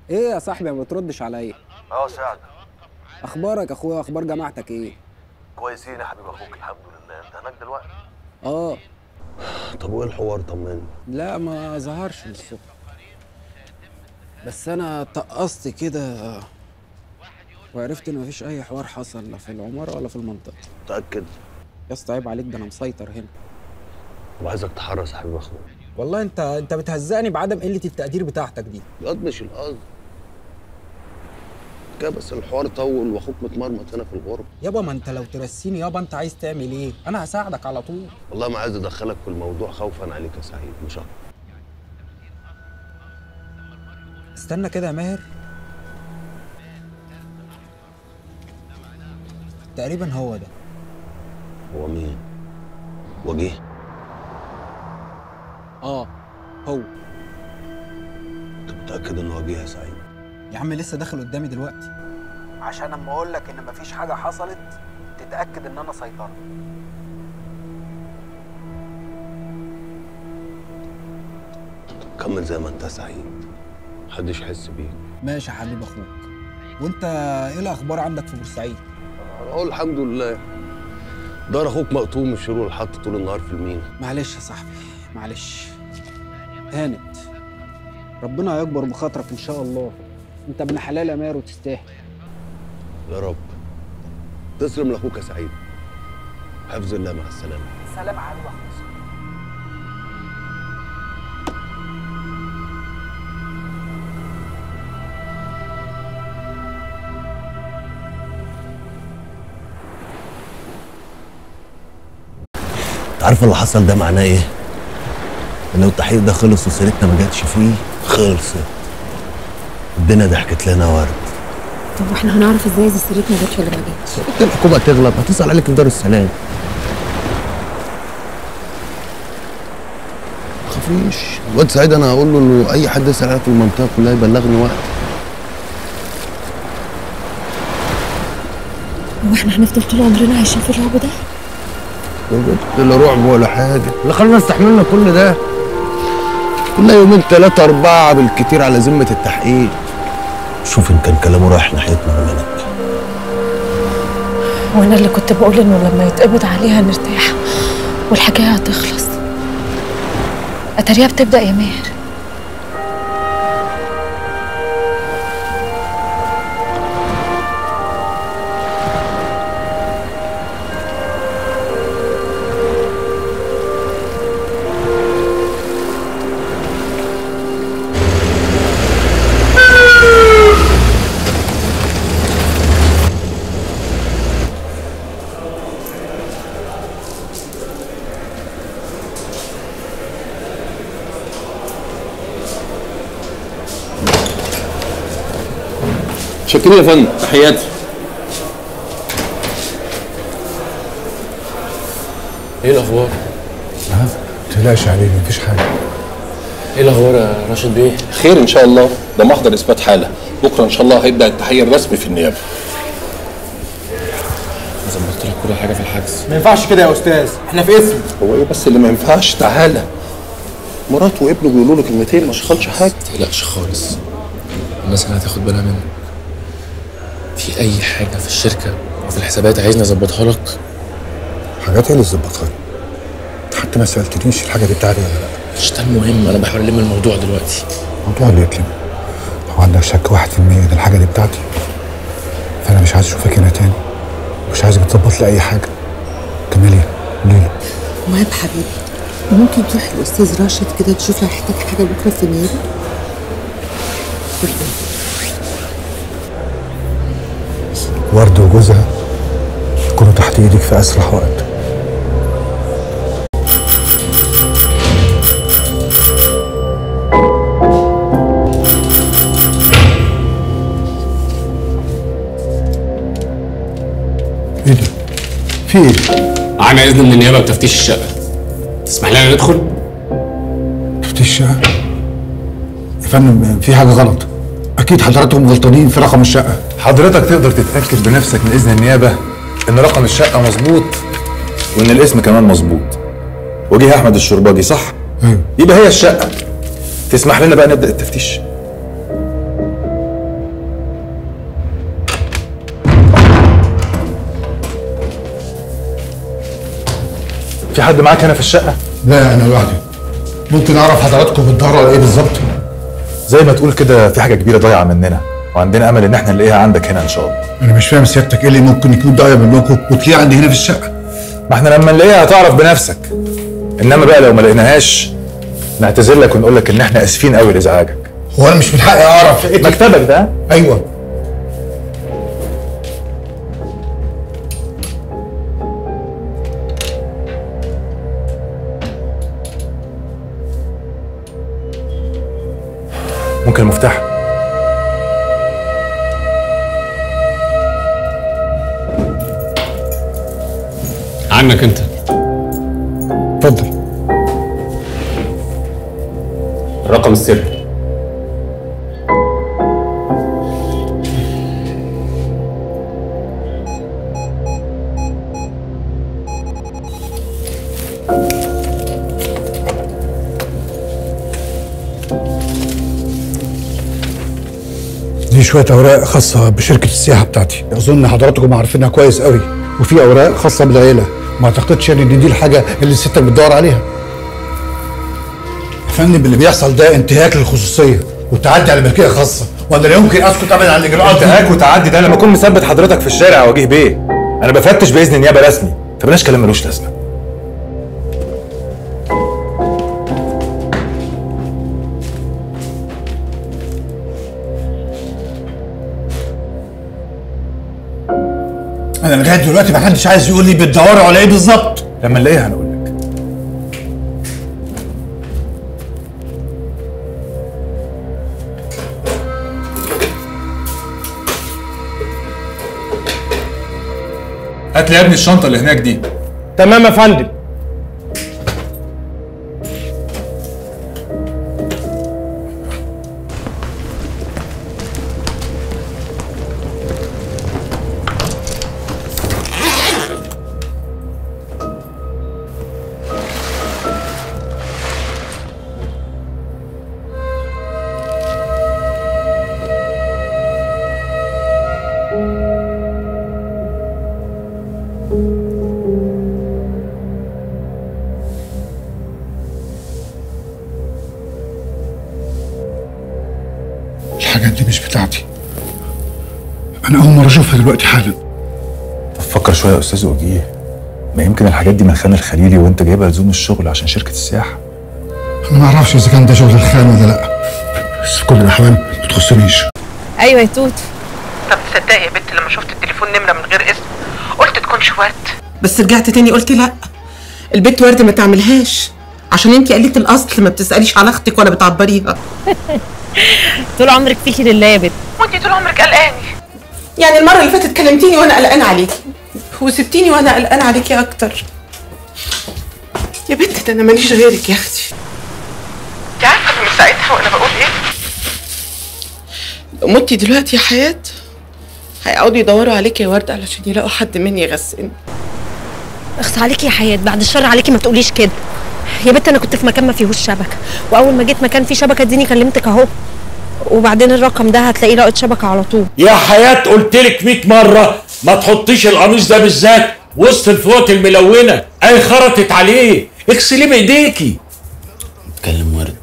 ايه يا صاحبي ما بتردش عليا اه سعد اخبارك يا اخويا اخبار جماعتك ايه كويسين يا حبيب اخوك الحمد لله انت هناك دلوقتي اه طب وايه الحوار طمني لا ما ظهرش للصبح بس انا طقست كده وعرفت ان مفيش اي حوار حصل لا في العماره ولا في المنطقه متاكد يا اسطى عيب عليك ده انا مسيطر هنا وعايزك تحرص يا حبيب اخوك والله انت انت بتهزقني بعدم قله التقدير بتاعتك دي القصد مش القصد كده بس الحوار طول واخوك متمرمط هنا في الغربه يابا ما انت لو ترسيني يابا انت عايز تعمل ايه انا هساعدك على طول والله ما عايز ادخلك في الموضوع خوفا عليك يا سعيد مش اكتر استنى كده يا ماهر تقريبا هو ده هو مين وجيه اه هو انت متاكد انه وجيه يا سعيد يا عم لسه داخل قدامي دلوقتي عشان اما اقول لك ان مفيش حاجه حصلت تتاكد ان انا سيطرت كمل زي ما انت يا سعيد محدش يحس بيك ماشي يا حبيب اخوك وانت ايه الاخبار عندك في بورسعيد اقول الحمد لله دار اخوك مقطوم الشرور الحط طول النهار في المينا معلش يا صاحبي معلش هانت ربنا هيكبر بخاطرك ان شاء الله انت ابن حلال يا ماهر وتستاهل يا رب تسلم لاخوك يا سعيد حفظ الله مع السلامه سلام يا حبيب اخوك انت عارف اللي حصل ده معناه ايه؟ ان لو التحقيق ده خلص وسيرتنا ما جاتش فيه خلصت الدنيا ضحكت لنا ورد طب واحنا هنعرف ازاي اذا سيرتنا جاتش ولا ما جاتش الحكومه تغلب هتسال عليك في دار السلام خفيش الواد سعيد انا هقول له انه اي حد يسال عليك في المنطقه كلها يبلغني وقت هو احنا هنفضل طول عمرنا عايشين في الرعب ده لا رعب ولا حاجه اللي خلينا استحملنا كل ده كنا يومين ثلاثة أربعة بالكتير على ذمة التحقيق شوف إن كان كلامه رايح ناحيتنا ولا لأ وانا اللي كنت بقول انه لما يتقبض عليها نرتاح والحكايه هتخلص اتاريها بتبدا يا ماهر شاكرين يا فندم تحياتي ايه الاخبار؟ ها تقلقش عليه مفيش حاجه ايه الاخبار يا راشد بيه؟ خير ان شاء الله ده محضر اثبات حاله بكره ان شاء الله هيبدا التحقيق الرسمي في النيابه ظبطت لك كل حاجه في الحجز ما ينفعش كده يا استاذ احنا في اسم هو إيه بس اللي ما ينفعش تعالى مراته وابنه بيقولوا له كلمتين ما شخلش حاجة ما تقلقش خالص الناس اللي هتاخد بالها منك في اي حاجه في الشركه وفي الحسابات عايزني اظبطها لك حاجات هي اللي ظبطها لي انت حتى ما سالتنيش الحاجه دي بتاعتي ولا لا مش ده المهم انا بحاول الم الموضوع دلوقتي الموضوع اللي يتلم لو عندك شك واحد في المية ان الحاجه دي بتاعتي فانا مش عايز اشوفك هنا تاني مش عايزك تظبط لي اي حاجه كماليا ليلى مهاب حبيبي ممكن تروح الاستاذ راشد كده تشوف لو احتاج حاجه بكره في النيابه ورد وجوزها يكونوا تحت ايدك في اسرع وقت ايه ده؟ في ايه؟ معانا اذن من النيابه بتفتيش الشقه تسمح لنا ندخل تفتيش الشقه؟ يا فندم في حاجه غلط اكيد حضراتكم غلطانين في رقم الشقه حضرتك تقدر تتأكد بنفسك من إذن النيابة إن رقم الشقة مظبوط وإن الاسم كمان مظبوط وجيه أحمد الشرباجي صح؟ ايوه يبقى هي الشقة تسمح لنا بقى نبدأ التفتيش في حد معاك هنا في الشقه لا انا لوحدي ممكن اعرف حضراتكم بتدوروا على ايه بالظبط زي ما تقول كده في حاجه كبيره ضايعه مننا وعندنا امل ان احنا نلاقيها عندك هنا ان شاء الله انا مش فاهم سيادتك ايه اللي ممكن يكون ضايع منكم وتلاقيه عندي هنا في الشقه ما احنا لما نلاقيها هتعرف بنفسك انما بقى لو ما لقيناهاش نعتذر لك ونقول لك ان احنا اسفين قوي لازعاجك هو انا مش من حقي اعرف إيه مكتبك ده ايوه ممكن المفتاح عنك انت اتفضل الرقم السري دي شويه اوراق خاصه بشركه السياحه بتاعتي اظن حضراتكم عارفينها كويس قوي وفي اوراق خاصه بالعيله ما اعتقدش يعني ان دي الحاجه اللي ستك بتدور عليها يا فندم اللي بيحصل ده انتهاك للخصوصيه وتعدي على ملكيه خاصه وانا لا يمكن اسكت ابدا عن الاجراءات دي. انتهاك وتعدي ده لما اكون مثبت حضرتك في الشارع وجيه بيه انا بفتش باذن النيابه رسمي فبلاش كلام ملوش لازمه انا لغايه دلوقتي ما حدش عايز يقول لي بتدوروا على ايه بالظبط لما نلاقيها هنقول لك هات لي يا ابني الشنطه اللي هناك دي تمام يا فندم الحاجات دي مش بتاعتي انا اول مره اشوفها دلوقتي حالا طب فكر شويه يا استاذ وجيه ما يمكن الحاجات دي من خان الخليلي وانت جايبها لزوم الشغل عشان شركه السياحه انا ما اعرفش اذا كان ده شغل الخان ولا لا بس في كل الاحوال ما تخصنيش ايوه يا توت طب تصدقي يا بنت لما شفت التليفون نمره من غير اسم قلت تكونش ورد بس رجعت تاني قلت لا البنت ورد ما تعملهاش عشان انتي قليله الاصل ما بتساليش على اختك ولا بتعبريها طول عمرك فيكي لله يا بنت وانتي طول عمرك قلقاني يعني المره اللي فاتت كلمتيني وانا قلقانه عليكي وسبتيني وانا قلقانه عليكي اكتر يا بنت ده انا ماليش غيرك يا اختي انت عارفه من ساعتها وانا بقول ايه لو متي دلوقتي يا حياه هيقعدوا يدوروا عليكي يا ورد علشان يلاقوا حد مني يغسلني اخص عليكي يا حياة بعد الشر عليكي ما تقوليش كده يا بنت انا كنت في مكان ما فيهوش شبكه واول ما جيت مكان فيه شبكه اديني كلمتك اهو وبعدين الرقم ده هتلاقيه لقيت شبكه على طول يا حياة قلت لك 100 مرة ما تحطيش القميص ده بالذات وسط الفوط الملونة أي خرطت عليه اغسليه بإيديكي اتكلم ورد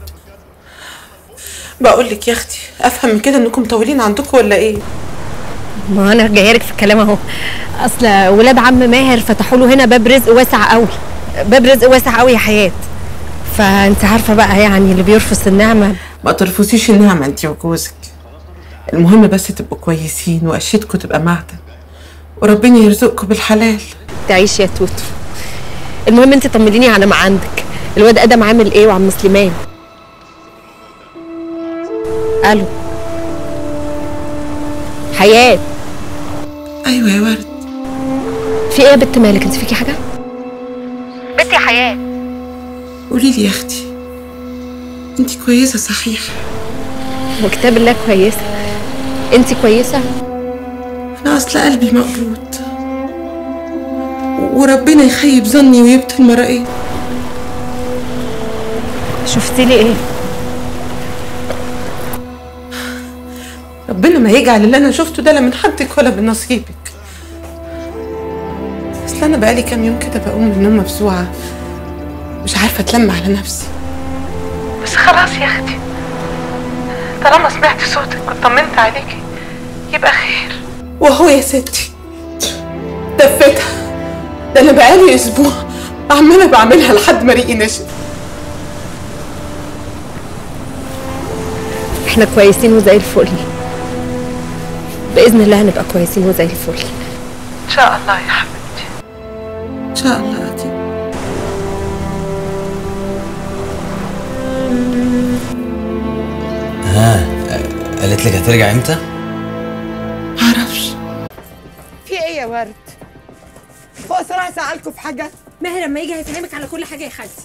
بقول لك يا اختي افهم من كده انكم مطولين عندكم ولا ايه ما انا جايه لك في الكلام اهو اصل ولاد عم ماهر فتحوا له هنا باب رزق واسع قوي باب رزق واسع قوي يا حياة فانت عارفه بقى يعني اللي بيرفض النعمه ما ترفضيش النعمه انت وجوزك المهم بس تبقوا كويسين وقشتكم تبقى معدن وربنا يرزقكم بالحلال تعيش يا توتو المهم انت طمنيني على ما عندك الواد ادم عامل ايه وعم سليمان الو حياة ايوه يا ورد في ايه يا بنت مالك انت فيكي حاجه بنتي يا حياة قولي لي يا اختي انت كويسه صحيح وكتاب الله كويسه انت كويسه انا اصل قلبي مقبوض وربنا يخيب ظني ويبطل مرائي شفتي لي ايه ربنا ما يجعل اللي انا شفته ده لا من حدك ولا من نصيبك اصل انا بقالي كام يوم كده بقوم من النوم مفزوعه مش عارفة اتلم على نفسي بس خلاص يا اختي طالما سمعت صوتك وطمنت عليكي يبقى خير وهو يا ستي دفتها ده انا بقالي اسبوع عمالة بعملها لحد ما ريقي نشف احنا كويسين وزي الفل باذن الله هنبقى كويسين وزي الفل ان شاء الله يا حبيبتي ان شاء الله يا دي ها قالت لك هترجع امتى؟ معرفش في ايه يا ورد؟ هو صراحة سألكوا في حاجة؟ ماهر لما يجي هيفهمك على كل حاجه يا خالتي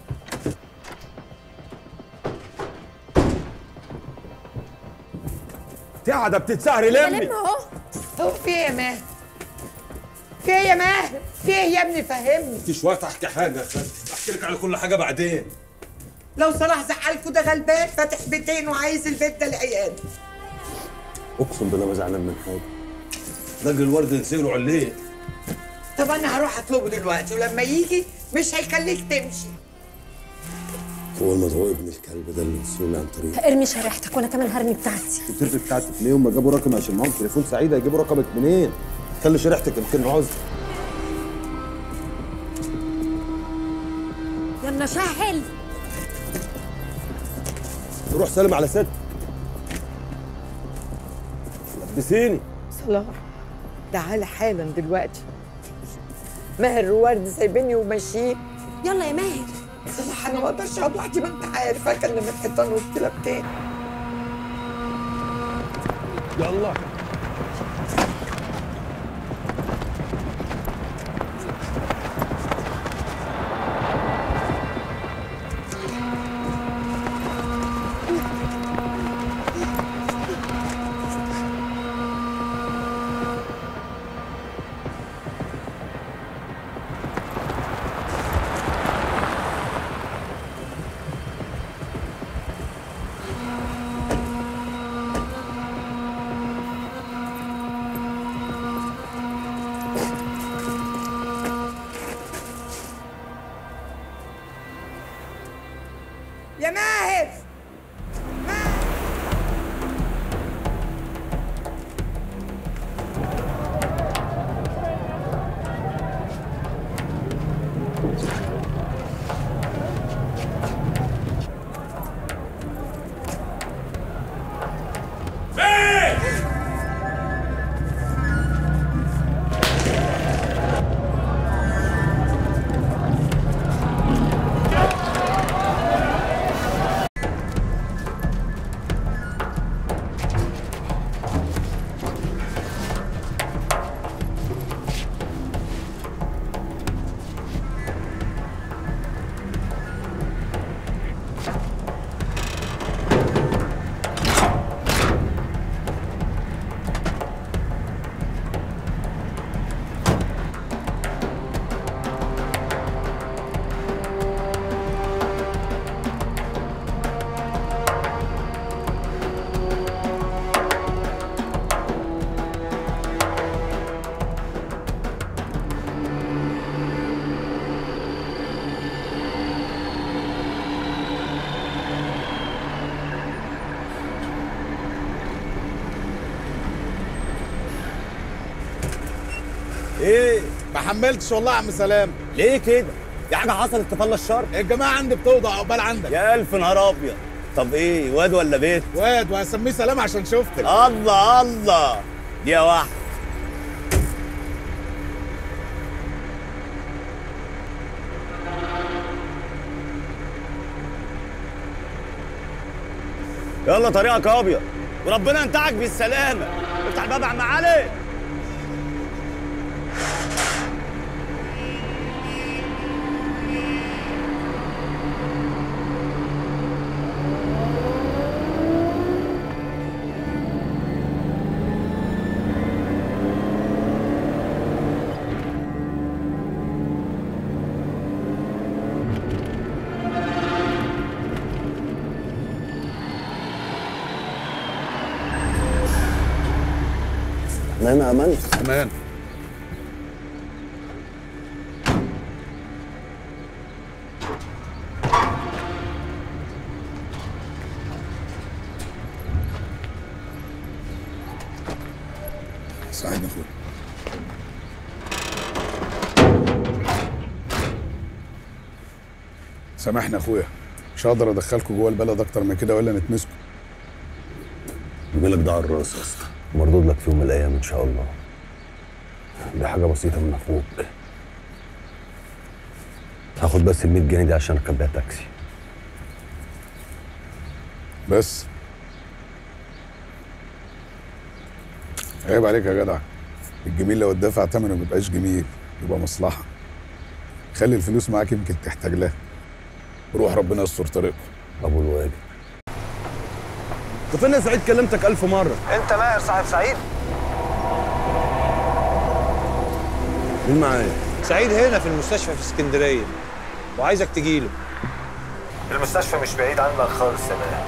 قاعده بتتسهري لمي اهو هو في ايه يا ماهر؟ في ايه يا ماهر؟ في ايه يا ابني فهمني؟ مفيش وقت احكي حاجه يا خالتي احكي لك على كل حاجه بعدين لو صلاح زعلكوا ده غلبان فاتح بيتين وعايز البيت ده العيال اقسم بالله ما زعلان من حاجه لاجل الورد نسيله عليه طب انا هروح اطلبه دلوقتي ولما يجي مش هيخليك تمشي هو المدعو ابن الكلب ده اللي وصلني عن طريق ارمي شريحتك وانا كمان هرمي بتاعتي التربي بتاعتك ليه هم جابوا رقم عشان معاهم تليفون سعيد هيجيبوا رقمك منين؟ خلي شريحتك يمكن عذر يلا شهل روح سلم على ست لبسيني صلاح تعالى حالا دلوقتي ماهر وورد سايبيني وماشيين يلا يا ماهر صلاح انا ما اقدرش اقعد لوحدي ما انت عارف اكلم الحيطان والكلابتين يلا يا ماهر ايه ما حملتش والله يا عم سلام ليه كده؟ دي حاجة حصلت تفلى الشر؟ الجماعه عندي بتوضع عقبال عندك يا ألف نهار أبيض طب إيه واد ولا بيت؟ واد وهسميه سلام عشان شفتك الله الله دي واحد يلا طريقك ابيض وربنا ينتعك بالسلامه افتح الباب يا عم علي انا هنا امان امان ساعدني اخويا سامحني اخويا مش هقدر ادخلكم جوه البلد اكتر من كده ولا نتمسكوا جميلك ده على الراس يا اسطى مردود لك في يوم من الايام ان شاء الله دي حاجه بسيطه من اخوك هاخد بس ال 100 جنيه دي عشان اركب بيها تاكسي بس عيب عليك يا جدع الجميل لو اتدفع ثمنه ما بيبقاش جميل يبقى مصلحه خلي الفلوس معاك يمكن تحتاج لها روح ربنا يستر طريقكم ابو الواجب انت فين يا سعيد كلمتك ألف مرة انت ماهر صاحب سعيد مين معايا؟ سعيد هنا في المستشفى في اسكندريه وعايزك تجيله المستشفى مش بعيد عنك خالص يا ماهر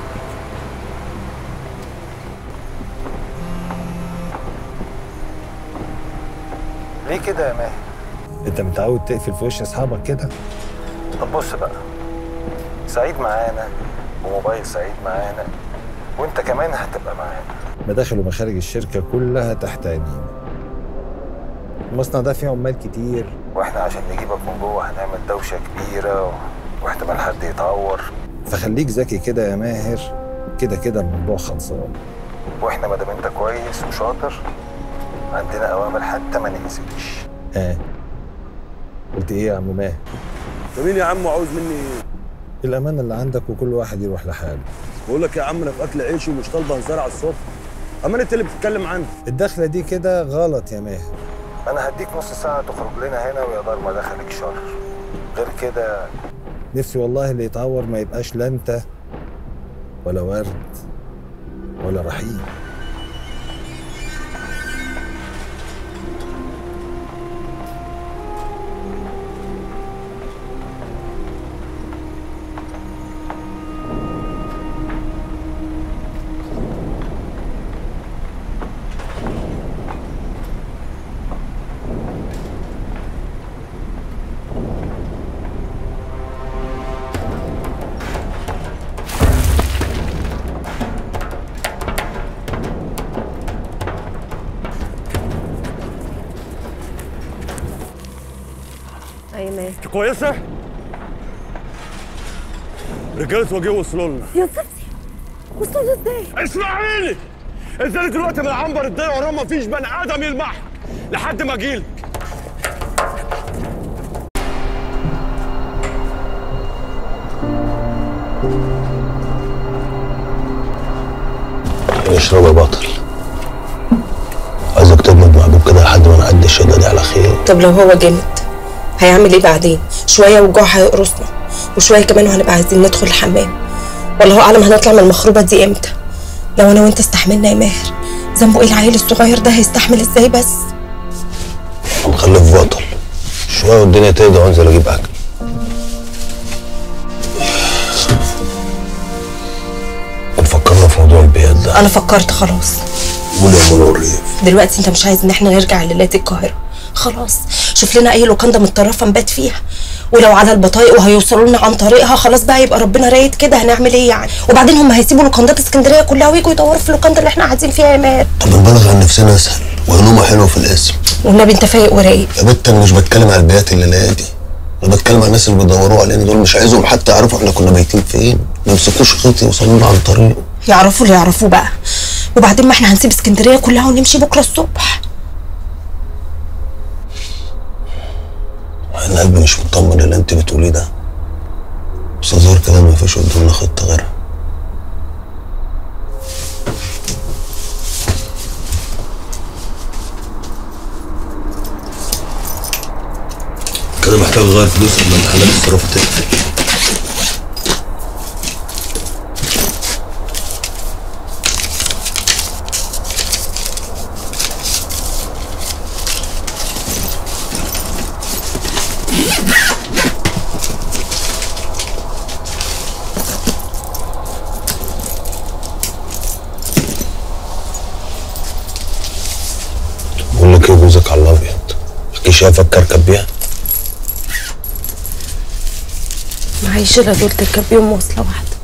ليه كده يا ماهر انت متعود تقفل في وش اصحابك كده طب بص بقى سعيد معانا وموبايل سعيد معانا وانت كمان هتبقى معانا مداخل ومخارج الشركة كلها تحت عينينا المصنع ده فيه عمال كتير واحنا عشان نجيبك من جوه هنعمل دوشة كبيرة و... واحتمال حد يتعور فخليك ذكي كده يا ماهر كده كده الموضوع خلصان واحنا ما دام انت كويس وشاطر عندنا اوامر حتى ما ننزلش ها قلت ايه يا عم ماهر انت مين يا عم وعاوز مني ايه؟ الأمانة اللي عندك وكل واحد يروح لحاله بقول لك يا عم انا في اكل عيشي ومش طالبه هزار على الصبح اما انت اللي بتتكلم عنها الدخلة دي كده غلط يا ماهر أنا هديك نص ساعة تخرج لنا هنا ويا دار ما دخلك شر غير كده نفسي والله اللي يتعور ما يبقاش لا أنت ولا ورد ولا رحيم اي ماهر انت كويسه؟ رجاله وجيه وصلوا لنا يا صفتي وصلوا ازاي؟ اسمعيني انزلي دلوقتي من عنبر الضيق وراه مفيش بني ادم يلمحك لحد ما اجيلك اشرب يا بطل عايزك تجمد محبوب كده لحد ما نعدي الشده دي على خير طب لو هو جامد هيعمل ايه بعدين شويه والجوع هيقرصنا وشويه كمان وهنبقى عايزين ندخل الحمام والله اعلم هنطلع من المخروبه دي امتى لو انا وانت استحملنا يا ماهر ذنبه ايه العيل الصغير ده هيستحمل ازاي بس هنخلف بطل شويه والدنيا تهدى وانزل اجيب اكل فكرنا في موضوع البيات ده انا فكرت خلاص قول يا منى الريف دلوقتي انت مش عايز ان احنا نرجع ليلات القاهره خلاص شوف لنا اي لوكاندا متطرفه نبات فيها ولو على البطايق وهيوصلوا لنا عن طريقها خلاص بقى يبقى ربنا رايد كده هنعمل ايه يعني وبعدين هم هيسيبوا لوكاندات اسكندريه كلها ويجوا يدوروا في اللوكاندا اللي احنا قاعدين فيها يا ماهر طب نبالغ عن نفسنا اسهل وهلومه حلوه في الاسم والنبي انت فايق ورايق يا بت انا مش بتكلم على البيات اللي دي انا بتكلم على الناس اللي بيدوروا علينا دول مش عايزهم حتى يعرفوا احنا كنا بايتين فين ما يمسكوش خيط يوصلوا لنا عن طريقه يعرفوا اللي يعرفوه بقى وبعدين ما احنا هنسيب اسكندريه كلها ونمشي بكره الصبح انا قلبي مش مطمن اللي انت بتقوليه ده بس ظهر كده ما فيش قدامنا خطه غيرها كده محتاج اغير فلوس لما محلات الصرافه تقفل بقول لك ايه جوزك على الابيض مش شايفك كركب بيها معيش الا دول تركب بيهم مواصله واحده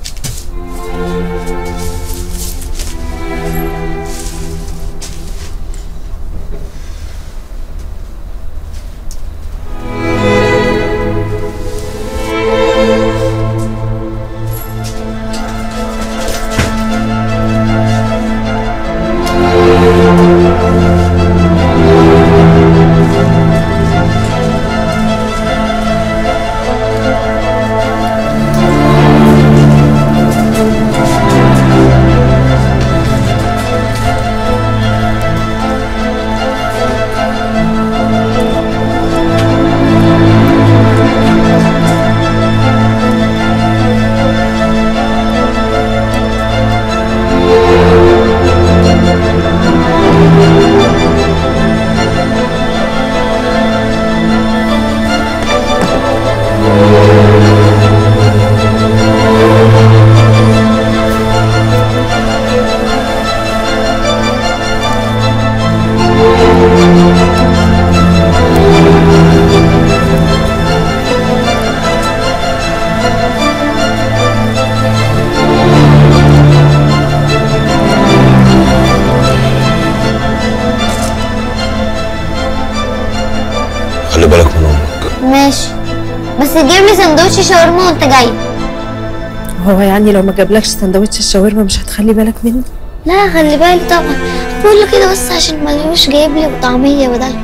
ماشي بس تجيب لي سندوتش شاورما وانت جاي هو يعني لو ما جابلكش سندوتش الشاورما مش هتخلي بالك مني لا خلي بالك طبعا بقول له كده بس عشان ملهوش جايب لي طعميه بدل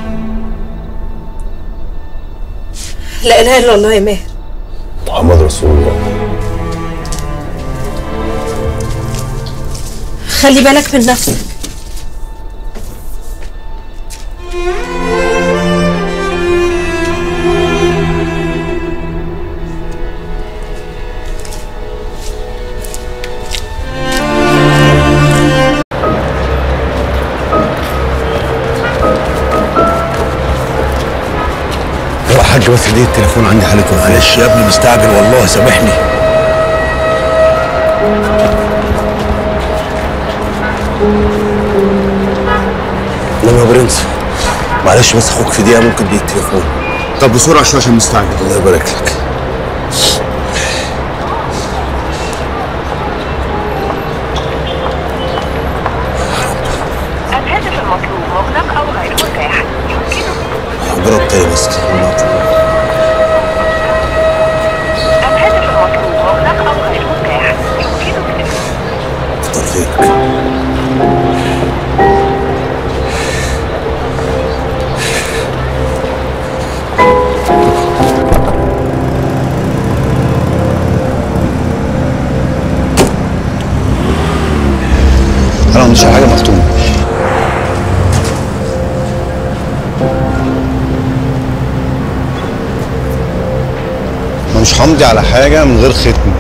لا اله الا الله يا ماهر محمد رسول الله خلي بالك من نفسك يا حاج بس دي التليفون عندي حالته معلش يا ابني مستعجل والله سامحني نعم يا برنس معلش بس اخوك في دقيقه ممكن دي التليفون طب بسرعه شويه عشان مستعجل الله يبارك لك الهاتف المطلوب مغلق أو غير متاح جرب تاني بس الهاتف المطلوب مغلق أو غير متاح يمكنك كتر خيرك انا ما عنديش حاجه مختومه انا مش همضي على حاجه من غير ختم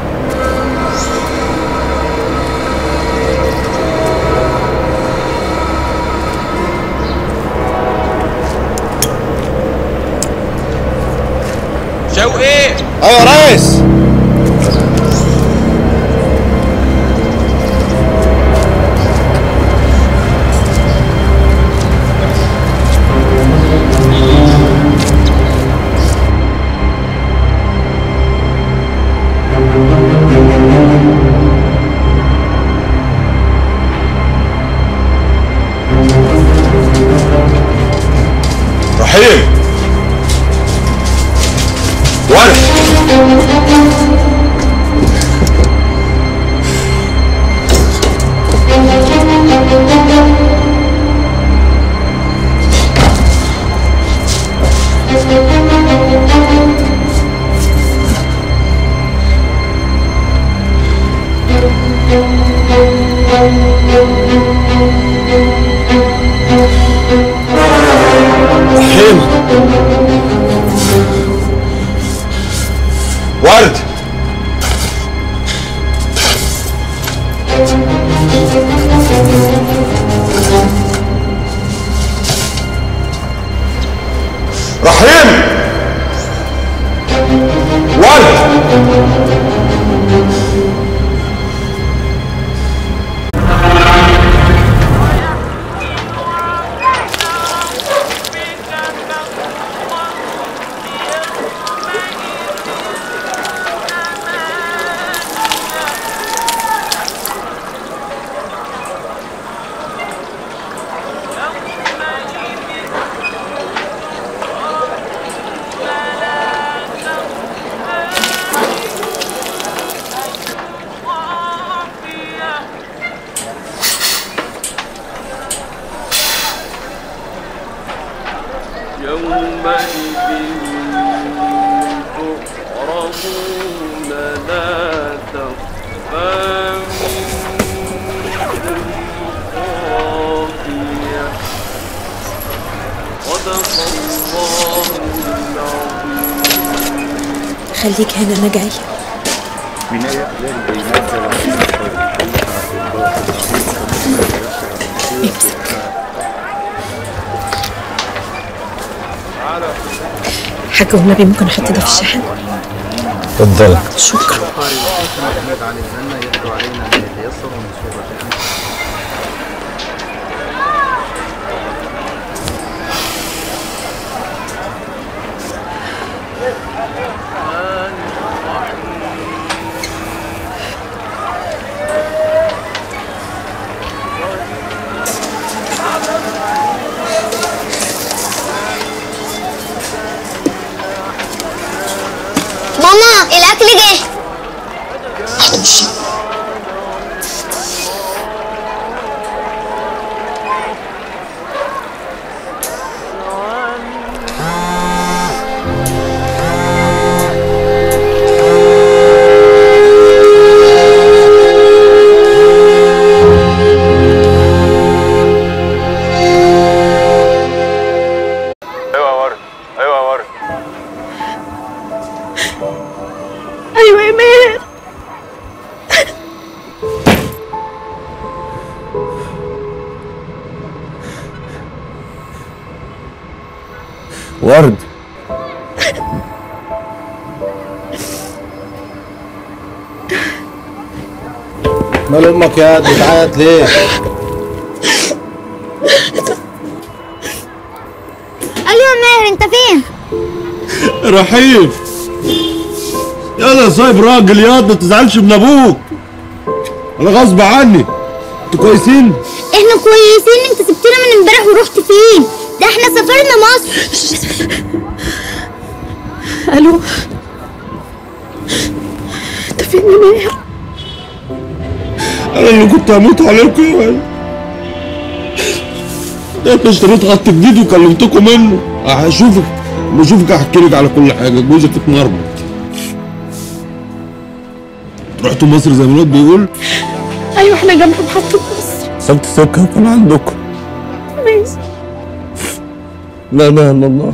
شوقي ايوه يا ريس رحيم ورد رحيم ورد رحيم ورد يومئذ تعرضون لا تخفى منكم خافية صدق الله العظيم خليك هنا انا جايه من أيام ينزل امسك حاج والنبي ممكن احط ده في الشاحن اتفضل شكرا محمد علي الزنا يبدو علينا ان يتيسر من صورة الاكل جه واحده مش ايوه يا ورد ايوه يا ورد ايوه يا ماهر ورد مال امك يا بتعيط ليه؟ ايوه يا ماهر انت فين رحيم يلا سايب راجل ياض ما تزعلش من ابوك انا غصب عني انتوا كويسين احنا كويسين انت سبتنا من امبارح ورحت فين ده احنا سافرنا مصر الو انت فين يا ماهر انا اللي كنت هموت عليكم يا ولد ده انا اشتريت خط جديد وكلمتكم منه هشوفك لما اشوفك هحكي لك على كل حاجه جوزك اتمرمط رحتوا مصر زي ما الواد بيقول ايوه احنا جنب محطة مصر سبت سكه كان عندكم ماشي لا اله الا الله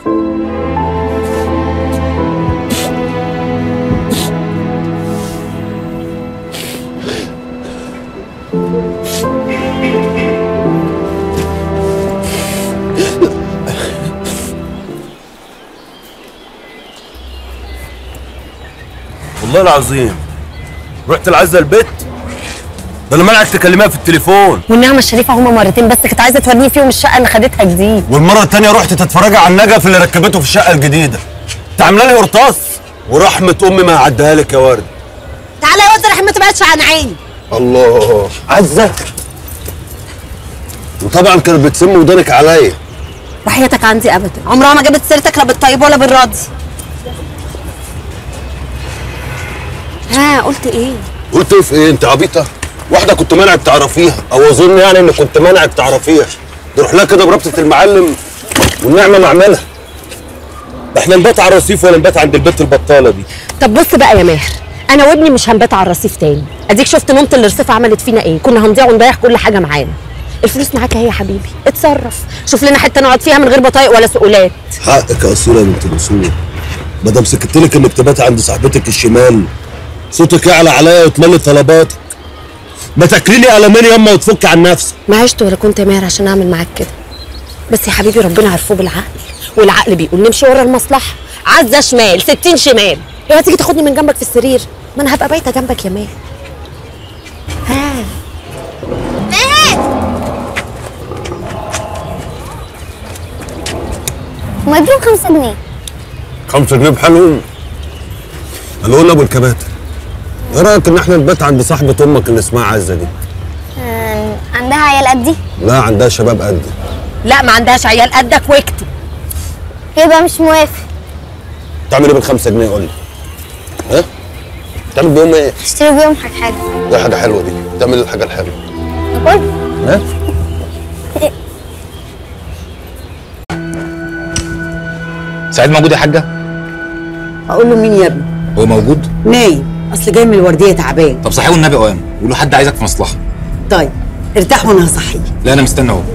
والله العظيم رحت العزة البيت ده انا منعك تكلمها في التليفون والنعمة الشريفة هما مرتين بس كانت عايزة توريني فيهم الشقة اللي خدتها جديد والمرة التانية رحت تتفرجي على النجف اللي ركبته في الشقة الجديدة انت عامله لي قرطاس ورحمة امي ما هعديها لك يا ورد تعالى يا واد رحمة ما تبعدش عن عيني الله عزة وطبعا كانت بتسم ودانك عليا وحياتك عندي ابدا عمرها ما جابت سيرتك لا بالطيب ولا بالراضي ها قلت ايه قلت ايه في ايه انت عبيطه واحده كنت منعك تعرفيها او اظن يعني ان كنت منعك تعرفيها تروح لها كده بربطه المعلم والنعمه معملها ده احنا نبات على الرصيف ولا نبات عند البت البطاله دي طب بص بقى يا ماهر انا وابني مش هنبات على الرصيف تاني اديك شفت نومه الرصيف عملت فينا ايه كنا هنضيع ونضيع كل حاجه معانا الفلوس معاك اهي يا حبيبي اتصرف شوف لنا حته نقعد فيها من غير بطايق ولا سؤولات حقك يا اصيله يا بنت الاصول ما دام سكت لك انك تبات عند صاحبتك الشمال صوتك يعلى عليا وتملي طلباتك ما تاكليني قلمين ياما وتفك عن نفسك ما عشت ولا كنت يا ماهر عشان اعمل معاك كده بس يا حبيبي ربنا عرفوه بالعقل والعقل بيقول نمشي ورا المصلحه عزه شمال 60 شمال اوعى تيجي تاخدني من جنبك في السرير ما انا هبقى بايته جنبك يا ماهر ها مديهم خمسة جنيه خمسة جنيه بحالهم قالوا لنا ابو الكباتر ايه رايك ان احنا نبات عند صاحبه امك اللي اسمها عزه دي آم، عندها عيال قدي لا عندها شباب قدي لا ما عندهاش عيال قدك واكتب يبقى مش موافق تعمل ايه بالخمسة جنيه قول لي ها تعمل بيهم ايه اشتري بيهم حاجة حاجة دي حاجه حلوه دي تعمل الحاجه الحلوه قول ها سعيد موجود يا حاجه اقول له مين يا ابني هو موجود نايم اصل جاي من الورديه تعبان طب صحيه والنبي قوام قول له حد عايزك في مصلحه طيب ارتاح وانا هصحيه لا انا مستني اهو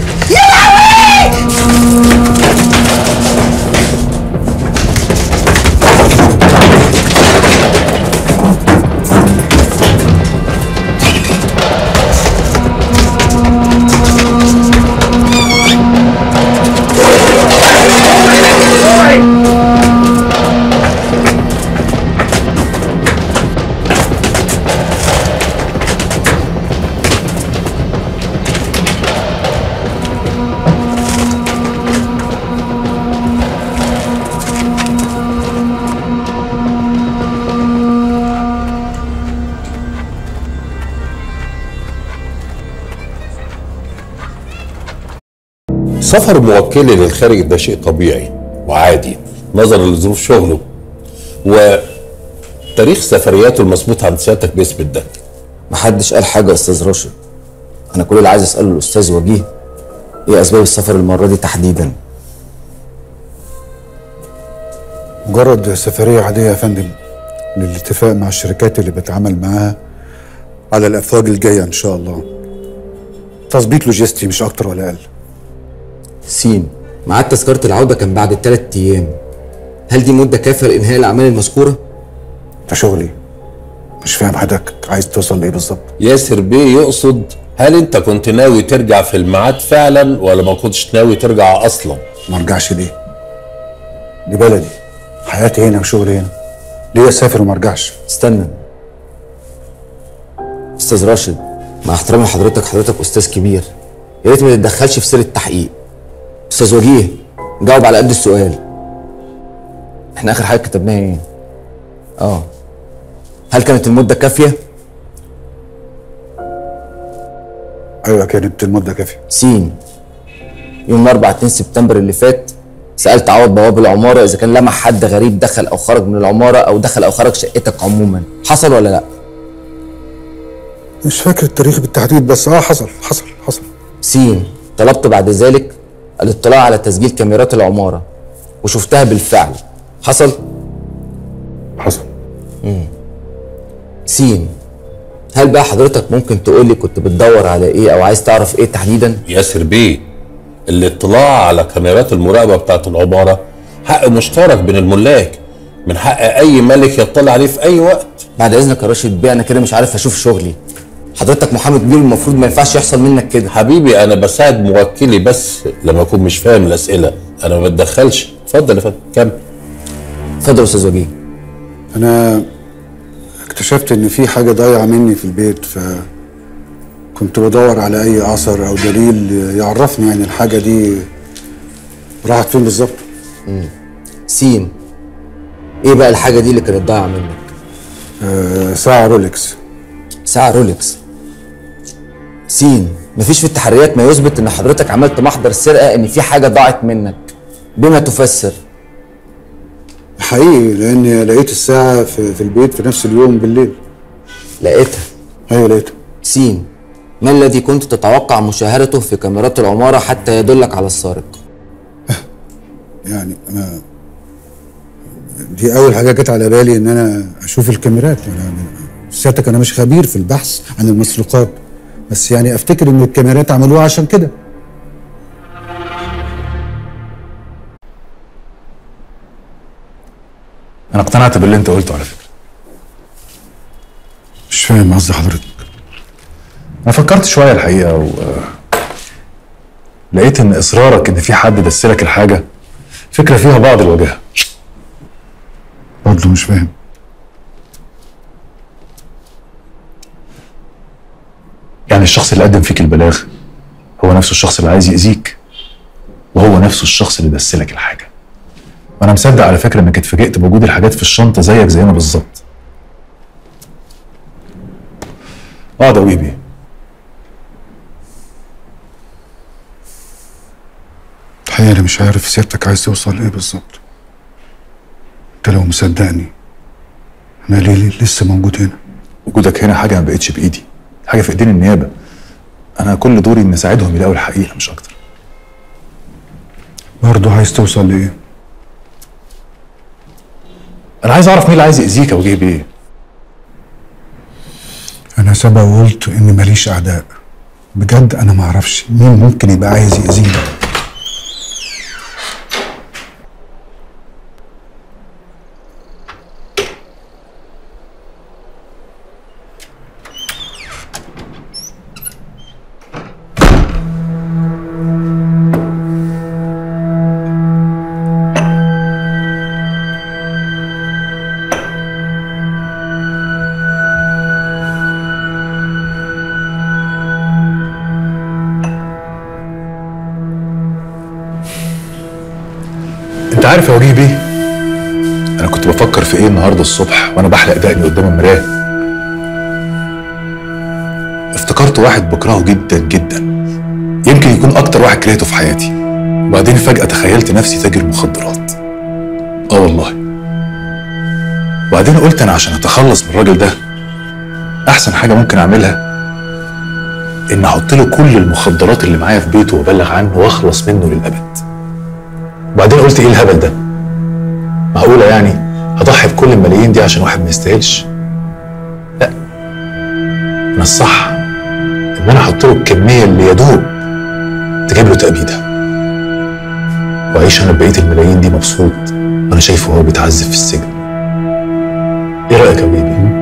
سفر موكلي للخارج ده شيء طبيعي وعادي نظرا لظروف شغله و تاريخ سفرياته المظبوط عند سيادتك بيثبت ده محدش قال حاجه يا استاذ راشد انا كل اللي عايز اساله الاستاذ وجيه ايه اسباب السفر المره دي تحديدا مجرد سفرية عادية يا فندم للاتفاق مع الشركات اللي بتعامل معاها على الأفواج الجاية إن شاء الله تظبيط لوجستي مش أكتر ولا أقل سين ميعاد تذكره العوده كان بعد ثلاث ايام هل دي مده كافيه لانهاء الاعمال المذكوره ده شغلي مش فاهم حضرتك عايز توصل لإيه بالظبط ياسر بيه يقصد هل انت كنت ناوي ترجع في الميعاد فعلا ولا ما كنتش ناوي ترجع اصلا ما ارجعش ليه دي بلدي حياتي هنا وشغلي هنا ليه اسافر وما ارجعش استنى استاذ راشد مع احترامي لحضرتك حضرتك استاذ كبير يا ريت ما تتدخلش في سير التحقيق استاذ وجيه جاوب على قد السؤال احنا اخر حاجه كتبناها ايه اه هل كانت المده كافيه ايوه كانت المده كافيه سين يوم الاربعاء 2 سبتمبر اللي فات سالت عوض بواب العماره اذا كان لمح حد غريب دخل او خرج من العماره او دخل او خرج شقتك عموما حصل ولا لا مش فاكر التاريخ بالتحديد بس اه حصل حصل حصل سين طلبت بعد ذلك الاطلاع على تسجيل كاميرات العماره وشفتها بالفعل حصل حصل مم. سين هل بقى حضرتك ممكن تقول لي كنت بتدور على ايه او عايز تعرف ايه تحديدا ياسر بيه الاطلاع على كاميرات المراقبه بتاعت العماره حق مشترك بين الملاك من حق اي ملك يطلع عليه في اي وقت بعد اذنك يا راشد بيه انا كده مش عارف اشوف شغلي حضرتك محامي كبير المفروض ما ينفعش يحصل منك كده حبيبي انا بساعد موكلي بس لما اكون مش فاهم الاسئله انا ما بتدخلش اتفضل يا فندم كمل اتفضل يا استاذ وجيه انا اكتشفت ان في حاجه ضايعه مني في البيت ف كنت بدور على اي اثر او دليل يعرفني يعني الحاجه دي راحت فين بالظبط سين ايه بقى الحاجه دي اللي كانت ضايعه منك آه ساعه رولكس ساعه رولكس سين مفيش في التحريات ما يثبت ان حضرتك عملت محضر سرقه ان في حاجه ضاعت منك بما تفسر حقيقي لاني لقيت الساعه في, في البيت في نفس اليوم بالليل لقيتها ايوه لقيتها سين ما الذي كنت تتوقع مشاهدته في كاميرات العماره حتى يدلك على السارق يعني ما دي اول حاجه جت على بالي ان انا اشوف الكاميرات يعني سيادتك انا مش خبير في البحث عن المسروقات بس يعني افتكر ان الكاميرات عملوها عشان كده انا اقتنعت باللي انت قلته على فكره مش فاهم قصدي حضرتك انا فكرت شويه الحقيقه و لقيت ان اصرارك ان في حد دسلك الحاجه فكره فيها بعض الوجاهه برضه مش فاهم يعني الشخص اللي قدم فيك البلاغ هو نفسه الشخص اللي عايز يأذيك وهو نفسه الشخص اللي دسلك الحاجه وانا مصدق على فكره انك اتفاجئت بوجود الحاجات في الشنطه زيك زينا بالظبط اقعد يا ويبي الحقيقه انا مش عارف سيادتك عايز توصل لايه بالظبط انت لو مصدقني انا ليه ليه لسه موجود هنا وجودك هنا حاجه ما بقتش بايدي حاجه في ايدين النيابه انا كل دوري ان اساعدهم يلاقوا الحقيقه مش اكتر برضه عايز توصل لايه انا عايز اعرف مين اللي عايز يأذيك يا وجيه بيه انا سبق وقلت اني ماليش اعداء بجد انا ما اعرفش مين ممكن يبقى عايز يأذيني انت عارف يا وجيه بيه انا كنت بفكر في ايه النهارده الصبح وانا بحلق دقني قدام المرايه افتكرت واحد بكرهه جدا جدا يمكن يكون اكتر واحد كرهته في حياتي وبعدين فجأة تخيلت نفسي تاجر مخدرات اه والله وبعدين قلت انا عشان اتخلص من الراجل ده احسن حاجه ممكن اعملها ان احط له كل المخدرات اللي معايا في بيته وابلغ عنه واخلص منه للابد وبعدين قلت ايه الهبل ده معقوله يعني اضحي بكل الملايين دي عشان واحد ما يستاهلش لا انا الصح ان انا احط له الكميه اللي يدوب تجيب له تأبيدها واعيش انا بقيه الملايين دي مبسوط وانا شايفه هو بيتعذب في السجن ايه رايك يا بيبي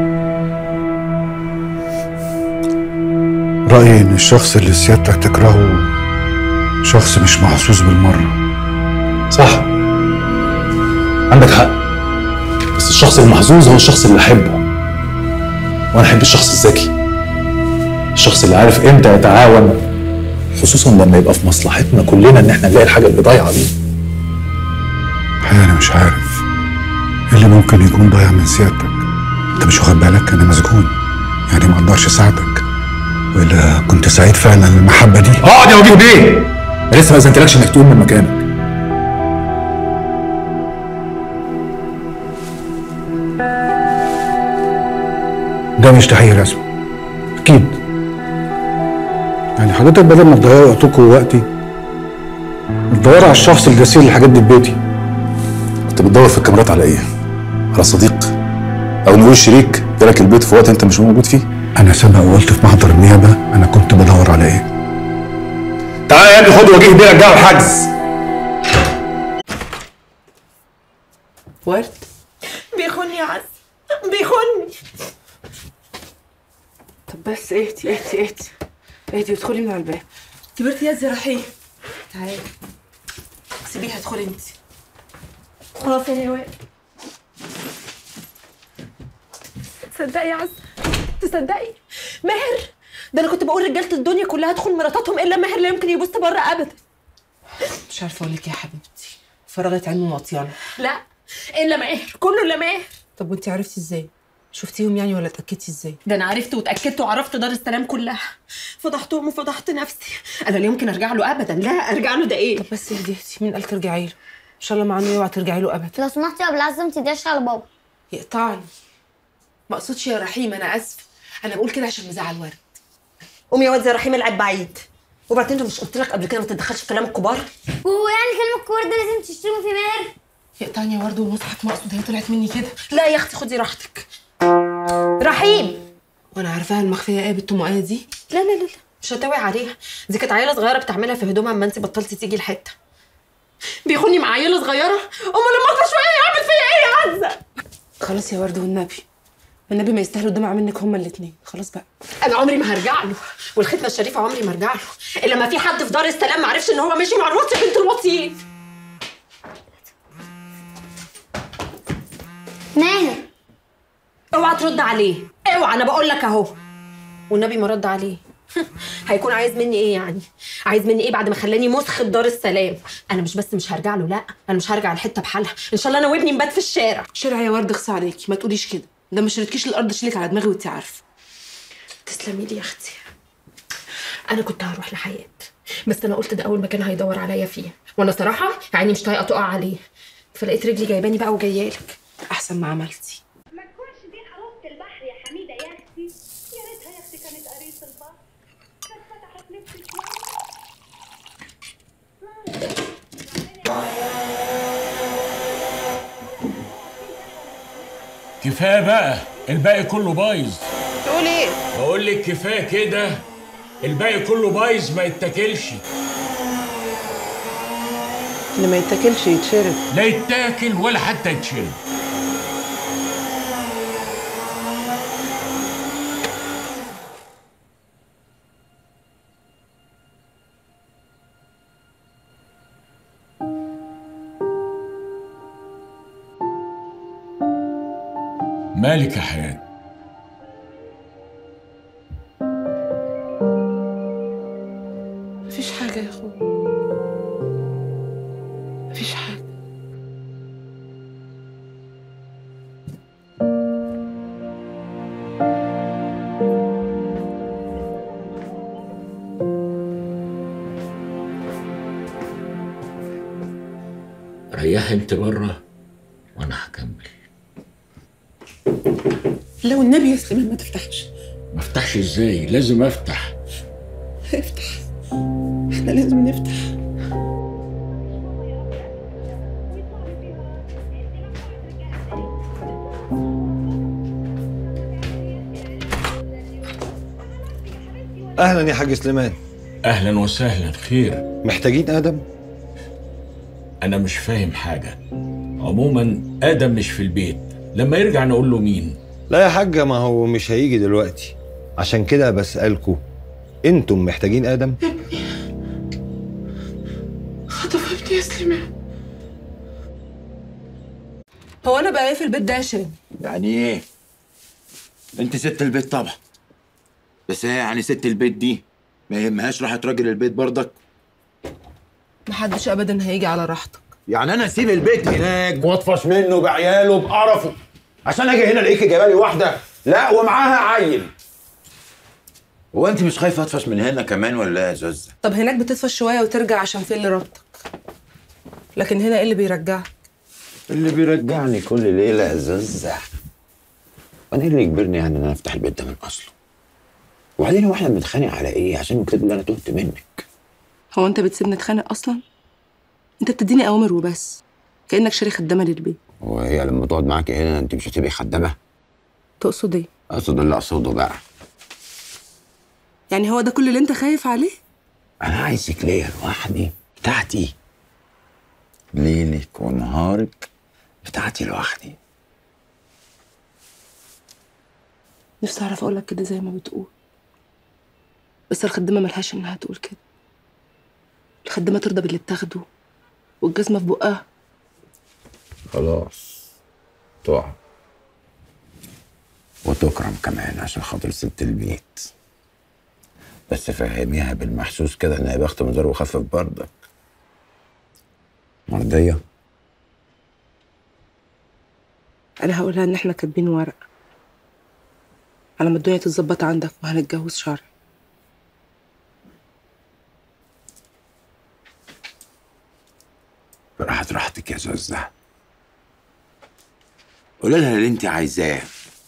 رأيي إن الشخص اللي سيادتك تكرهه شخص مش محظوظ بالمرة صح عندك حق بس الشخص المحظوظ هو الشخص اللي احبه وانا احب الشخص الذكي الشخص اللي عارف امتى يتعاون خصوصا لما يبقى في مصلحتنا كلنا ان احنا نلاقي الحاجه اللي ضايعه دي الحقيقة أنا مش عارف إيه اللي ممكن يكون ضايع من سيادتك أنت مش واخد بالك أنا مسجون يعني ما أقدرش أساعدك وإلا كنت سعيد فعلا المحبة دي اقعد يا وجيه بيه أنا لسه ما اذنتلكش انك تقوم من مكانك ده مش تحقيق رسمي أكيد يعني حضرتك بدل ما تضيعوا وقتكم ووقتي تدوروا على الشخص الجسير اللي الحاجات دي في بيتي كنت بتدور في الكاميرات على ايه على صديق او نقول شريك جالك البيت في وقت انت مش موجود فيه أنا سبق وقلت في محضر النيابة أنا كنت بدور على إيه تعالى يا ابني خد وجيه بيه رجعه الحجز ورد بيخوني يا عز بيخوني طب بس اهدي اهدي اهدي اهدي وادخلي من على الباب كبرتي يا زي رحيم تعالي سيبيها ادخلي انت خلاص يا نوال تصدقي يا عز تصدقي ماهر ده انا كنت بقول رجاله الدنيا كلها تدخل مراتاتهم الا ماهر لا يمكن يبص بره ابدا مش عارفه اقول لك يا حبيبتي فرغت عينه مطيانه لا الا ماهر كله الا ماهر طب وانت عرفتي ازاي شفتيهم يعني ولا اتاكدتي ازاي ده انا عرفت واتاكدت وعرفت دار السلام كلها فضحتهم وفضحت نفسي انا لا يمكن ارجع له ابدا لا ارجع له ده ايه طب بس اهدي اهدي مين قال ترجعي له ان شاء الله مع انه اوعى ترجعي له ابدا لو سمحتي يا بلعزة ما تديش على بابا يقطعني ما اقصدش يا رحيم انا اسف انا بقول كده عشان مزعل ورد قومي يا واد زي رحيم العب بعيد وبعدين انت مش قلت لك قبل كده ما تتدخلش في كلام الكبار وهو يعني كلمة الكبار ده لازم تشتموا في ماهر يقطعني يا ورد والمصحف مقصود هي طلعت مني كده لا يا اختي خدي راحتك رحيم وانا عارفاها المخفيه ايه بنت ام ايه دي لا لا لا لا مش هتوي عليها دي كانت عيله صغيره بتعملها في هدومها اما انت بطلتي تيجي الحته بيخوني مع عيله صغيره امال لما اكبر شويه يعمل فيا ايه يا عزه خلاص يا ورد والنبي والنبي ما يستاهلوا الدمع منك هما الاثنين خلاص بقى انا عمري ما هرجع له والختمه الشريفه عمري ما ارجع له الا ما في حد في دار السلام ما عرفش ان هو ماشي مع الوطي بنت الوطيين ماهر اوعى ترد عليه اوعى انا بقول لك اهو والنبي ما رد عليه هيكون عايز مني ايه يعني عايز مني ايه بعد ما خلاني مسخ دار السلام انا مش بس مش هرجع له لا انا مش هرجع الحته بحالها ان شاء الله انا وابني نبات في الشارع شارع يا ورد اخصى عليكي ما تقوليش كده ده ما شريتكيش الارض شيلك على دماغي وانت عارفه تسلمي لي يا اختي انا كنت هروح لحياة بس انا قلت ده اول مكان هيدور عليا فيه وانا صراحه عيني مش طايقه تقع عليه فلقيت رجلي جايباني بقى وجايالك احسن ما عملتي ما تكونش دي عروسة البحر يا حميدة يا أختي يا ريتها يا أختي كانت قريص البحر كانت فتحت نفسي كفايه بقى الباقي كله بايظ تقول ايه بقول لك كفايه كده الباقي كله بايظ ما يتاكلش اللي ما يتاكلش يتشرب لا يتاكل ولا حتى يتشرب مالك يا حياة مفيش حاجه يا اخويا مفيش حاجه ريحي انت بره وانا هكمل لو النبي يا سليمان ما تفتحش ما افتحش ازاي لازم افتح افتح احنا لازم نفتح اهلا يا حاج سليمان اهلا وسهلا خير محتاجين ادم انا مش فاهم حاجه عموما ادم مش في البيت لما يرجع نقول له مين لا يا حاجه ما هو مش هيجي دلوقتي عشان كده بسالكوا انتم محتاجين ادم خطف ابني يا سليمان هو انا بقى ايه في البيت ده يا شيرين يعني ايه؟ انت ست البيت طبعا بس هي يعني ست البيت دي ما يهمهاش راحة راجل البيت برضك محدش ابدا هيجي على راحتك يعني انا اسيب البيت هناك واطفش منه بعياله بقرفه عشان اجي هنا الاقيكي جايبه لي واحده لا ومعاها عيل هو انت مش خايفه اطفش من هنا كمان ولا ايه يا زوزه؟ طب هناك بتطفش شويه وترجع عشان في اللي ربطك لكن هنا ايه اللي بيرجعك اللي بيرجعني كل ليله يا زوزه وانا ايه اللي يجبرني يعني ان انا افتح البيت ده من اصله وبعدين هو احنا بنتخانق على ايه عشان يكتبوا لي انا تهت منك هو انت بتسيبني اتخانق اصلا انت بتديني اوامر وبس كانك شاري خدامه للبيت وهي لما تقعد معاكي هنا انت مش هتبقي خدامه تقصد ايه اقصد اللي اقصده بقى يعني هو ده كل اللي انت خايف عليه انا عايزك ليا لوحدي بتاعتي ليلك ونهارك بتاعتي لوحدي نفسي اعرف اقول لك كده زي ما بتقول بس الخدامه ملهاش انها تقول كده الخدامه ترضى باللي بتاخده والجزمه في بقها خلاص تقع وتكرم كمان عشان خاطر ست البيت بس فهميها بالمحسوس كده ان هي بخت مدار وخفف برضك مرضية انا هقولها ان احنا كاتبين ورق على ما الدنيا تتظبط عندك وهنتجوز شرعي براحة راحتك يا زوزة قولي لها اللي انت عايزاه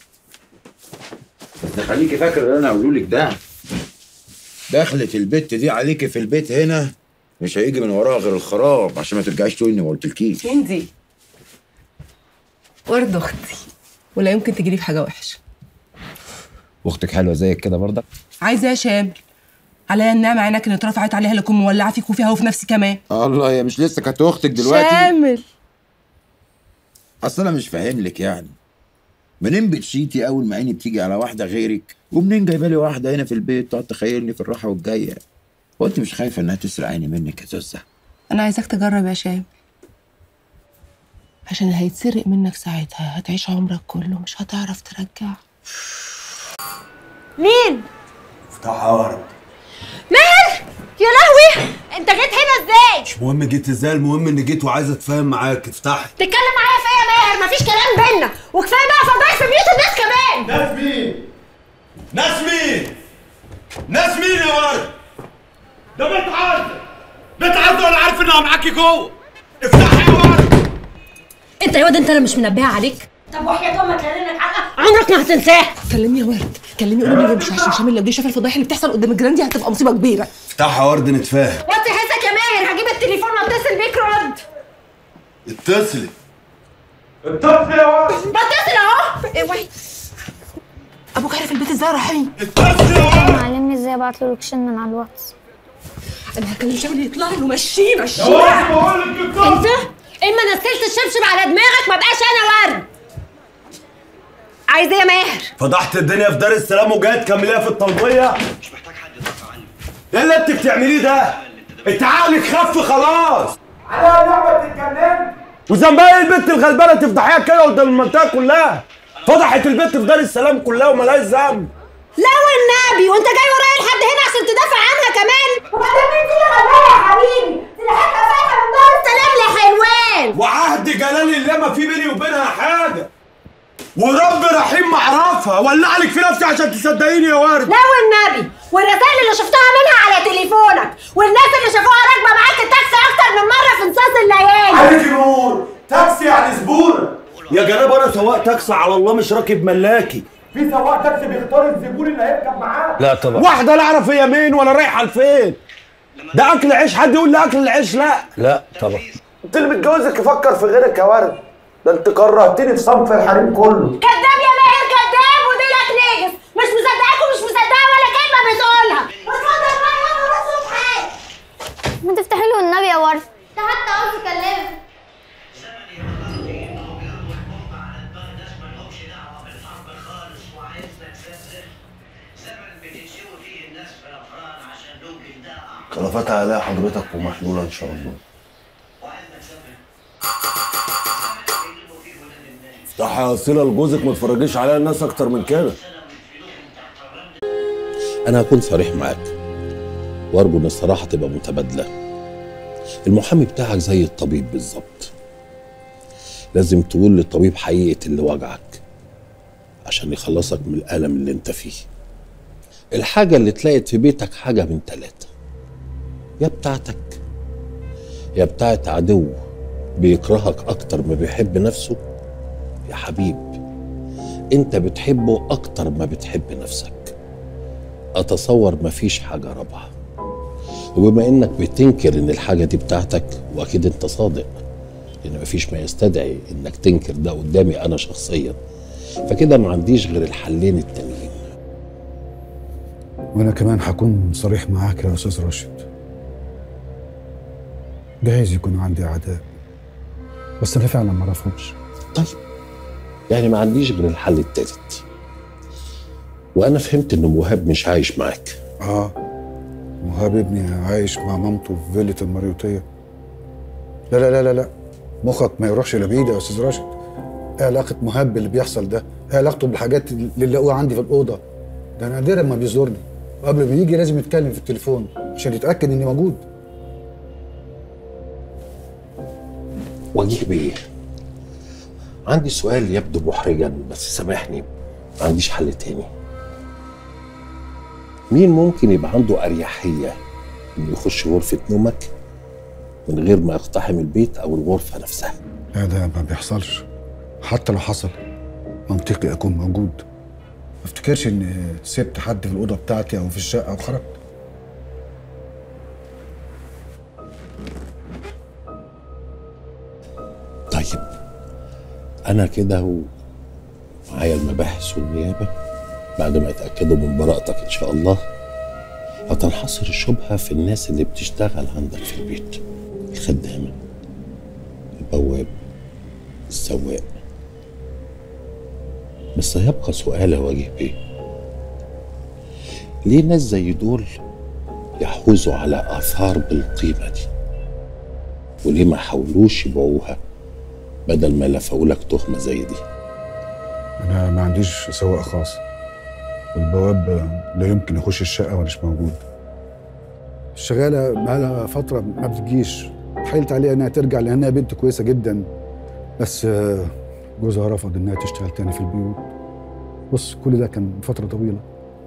بس خليكي فاكر اللي انا هقوله لك ده دخلت البت دي عليكي في البيت هنا مش هيجي من وراها غير الخراب عشان ما ترجعيش تقولي اني ما قلتلكيش مين دي ورد اختي ولا يمكن تجيلي في حاجه وحشه واختك حلوه زيك كده برضك عايزه إيه يا شامل عليا النعمه عينك ان اترفعت عليها اللي تكون مولعه فيك وفيها وفي نفسي كمان الله يا مش لسه كانت اختك دلوقتي شامل اصل انا مش فاهم لك يعني منين بتشيتي اول ما عيني بتيجي على واحده غيرك ومنين جايبه لي واحده هنا في البيت تقعد تخيلني في الراحه والجايه هو انت مش خايفه انها تسرق عيني منك يا زوزه انا عايزاك تجرب يا شامل عشان اللي هيتسرق منك ساعتها هتعيش عمرك كله مش هتعرف ترجع مين؟ افتحها ورد ماهر يا لهوي انت جيت هنا ازاي؟ مش مهم جيت ازاي المهم ان جيت وعايز اتفاهم معاك افتحي تتكلم معايا في ايه يا ماهر مفيش كلام بينا وكفايه بقى فضايح في بيوت الناس كمان ناس مين؟ ناس مين؟ ناس مين يا ورد؟ ده بيت عرض بيت عرض وانا عارف انها معاكي جوه انت يا واد انت انا مش منبهه عليك طب وحياة امك لانك علقه عمرك ما هتنساها كلمني يا ورد كلمني قولي ما يمشي عشان شامل لو جه شاف الفضايح اللي بتحصل قدام الجيران دي هتبقى مصيبه كبيره افتحها ورد نتفاهم وطي حسك يا ماهر هجيب التليفون واتصل بيك رد اتصلي اتصلي يا ورد بتصل اهو اوعي ابوك عارف البيت ازاي رايحين معلمني ازاي ابعت له لوكيشن من على الواتس انا هكلم شامل يطلع له ماشيين انت اما نزلت الشبشب على دماغك ما بقاش انا ورد عايز ايه يا ماهر فضحت الدنيا في دار السلام وجاي تكمليها في الطلبيه مش محتاج حد يدافع عني ايه اللي انت بتعمليه ده؟ انت عقلك خف خلاص عليها نعمه تتجنن وذنبها ايه البنت الغلبانه تفضحيها كده قدام المنطقه كلها فضحت البنت في دار السلام كلها وملهاش ذنب لا والنبي وانت جاي ورايا لحد هنا عشان تدافع عنها كمان وبعدين مين دي اللي غلبانه يا حبيبي دي لحقتها فايحه من دار السلام لحلوان وعهد جلال الله ما في بيني وبينها حاجه ورب رحيم معرفها ولع لك في نفسي عشان تصدقيني يا ورد لا والنبي والرسائل اللي شفتها منها على تليفونك والناس اللي شافوها راكبه معاك التاكسي اكتر من مره في نصاص الليالي عليك نور تاكسي يعني زبونه يا جناب انا سواق تاكسي على الله مش راكب ملاكي في سواق تاكسي بيختار الزبون اللي هيركب معاه لا طبعا واحده لا اعرف هي مين ولا رايحه لفين ده اكل عيش حد يقول لي اكل العيش لا لا طبعا انت اللي متجوزك يفكر في غيرك يا ورد ده انت كرهتني في صنف الحريم كله كذاب يا ماهر كذاب وديلك نجس مش مصدقاك ومش مصدقه ولا كلمه بتقولها اتفضل بقى يلا بس في حاجه ما تفتحي له النبي يا ورد ده حتى عاوز يكلمك خلافات عليها حضرتك ومحلوله ان شاء الله صح يا اصيله لجوزك ما تفرجيش عليها الناس اكتر من كده انا هكون صريح معاك وارجو ان الصراحه تبقى متبادله المحامي بتاعك زي الطبيب بالظبط لازم تقول للطبيب حقيقه اللي وجعك عشان يخلصك من الالم اللي انت فيه الحاجه اللي اتلقت في بيتك حاجه من ثلاثه يا بتاعتك يا بتاعت عدو بيكرهك اكتر ما بيحب نفسه يا حبيب انت بتحبه اكتر ما بتحب نفسك اتصور مفيش حاجه رابعه وبما انك بتنكر ان الحاجه دي بتاعتك واكيد انت صادق لان مفيش ما يستدعي انك تنكر ده قدامي انا شخصيا فكده ما عنديش غير الحلين التانيين وانا كمان هكون صريح معاك يا استاذ راشد جايز يكون عندي اعداء بس انا فعلا ما اعرفهمش طيب يعني ما عنديش غير الحل التالت وانا فهمت ان مهاب مش عايش معاك اه مهاب ابني عايش مع مامته في فيلة المريوطية لا لا لا لا لا مخك ما يروحش لبعيد يا استاذ راشد ايه علاقة مهاب باللي بيحصل ده؟ ايه علاقته بالحاجات اللي لقوها عندي في الأوضة؟ ده نادرا ما بيزورني وقبل ما يجي لازم يتكلم في التليفون عشان يتأكد إني موجود وجيه بيه عندي سؤال يبدو محرجا بس سامحني ما عنديش حل تاني مين ممكن يبقى عنده أريحية إنه يخش غرفة نومك من غير ما يقتحم البيت أو الغرفة نفسها لا ده ما بيحصلش حتى لو حصل منطقي أكون موجود ما افتكرش إني سبت حد في الأوضة بتاعتي أو في الشقة وخرجت طيب أنا كده ومعايا المباحث والنيابة بعد ما يتأكدوا من براءتك إن شاء الله هتنحصر الشبهة في الناس اللي بتشتغل عندك في البيت الخدامة البواب السواق بس هيبقى سؤال أواجه بيه ليه ناس زي دول يحوزوا على آثار بالقيمة دي وليه ما حاولوش يبيعوها بدل ما لفقوا لك تهمة زي دي أنا ما عنديش سواق خاص والبواب لا يمكن يخش الشقة وأنا مش موجود الشغالة بقالها فترة ما بتجيش حايلت عليها إنها ترجع لأنها بنت كويسة جدا بس آه، جوزها رفض إنها تشتغل تاني في البيوت بص كل ده كان فترة طويلة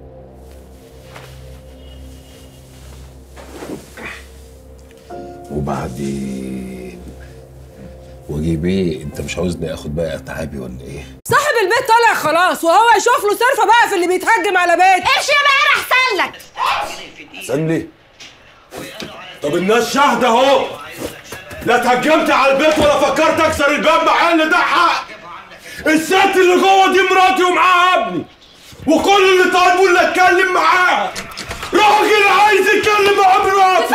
وبعدين وجي بيه انت مش عاوزني اخد بقى اتعابي ولا ايه؟ صاحب البيت طالع خلاص وهو يشوف له صرفه بقى في اللي بيتهجم على بيت امشي يا ماهر احسن لك احسن لي طب الناس شاهده اهو لا اتهجمت على البيت ولا فكرت اكسر الباب مع ان ده حق الست اللي جوه دي مراتي ومعاها ابني وكل اللي طالبه اللي اتكلم معاها راجل عايز يتكلم مع مراته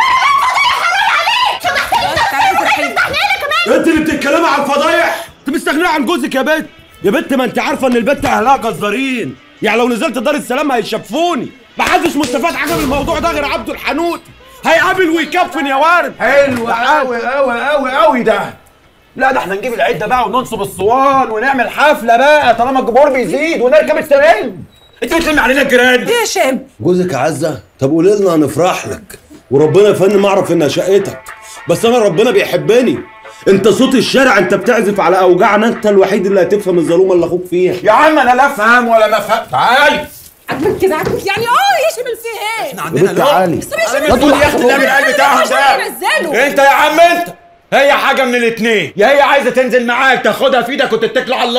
انت اللي بتتكلمي عن فضايح انت مستغنيه عن جوزك يا بنت يا بنت ما انت عارفه ان البنت اهلها جزارين يعني لو نزلت دار السلام هيشفوني محدش مستفاد حاجه من الموضوع ده غير عبده الحنوت هيقابل ويكفن يا وارد حلو قوي قوي قوي قوي ده لا ده احنا نجيب العده بقى وننصب الصوان ونعمل حفله بقى طالما الجمهور بيزيد ونركب الترند انت بتلمي علينا الجيران يا شام جوزك عزة طب قولي لنا هنفرح لك وربنا يفن ما اعرف انها شقتك بس انا ربنا بيحبني انت صوت الشارع انت بتعزف على اوجاعنا انت الوحيد اللي هتفهم الظلومه اللي اخوك فيها يا عم انا لا افهم ولا ما افهم تعالي عجبك كده عجبك يعني اه يشمل فيه ايه احنا عندنا بنت تعالي. بس مش ما تقول يا اختي ده من القلب بتاعهم ده نزله انت يا عم انت هي حاجه من الاتنين يا هي عايزه تنزل معاك تاخدها في ايدك وتتكل على الله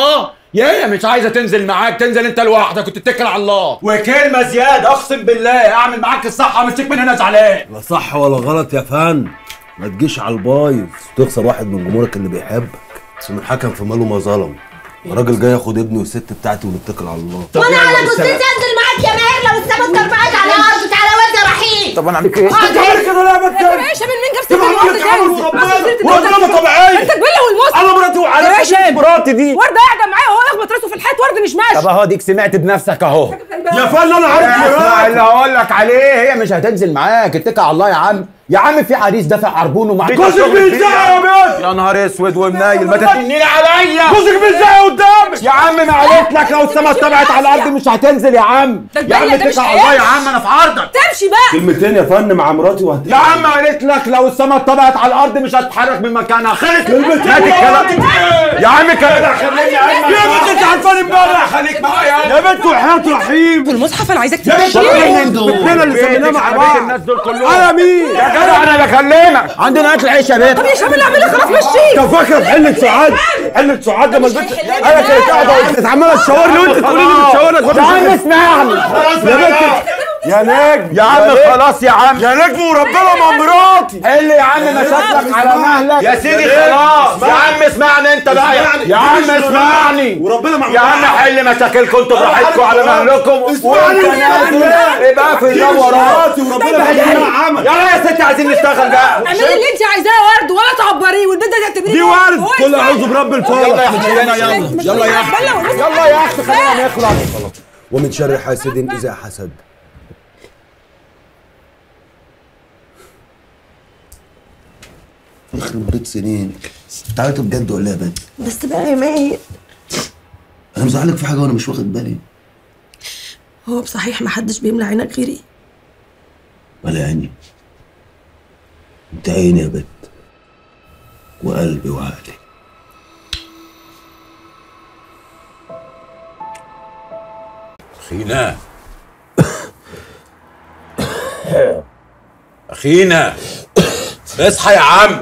يا هي مش عايزه تنزل معاك تنزل انت لوحدك وتتكل على الله وكلمه زياده اقسم بالله اعمل معاك الصح امسك من هنا زعلان لا صح ولا غلط يا فن ما تجيش على البايظ تخسر واحد من جمهورك اللي بيحبك بس من حكم في ماله ما ظلم الراجل جاي ياخد ابني والست بتاعتي ونتكل على الله وانا على جثتي انزل معاك يا ماهر لو السما اترفعت على الارض تعالى وانت يا رحيم طب انا اعمل ايه؟ اقعد هنا. كده لا انت باشا من مين جاب سيره طبعا الورد كده عمل تاني؟ ربنا. أصل سيرة ورد الورد لما طبيعية. انت كبيرة والمصر أنا مراتي وعلى يا فكرة باشا مراتي دي. ورده قاعده معايا وهو يخبط راسه في الحيط ورد مش ماشي طب اهو ديك سمعت بنفسك اهو يا فن انا عارف مراتي. اللي هقول لك عليه هي مش هتنزل معاك اتكل على الله يا عم يا عم في عريس دافع عربونه معاك جوزك بيزعق يا بنت. يا نهار اسود ومنيل ما تتنيني تتنيني عليا جوزك بيزعق قدامك يا عم ما قالت لك لو السما اتبعت على الارض مش هتنزل يا عم يا عم ده مش اتكل على الله يا هيمشي. عم انا في عرضك تمشي بقى كلمتين يا فن مع مراتي وهت يا عم قالت لك لو السما اتبعت على الارض مش هتتحرك من مكانها خلص كلمتين هات الكلام مراتي. يا عم كلام خليني يا بنت انت عارفان امبارح خليك معايا يا بنت وحياة رحيم والمصحف انا عايزاك يا بنت تمشي مين دول؟ احنا اللي سميناه مع بعض الناس دول كلهم انا مين؟ يا جدع انا بكلمك عندنا اكل عيش يا بنت طب يا شباب اللي اعمل خلاص مشي انت فاكره في حله سعاد حله سعاد لما البنت انا كنت قاعده كانت عماله تشاور لي وانت تقولي لي بتشاور لك يا عم اسمعني يا بنت يا نجم يا عم خلاص يا عم يا نجم وربنا ما مراتي حل يا عم مشاكلك على مهلك يا سيدي خلاص يا عم اسمعني انت بقى يا, يا عم اسمعني وربنا ما يا عم حل مشاكلكم انتوا براحتكم على مهلكم اسمعني وانت نازل يبقى في الجو وراك وربنا ما يعمل عمل يلا يا ستي عايزين نشتغل بقى اعملي اللي انت عايزاه يا ورد ولا تعبريه والبنت دي تعتبريه دي ورد كل اعوذ برب الفلق يلا يا حسين يلا يلا يا اخي يلا يا اخي خلينا نخلص ومن شر حاسد اذا حسد يخرب بيت سنين تعالوا بجد ولا يا بنت بس بقى يا ماهر انا مزعلك في حاجه وانا مش واخد بالي هو بصحيح محدش بيملى عينك غيري ولا عيني انت عيني يا بنت وقلبي وعقلي أخينا أخينا اصحى يا عم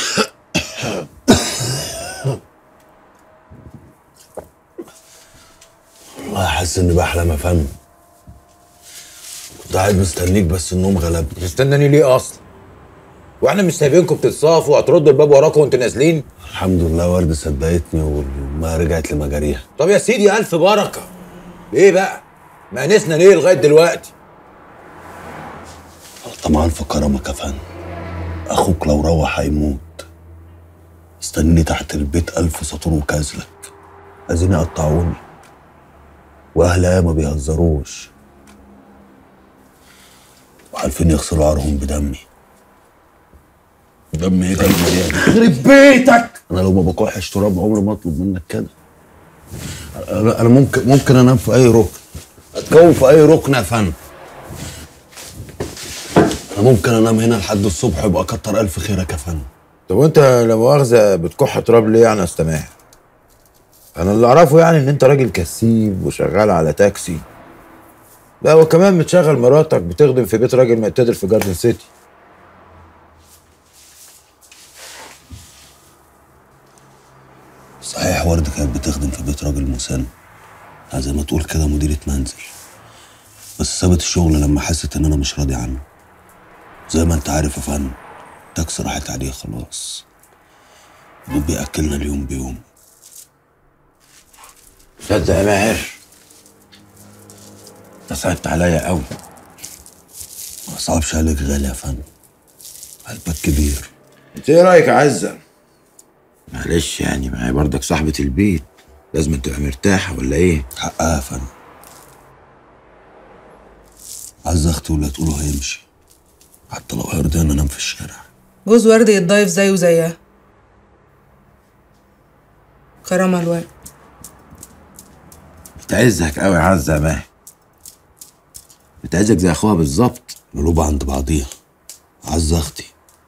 والله حاسس اني بحلم يا فندم كنت قاعد مستنيك بس النوم غلبني تستناني ليه أصلا؟ واحنا مش سايبينكم بتتصافوا وهتردوا الباب وراكم وانتوا نازلين؟ الحمد لله ورد صدقتني وما رجعت لمجاريها طب يا سيدي ألف بركة إيه بقى؟ ما نسنا ليه لغاية دلوقتي؟ طمعان في كرمك يا فندم اخوك لو روح هيموت استنيني تحت البيت الف سطور وكازلك عايزين يقطعوني واهلها ما بيهزروش وعارفين يغسلوا عارهم بدمي دم ايه كلمه دي يخرب بيتك انا لو ما بكحش تراب عمري ما اطلب منك كده انا أنا ممكن ممكن انام في اي ركن اتكون في اي ركن يا فندم انا ممكن انام هنا لحد الصبح يبقى كتر الف خيرك يا فندم طب وانت لا مؤاخذة بتكح تراب ليه يعني يا استماح؟ انا اللي اعرفه يعني ان انت راجل كسيب وشغال على تاكسي لا وكمان بتشغل مراتك بتخدم في بيت راجل معتدل في جاردن سيتي صحيح وردة كانت بتخدم في بيت راجل مسن يعني زي ما تقول كده مديرة منزل بس سابت الشغل لما حست ان انا مش راضي عنه زي ما انت عارف يا فندم تاكسي راحت عليه خلاص دول بياكلنا اليوم بيوم صدق يا ماهر انت صعبت عليا قوي ما صعبش عليك غالي يا فندم قلبك كبير انت ايه رايك يا عزه معلش يعني معايا برضك صاحبه البيت لازم تبقى مرتاحه ولا ايه حقها يا فندم عايز اختي ولا تقولوا هيمشي حتى لو هيرضينا انام في الشارع جوز ورد يتضايف زيه وزيها كرامة الورد بتعزك قوي يا عزه يا ماهر بتعزك زي اخوها بالظبط قلوب عند بعضيها عز اختي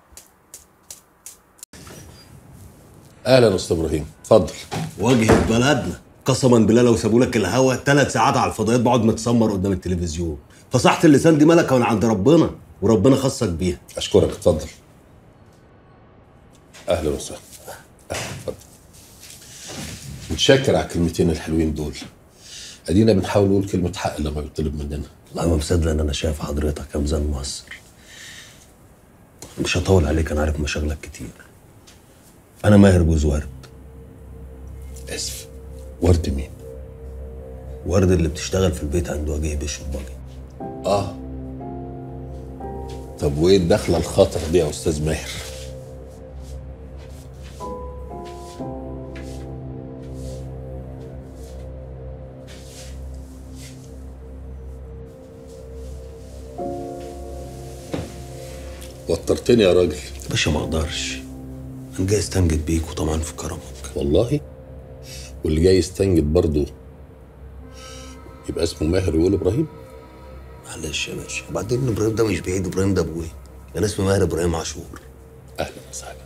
اهلا استاذ ابراهيم اتفضل واجهة بلدنا قسما بالله لو سابوا لك الهوا ثلاث ساعات على الفضائيات بقعد متسمر قدام التلفزيون فصحة اللسان دي ملكة من عند ربنا وربنا خصك بيها اشكرك اتفضل اهلا وسهلا اهلا اتفضل متشكر على الكلمتين الحلوين دول ادينا بنحاول نقول كلمه حق لما بيطلب مننا والله ما مصدق ان انا شايف حضرتك يا ميزان مصر مش هطول عليك انا عارف مشاغلك كتير انا ماهر جوز ورد اسف ورد مين ورد اللي بتشتغل في البيت عند وجيه بالشرباجي اه طب وايه الدخله الخطر دي يا استاذ ماهر وترتني يا راجل يا باشا ما اقدرش انا جاي استنجد بيك وطبعا في كرمك والله واللي جاي يستنجد برضه يبقى اسمه ماهر ويقول ابراهيم معلش يا باشا وبعدين ابراهيم ده مش بعيد ابراهيم ده ابويا انا اسمي ماهر ابراهيم عاشور اهلا وسهلا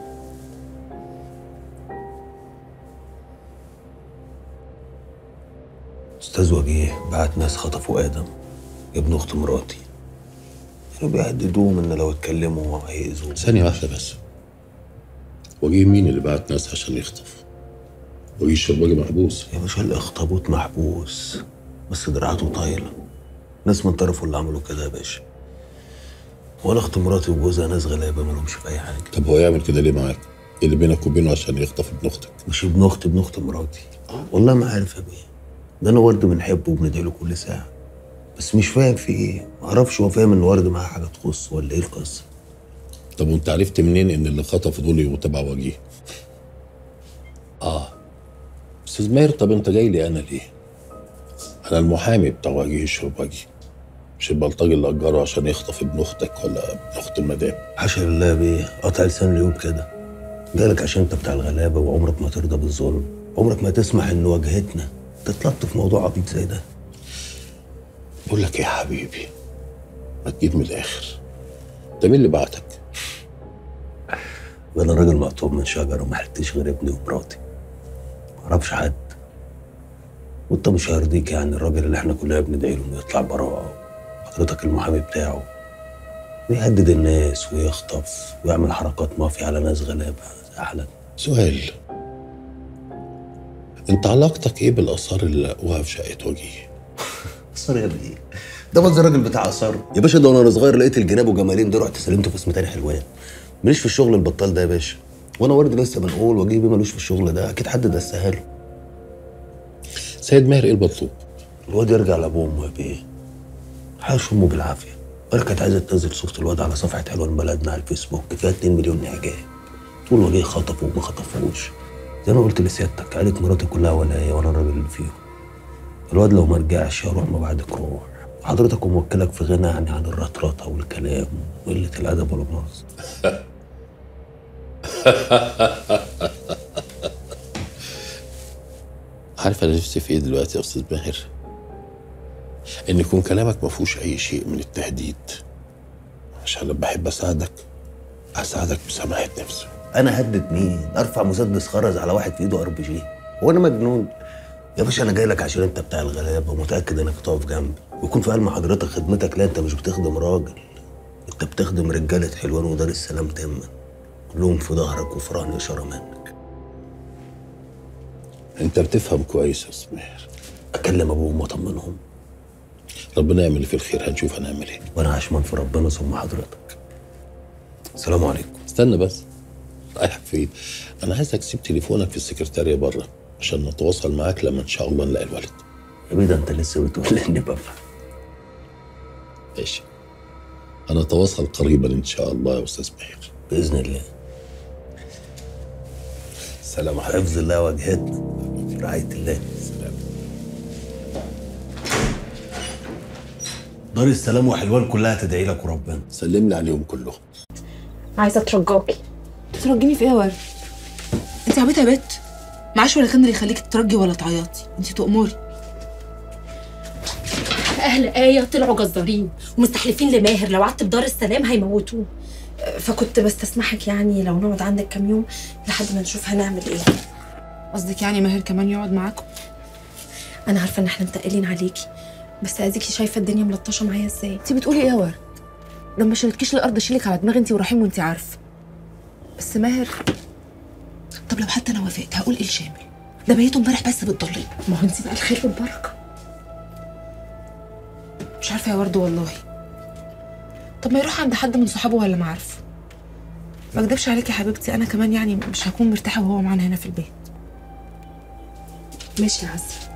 استاذ وجيه بعت ناس خطفوا ادم ابن اخت مراتي كانوا بيهددوهم ان لو اتكلموا هيأذوه ثانية واحدة بس وجيه مين اللي بعت ناس عشان يخطف؟ وجيه الشرباجي محبوس يا باشا الاخطبوط محبوس بس دراعاته طايله ناس من طرفه اللي عملوا كده يا باشا ولا اخت مراتي وجوزها ناس غلابه مالهمش في اي حاجه طب هو يعمل كده ليه معاك؟ ايه اللي بينك وبينه عشان يخطف ابن اختك؟ مش ابن اختي ابن اخت مراتي والله ما عارف يا بيه ده انا ورد بنحبه وبندعي له كل ساعه بس مش فاهم في ايه ما اعرفش هو فاهم ان ورد معاه حاجه تخص ولا ايه القصه طب وانت عرفت منين ان اللي خطفوا دول يبقوا تبع وجيه؟ اه استاذ ماهر طب انت جاي لي انا ليه؟ انا المحامي بتاع وجيه الشرباجي مش البلطجي اللي اجره عشان يخطف ابن اختك ولا ابن اخت المدام حاشا لله بيه قطع لسان اليوم كده جالك عشان انت بتاع الغلابه وعمرك ما ترضى بالظلم عمرك ما تسمح ان واجهتنا تتلط في موضوع عبيط زي ده بقول لك ايه يا حبيبي ما تجيب من الاخر ده مين اللي بعتك؟ انا راجل مقطوع من شجره وما حلتش غير ابني ومراتي ما اعرفش حد وانت مش هيرضيك يعني الراجل اللي احنا كلنا بندعي له انه يطلع براءه حضرتك المحامي بتاعه ويهدد الناس ويخطف ويعمل حركات مافيا على ناس غلابه احلى سؤال انت علاقتك ايه بالاثار اللي لقوها في شقه وجيه؟ اثار يا ابني ده بس الراجل بتاع اثار يا باشا ده وانا صغير لقيت الجناب وجمالين ده رحت سلمته في اسم تاني حلوان ماليش في الشغل البطال ده يا باشا وانا ورد لسه بنقول وجيه بيه ملوش في الشغل ده اكيد حد دسها له سيد ماهر ايه المطلوب؟ الواد يرجع لابوه وامه يا بيه حاش امه بالعافيه وانا كانت عايزه تنزل صوره الواد على صفحه حلوان بلدنا على الفيسبوك فيها 2 مليون اعجاب تقول وجيه خطفه وما خطفوش زي ما قلت لسيادتك عيله مراتي كلها ولايه وانا الراجل اللي فيهم الواد لو ما رجعش هروح ما بعدك روح حضرتك وموكلك في غنى يعني عن الرطرطه والكلام وقله الادب ولا مؤاخذه عارف انا نفسي في ايه دلوقتي يا استاذ ماهر؟ ان يكون كلامك ما فيهوش اي شيء من التهديد عشان لما بحب اساعدك اساعدك بسماحه نفسي انا هدد مين ارفع مسدس خرز على واحد في ايده ار بي جي هو انا مجنون يا باشا انا جاي لك عشان انت بتاع الغلابه ومتاكد انك تقف جنبي ويكون في علم حضرتك خدمتك لا انت مش بتخدم راجل انت بتخدم رجاله حلوان ودار السلام تاما كلهم في ظهرك وفي رهن اشاره منك انت بتفهم كويس يا استاذ ماهر اكلم ابوهم واطمنهم ربنا يعمل اللي فيه الخير هنشوف هنعمل ايه وانا عشمان في ربنا ثم حضرتك السلام عليكم استنى بس رايح فين انا عايزك تسيب تليفونك في السكرتاريه بره عشان نتواصل معاك لما ان شاء الله نلاقي الولد يا بيه ده انت لسه بتقول اني بفهم ماشي هنتواصل قريبا ان شاء الله يا استاذ ماهر باذن الله سلام عليكم حفظ الله واجهتنا في رعايه الله سلام دار السلام وحلوان كلها تدعي لك وربنا سلم لي عليهم كلهم عايزه اترجاكي ترجيني في ايه يا ورد انت عبيطه يا بت معاش ولا كان اللي يخليك تترجي ولا تعيطي انت تؤمري اهل ايه طلعوا جزارين ومستحلفين لماهر لو قعدت في دار السلام هيموتوه فكنت بستسمحك يعني لو نقعد عندك كام يوم لحد ما نشوف هنعمل ايه قصدك يعني ماهر كمان يقعد معاكم انا عارفه ان احنا متقلين عليكي بس اديكي شايفه الدنيا ملطشه معايا ازاي انت بتقولي ايه يا ورد لما شلتكيش الارض اشيلك على دماغي انت ورحيم وانت عارفه بس ماهر طب لو حتى انا وافقت هقول ايه لشامل ده بيته امبارح بس بالضليل ما هو انت بقى الخير والبركه مش عارفه يا ورد والله طب ما يروح عند حد من صحابه ولا معارفه ما اكدبش عليكي يا حبيبتي انا كمان يعني مش هكون مرتاحه وهو معانا هنا في البيت ماشي يا عزه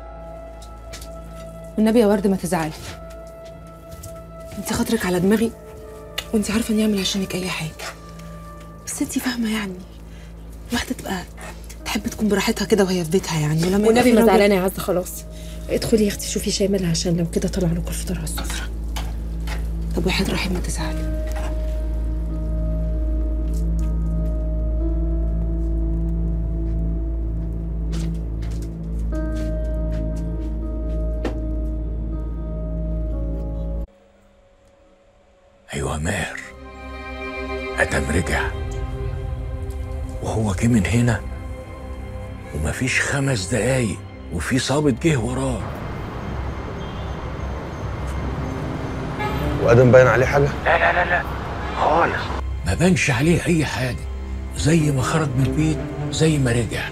والنبي يا ورد ما تزعلي انت خاطرك على دماغي وانت عارفه اني اعمل عشانك اي حاجه بس انت فاهمه يعني واحده تبقى تحب تكون براحتها كده وهي في بيتها يعني ولما يبقى والنبي في ما راجل- زعلانه يا عزه خلاص ادخلي يا اختي شوفي شامل عشان لو كده طلع لكم الفطار على السفره طب واحد رحيم ما تزعلي ايوه ماهر ادم رجع وهو جه من هنا ومفيش خمس دقايق وفي صابت جه وراه وادم باين عليه حاجه لا لا لا لا خالص ما بانش عليه اي حاجه زي ما خرج من البيت زي ما رجع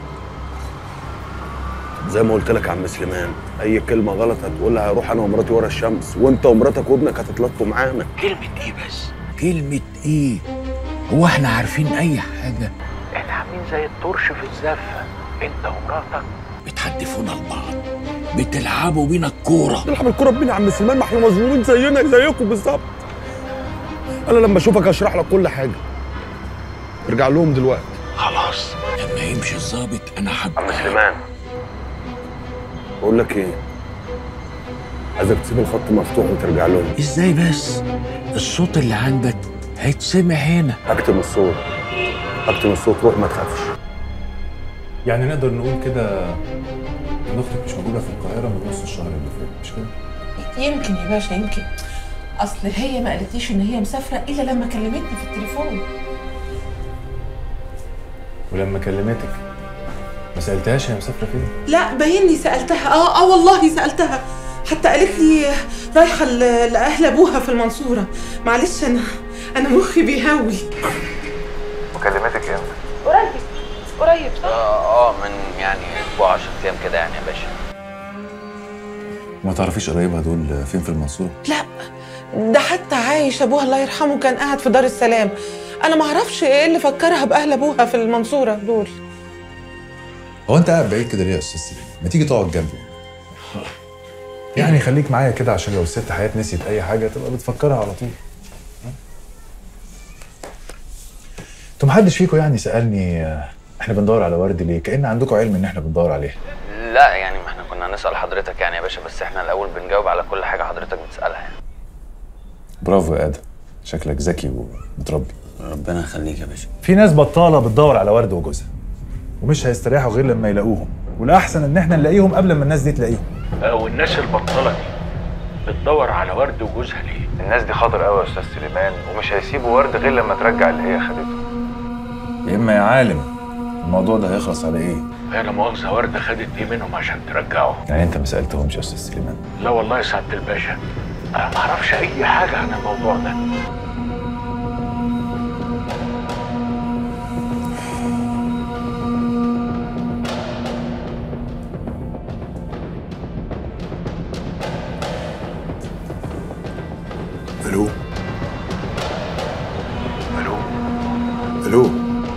زي ما قلت لك يا عم سليمان اي كلمه غلط هتقولها هروح انا ومراتي ورا الشمس وانت ومراتك وابنك هتتلطوا معانا كلمه ايه بس كلمه ايه هو احنا عارفين اي حاجه احنا عاملين زي الطرش في الزفه انت ومراتك بتحدفونا لبعض بتلعبوا بينا الكوره تلعب الكوره بينا يا عم سليمان ما احنا مظلومين زينا زيكم بالظبط انا لما اشوفك هشرح لك كل حاجه ارجع لهم دلوقتي خلاص لما يمشي الظابط انا حب عم سليمان بقول لك ايه عايزك تسيب الخط مفتوح وترجع لهم ازاي بس الصوت اللي عندك هيتسمع هنا اكتم الصوت اكتم الصوت روح ما تخافش يعني نقدر نقول كده ان اختك مش موجوده في القاهره من نص الشهر اللي فات مش كده؟ يمكن يا باشا يمكن اصل هي ما قالتليش ان هي مسافره الا لما كلمتني في التليفون ولما كلمتك ما سالتهاش هي مسافره فين؟ لا باينني سالتها اه اه والله سالتها حتى قالت لي رايحه ل- لاهل ابوها في المنصوره معلش انا انا مخي بيهوي وكلمتك امتى؟ قريب قريب صح اه اه من يعني اسبوع 10 ايام كده يعني يا باشا ما تعرفيش قرايبها دول فين في المنصوره؟ لا ده حتى عايش ابوها الله يرحمه كان قاعد في دار السلام انا ما اعرفش ايه اللي فكرها باهل ابوها في المنصوره دول هو انت قاعد بعيد كده ليه يا استاذ سليم؟ ما تيجي تقعد جنبي يعني خليك معايا كده عشان لو الست حياة نسيت اي حاجه تبقى بتفكرها على طول انتوا محدش فيكم يعني سالني آه، احنا بندور على ورد ليه كان عندكم علم ان احنا بندور عليها لا يعني ما احنا كنا نسال حضرتك يعني يا باشا بس احنا الاول بنجاوب على كل حاجه حضرتك بتسالها يعني برافو يا ادم شكلك ذكي ومتربي ربنا يخليك يا باشا في ناس بطاله بتدور على ورد وجوزها ومش هيستريحوا غير لما يلاقوهم والاحسن ان احنا نلاقيهم قبل ما الناس دي تلاقيهم والناس البطاله دي بتدور على ورد وجوزها ليه الناس دي خطر قوي يا استاذ سليمان ومش هيسيبوا ورد غير لما ترجع اللي هي خدته يا اما يا عالم الموضوع ده هيخلص على ايه هي لا مؤاخذه ورده خدت ايه منهم عشان ترجعه يعني انت ما سالتهمش يا استاذ سليمان لا والله يا سعاده الباشا انا ما اعرفش اي حاجه عن الموضوع ده الو الو الو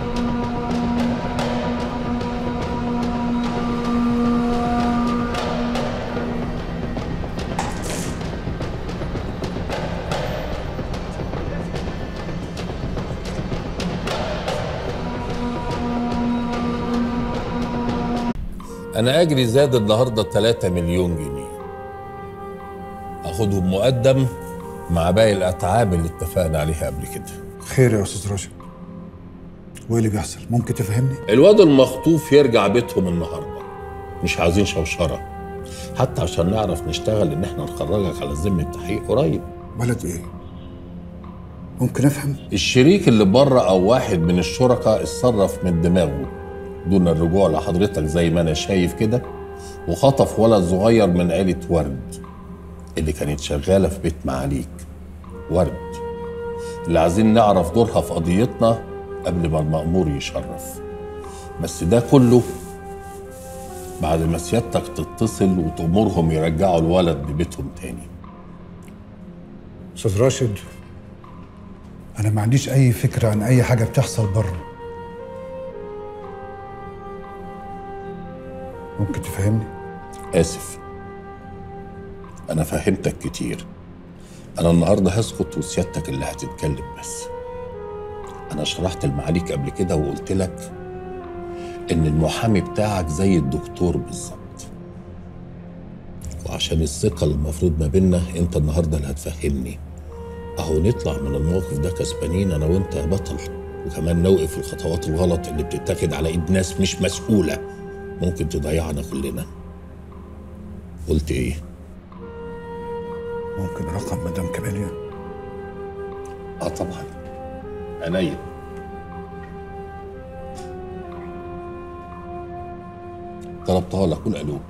انا اجري زاد النهارده 3 مليون جنيه اخدهم مقدم مع باقي الاتعاب اللي اتفقنا عليها قبل كده خير يا استاذ راشد وايه اللي بيحصل ممكن تفهمني الواد المخطوف يرجع بيتهم النهارده مش عايزين شوشره حتى عشان نعرف نشتغل ان احنا نخرجك على ذمه تحقيق قريب بلد ايه ممكن افهم الشريك اللي بره او واحد من الشركاء اتصرف من دماغه دون الرجوع لحضرتك زي ما انا شايف كده وخطف ولد صغير من عيلة ورد اللي كانت شغالة في بيت معاليك ورد اللي عايزين نعرف دورها في قضيتنا قبل ما المأمور يشرف بس ده كله بعد ما سيادتك تتصل وتأمرهم يرجعوا الولد لبيتهم تاني استاذ راشد انا ما عنديش اي فكره عن اي حاجه بتحصل بره ممكن تفهمني آسف أنا فهمتك كتير أنا النهاردة هسكت وسيادتك اللي هتتكلم بس أنا شرحت المعاليك قبل كده وقلت لك إن المحامي بتاعك زي الدكتور بالظبط وعشان الثقة المفروض ما بينا أنت النهاردة اللي هتفهمني أهو نطلع من الموقف ده كسبانين أنا وأنت يا بطل وكمان نوقف الخطوات الغلط اللي بتتاخد على إيد ناس مش مسؤولة ممكن تضيعنا كلنا قلت إيه؟ ممكن رقم مدام كاميليا اه طبعا عينيا طلبتها لك قول الو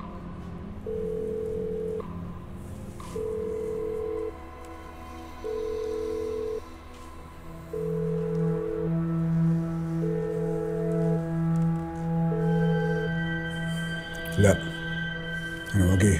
لا انا وجيه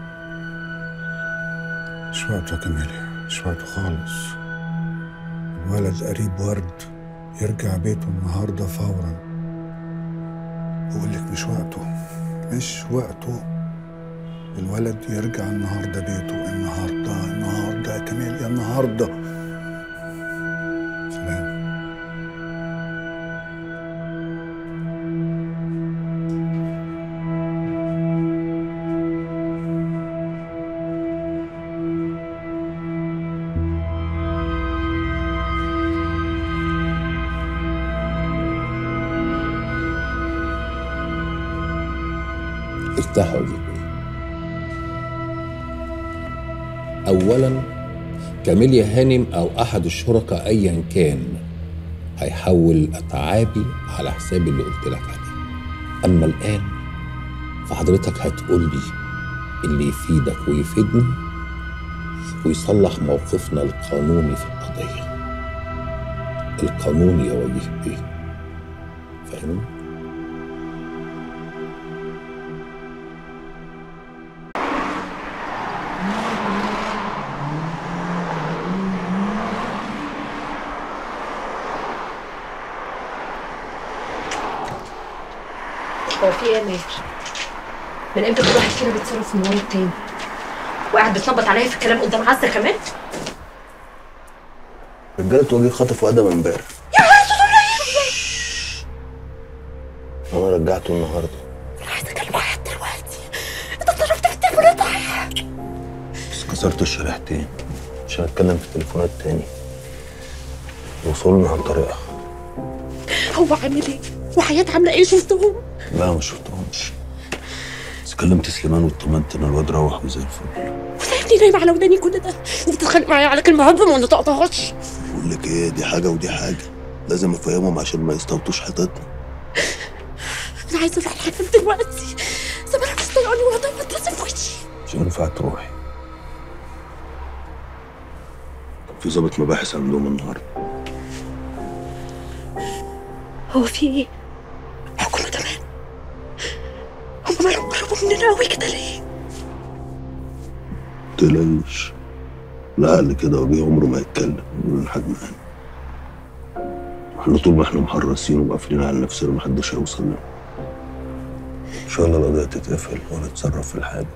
مش وقته يا كاميليا مش وقته خالص الولد قريب ورد يرجع بيته النهارده فورا بقول لك مش وقته مش وقته الولد يرجع النهارده بيته النهارده النهارده يا كاميليا النهارده سلام ارتاح يا وزير بيه. اولا كاميليا هانم او احد الشركاء ايا كان هيحول اتعابي على حساب اللي قلت لك عليه اما الان فحضرتك هتقول لي اللي يفيدك ويفيدني ويصلح موقفنا القانوني في القضيه القانوني يا وجيه بيه فاهمني هو في ايه يا ماهر؟ من امتى كل واحد فينا بيتصرف من ورا التاني؟ وقاعد بتنبط عليا في الكلام قدام عزه كمان؟ رجاله وجيه خطفوا ادم امبارح انا رجعته النهارده عايزه اكلم حياتي دلوقتي انت اتضربت في التليفون صحيح بس كسرت الشريحتين عشان اتكلم في التليفونات تاني وصولنا عن طريقها هو عامل ايه؟ وحياة عامله ايه شفتهم؟ لا ما شفتهمش بس كلمت سليمان واطمنت ان الواد روح وزي الفل وسايبني نايمه على وداني كل ده انت تتخانق معايا على كلمه هضم وما نطقطهاش بقول لك ايه دي حاجه ودي حاجه لازم افهمهم عشان ما يستوطوش حيطتنا انا عايزه اروح الحمام دلوقتي زمانك مستنقاني وهضم وترسم في وشي مش هينفع تروحي كان في ضابط مباحث عندهم النهارده هو في ايه؟ حكومة كمان هم مالهم قربوا مننا قوي كده ليه؟ تلاقيش العقل كده وجيه عمره ما يتكلم يقول لحد معانا احنا طول ما احنا محرصين وقافلين على نفسنا محدش هيوصل لنا ان شاء الله القضيه تتقفل ونتصرف في الحاجه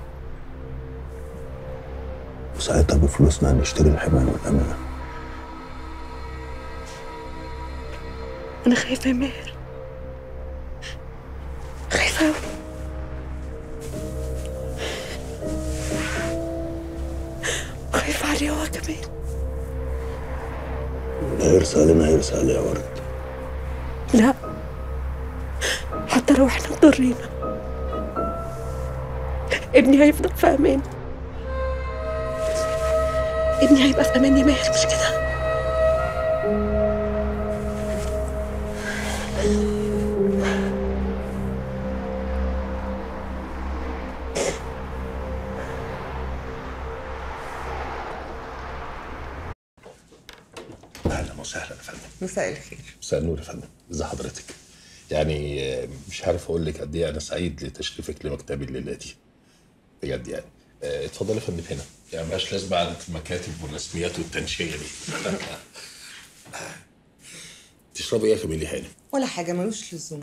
وساعتها بفلوسنا هنشتري الحمايه والامانه انا خايفه يا ماهر خايفه قوي خايفه عليه هو كمان لا هيرسى علينا هيرسى عليه يا ورد لا حتى لو احنا اضطرينا ابني هيفضل في امان ابني هيبقى في امان يا ماهر مش كده اهلا وسهلا يا فندم مساء الخير مساء النور يا فندم ازي حضرتك يعني آه، مش عارف اقول لك قد ايه انا سعيد لتشريفك لمكتبي الليله دي بجد يعني آه، اتفضلي يا فندم هنا يعني مبقاش لازم قعده المكاتب والرسميات والتنشيه دي تشربي ايه يا كميلي هاني؟ ولا حاجة ملوش لزوم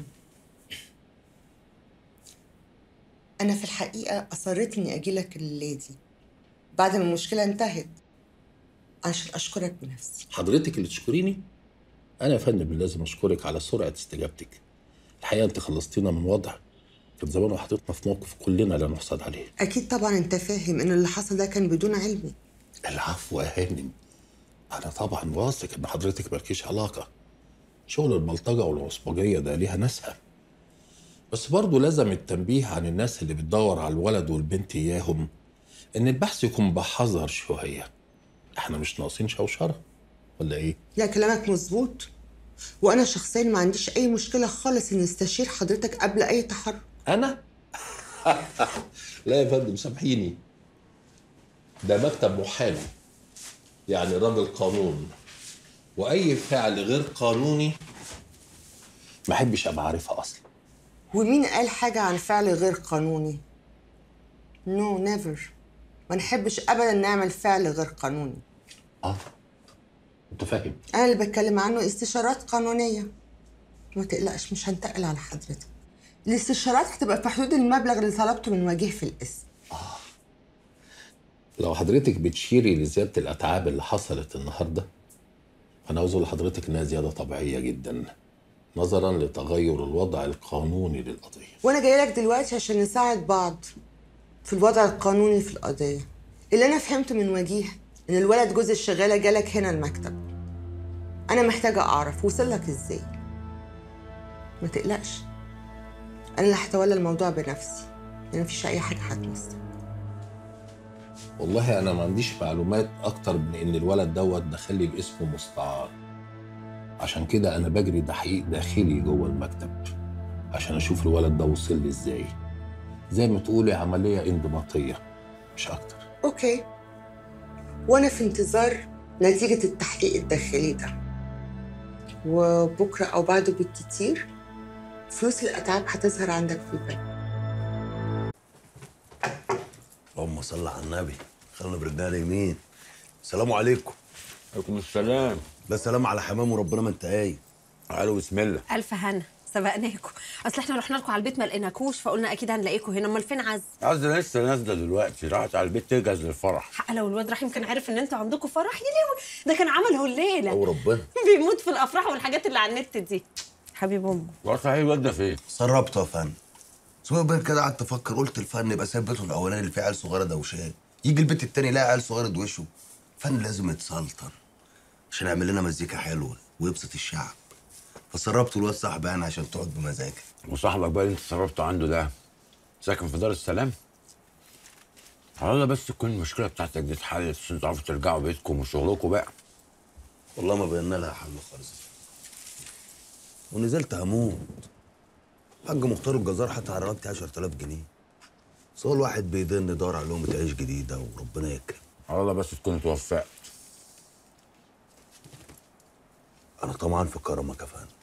أنا في الحقيقة أصريت إني أجيلك الليلة دي بعد ما المشكلة انتهت عشان أشكرك بنفسي حضرتك اللي تشكريني انا يا فندم اللي لازم اشكرك على سرعه استجابتك الحقيقه انت خلصتينا من وضع كان زمان وحطيتنا في موقف كلنا لا نحسد عليه أكيد طبعا أنت فاهم إن اللي حصل ده كان بدون علمي العفو يا هانم انا طبعا واثق ان حضرتك مالكيش علاقه شغل البلطجه والعصبجيه ده ليها ناسها بس برضه لازم التنبيه عن الناس اللي بتدور على الولد والبنت اياهم ان البحث يكون بحذر شويه احنا مش ناقصين شوشره ولا ايه لا كلامك مظبوط وأنا شخصيا ما عنديش أي مشكلة خالص إني استشير حضرتك قبل أي تحرك انا لا يا فندم سامحيني ده مكتب محامي يعني راجل قانون واي فعل غير قانوني ما احبش ابقى عارفها اصلا ومين قال حاجة عن فعل غير قانوني؟ نو no, نيفر ما نحبش أبدا نعمل فعل غير قانوني متفاهم أنا اللي بتكلم عنه استشارات قانونية ما تقلقش مش هنتقل على حضرتك الاستشارات هتبقى في حدود المبلغ اللي طلبته من وجيه في الاسم لو حضرتك بتشيري لزياده الاتعاب اللي حصلت النهارده انا عاوز اقول لحضرتك انها زياده طبيعيه جدا نظرا لتغير الوضع القانوني للقضيه وأنا جاية لك دلوقتي عشان نساعد بعض في الوضع القانوني في القضية اللي أنا فهمته من وجيه إن الولد جوز الشغالة جالك هنا المكتب أنا محتاجة أعرف وصل لك إزاي ما تقلقش أنا اللي هتولى الموضوع بنفسي لأن مفيش أي حاجة هتمسك والله انا ما عنديش معلومات اكتر من ان الولد دوت دخلي باسمه مستعار عشان كده انا بجري تحقيق داخلي جوه المكتب عشان اشوف الولد ده وصل لي ازاي زي ما تقولي عمليه انضباطيه مش اكتر أوكي وأنا في انتظار نتيجة التحقيق الداخلي ده وبكرة أو بعده بالكتير فلوس الأتعاب هتظهر عندك في البنك اللهم صل على النبي خلينا برجلنا يمين السلام عليكم عليكم السلام لا سلام على حمام وربنا ما انت قايل تعالوا بسم الله الف هنا سبقناكم اصل احنا رحنا لكم على البيت ما لقيناكوش فقلنا اكيد هنلاقيكم هنا امال فين عز عز لسه نازله دلوقتي راحت على البيت تجهز للفرح حق لو الواد رحيم كان عارف ان انتوا عندكم فرح يا لهوي ده كان عمله الليله او ربنا بيموت في الافراح والحاجات اللي على النت دي حبيب امه هو صحيح الواد ده فين؟ سربته يا فن سوى بين كده قعدت افكر قلت الفن يبقى سايب بيته الاولاني اللي فيه عيال صغيره دوشان يجي البيت التاني يلاقي عيال صغيره دوشه فن لازم يتسلطن عشان يعمل لنا مزيكا حلوه ويبسط الشعب فسربته الواد صاحبي انا عشان تقعد بمزاجك وصاحبك بقى اللي انت صرفته عنده ده ساكن في دار السلام؟ على الله بس تكون المشكله بتاعتك دي اتحلت عشان تعرفوا ترجعوا بيتكم وشغلكم بقى والله ما بينا لها حل خالص ونزلت هموت حاج مختار الجزار حتى على رقبتي 10000 جنيه بس هو الواحد بيدن يدور على لقمة عيش جديدة وربنا يكرم على الله بس تكون اتوفقت أنا طمعان في كرمك يا فندم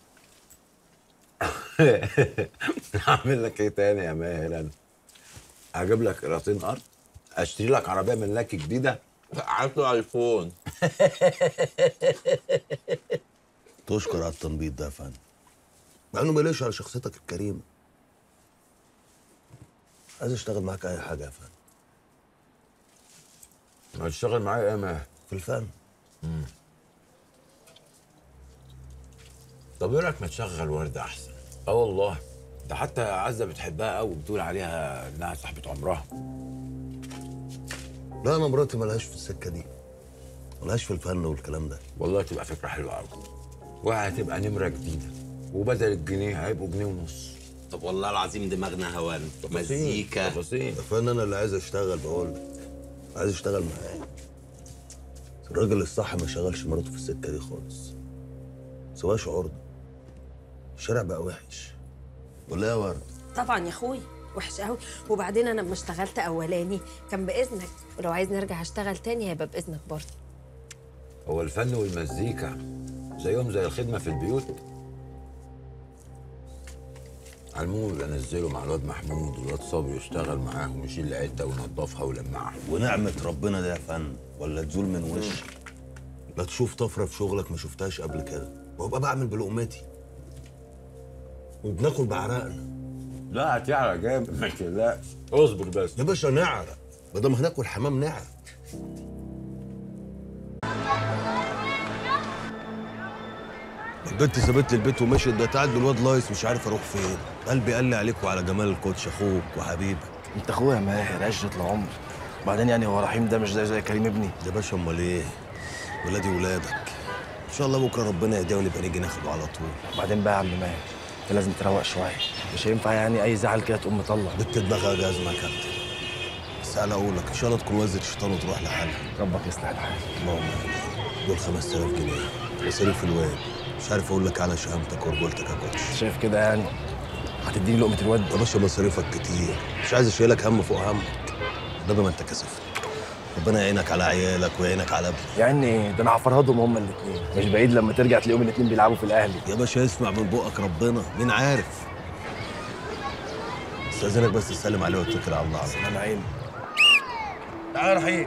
اعمل لك ايه تاني يا ماهر انا اجيب لك قراطين ارض اشتري لك عربيه ملاكي جديده هات له ايفون تشكر على التنبيط ده يا فندم مع إنه مليش على شخصيتك الكريمة عايز أشتغل معاك أي حاجة يا فندم هتشتغل معايا ايه يا ماهر في الفن مم. طب ايه رايك ما تشغل ورده احسن اه والله ده حتى عزه بتحبها قوي بتقول عليها انها صاحبه عمرها لا أنا مراتي ملهاش في السكة دي ملهاش في الفن والكلام ده والله تبقى فكره حلوه قوي وهتبقى نمره جديده وبدل الجنيه هيبقوا جنيه ونص طب والله العظيم دماغنا هوان مزيكا يا فندم أنا اللي عايز أشتغل بقول لك عايز أشتغل معاه الراجل الصح ما يشغلش مراته في السكة دي خالص سواء شعور ده الشارع بقى وحش ولا يا ورد طبعا يا اخوي وحش قوي وبعدين انا لما اشتغلت اولاني كان باذنك ولو عايز نرجع اشتغل تاني هيبقى باذنك برضه هو الفن والمزيكا زيهم زي الخدمه في البيوت على العموم يبقى نزله مع الواد محمود والواد صبري يشتغل معاهم ويشيل العده وينضفها ويلمعها ونعمة ربنا ده يا فن ولا تزول من وشك لا تشوف طفرة في شغلك ما شفتهاش قبل كده وابقى بعمل بلقمتي وبناكل بعرقنا لا هتعرق جامد ما تقلقش اصبر بس يا باشا نعرق بدل ما هناكل حمام نعرق البنت سابت لي البيت ومشيت ده تعد الواد لايس مش عارف اروح فين قلبي قال لي عليك وعلى جمال الكوتش اخوك وحبيبك انت اخويا ماهر عشرة العمر بعدين يعني هو رحيم ده مش زي زي كريم ابني يا باشا امال ايه ولادي ولادك ان شاء الله بكره ربنا يهديه ونبقى نيجي ناخده على طول بعدين بقى يا عم ماهر انت لازم تروق شويه مش هينفع يعني اي زعل كده تقوم مطلع بنت دماغها جازمه يا كابتن بس انا اقول لك ان شاء الله تكون وزر الشيطان وتروح لحالها ربك يصلح الحال اللهم امين دول 5000 جنيه مصاريف الواد مش عارف اقول لك على شهامتك ورجولتك يا كوتش شايف كده يعني هتديني لقمه الواد يا باشا مصاريفك كتير مش عايز اشيلك هم فوق همك ده ما انت كسفت ربنا يعينك على عيالك ويعينك على ابنك يعني ايه ده انا هفرهدهم هما الاثنين مش بعيد لما ترجع تلاقيهم الاثنين بيلعبوا في الاهلي يا باشا اسمع من بقك ربنا مين عارف استاذنك بس تسلم عليه واتكل على الله عز سلام عيني تعال يا رحيم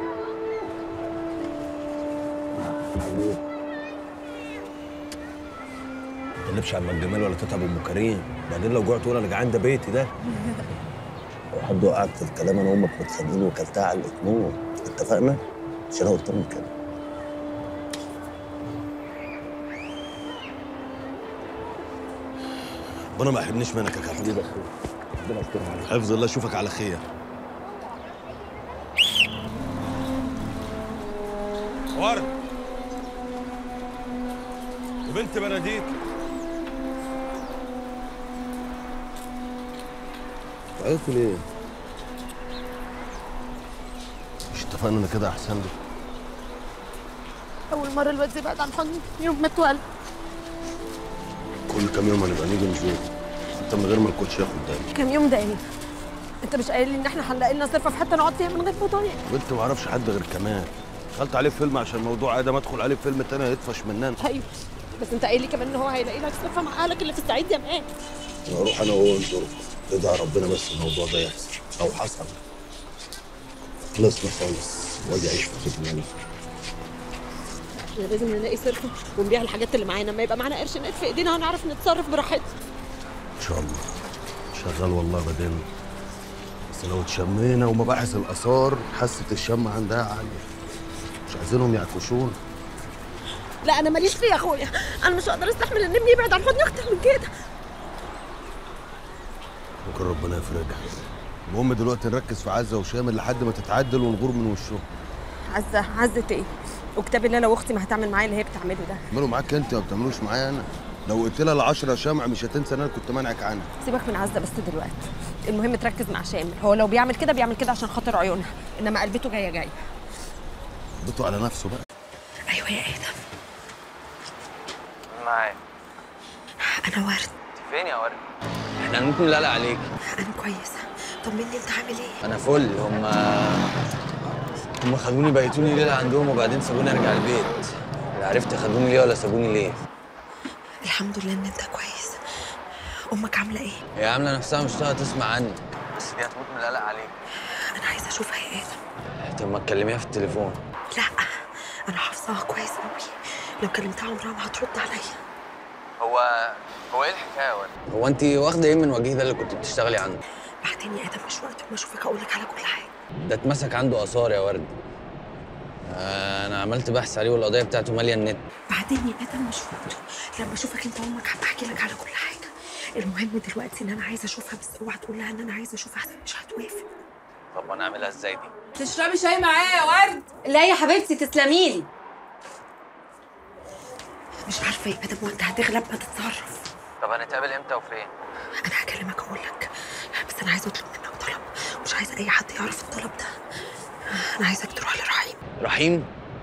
ما تقلبش على الجمال ولا تتعب ام كريم بعدين لو جوعت تقول انا جعان ده بيتي ده لو حد وقعك في الكلام انا وامك متخانقين وكلتها على الاتنين اتفقنا مش انا قلت لهم كده ربنا ما يحرمنيش منك يا كابتن حبيبي ربنا يسترها عليك حفظ الله اشوفك على خير ورد وبنت بناديك عرفت ليه؟ مش اتفقنا ان كده احسن لي اول مره الواد يبعد عن حضني يوم ما اتولد كل كام يوم هنبقى نيجي نزور حتى من غير ما الكوتش ياخد بالي كام يوم ده ايه انت مش قايل لي ان احنا هنلاقي لنا صرفه في حته نقعد فيها من غير فضايح بنت ما اعرفش حد غير كمان دخلت عليه فيلم عشان موضوع ادم ادخل عليه فيلم تاني هيطفش مننا ايوه بس انت قايل لي كمان ان هو هيلاقي لك صرفه مع اهلك اللي في الصعيد يا مان اروح انا وهو نزور ادعي ربنا بس الموضوع ده يحصل او حصل خلصنا خالص واجي اعيش في بيت مالي احنا لازم نلاقي صرفه ونبيع الحاجات اللي معانا ما يبقى معانا قرش نقد في ايدينا هنعرف نتصرف براحتنا ان شاء الله شغال والله بدل بس لو اتشمينا ومباحث الاثار حاسه الشم عندها عاليه مش عايزينهم يعكشون لا انا ماليش فيه يا اخويا انا مش هقدر استحمل ان ابني يبعد عن حضني اكتر من كده ممكن ربنا يفرجها المهم دلوقتي نركز في عزه وشامل لحد ما تتعدل ونغور من وشهم عزه عزه ايه وكتاب الله لو اختي ما هتعمل معايا اللي هي بتعمله ده اعملوا معاك انت ما بتعملوش معايا انا لو قلت لها العشرة شمع مش هتنسى ان انا كنت مانعك عنها سيبك من عزه بس دلوقتي المهم تركز مع شامل هو لو بيعمل كده بيعمل كده عشان خاطر عيونها انما قلبته جايه جايه بيته على نفسه بقى ايوه يا ادم معايا انا ورد فين يا ورد؟ احنا ممكن نقلق عليك انا كويسه طمني انت عامل ايه انا فل هم هم خدوني بيتوني ليله عندهم وبعدين سابوني ارجع البيت لا عرفت خدوني ليه ولا سابوني ليه الحمد لله ان انت كويس امك عامله ايه هي عامله نفسها مش طايقه تسمع عني بس دي هتموت من القلق عليك انا عايزه اشوفها يا ادم طب ما تكلميها في التليفون لا انا حافظاها كويس قوي لو كلمتها عمرها ما هترد عليا هو هو ايه الحكايه يا ورد؟ هو انت واخده ايه من وجيه ده اللي كنت بتشتغلي عنده؟ بعدين يا ادم مش وقت ما اشوفك اقول لك على كل حاجه ده اتمسك عنده اثار يا ورد آه، انا عملت بحث عليه والقضيه بتاعته ماليه النت بعدين يا ادم مش وقته لما اشوفك انت وامك هبقى احكي لك على كل حاجه المهم دلوقتي ان انا عايزه اشوفها بس اوعى تقول لها ان انا عايزه اشوفها احسن مش هتوافق طب انا اعملها ازاي دي؟ تشربي شاي معايا يا ورد لا يا حبيبتي تسلمي لي مش عارفه يا ادم وانت هتغلب ما تتصرف طب هنتقابل امتى وفين؟ انا هكلمك اقول لك بس انا عايزه اطلب منك طلب مش عايزه اي حد يعرف الطلب ده انا عايزك تروح لرحيم رحيم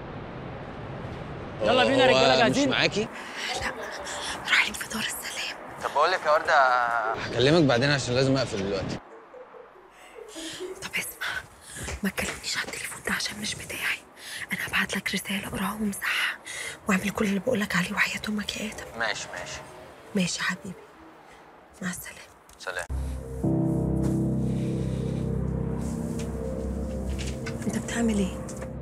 يلا بينا يا هو رجالة مش جاهزين؟ معاكي؟ رحيم في دار السلام طب بقول لك يا ورده هكلمك بعدين عشان لازم اقفل دلوقتي طب اسمع ما تكلمنيش على التليفون ده عشان مش بتاعي انا هبعت لك رساله اقراها وامسحها واعمل كل اللي بقول لك عليه وحياه امك يا ادم ماشي ماشي ماشي يا حبيبي مع السلامه سلام انت بتعمل ايه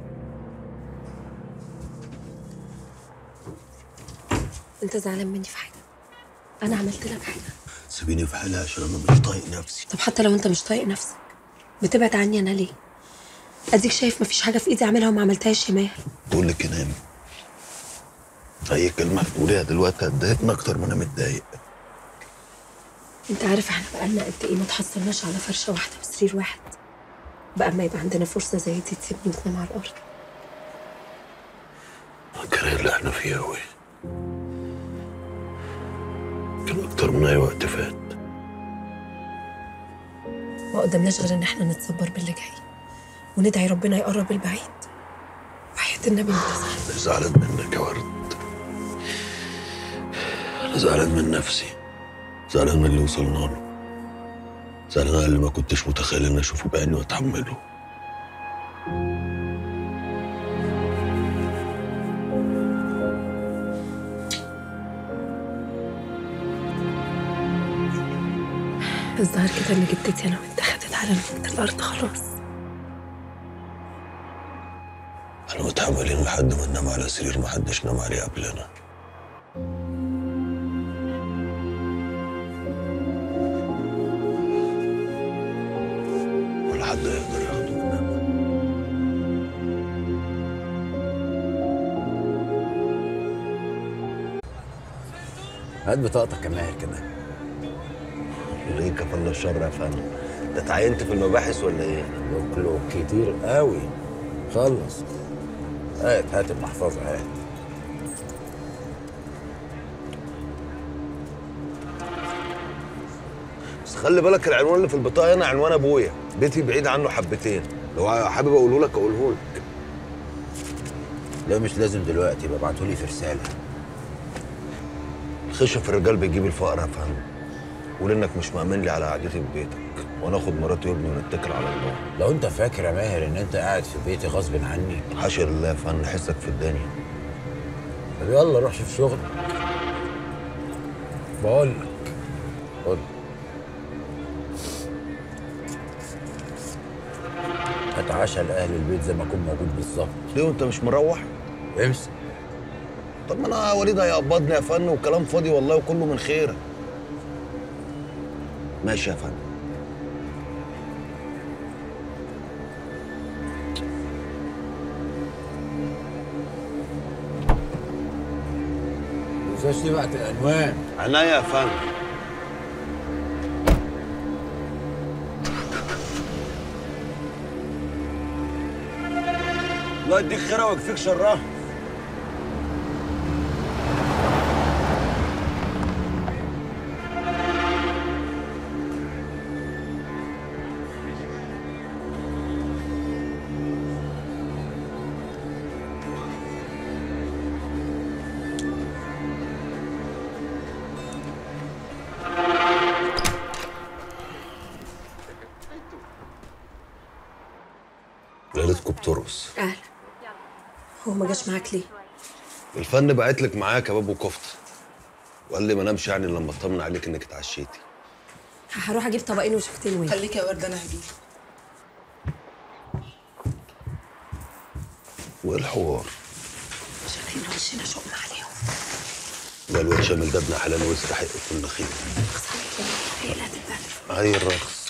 انت زعلان مني في حاجه انا عملت لك حاجه سيبيني في حالي عشان انا مش طايق نفسي طب حتى لو انت مش طايق نفسك بتبعد عني انا ليه اديك شايف مفيش حاجه في ايدي اعملها وما عملتهاش يا ماهر بقول لك انام اي كلمه هتقوليها دلوقتي هتضايقني اكتر ما انا متضايق انت عارف احنا بقالنا قد ايه ما تحصلناش على فرشه واحده وسرير واحد بقى ما يبقى عندنا فرصه زي دي تسيبني وتنام على الارض كان اللي احنا فيه قوي كان اكتر من اي وقت فات ما قدامناش غير ان احنا نتصبر باللي جاي وندعي ربنا يقرب البعيد وحياة النبي متزعل انا زعلان منك يا ورد انا زعلان من نفسي زعلان من اللي وصلنا له زعلان على اللي ما كنتش متخيل اني اشوفه بعيني واتحمله الظاهر كده ان جدتي انا وانت خدت على نقطة الارض خلاص احنا متحملين لحد ما ننام على سرير ما حدش نام عليه قبلنا ولا حد يقدر ياخده مننا هات بطاقتك يا ماهر كده ليه كفلنا الشر يا فندم انت اتعينت في المباحث ولا ايه؟ له كتير قوي خلص هات هات المحفظة هات بس خلي بالك العنوان اللي في البطاقه هنا عنوان ابويا بيتي بعيد عنه حبتين لو حابب اقوله لك اقوله لك لا مش لازم دلوقتي يبقى ابعتولي في رسالة الخشة في الرجال بيجيب الفقر يا فندم قول انك مش مأمن لي على قعدتي في بيتك وانا اخد مراتي وابني ونتكل على الله لو انت فاكر يا ماهر ان انت قاعد في بيتي غصب عني حاشا لله يا فندم حسك في الدنيا طب يلا روح شوف شغلك بقول لك قول اتعشى لاهل البيت زي ما اكون موجود بالظبط ليه وانت مش مروح؟ امسك طب ما انا وليد هيقبضني يا فندم وكلام فاضي والله وكله من خيرك ماشي يا فندم تنساش تبعت العنوان عناية يا فندم الله يديك خيرها ويكفيك شرها ليلتكم بترقص اهلا هو ما جاش معاك ليه الفن بعت لك معايا كباب وكفته وقال لي ما نامش يعني إلا لما اطمن عليك انك اتعشيتي هروح اجيب طبقين وشفتين وين خليك يا ورده انا هجيب وايه الحوار عشان احنا وشنا شقنا عليهم ده الواد شامل ده ابن حلال ويستحق كل خير هي اللي هتتبهدل هاي الرقص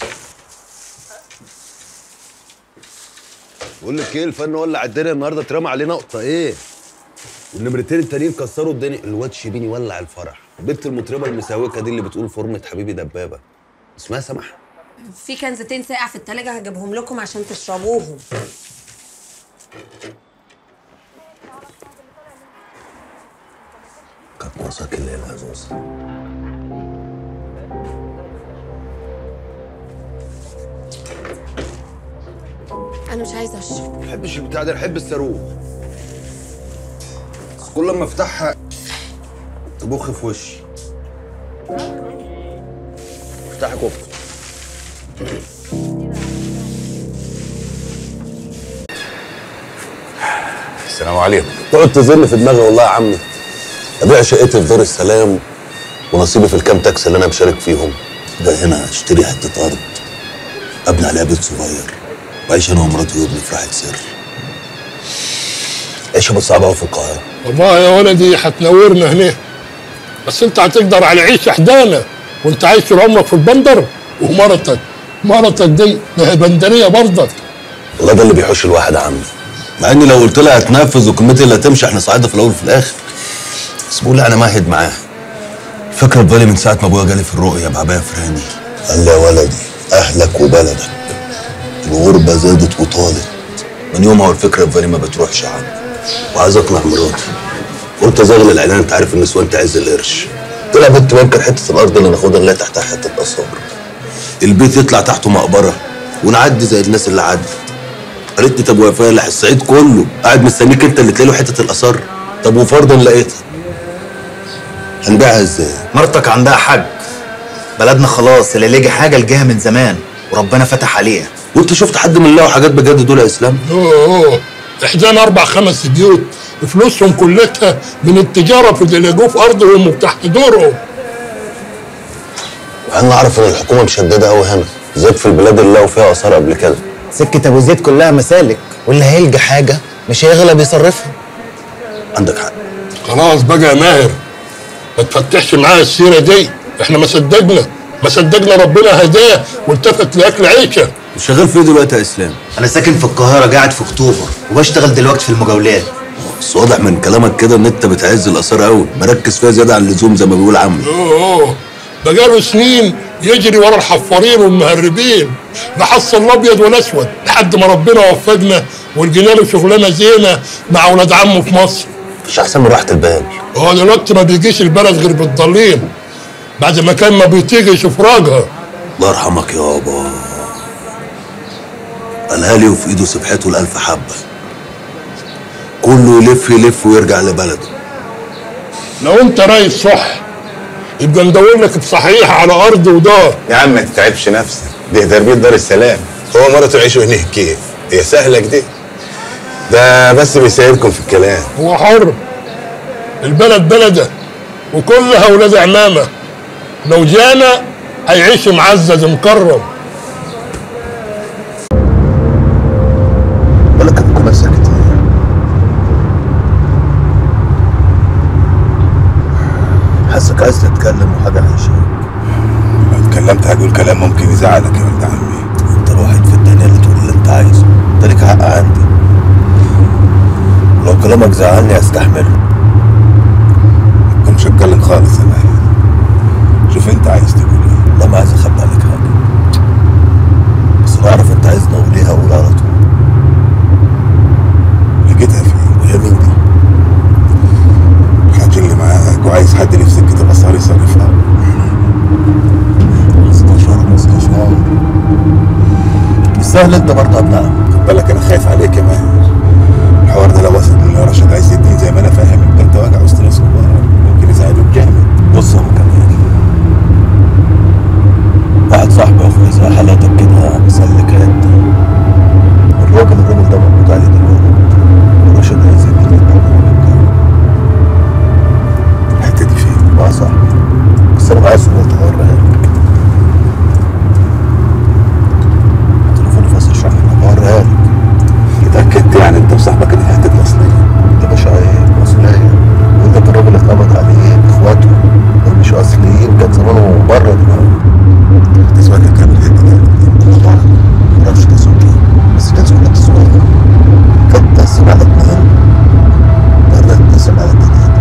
بقول لك ايه الفن ولع الدنيا النهارده اترمى عليه نقطه ايه والنمرتين التانيين كسروا الدنيا الواد شيبيني ولع الفرح بنت المطربه المساوكه دي اللي بتقول فورمه حبيبي دبابه اسمها سمح في كنزتين ساقع في التلاجة هجيبهم لكم عشان تشربوهم كانت ناقصاك الليله يا زوزة انا مش عايزه اشرب ما بحبش البتاع ده بحب الصاروخ بس كل ما افتحها تبخ في وشي افتحي كفته السلام عليكم تقعد تزن في دماغي والله يا عمي ابيع شقتي في دار السلام ونصيبي في الكام تاكسي اللي انا مشارك فيهم ده هنا اشتري حته ارض ابني عليها بيت صغير واعيش انا ومراتي وابني في راحه سر عيشه بس صعبه قوي في القاهره والله يا ولدي هتنورنا هنا بس انت هتقدر على عيشه حدانه وانت عايش طول عمرك في البندر ومرتك مرتك دي ما هي بندريه برضك والله ده اللي بيحوش الواحد يا عم مع اني لو قلت لها هتنفذ وكلمتي اللي هتمشي احنا صعيده في الاول وفي الاخر بس بقول لها انا ماهد معاه فاكره ببالي من ساعه ما ابويا جالي في الرؤيه بعبايه فراني قال لي يا ولدي اهلك وبلدك الغربه زادت وطالت من يومها والفكره في بالي ما بتروحش يا عم وعايز اقنع مراتي قلت ازغل العيلان انت عارف النسوان تعز القرش طلع بنت ممكن حته الارض اللي ناخدها نلاقي تحتها حته اثار البيت يطلع تحته مقبره ونعدي زي الناس اللي عدت قالت لي طب ويا فالح الصعيد كله قاعد مستنيك انت اللي تلاقي له حته الاثار طب وفرضا لقيتها هنبيعها ازاي؟ مرتك عندها حج بلدنا خلاص اللي لقي حاجه لقاها من زمان وربنا فتح عليها وانت شفت حد من اللي حاجات بجد دول يا اسلام؟ اوه اوه احدانا اربع خمس بيوت فلوسهم كلها من التجاره في اللي لقوه في ارضهم وتحت دورهم وانا اعرف ان الحكومه مشدده قوي هنا زاد في البلاد اللي لقوا فيها اثار قبل كده سكه ابو زيد كلها مسالك واللي هيلقى حاجه مش هيغلب يصرفها عندك حق خلاص بقى يا ماهر ما تفتحش معايا السيره دي احنا ما صدقنا ما صدقنا ربنا هداه والتفت لاكل عيشه شغال في ايه دلوقتي يا اسلام؟ انا ساكن في القاهره قاعد في اكتوبر وبشتغل دلوقتي في المجاولات بس واضح من كلامك كده ان انت بتعز الاثار قوي مركز فيها زياده عن اللزوم زي ما بيقول عمي اوه اوه بقاله سنين يجري ورا الحفارين والمهربين نحصل الابيض والاسود لحد ما ربنا وفقنا ولقينا له شغلانه زينه مع اولاد عمه في مصر مش احسن من راحه البال هو دلوقتي ما بيجيش البلد غير بالضالين بعد ما كان ما بيطيقش افراجها الله يرحمك يابا قالها لي وفي ايده سبحته الالف حبه كله يلف يلف ويرجع لبلده لو انت رايد صح يبقى ندور لك بصحيح على ارض ودار يا عم ما تتعبش نفسك دي تربيه دار السلام هو مرته يعيشوا هناك كيف هي سهله كده ده بس بيساعدكم في الكلام هو حر البلد بلده وكلها ولاد عمامه لو جانا هيعيش معزز مكرم بالك ابوك ساكت حاسك عايز تتكلم وحاجه هيشيك لو اتكلمت هقول كلام ممكن يزعلك يا ولد عمي انت الوحيد في الدنيا اللي تقول اللي انت عايزه انت ليك حق عندي لو كلامك زعلني هستحمله ما كنتش اتكلم خالص يا ماهر شوف انت عايز تقول ايه والله ما عايز اخبي عليك حاجه بس لو اعرف انت عايزني اقول ايه هقول على طول لقيتها فين وهي مين دي؟ الحاج اللي معاك وعايز حد اللي في سكه الاثار يصرفها مستشار مستشار مش سهل انت برضه يا ابن عم خد بالك انا خايف عليك يا ماهر الحوار ده لو وصل لرشد عز الدين زي ما انا فاهم يبقى انت واجع وسط ناس كبار ممكن يزعلوك جامد بص يا مكمل واحد صاحبي اخويا زي حالاتك كده مسلكات الراجل الراجل ده موجود عليه دلوقتي ورشد عايز يديني الحته دي فين؟ مع صاحبي بس انا معايا صورة هوريها لك تليفوني فاصل اشرح لك هوريها لك اتاكدت يعني انت وصاحبك ان حته اصليه يا باشا ايه اصلية يقول لك الراجل اتقبض عليه اخواته دول مش اصليين كان زمانه بره دلوقتي تسمع كام الحته دي طبعا معرفش تسوق ايه بس الناس كلها بتسوق كانت تقسم على اتنين مرة تقسم على تلاتة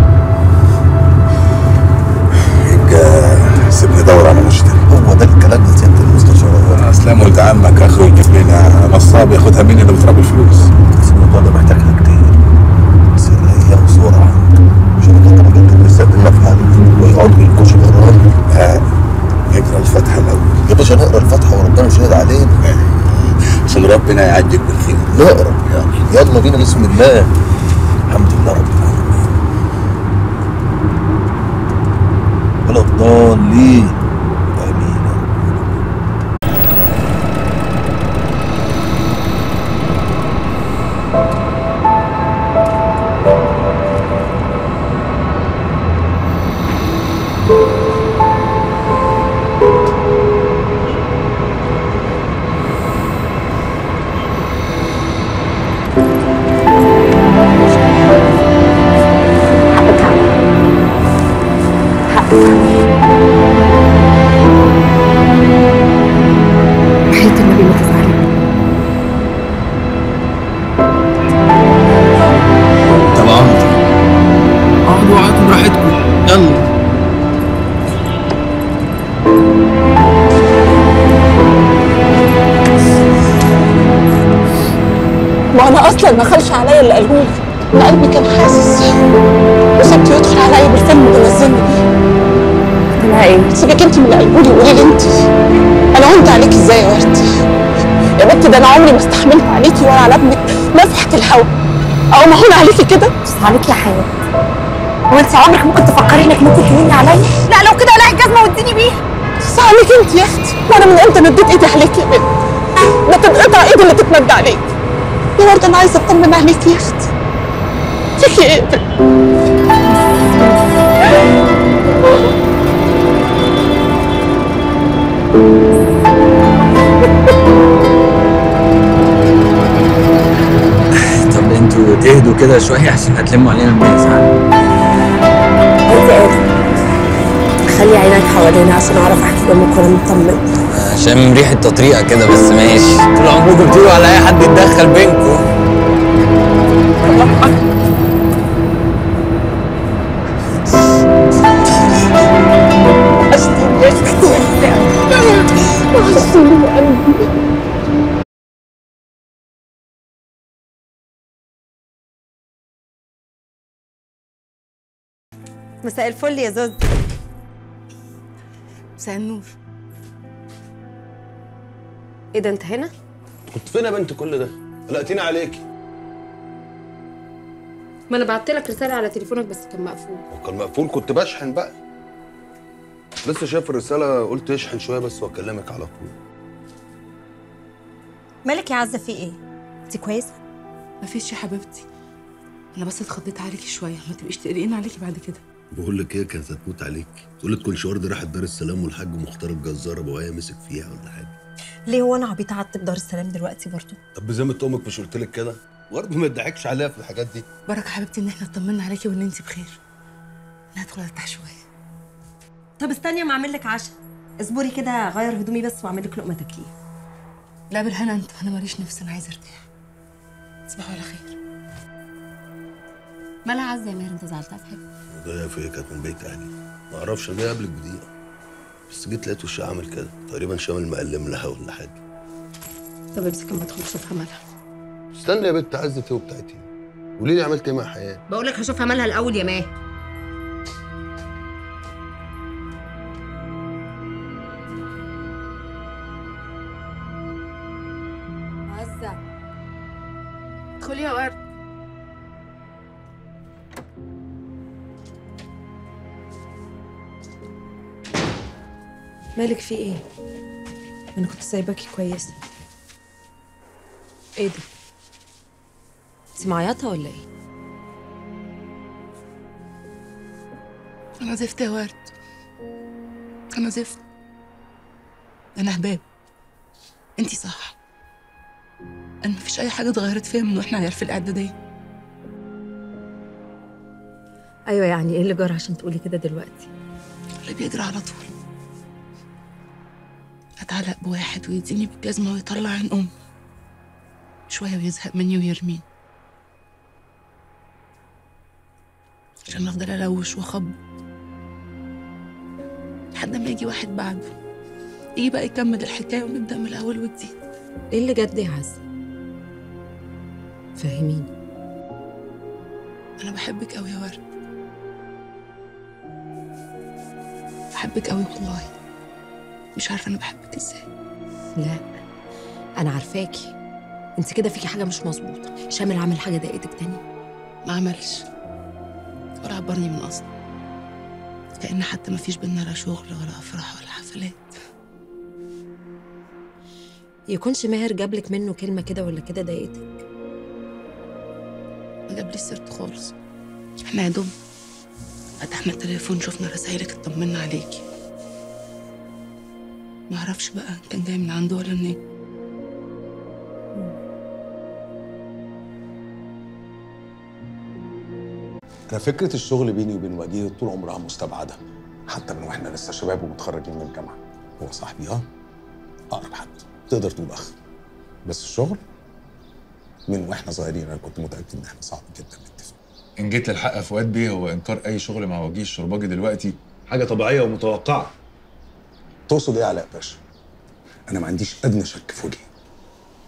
يبقى سيبني ادور على مشتري هو ده الكلام يا سيادة المستشار اسلام ولد عمك اخوي يجيب لنا نصاب ياخدها مني اللي بتراب الفلوس بس الموضوع ده محتاج كتير سرية وسرعة شركات الرجال بيستخدمنا في حالة ويقعدوا ينكشوا ورانا لا نقرا الفاتحه الاول يا باشا نقرا الفاتحة وربنا شهد علينا عشان ربنا يعجل بالخير نقرا يعني يلا بينا بسم الله الحمد لله رب العالمين ولا الضالين امين Thank you. 「 Thank you. 「 Thank you. Thank you. الراجل ما خلش عليا اللي قالهولي انا قلبي كان حاسس وسبته يدخل عليا بالفيلم اللي نزلني بيه لها ايه؟ سيبك انت من اللي قالهولي وقولي لي انت انا هونت عليكي ازاي يا وردي يا بنتي ده انا عمري ما استحملت عليكي ولا على ابنك نفحة الهوا او ما هون عليكي كده بس عليك يا حياة هو انت عمرك ممكن تفكري انك ممكن تهوني عليا؟ لا لو كده الاقي الجزمه واديني بيها بس عليك انت يا اختي وانا من امتى مديت ايدي عليكي يا بنت ما تتقطع ايدي اللي تتمد عليك يا ورده انا عايزه اطمن عليكي يا اختي فيكي ايه يا بنت طب انتوا تهدوا كده شويه عشان هتلموا علينا الناس ها انت قادر خلي عينك حوالينا عشان اعرف احكي لامك وانا مطمن عشان ريحه تطريقه كده بس ماشي طول عمركم بتقولوا على اي حد يتدخل بينكم وحشتيني يا اختي وحشتيني يا قلبي مساء الفل يا زوز مساء النور ايه ده انت هنا؟ كنت فين يا بنت كل ده؟ قلقتيني عليكي ما انا بعت لك رساله على تليفونك بس كان مقفول وكان مقفول كنت بشحن بقى لسه شايف الرسالة قلت اشحن شوية بس واكلمك على طول مالك يا عزه في ايه؟ انت كويسه؟ مفيش يا حبيبتي انا بس اتخضيت عليكي شويه ما تبقيش تقلقين عليكي بعد كده بقول لك ايه كانت هتموت عليك تقول لك كل شهر دي راحت دار السلام والحاج مختار الجزار ابو هيا مسك فيها ولا حاجه ليه هو انا عبيطه قعدت في دار السلام دلوقتي برضه؟ طب بذمة امك مش قلت لك كده برضه ما تضحكش عليها في الحاجات دي بركه حبيبتي ان احنا اطمنا عليكي وان انت بخير انا هدخل ارتاح شويه طب استني اما اعمل لك عشاء اصبري كده اغير هدومي بس واعمل لك لقمه تاكليها لا بالهنا انت انا ماليش نفس انا عايزه ارتاح تصبحوا على خير مالها عزه يا ماهر انت زعلتها في حاجه؟ وده في كانت من بيت اهلي ما اعرفش انا جاي قبلك بدقيقه بس جيت لقيت وشها عامل كده تقريبا شامل مقلم لها ولا حاجه طب امسك اما ادخل شوفها مالها استنى يا بنت عزت ايه وبتاعتي قولي لي عملت ايه مع حياه بقول لك هشوفها مالها الاول يا ماهر عزه ادخلي يا ورد مالك في ايه؟ انا كنت سايباكي كويسه ايه ده؟ انت معيطه ولا ايه؟ انا زفت يا ورد انا زفت انا هباب انتي صح انا مفيش اي حاجه اتغيرت فيا من واحنا عيال في الاعداديه ايوه يعني ايه اللي جرى عشان تقولي كده دلوقتي؟ اللي بيجري على طول اتعلق بواحد ويديني بالجزمة ويطلع عين أم شوية ويزهق مني ويرميني عشان أفضل ألوش وأخبط لحد ما يجي واحد بعده يجي بقى يكمل الحكاية ونبدأ من الأول وجديد ايه اللي جد يا عزه؟ فهميني أنا بحبك أوي يا ورد بحبك أوي والله مش عارفة أنا بحبك إزاي لا انا عارفاكي انت كده فيكي حاجه مش مظبوطه شامل عامل حاجه ضايقتك تاني ما عملش ولا عبرني من أصلا كأن حتى ما فيش بينا لا شغل ولا أفراح ولا حفلات يكونش ماهر جابلك منه كلمه كده ولا كده ضايقتك ما جابليش سيرته خالص احنا يا دوب فتحنا التليفون شفنا رسايلك اطمنا عليكي ما اعرفش بقى كان جاي من عنده ولا منين انا فكره الشغل بيني وبين وجيه طول عمرها مستبعده حتى من واحنا لسه شباب ومتخرجين من الجامعه هو صاحبي اه اقرب حد تقدر تقول اخ بس الشغل من واحنا صغيرين انا كنت متاكد ان احنا صعب جدا نتفق ان جيت للحق يا فؤاد بيه هو انكار اي شغل مع وجيه الشرباجي دلوقتي حاجه طبيعيه ومتوقعه تقصد ايه يا علاء باشا انا ما عنديش ادنى شك في وجهي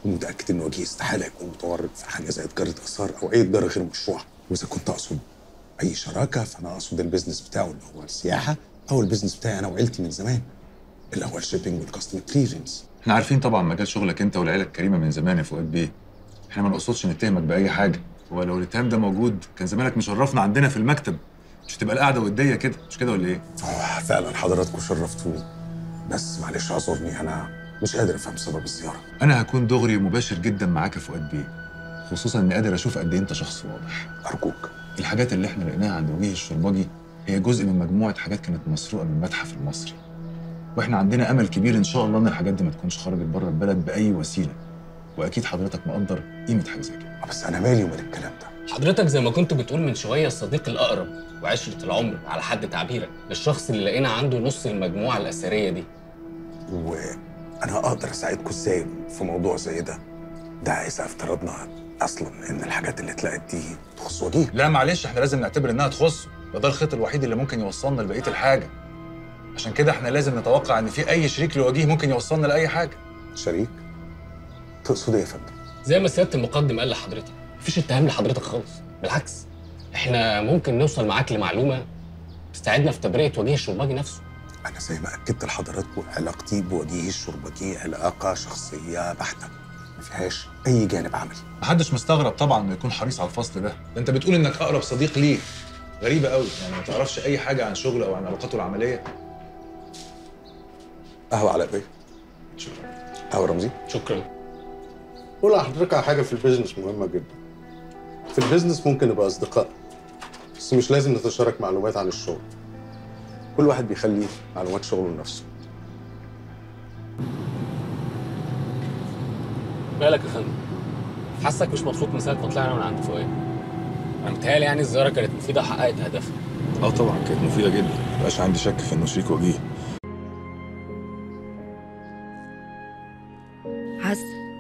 ومتاكد ان وجيه استحاله يكون متورط في حاجه زي تجاره اثار او اي تجاره غير مشروعه واذا كنت اقصد اي شراكه فانا اقصد البيزنس بتاعه اللي هو السياحه او البيزنس بتاعي انا وعيلتي من زمان اللي هو الشيبنج والكاستمر كليرنس احنا عارفين طبعا مجال شغلك انت والعيله الكريمه من زمان يا فؤاد بيه احنا ما نقصدش نتهمك باي حاجه هو لو الاتهام ده موجود كان زمانك مشرفنا عندنا في المكتب مش تبقى القعده وديه كده مش كده ولا ايه آه فعلا حضراتكم شرفتوني بس معلش اعذرني انا مش قادر افهم سبب الزياره انا هكون دغري ومباشر جدا معاك يا فؤاد بيه خصوصا اني قادر اشوف قد ايه انت شخص واضح ارجوك الحاجات اللي احنا لقيناها عند وجيه الشربجي هي جزء من مجموعه حاجات كانت مسروقه من المتحف المصري واحنا عندنا امل كبير ان شاء الله ان الحاجات دي ما تكونش خرجت بره البلد باي وسيله واكيد حضرتك مقدر قيمه حاجه زي كده بس انا مالي ومال الكلام ده حضرتك زي ما كنت بتقول من شويه الصديق الاقرب وعشره العمر على حد تعبيرك للشخص اللي لقينا عنده نص المجموعه الاثريه دي وانا اقدر اساعدكم ازاي في موضوع زي ده ده اذا افترضنا اصلا ان الحاجات اللي اتلقت دي تخص وجيه لا معلش احنا لازم نعتبر انها تخصه ده ده الخيط الوحيد اللي ممكن يوصلنا لبقيه الحاجه عشان كده احنا لازم نتوقع ان في اي شريك لوجيه ممكن يوصلنا لاي حاجه شريك تقصد ايه يا فندم زي ما سياده المقدم قال لحضرتك مفيش اتهام لحضرتك خالص بالعكس احنا ممكن نوصل معاك لمعلومه تساعدنا في تبرئه وجيه الشرباجي نفسه انا زي ما اكدت لحضراتكم علاقتي بوجيه الشربجي علاقه شخصيه بحته ما فيهاش اي جانب عملي محدش مستغرب طبعا انه يكون حريص على الفصل ده ده انت بتقول انك اقرب صديق ليه غريبه قوي يعني ما تعرفش اي حاجه عن شغله او عن علاقاته العمليه قهوه على ايه شكرا قهوه رمزي شكرا قول لحضرتك على حاجه في البيزنس مهمه جدا في البيزنس ممكن نبقى اصدقاء بس مش لازم نتشارك معلومات عن الشغل كل واحد بيخلي معلومات شغله لنفسه مالك يا فندم حاسك مش مبسوط من ساعه ما طلعنا من عند فؤاد انا متهيألي يعني الزياره كانت مفيده وحققت هدفها اه طبعا كانت مفيده جدا مبقاش عندي شك في انه شريك وجيه عز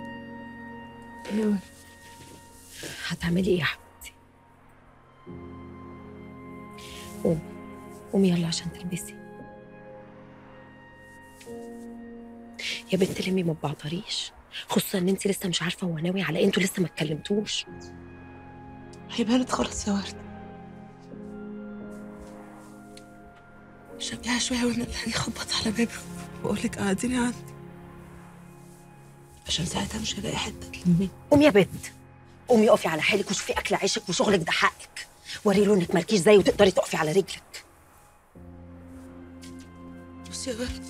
هتعملي ايه يا حبيبتي قومي قومي يلا عشان تلبسي يا بنت لمي ما تبعطريش خصوصا ان انت لسه مش عارفه هو ناوي على ايه انتوا لسه ما اتكلمتوش هي بانت خلاص يا ورد شجعها شوية وانا اللي هاجي اخبط على بابي واقول لك قعديني عندي عشان ساعتها مش هلاقي حتة تلمي قومي يا بنت قومي اقفي على حالك وشوفي اكل عيشك وشغلك ده حقك وري له انك مالكيش زي وتقدري تقفي على رجلك بصي يا ورد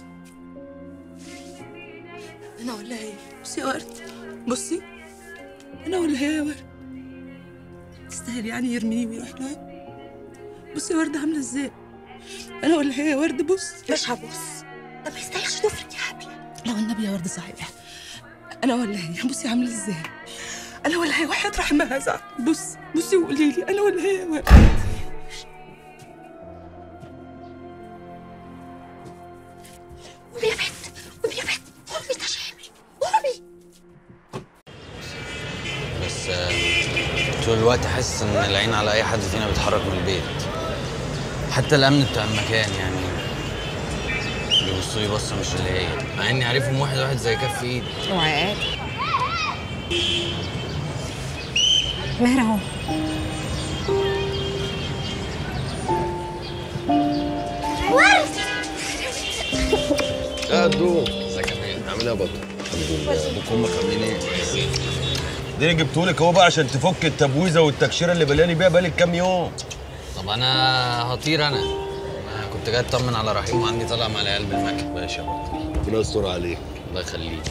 انا ولا هي بصي يا ورد بصي انا ولا هي يا ورد تستاهل يعني يرميني ويروح لها بصي يا ورد عامله ازاي انا ولا هي يا ورد بص مش هبص ده ما يستاهلش تفرق يا حبيبي لو النبي يا ورد صحيح انا ولا هي بصي عامله ازاي انا ولا هي وحياة رحمها زعل بص بصي وقولي لي انا ولا هي يا ورد قومي يا بنت قومي يا بنت قومي تشامي قومي بس آه، طول الوقت حاسس ان العين على اي حد فينا بيتحرك من البيت حتى الامن بتاع المكان يعني بيبصوا لي بصه مش اللي هي مع اني عارفهم واحد واحد زي كف ايدي اوعى ماهر اهو ورد يا دو ازيك يا فندم عامل ايه يا بطل الحمد لله ابوك وامك عاملين ايه دي جبتهولك اهو بقى عشان تفك التبويزه والتكشيره اللي بلاني بيها بقالك كام يوم طب انا هطير انا أنا كنت جاي اطمن على رحيم وعندي طالع مع العيال بالمكتب ماشي يا بطل ربنا يستر عليك الله يخليك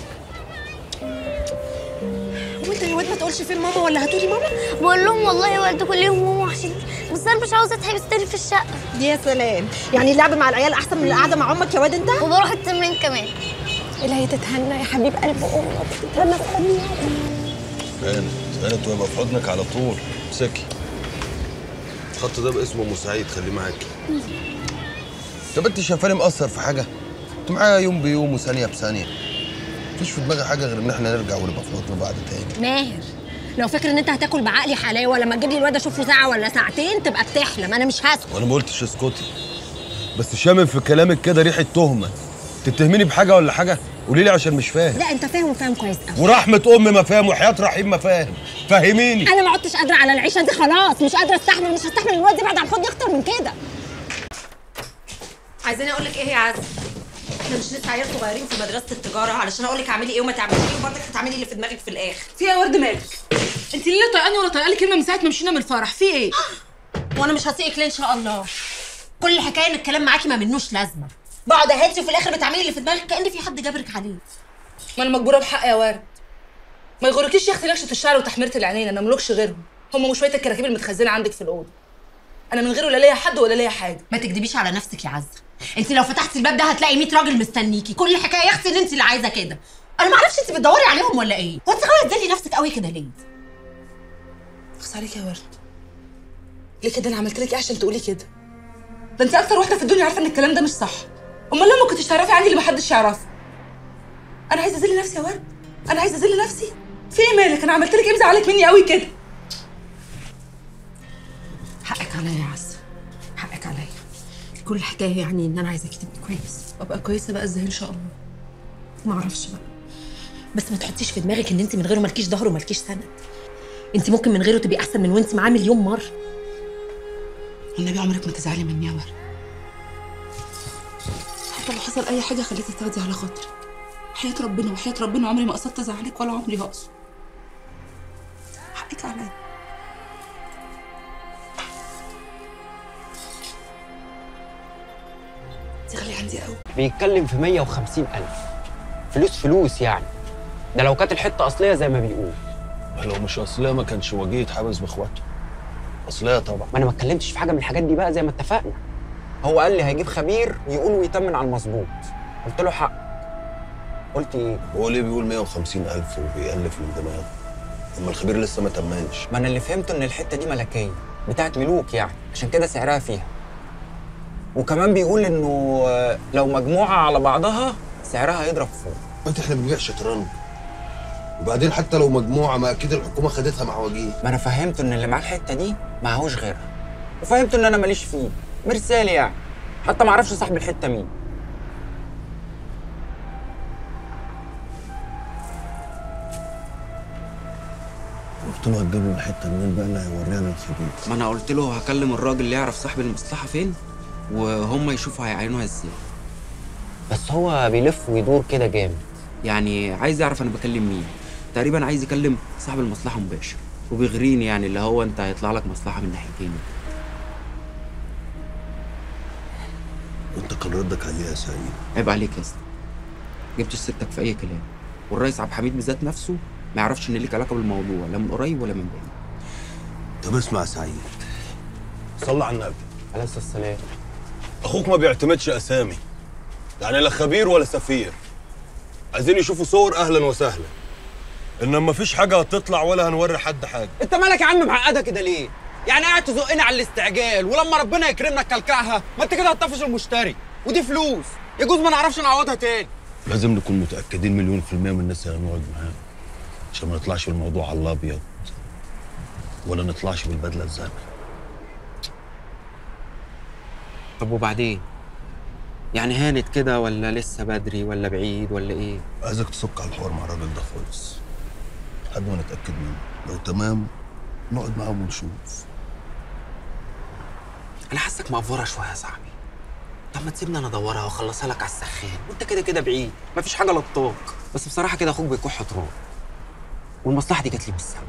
وانت يا واد ما تقولش فين ماما ولا هاتولي ماما بقول لهم والله يا ولد كل يوم ماما وحشتني بس انا مش عاوزه اتحبس تاني في الشقه يا سلام يعني اللعب مع العيال احسن من القعده مع امك يا واد انت وبروح التمرين كمان الهي تتهنى يا حبيب قلب امك تتهنى في حضني كانت كانت ويبقى في حضنك على طول امسكي الخط ده باسمه ام سعيد خليه معاكي طب انت شايفاني مقصر في حاجه؟ انت معايا يوم بيوم وثانيه بثانيه مفيش في دماغي حاجه غير ان احنا نرجع ونبقى في حضن بعض تاني ماهر لو فاكر ان انت هتاكل بعقلي حلاوه لما تجيب لي الواد اشوفه ساعه ولا ساعتين تبقى بتحلم انا مش هسكت وانا ما قلتش اسكتي بس شامم في كلامك كده ريحه تهمه تتهميني بحاجه ولا حاجه قولي لي عشان مش فاهم لا انت فاهم وفاهم كويس قوي ورحمه امي ما فاهم وحياه رحيم ما فاهم فهميني انا ما عدتش قادره على العيشه دي خلاص مش قادره استحمل مش هستحمل الواد يبعد عن حضني اكتر من كده عايزاني اقول لك ايه يا عز احنا مش لسه عيال صغيرين في مدرسه التجاره علشان اقول لك اعملي ايه وما تعمليش ايه وبرضك هتعملي اللي في دماغك في الاخر في ايه يا ورد مالك انت ليه لا طايقاني ولا طايقه لي كلمه من ساعه ما مشينا من الفرح في ايه وانا مش هسيئك ليه ان شاء الله كل الحكايه ان الكلام معاكي ما منوش لازمه بقعد اهاتي وفي الاخر بتعملي اللي في دماغك كان في حد جابرك عليه ما انا مجبوره بحق يا ورد ما يغركيش يا اختي نكشه الشعر وتحميره العينين انا ملوكش غيرهم هم وشويه الكراكيب المتخزنه عندك في الاوضه انا من غيره لا ليا حد ولا ليا حاجه ما تكدبيش على نفسك يا عزه انت لو فتحتي الباب ده هتلاقي 100 راجل مستنيكي كل الحكايه يا اختي ان انت اللي عايزه كده انا ما اعرفش انت بتدوري عليهم ولا ايه هو انت غاويه تذلي نفسك قوي كده ليه اخس عليك يا ورد ليه كده انا عملت لك ايه عشان تقولي كده ده انت اكتر واحده في الدنيا عارفه ان الكلام ده مش صح امال لما كنتش تعرفي عني اللي محدش يعرفه انا عايزه اذل نفسي يا ورد انا عايزه اذل نفسي في ايه مالك انا عملت لك ايه مزعلك مني قوي كده حقك عليا يا عزه حقك عليا كل الحكايه يعني ان انا عايزاكي تبقي كويس ابقى كويسه بقى ازاي ان شاء الله ما اعرفش بقى بس ما تحطيش في دماغك ان انت من غيره مالكيش ظهر ومالكيش سند انت ممكن من غيره تبقي احسن من وانت معاه مليون مره والنبي عمرك ما تزعلي مني يا ورد حتى لو حصل اي حاجه خليكي تاخدي على خاطري حياه ربنا وحياه ربنا عمري ما قصدت ازعلك ولا عمري هقصد حقك عليا دي غاليه عندي قوي بيتكلم في 150 ألف فلوس فلوس يعني ده لو كانت الحتة أصلية زي ما بيقول لو مش اصليه ما كانش وجيه يتحبس باخواته اصليه طبعا ما أنا ما اتكلمتش في حاجة من الحاجات دي بقى زي ما اتفقنا هو قال لي هيجيب خبير يقول ويتمن على المظبوط قلت له حق قلت ايه هو ليه بيقول 150 الف وبيألف من دماغه اما الخبير لسه ما تمنش ما أنا اللي فهمته إن الحتة دي ملكية بتاعت ملوك يعني عشان كده سعرها فيها وكمان بيقول إنه آه، لو مجموعة على بعضها سعرها هيضرب فوق انت احنا بنبيع شطرنج وبعدين حتى لو مجموعه ما اكيد الحكومه خدتها مع وجيه ما انا فهمته ان اللي معاه الحته دي معهوش غيرها وفهمته ان انا ماليش فيه مرسالي يعني حتى ما اعرفش صاحب الحته مين قلت له هتجيب له الحته منين بقى اللي هيورينا الخبير ما انا قلت له هكلم الراجل اللي يعرف صاحب المصلحه فين وهم يشوفوا هيعينوها ازاي بس هو بيلف ويدور كده جامد يعني عايز يعرف انا بكلم مين تقريبا عايز يكلم صاحب المصلحه مباشر وبيغريني يعني اللي هو انت هيطلع لك مصلحه من ناحيتين وانت كان ردك عليه يا سعيد عيب عليك يا اسطى جبتش سيرتك في اي كلام والرئيس عبد الحميد بذات نفسه ما يعرفش ان ليك علاقه بالموضوع لا من قريب ولا من بعيد طب اسمع يا سعيد صلى على النبي عليه الصلاه والسلام اخوك ما بيعتمدش اسامي يعني لا خبير ولا سفير عايزين يشوفوا صور اهلا وسهلا انما مفيش حاجه هتطلع ولا هنوري حد حاجه انت مالك يا عم معقده كده ليه؟ يعني قاعد تزقنا على الاستعجال ولما ربنا يكرمنا تكلكعها ما انت كده هتطفش المشتري ودي فلوس يجوز ما نعرفش نعوضها تاني لازم نكون متاكدين مليون في الميه من الناس اللي هنقعد معاهم عشان ما نطلعش بالموضوع على الابيض ولا نطلعش بالبدله الزرقاء طب وبعدين؟ يعني هانت كده ولا لسه بدري ولا بعيد ولا ايه؟ عايزك تسك على الحوار مع الراجل ده خالص لحد ما نتاكد منه لو تمام نقعد معاهم ونشوف انا حاسك مقفوره شويه يا صاحبي طب ما تسيبني انا ادورها واخلصها لك على السخان وانت كده كده بعيد مفيش حاجه لطاك بس بصراحه كده اخوك بيكح تراب والمصلحه دي جات لي بالسبب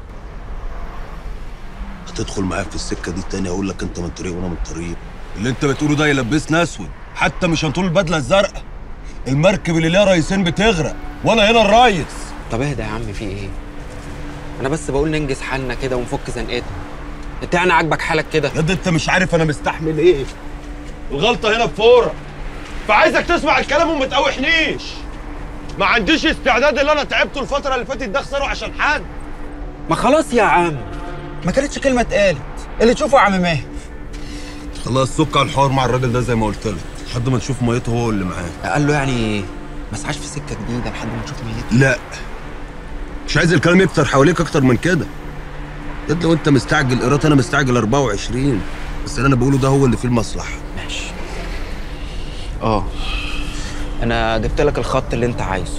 هتدخل معايا في السكه دي تاني اقول لك انت من طريق وانا من طريق اللي انت بتقوله ده يلبسنا اسود حتى مش هنطول البدله الزرقاء المركب اللي ليها رئيسين بتغرق وانا هنا الريس طب اهدى يا عم في ايه انا بس بقول ننجز حالنا كده ونفك زنقتنا انت يعني عاجبك حالك كده يا ده انت مش عارف انا مستحمل ايه الغلطه هنا بفوره فعايزك تسمع الكلام وما تقاوحنيش ما عنديش استعداد اللي انا تعبته الفتره اللي فاتت ده اخسره عشان حد ما خلاص يا عم ما كانتش كلمه اتقالت اللي تشوفه يا عم ماهر خلاص سك على الحوار مع الراجل ده زي ما قلت لك لحد ما نشوف ميته هو اللي معاه قال له يعني ما اسعاش في سكه جديده لحد ما نشوف ميته لا مش عايز الكلام يكتر حواليك اكتر من كده يا لو انت مستعجل قرات انا مستعجل 24 بس اللي انا بقوله ده هو اللي فيه المصلحه ماشي اه انا جبت لك الخط اللي انت عايزه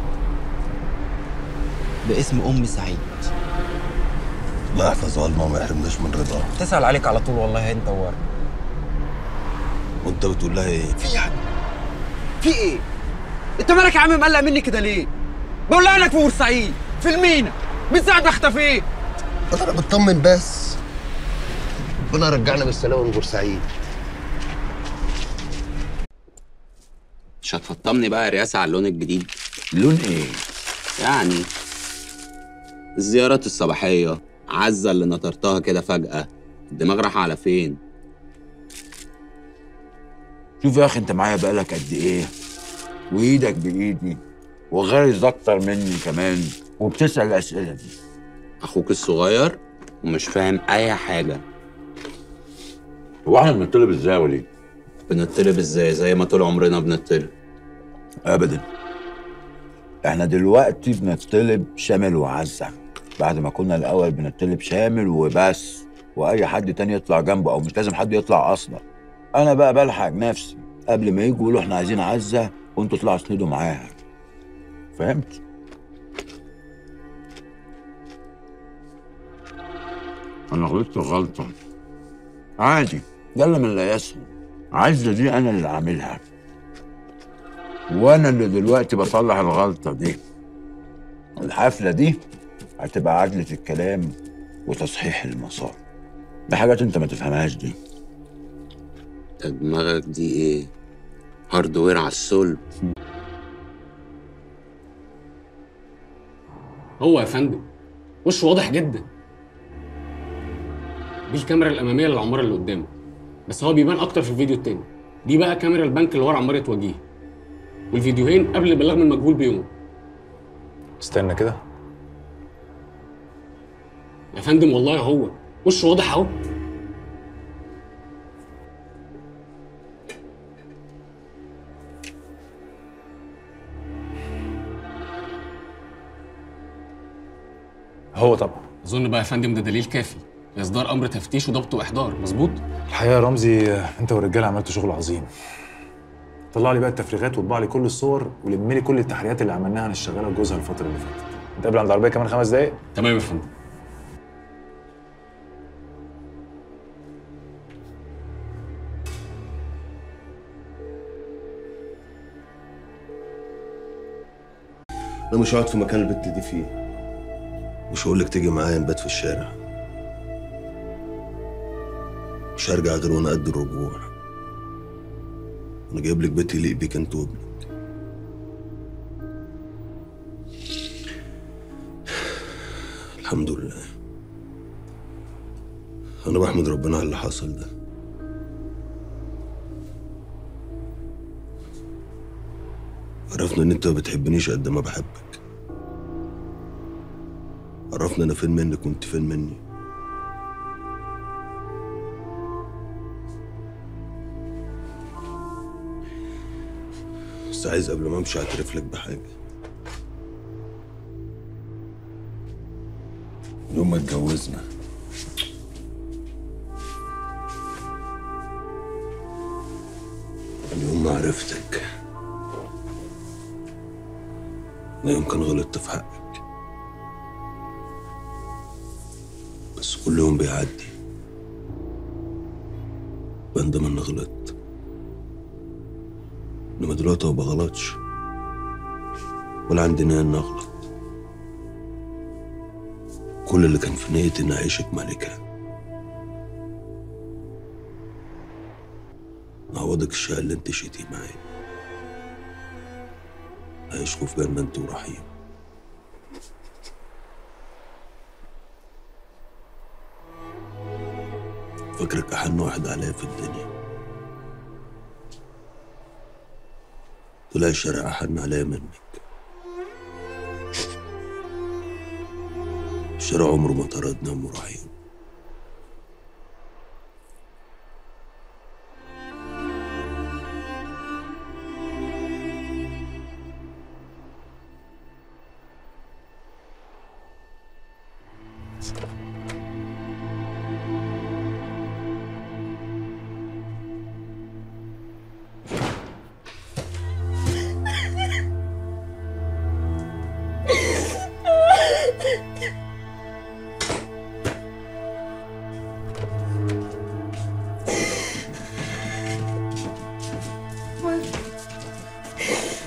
باسم ام سعيد الله يحفظها لنا وما يحرمناش من رضاها تسأل عليك على طول والله انت وورا وانت بتقول لها ايه؟ في يعني في ايه انت مالك يا عم مقلق مني كده ليه بقول لها انك في بورسعيد في المينا من ساعه ما اختفيت انا بطمن بس ربنا رجعنا بالسلامه من بورسعيد مش هتفطمني بقى يا رياسة على اللون الجديد لون ايه؟ يعني الزيارات الصباحية عزة اللي نطرتها كده فجأة الدماغ راح على فين شوف يا اخي انت معايا بقالك قد ايه وايدك بايدي وغارز اكتر مني كمان وبتسال الاسئله دي اخوك الصغير ومش فاهم اي حاجة هو احنا بنطلب ازاي يا وليد؟ بنطلب ازاي زي ما طول عمرنا بنطلب ابدا احنا دلوقتي بنطلب شامل وعزة بعد ما كنا الاول بنطلب شامل وبس واي حد تاني يطلع جنبه او مش لازم حد يطلع اصلا انا بقى بلحق نفسي قبل ما يجوا يقولوا احنا عايزين عزة وانتوا طلعوا اسندوا معاها فهمت انا غلطت غلطة عادي يلا من لا يسهل عزة دي انا اللي عاملها وانا اللي دلوقتي بصلح الغلطة دي الحفلة دي هتبقى عجلة الكلام وتصحيح المسار دي حاجات انت ما تفهمهاش دي انت دماغك دي ايه هاردوير على الصلب هو يا فندم وشه واضح جدا دي الكاميرا الاماميه للعماره اللي قدامه بس هو بيبان اكتر في الفيديو التاني دي بقى كاميرا البنك اللي ورا عماره وجيه والفيديوهين قبل البلاغ من المجهول بيوم استنى كده يا فندم والله هو وشه واضح اهو هو طبعا اظن بقى يا فندم ده دليل كافي لاصدار امر تفتيش وضبط واحضار مظبوط الحقيقه يا رمزي آه، انت والرجاله عملتوا شغل عظيم طلع لي بقى التفريغات واطبع لي كل الصور ولم لي كل التحريات اللي عملناها عن الشغاله وجوزها الفتره اللي فاتت نتقابل عند العربيه كمان خمس دقايق تمام يا فندم انا مش هقعد في مكان البت دي فيه مش هقول لك تيجي معايا نبات في الشارع مش هرجع غير وانا قد الرجوع انا جايب لك بيت يليق بيك انت وابنك الحمد لله انا بحمد ربنا على اللي حصل ده عرفنا ان انت ما بتحبنيش قد ما بحبك عرفنا انا فين منك وانت فين مني بس عايز قبل ما امشي اعترف لك بحاجه يوم ما اتجوزنا اليوم ما عرفتك لا يمكن غلطت في حقك بس كل يوم بيعدي بندم اني غلطت انما دلوقتي ما بغلطش ولا عندي نية اني اغلط كل اللي كان في نيتي اني اعيشك ملكة اعوضك الشقة اللي انت شيتي معايا عيشكوا في جنة انت ورحيم فاكرك أحن واحد عليا في الدنيا طلع الشارع أحن عليا منك الشارع عمره ما طردنا أم رحيم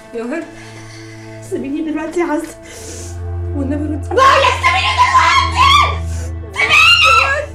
جوهر سيبيني دلوقتي يا عزة والنبي ردي بقول لك سيبيني دلوقتي سيبيني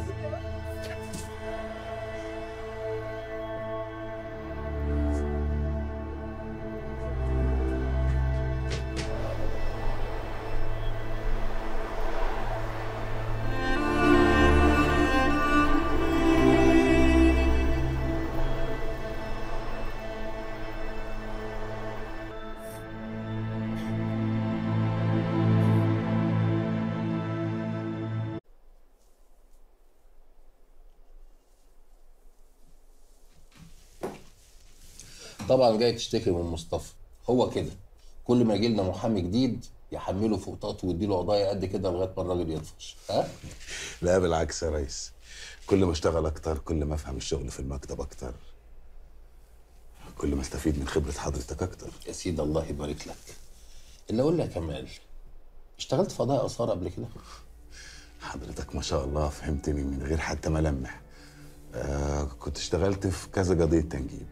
طبعا جاي تشتكي من مصطفى هو كده كل ما يجي لنا محامي جديد يحمله فوق طاقته ويديله قضايا قد كده لغايه ما الراجل يطفش ها لا بالعكس يا ريس كل ما اشتغل اكتر كل ما افهم الشغل في المكتب اكتر كل ما استفيد من خبره حضرتك اكتر يا سيدي الله يبارك لك اللي اقول لك يا كمال اشتغلت في قضايا اثار قبل كده حضرتك ما شاء الله فهمتني من غير حتى ملمح آه كنت اشتغلت في كذا قضيه تنجيب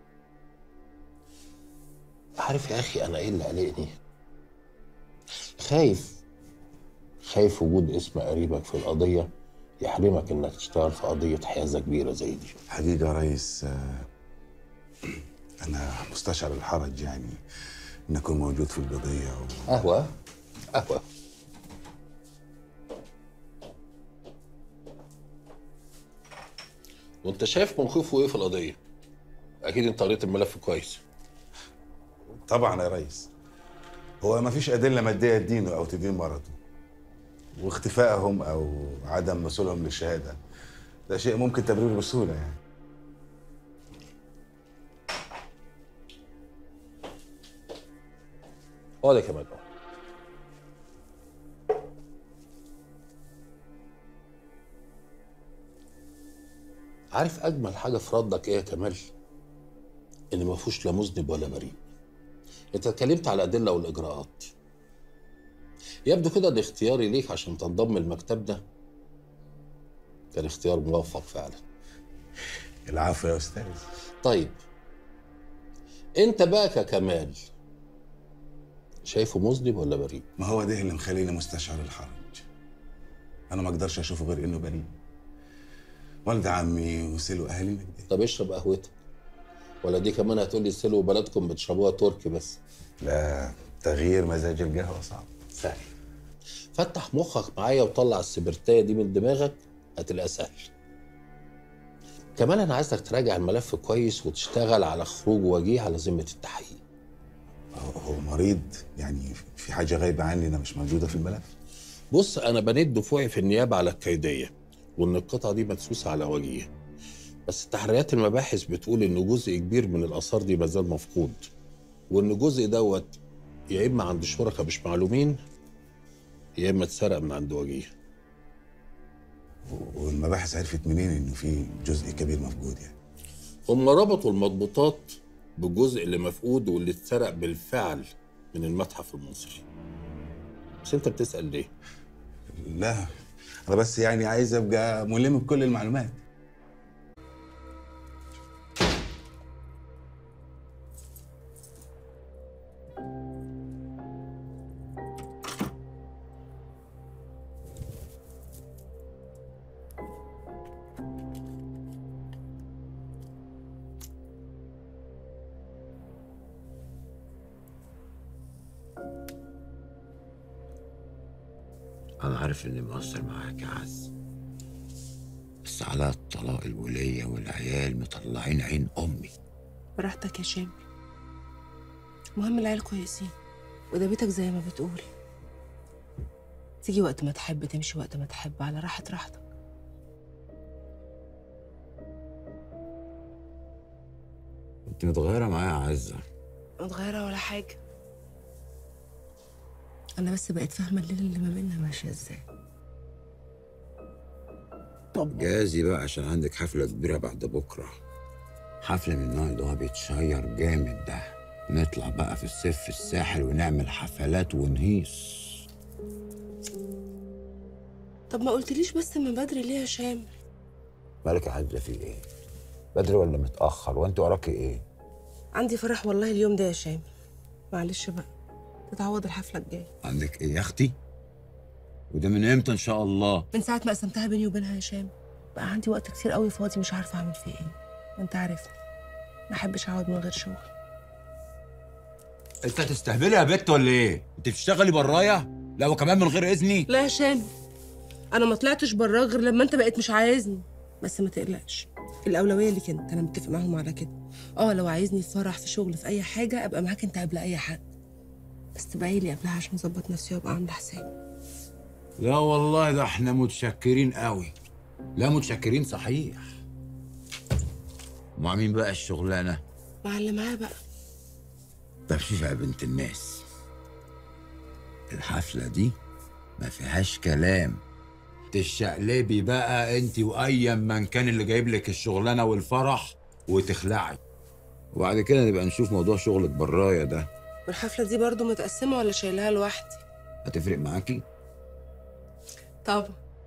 عارف يا اخي انا ايه اللي قلقني خايف خايف وجود اسم قريبك في القضيه يحرمك انك تشتغل في قضيه حيازه كبيره زي دي حقيقه يا ريس آه انا مستشعر الحرج يعني ان اكون موجود في القضيه و... قهوه قهوه وانت شايف موقفه ايه في القضيه اكيد انت قريت الملف كويس طبعا يا ريس هو ما فيش ادله ماديه تدينه او تدين مرضه واختفائهم او عدم وصولهم للشهاده ده شيء ممكن تبريره بسهوله يعني اقعد يا كمال اقعد. عارف اجمل حاجه في ردك ايه يا كمال ان ما فيهوش لا مذنب ولا بريء انت اتكلمت على الادله والاجراءات يبدو كده ان اختياري ليك عشان تنضم المكتب ده كان اختيار موفق فعلا العفو يا استاذ طيب انت بقى ككمال شايفه مذنب ولا بريء ما هو ده اللي مخليني مستشعر الحرج انا ما اقدرش اشوفه غير انه بريء والد عمي وسلو اهالينا طب اشرب قهوتك ولا دي كمان هتقول لي سلو بلدكم بتشربوها تركي بس لا تغيير مزاج القهوه صعب سهل فتح مخك معايا وطلع السبرتايه دي من دماغك هتلاقيها سهل كمان انا عايزك تراجع الملف كويس وتشتغل على خروج وجيه على ذمه التحقيق هو مريض يعني في حاجه غايبه عننا مش موجوده في الملف بص انا بنيت دفوعي في النيابه على الكيديه وان القطعه دي مدسوسه على وجيه بس تحريات المباحث بتقول ان جزء كبير من الاثار دي مازال مفقود وان الجزء دوت يا اما عند شركاء مش معلومين يا اما اتسرق من عند وجيه والمباحث عرفت منين انه في جزء كبير مفقود يعني هم ربطوا المضبوطات بالجزء اللي مفقود واللي اتسرق بالفعل من المتحف المصري بس انت بتسال ليه لا انا بس يعني عايز ابقى ملم بكل المعلومات أنا عارف إني مقصر معاك يا عز بس على الطلاق الولية والعيال مطلعين عين أمي براحتك يا شامي المهم العيال كويسين وده بيتك زي ما بتقول تيجي وقت ما تحب تمشي وقت ما تحب على راحة راحتك أنت متغيرة معايا يا عزة متغيرة ولا حاجة أنا بس بقيت فاهمة الليلة اللي ما بيننا ماشية ازاي طب جاهزي بقى عشان عندك حفلة كبيرة بعد بكرة حفلة من النوع اللي هو بيتشير جامد ده نطلع بقى في الصيف في الساحل ونعمل حفلات ونهيص طب ما قلتليش بس من بدري ليه يا شامل مالك يا عزة في ايه؟ بدري ولا متأخر وانت وراكي ايه؟ عندي فرح والله اليوم ده يا شامل معلش بقى تتعوض الحفله الجايه عندك ايه يا اختي وده من امتى ان شاء الله من ساعه ما قسمتها بيني وبينها يا هشام بقى عندي وقت كتير قوي فاضي مش عارفه اعمل فيه ايه انت عارفني ما احبش اقعد من غير شغل انت تستهبلي يا بت ولا ايه انت بتشتغلي برايا لا وكمان من غير اذني لا يا هشام انا ما طلعتش براه غير لما انت بقيت مش عايزني بس ما تقلقش الاولويه ليك انت انا متفق معاهم على كده اه لو عايزني في فرح في شغل في اي حاجه ابقى معاك انت قبل اي حد بس تبقى لي قبلها عشان اظبط نفسي وابقى عامله حسابي لا والله ده احنا متشكرين قوي لا متشكرين صحيح مع مين بقى الشغلانه مع اللي معاه بقى طب شوف يا بنت الناس الحفلة دي ما فيهاش كلام تشقلبي بقى انت وايا من كان اللي جايب لك الشغلانة والفرح وتخلعي وبعد كده نبقى نشوف موضوع شغلك برايا ده والحفله دي برضو متقسمه ولا شايلها لوحدي هتفرق معاكي طبعا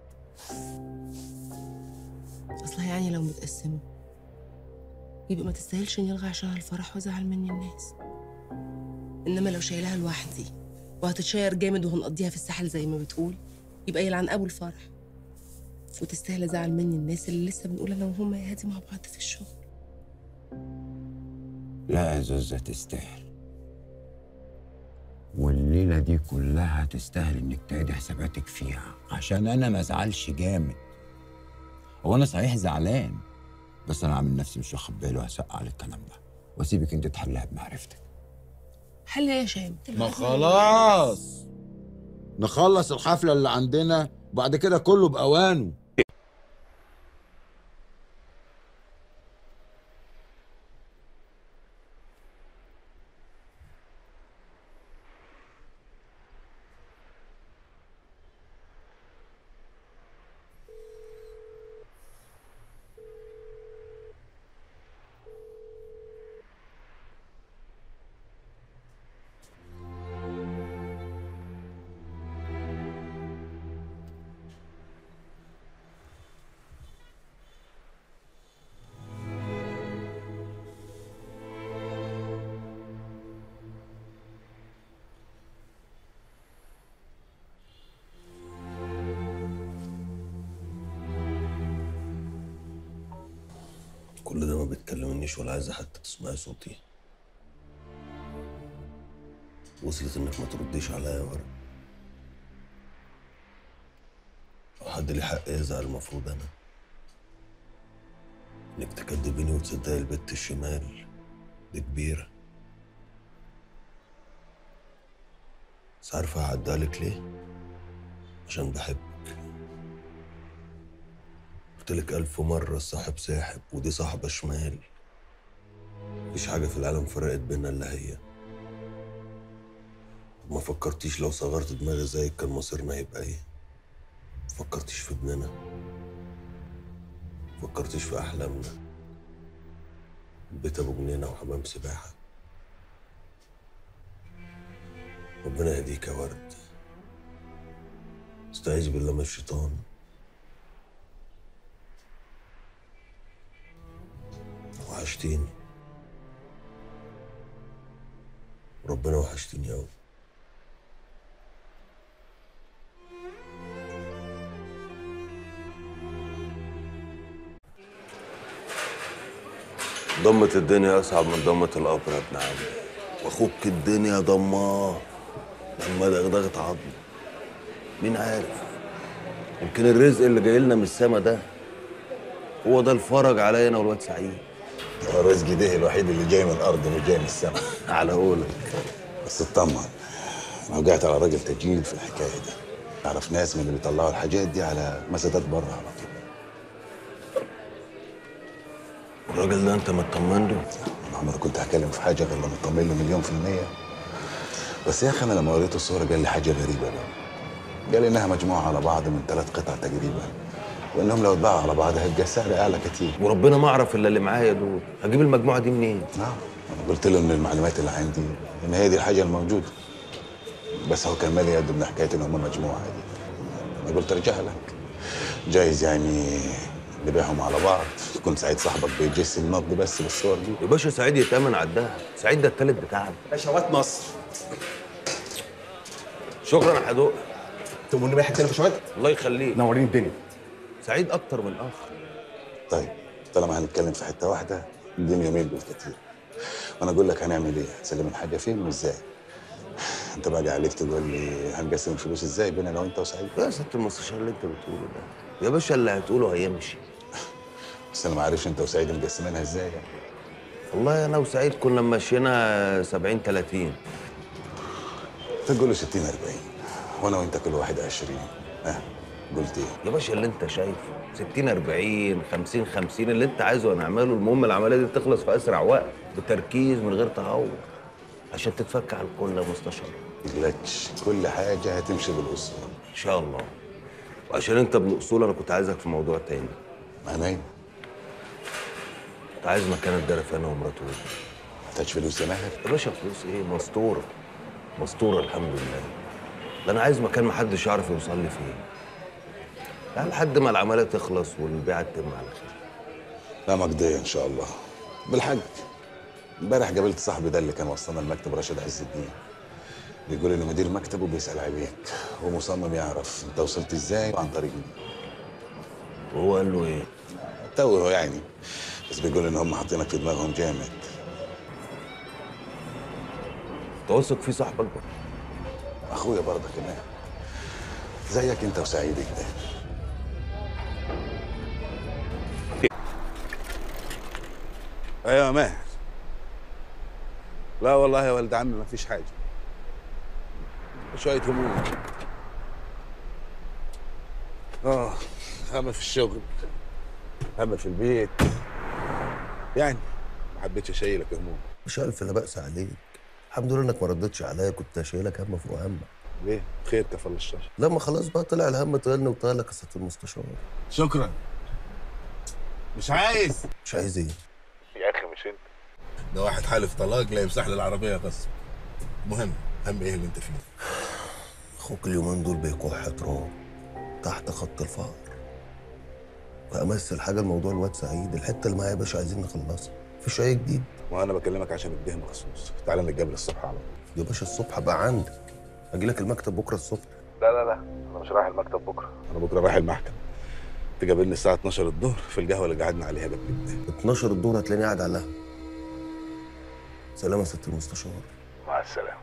اصلها يعني لو متقسمه يبقى ما تستاهلش اني الغي عشان الفرح وازعل مني الناس انما لو شايلها لوحدي وهتتشير جامد وهنقضيها في الساحل زي ما بتقول يبقى يلعن ابو الفرح وتستاهل ازعل مني الناس اللي لسه بنقول انا وهم يا هادي مع بعض في الشغل لا يا زوزة تستاهل والليلة دي كلها تستاهل انك تعيد حساباتك فيها عشان انا ما ازعلش جامد هو انا صحيح زعلان بس انا عامل نفسي مش واخد بالي وهسقع على الكلام ده واسيبك انت تحلها بمعرفتك حل ايه يا هشام ما خلاص نخلص الحفلة اللي عندنا وبعد كده كله بأوانه كل ده ما بتكلمنيش ولا عايزة حتى تسمعي صوتي وصلت انك ما ترديش عليا يا ورد لو حد ليه حق يزعل المفروض انا انك تكدبيني وتصدقي البت الشمال دي كبيرة بس عارفة هعديها ليه؟ عشان بحبك قلتلك ألف مرة الصاحب ساحب ودي صاحبة شمال مفيش حاجة في العالم فرقت بينا إلا هي ما فكرتيش لو صغرت دماغي زيك كان مصيرنا هيبقى ايه فكرتيش في ابننا فكرتيش في أحلامنا بيت أبو جنينة وحمام سباحة ربنا يهديك يا ورد استعيذ بالله من الشيطان وحشتيني ربنا وحشتيني أوي ضمة الدنيا أصعب من ضمة القبر يا ابن عمي وأخوك الدنيا ضماه لما دغدغت عظمه مين عارف يمكن الرزق اللي جاي لنا من السما ده هو ده الفرج علينا والواد سعيد الرزق ده الوحيد اللي جاي من الارض مش جاي من السماء على قولك بس اطمن انا وقعت على راجل تجيل في الحكايه دي اعرف ناس من اللي بيطلعوا الحاجات دي على مسادات بره على طول الراجل ده انت مطمن له؟ انا عمري كنت هتكلم في حاجه غير لما اطمن له مليون في الميه بس يا اخي انا لما وريته الصوره قال لي حاجه غريبه بقى قال لي انها مجموعه على بعض من ثلاث قطع تقريبا وانهم لو اتباعوا على بعض هيبقى السعر اعلى كتير وربنا ما اعرف الا اللي معايا دول هجيب المجموعه دي منين؟ نعم انا قلت له ان المعلومات اللي عندي ان هي دي الحاجه الموجوده بس هو كان مالي يده من حكايه ان هم مجموعه دي انا قلت ارجع لك جايز يعني نبيعهم على بعض يكون سعيد صاحبك بيجس النقد بس بالصور دي يا باشا سعيد يتأمن على الدهب سعيد ده التالت بتاعنا باشوات مصر شكرا يا حدوق تقوموا نبيع حتتين باشوات الله يخليك نورين الدنيا سعيد اكتر من اخ طيب طالما هنتكلم في حته واحده اديني يومين بالكتير وانا اقول لك هنعمل ايه هنسلم الحاجه فين وازاي انت بقى عليك تقول لي هنقسم الفلوس ازاي بين انا وانت وسعيد يا ست المستشار اللي انت بتقوله ده يا باشا اللي هتقوله هيمشي بس انا ما عارفش انت وسعيد مقسمينها ازاي يعني والله انا وسعيد كنا ماشيينها 70 30 تقول له 60 40 وانا وانت كل واحد 20 ها قلت ايه يا باشا اللي انت شايفه 60 40 50 50 اللي انت عايزه هنعمله المهم العمليه دي تخلص في اسرع وقت بتركيز من غير تهور عشان تتفك على الكل يا مستشار تقلقش كل حاجه هتمشي بالاصول ان شاء الله وعشان انت ابن اصول انا كنت عايزك في موضوع تاني معناه كنت عايز مكان الدرف انا ومراته محتاج فلوس يا ماهر يا باشا فلوس ايه مستوره مستوره الحمد لله ده انا عايز مكان محدش يعرف يوصل لي فيه لا لحد ما العمليه تخلص والبيعه تتم على خير لا مقضيه ان شاء الله بالحق امبارح قابلت صاحبي ده اللي كان وصلنا المكتب راشد عز الدين بيقول انه مدير مكتبه بيسال عليك ومصمم يعرف انت وصلت ازاي وعن طريق مين وهو قال له ايه؟ توه يعني بس بيقول ان هم حاطينك في دماغهم جامد تواثق فيه صاحبك ده اخويا برضه كمان زيك انت وسعيد كده ايوه يا ماهر لا والله يا ولد عمي ما فيش حاجه شويه هموم اه هم في الشغل هم في البيت يعني ما حبيتش اشيلك هموم مش ألف لا بأس عليك الحمد لله انك ما ردتش عليا كنت شايلك هم فوق همك ليه خير كفل الشر لما خلاص بقى طلع الهم طلعني وطلع قصه المستشار شكرا مش عايز مش عايز ايه يا اخي مش انت ده واحد حالف طلاق لا يمسح لي العربيه غصب مهم هم ايه اللي انت فيه اخوك اليومين دول بيكح تراب تحت خط الفقر فامثل حاجه الموضوع الواد سعيد الحته اللي معايا يا باشا عايزين نخلصها مفيش اي جديد وانا بكلمك عشان الدهم مخصوص تعالى نتقابل الصبح على طول يا باشا الصبح بقى عندك اجي لك المكتب بكره الصبح لا لا لا انا مش رايح المكتب بكره انا بكره رايح المحكمه تقابلني الساعه 12 الظهر في القهوه اللي قعدنا عليها قبل كده 12 الظهر هتلاقيني قاعد على القهوه سلام يا ست المستشار مع السلامه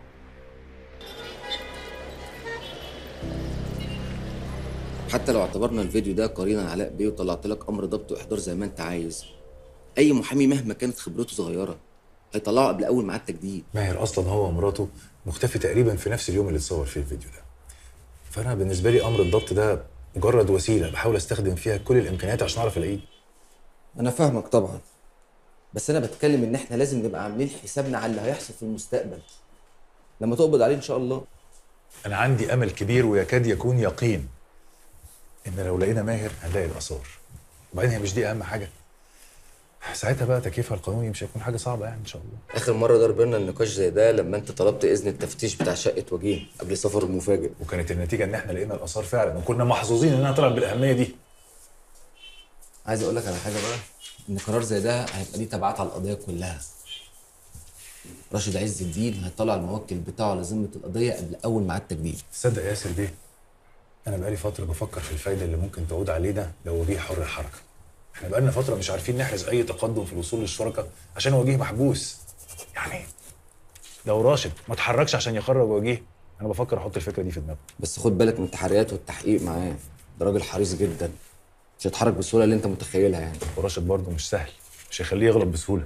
حتى لو اعتبرنا الفيديو ده قرينا علاء بيه وطلعت لك امر ضبط واحضار زي ما انت عايز اي محامي مهما كانت خبرته صغيره هيطلعه قبل اول ميعاد تجديد ماهر اصلا هو ومراته مختفي تقريبا في نفس اليوم اللي اتصور فيه الفيديو ده فانا بالنسبه لي امر الضبط ده مجرد وسيله بحاول استخدم فيها كل الامكانيات عشان اعرف الاقيه انا فاهمك طبعا بس انا بتكلم ان احنا لازم نبقى عاملين حسابنا على اللي هيحصل في المستقبل لما تقبض عليه ان شاء الله انا عندي امل كبير ويكاد يكون يقين ان لو لقينا ماهر هنلاقي الاثار وبعدين هي مش دي اهم حاجه ساعتها بقى تكييفها القانوني مش هيكون حاجه صعبه يعني ان شاء الله اخر مره دار بينا النقاش زي ده لما انت طلبت اذن التفتيش بتاع شقه وجيه قبل سفر المفاجئ وكانت النتيجه ان احنا لقينا الاثار فعلا وكنا محظوظين انها طلعت بالاهميه دي عايز اقول لك على حاجه بقى ان قرار زي ده هيبقى ليه تبعات على القضيه كلها راشد عز الدين هيطلع الموكل بتاعه على ذمه القضيه قبل اول ميعاد تجديد تصدق ياسر بيه انا بقالي فتره بفكر في الفايده اللي ممكن تعود علينا لو وجيه حر الحركه احنا بقالنا فتره مش عارفين نحرز اي تقدم في الوصول للشركاء عشان وجيه محبوس يعني لو راشد ما اتحركش عشان يخرج وجيه انا بفكر احط الفكره دي في دماغي بس خد بالك من التحريات والتحقيق معاه ده راجل حريص جدا مش هيتحرك بالسهوله اللي انت متخيلها يعني وراشد برضه مش سهل مش هيخليه يغلط بسهوله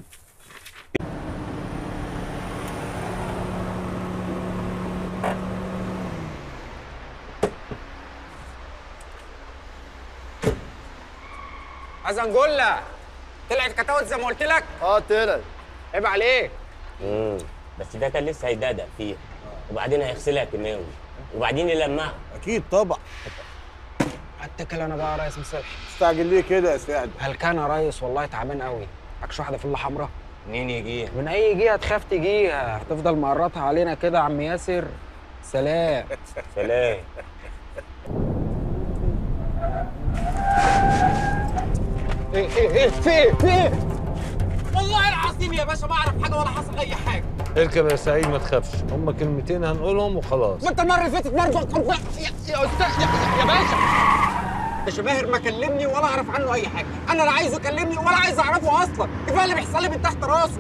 ازنجله طلعت كتاوت زي ما قلت لك اه طلعت عيب عليك امم بس ده كان لسه هيدقدق فيها وبعدين هيغسلها كيماوي وبعدين يلمعها اكيد طبعا اتكل انا بقى يا ريس مصلحي مستعجل ليه كده يا سعد هل كان يا ريس والله تعبان قوي معكش واحده فله حمراء منين يجيها من اي جهه تخاف تجيها هتفضل مقرطها علينا كده يا عم ياسر سلام سلام ايه ايه ايه في ايه في ايه والله العظيم يا باشا ما اعرف حاجه ولا حصل اي حاجه اركب يا سعيد ما تخافش هما كلمتين هنقولهم وخلاص ما انت المره اللي فاتت برضه كنت يا يا استاذ يا, يا باشا باشا ماهر ما كلمني ولا اعرف عنه اي حاجه انا لا عايزه يكلمني ولا عايز اعرفه اصلا كفايه اللي بيحصل لي من تحت راسه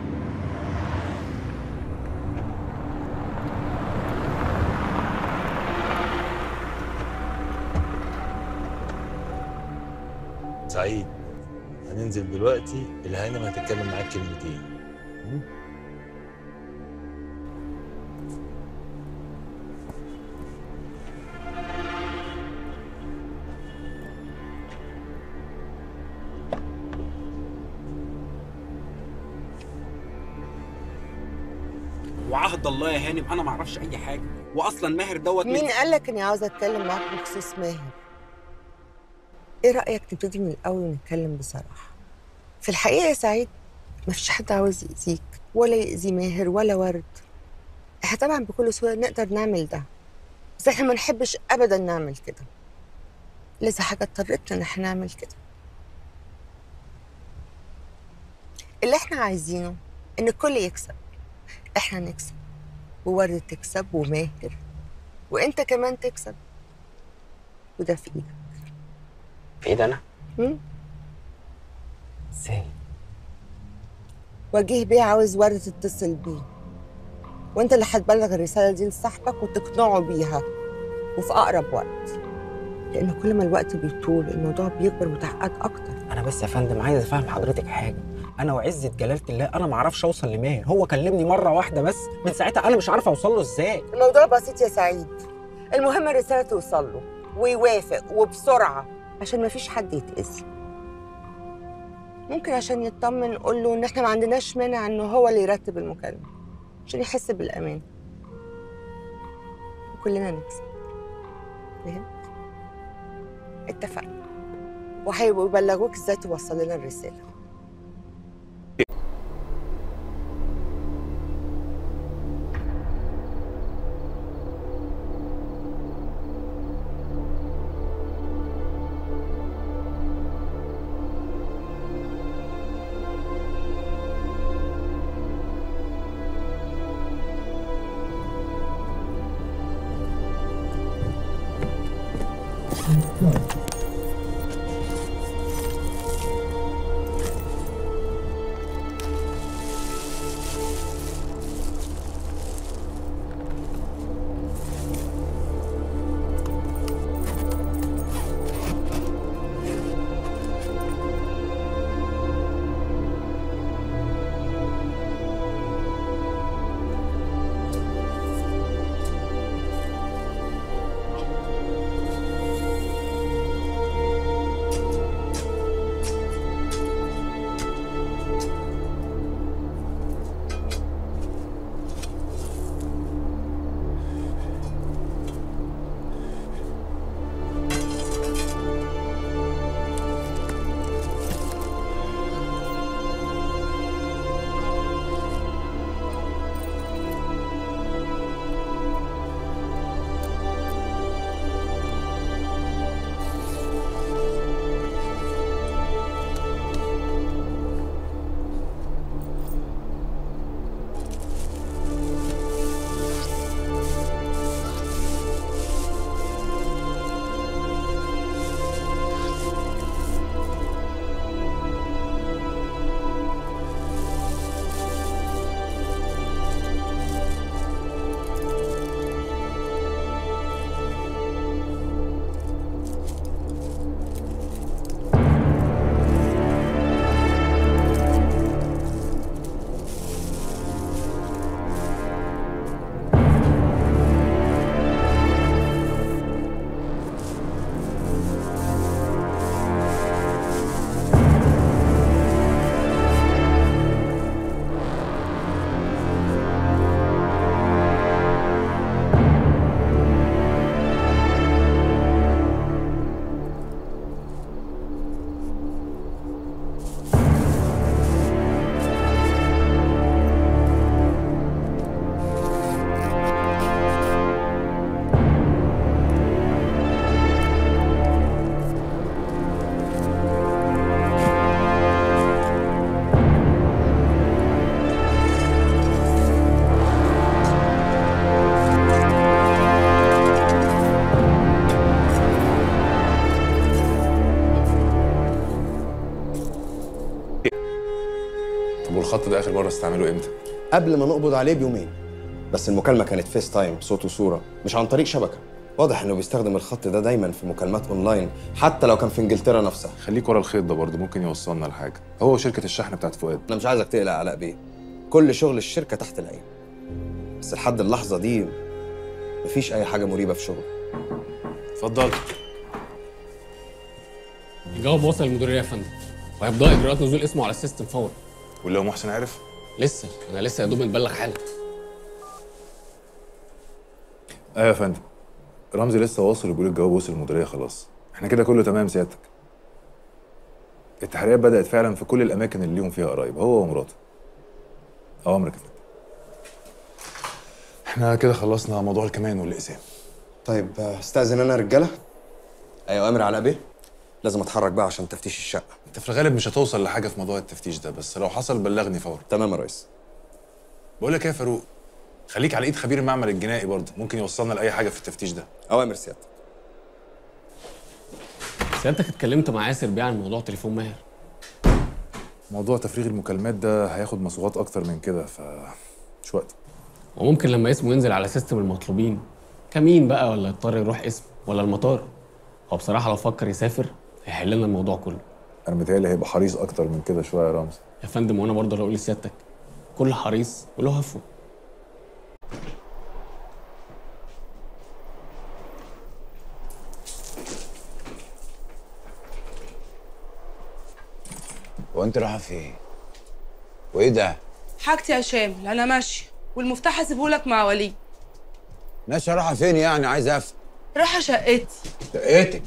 سعيد هننزل دلوقتي الهانم هتتكلم معاك كلمتين م? وعهد الله يا هانم انا ما اعرفش اي حاجه واصلا ماهر دوت مين قال لك اني عاوزه اتكلم معاك بخصوص ماهر ايه رايك نبتدي من الاول ونتكلم بصراحه في الحقيقه يا سعيد مفيش حد عاوز يأذيك ولا يأذي ماهر ولا ورد احنا طبعا بكل سهوله نقدر نعمل ده بس احنا ما نحبش ابدا نعمل كده لذا حاجه اضطرتنا ان احنا نعمل كده اللي احنا عايزينه ان الكل يكسب احنا نكسب وورد تكسب وماهر وانت كمان تكسب وده في ايدك في ايد انا مم؟ ازاي وجيه بيه عاوز ورد تتصل بيه وانت اللي هتبلغ الرساله دي لصاحبك وتقنعه بيها وفي اقرب وقت لان كل ما الوقت بيطول الموضوع بيكبر وتعقد اكتر انا بس يا فندم عايز افهم حضرتك حاجه انا وعزه جلاله الله انا ما اعرفش اوصل لماهر هو كلمني مره واحده بس من ساعتها انا مش عارف اوصل له ازاي الموضوع بسيط يا سعيد المهم الرساله توصل له ويوافق وبسرعه عشان ما فيش حد يتأذي ممكن عشان يطمن قول له ان احنا ما عندناش مانع انه هو اللي يرتب المكالمه عشان يحس بالامان وكلنا نكسب فهمت اتفقنا وهيبقوا يبلغوك ازاي توصل لنا الرساله ده اخر مره استعمله امتى قبل ما نقبض عليه بيومين بس المكالمه كانت فيس تايم صوت وصوره مش عن طريق شبكه واضح انه بيستخدم الخط ده دايما في مكالمات اونلاين حتى لو كان في انجلترا نفسها خليك ورا الخيط ده برضه ممكن يوصلنا لحاجه هو وشركه الشحن بتاعت فؤاد انا مش عايزك تقلق علاء بيه كل شغل الشركه تحت العين بس لحد اللحظه دي مفيش اي حاجه مريبه في شغل اتفضل الجواب وصل للمديريه يا فندم وهيبدأ اجراءات نزول اسمه على السيستم فورا واللي هو محسن عارف لسه انا لسه يا دوب متبلغ حالا ايوه يا فندم رمزي لسه واصل وبيقول الجواب وصل المديريه خلاص احنا كده كله تمام سيادتك التحريات بدات فعلا في كل الاماكن اللي ليهم فيها قرايب هو ومراته اوامرك يا فندم احنا كده خلصنا موضوع الكمان والاقسام طيب آه، استاذن انا رجاله ايوه امر علاء بيه لازم اتحرك بقى عشان تفتيش الشقه انت في الغالب مش هتوصل لحاجه في موضوع التفتيش ده بس لو حصل بلغني فورا تمام يا ريس بقول لك ايه يا فاروق خليك على ايد خبير المعمل الجنائي برضه ممكن يوصلنا لاي حاجه في التفتيش ده اوامر سيادتك سيادتك اتكلمت مع ياسر بيه عن موضوع تليفون ماهر موضوع تفريغ المكالمات ده هياخد مصروفات اكتر من كده ف مش وقت وممكن لما اسمه ينزل على سيستم المطلوبين كمين بقى ولا يضطر يروح اسم ولا المطار هو بصراحه لو فكر يسافر هيحل لنا الموضوع كله انا متهيألي هيبقى حريص اكتر من كده شويه يا رمزي يا فندم وانا برضه هقول لسيادتك كل حريص وله هفوه هو انت رايحه فين؟ وايه ده؟ حاجتي يا شامل انا ماشيه والمفتاح هسيبهولك مع وليد ماشيه رايحه فين يعني عايز افهم رايحه شقتي شقتك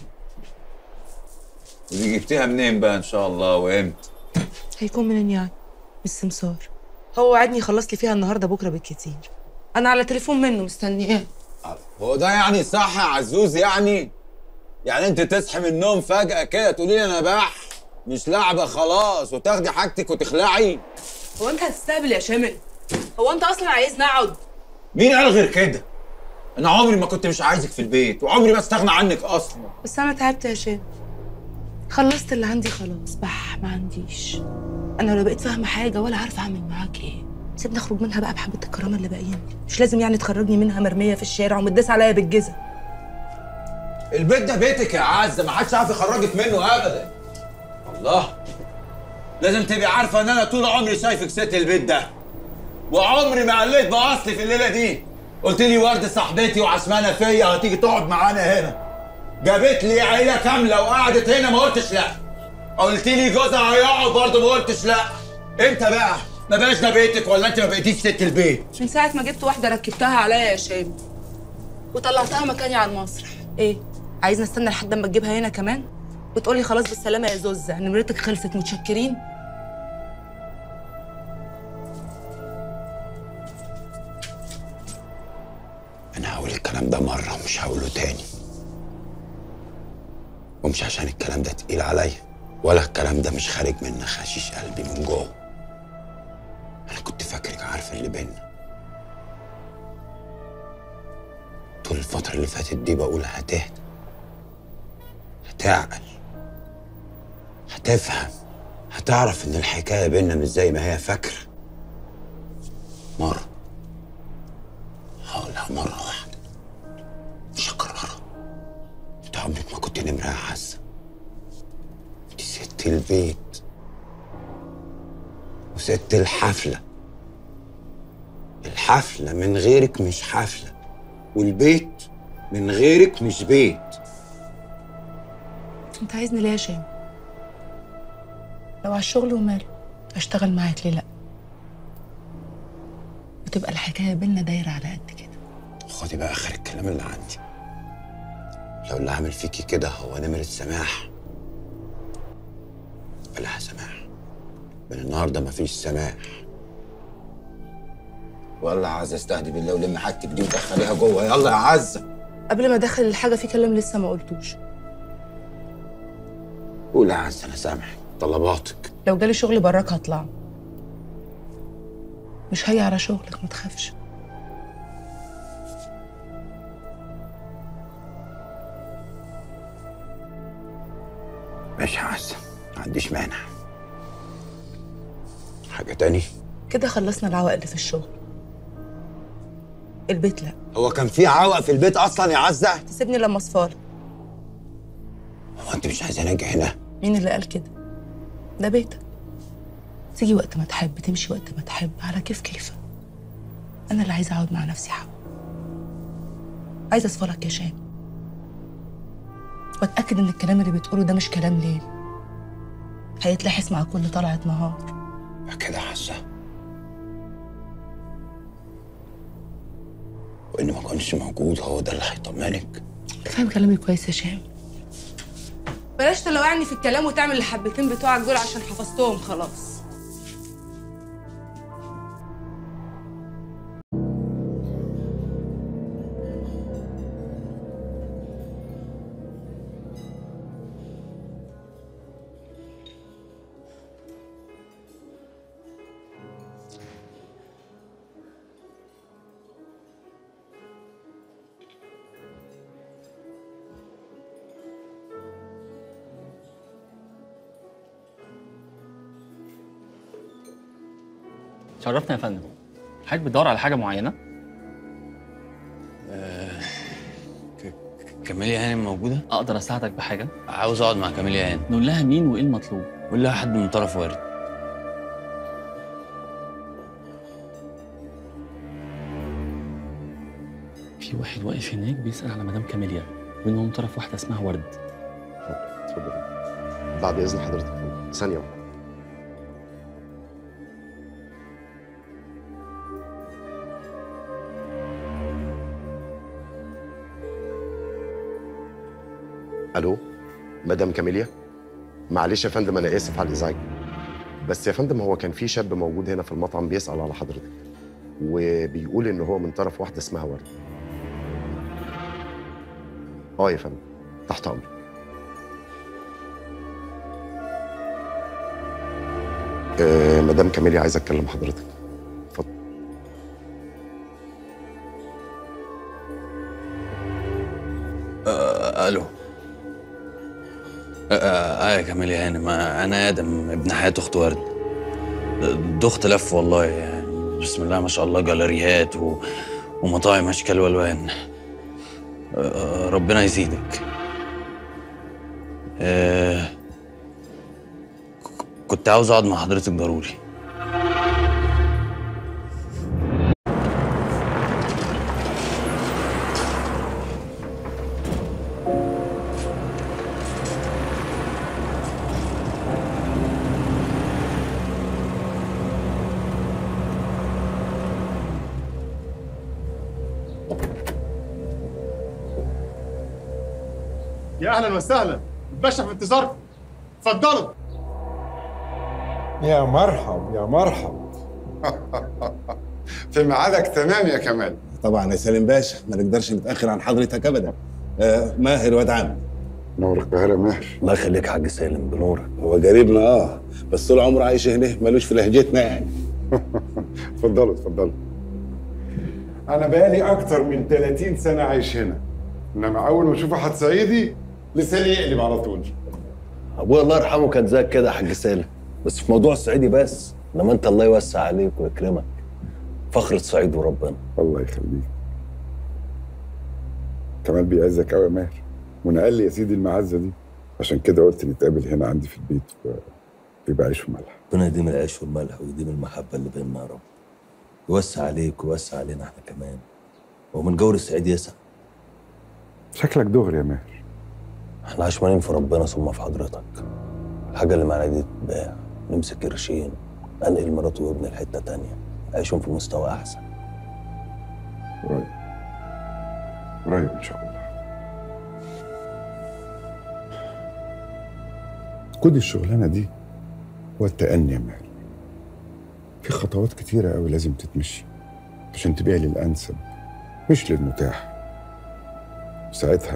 ودي جبتيها منين بقى ان شاء الله وامتى؟ هيكون منين يعني السمسار هو وعدني يخلص لي فيها النهارده بكره بالكتير انا على تليفون منه مستنياه هو ده يعني صح يا عزوز يعني؟ يعني انت تصحي من النوم فجأة كده تقولي لي انا بح مش لعبة خلاص وتاخدي حاجتك وتخلعي؟ هو انت هتستقبل يا شامل هو انت اصلا عايزني اقعد مين قال غير كده؟ انا عمري ما كنت مش عايزك في البيت وعمري ما استغنى عنك اصلا بس انا تعبت يا شامل خلصت اللي عندي خلاص بح ما عنديش انا ولا بقيت فاهمه حاجه ولا عارفه اعمل معاك ايه سيبني اخرج منها بقى بحبه الكرامه اللي باقيين مش لازم يعني تخرجني منها مرميه في الشارع ومتداس عليا بالجزم البيت ده بيتك يا عزة ما حدش عارف يخرجك منه ابدا الله لازم تبقي عارفة ان انا طول عمري شايفك ست البيت ده وعمري ما قلت باصلي في الليلة دي قلت لي ورد صاحبتي وعشمانة فيا هتيجي تقعد معانا هنا جابت لي عيلة كاملة وقعدت هنا ما قلتش لا قلت لي جوزها هيقعد برضه ما قلتش لا انت بقى ما بقاش ده بيتك ولا انت ما بقيتيش ست البيت من ساعه ما جبت واحده ركبتها عليا يا شامل وطلعتها مكاني على المسرح ايه عايزني استنى لحد اما تجيبها هنا كمان وتقولي خلاص بالسلامه يا زوزه نمرتك خلصت متشكرين انا هقول الكلام ده مرة ومش هقوله تاني ومش عشان الكلام ده تقيل عليا ولا الكلام ده مش خارج من خشيش قلبي من جوه انا كنت فاكرك عارفه اللي بينا طول الفترة اللي فاتت دي بقول هتهدى هتعقل هتفهم هتعرف ان الحكاية بينا مش زي ما هي فاكرة مرة هقولها مرة واحدة مش هكررها انت عمرك ما كنت نمرة يا حسن دي ست البيت وست الحفلة الحفلة من غيرك مش حفلة والبيت من غيرك مش بيت انت عايزني ليه يا شام لو على الشغل وماله اشتغل معاك ليه لا وتبقى الحكايه بينا دايره على قد كده خدي بقى اخر الكلام اللي عندي لو اللي عامل فيكي كده هو نمرة سماح بلاها سماح من النهارده مفيش سماح والله عايز استهدي بالله ولم حاجتك دي ودخليها جوه يلا يا عزه قبل ما ادخل الحاجه في كلام لسه ما قلتوش قول يا عزه انا سامحك طلباتك لو جالي شغل براك هطلع مش هي على شغلك ما تخافش ماشي يا عزه ما عنديش مانع حاجه تاني كده خلصنا العوائق اللي في الشغل البيت لا هو كان في عوق في البيت اصلا يا عزه تسيبني لما اصفالك هو انت مش عايزه اجي هنا مين اللي قال كده ده بيتك تيجي وقت ما تحب تمشي وقت ما تحب على كيف كيفك انا اللي عايزه اقعد مع نفسي حوا عايزه اصفلك يا شام واتاكد ان الكلام اللي بتقوله ده مش كلام ليل هيتلحس مع كل طلعه نهار كده حاسه واني ما كنتش موجود هو ده اللي هيطمنك فاهم كلامي كويس يا شام بلاش تلوعني في الكلام وتعمل الحبتين بتوعك دول عشان حفظتهم خلاص شرفنا يا فندم حضرتك بتدور على حاجه معينه كاميليا هانم موجودة؟ اقدر اساعدك بحاجه عاوز اقعد مع كاميليا هانم نقول لها مين وايه المطلوب قول لها حد من طرف وارد في واحد واقف هناك بيسال على مدام كاميليا منهم طرف واحده اسمها ورد اتفضل بعد اذن حضرتك ثانيه واحدة. الو مدام كاميليا معلش يا فندم انا اسف على الازعاج بس يا فندم هو كان في شاب موجود هنا في المطعم بيسال على حضرتك وبيقول ان هو من طرف واحده اسمها ورد اه يا فندم تحت امرك آه مدام كاميليا عايز اتكلم حضرتك اتفضل آه الو اه آه، يا كاميليا هانم آه، انا ادم ابن حياة اخت ورد ضغط لف والله يعني بسم الله ما شاء الله جاليريات و... ومطاعم اشكال والوان آه، ربنا يزيدك آه، ك- كنت عاوز اقعد مع حضرتك ضروري يا اهلا وسهلا الباشا في انتظاركم اتفضلوا يا مرحب يا مرحب في ميعادك تمام يا كمال طبعا يا سالم باشا ما نقدرش نتاخر عن حضرتك ابدا آه ماهر واد عم نور القاهره ماهر الله يخليك يا حاج سالم بنورك هو قريبنا اه بس طول عمره عايش هنا ملوش في لهجتنا يعني اتفضلوا اتفضلوا انا بقالي اكتر من 30 سنه عايش هنا انما اول ما اشوف واحد صعيدي لساني يقلب على طول ابويا الله يرحمه كان زيك كده يا حاج سالم بس في موضوع الصعيدي بس انما انت الله يوسع عليك ويكرمك فخر الصعيد وربنا الله يخليك كمال بيعزك قوي يا ماهر ونقل لي يا سيدي المعزه دي عشان كده قلت نتقابل هنا عندي في البيت ويبقى عيش وملح ربنا يديم العيش والملح ويديم المحبه اللي بيننا يا رب يوسع عليك ويوسع علينا احنا كمان ومن جور السعيد يسع شكلك دغري يا ماهر احنا عشمانين في ربنا ثم في حضرتك الحاجه اللي معانا دي تتباع نمسك قرشين انقل مراتي وابني لحته تانية اعيشهم في مستوى احسن قريب قريب ان شاء الله كود الشغلانه دي هو التأني يا ماهر في خطوات كتيرة قوي لازم تتمشي عشان تبيع للأنسب مش للمتاح ساعتها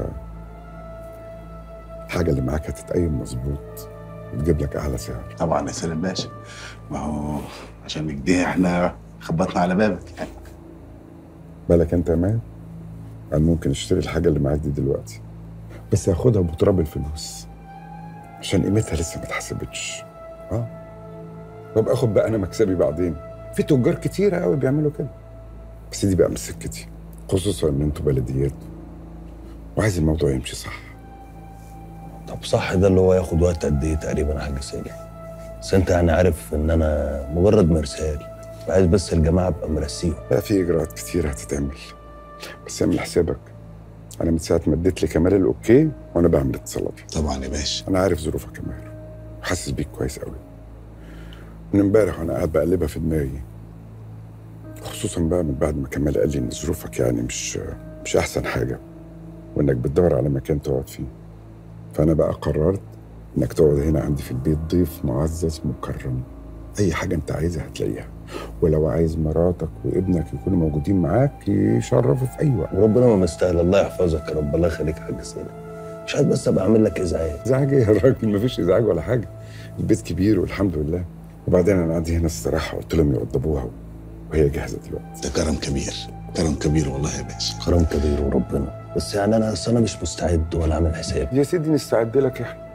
الحاجة اللي معاك هتتقيم مظبوط وتجيب لك أعلى سعر طبعا يا سالم باشا ما هو عشان كده احنا خبطنا على بابك يعني بالك أنت يا ماهر أنا ممكن أشتري الحاجة اللي معاك دي دلوقتي بس هاخدها بتراب الفلوس عشان قيمتها لسه ما اتحسبتش اه وابقى اخد بقى انا مكسبي بعدين في تجار كتيرة قوي بيعملوا كده بس دي بقى مش سكتي خصوصا ان انتوا بلديات وعايز الموضوع يمشي صح طب صح ده اللي هو ياخد وقت قد ايه تقريبا يا حاج سالم بس انت يعني عارف ان انا مجرد مرسال عايز بس الجماعه ابقى مرسيهم بقى في اجراءات كتير هتتعمل بس اعمل حسابك انا من ساعه ما اديت لي كمال الاوكي وانا بعمل اتصالات طبعا يا باشا انا عارف ظروفك يا ماهر وحاسس بيك كويس قوي من امبارح وانا قاعد بقلبها في دماغي خصوصا بقى من بعد ما كمال قال لي ان ظروفك يعني مش مش احسن حاجه وانك بتدور على مكان تقعد فيه فانا بقى قررت انك تقعد هنا عندي في البيت ضيف معزز مكرم اي حاجه انت عايزها هتلاقيها ولو عايز مراتك وابنك يكونوا موجودين معاك يشرفوا في اي وقت وربنا ما مستاهل الله يحفظك يا رب الله يخليك يا حاج سالم مش عايز بس ابقى اعمل لك ازعاج ازعاج ايه يا راجل مفيش ازعاج ولا حاجه البيت كبير والحمد لله وبعدين انا عندي هنا استراحه قلت لهم يوضبوها وهي جاهزه دلوقتي ده كرم كبير كرم كبير والله يا باشا كرم كبير وربنا بس يعني انا اصل انا مش مستعد ولا عامل حساب يا سيدي نستعد لك احنا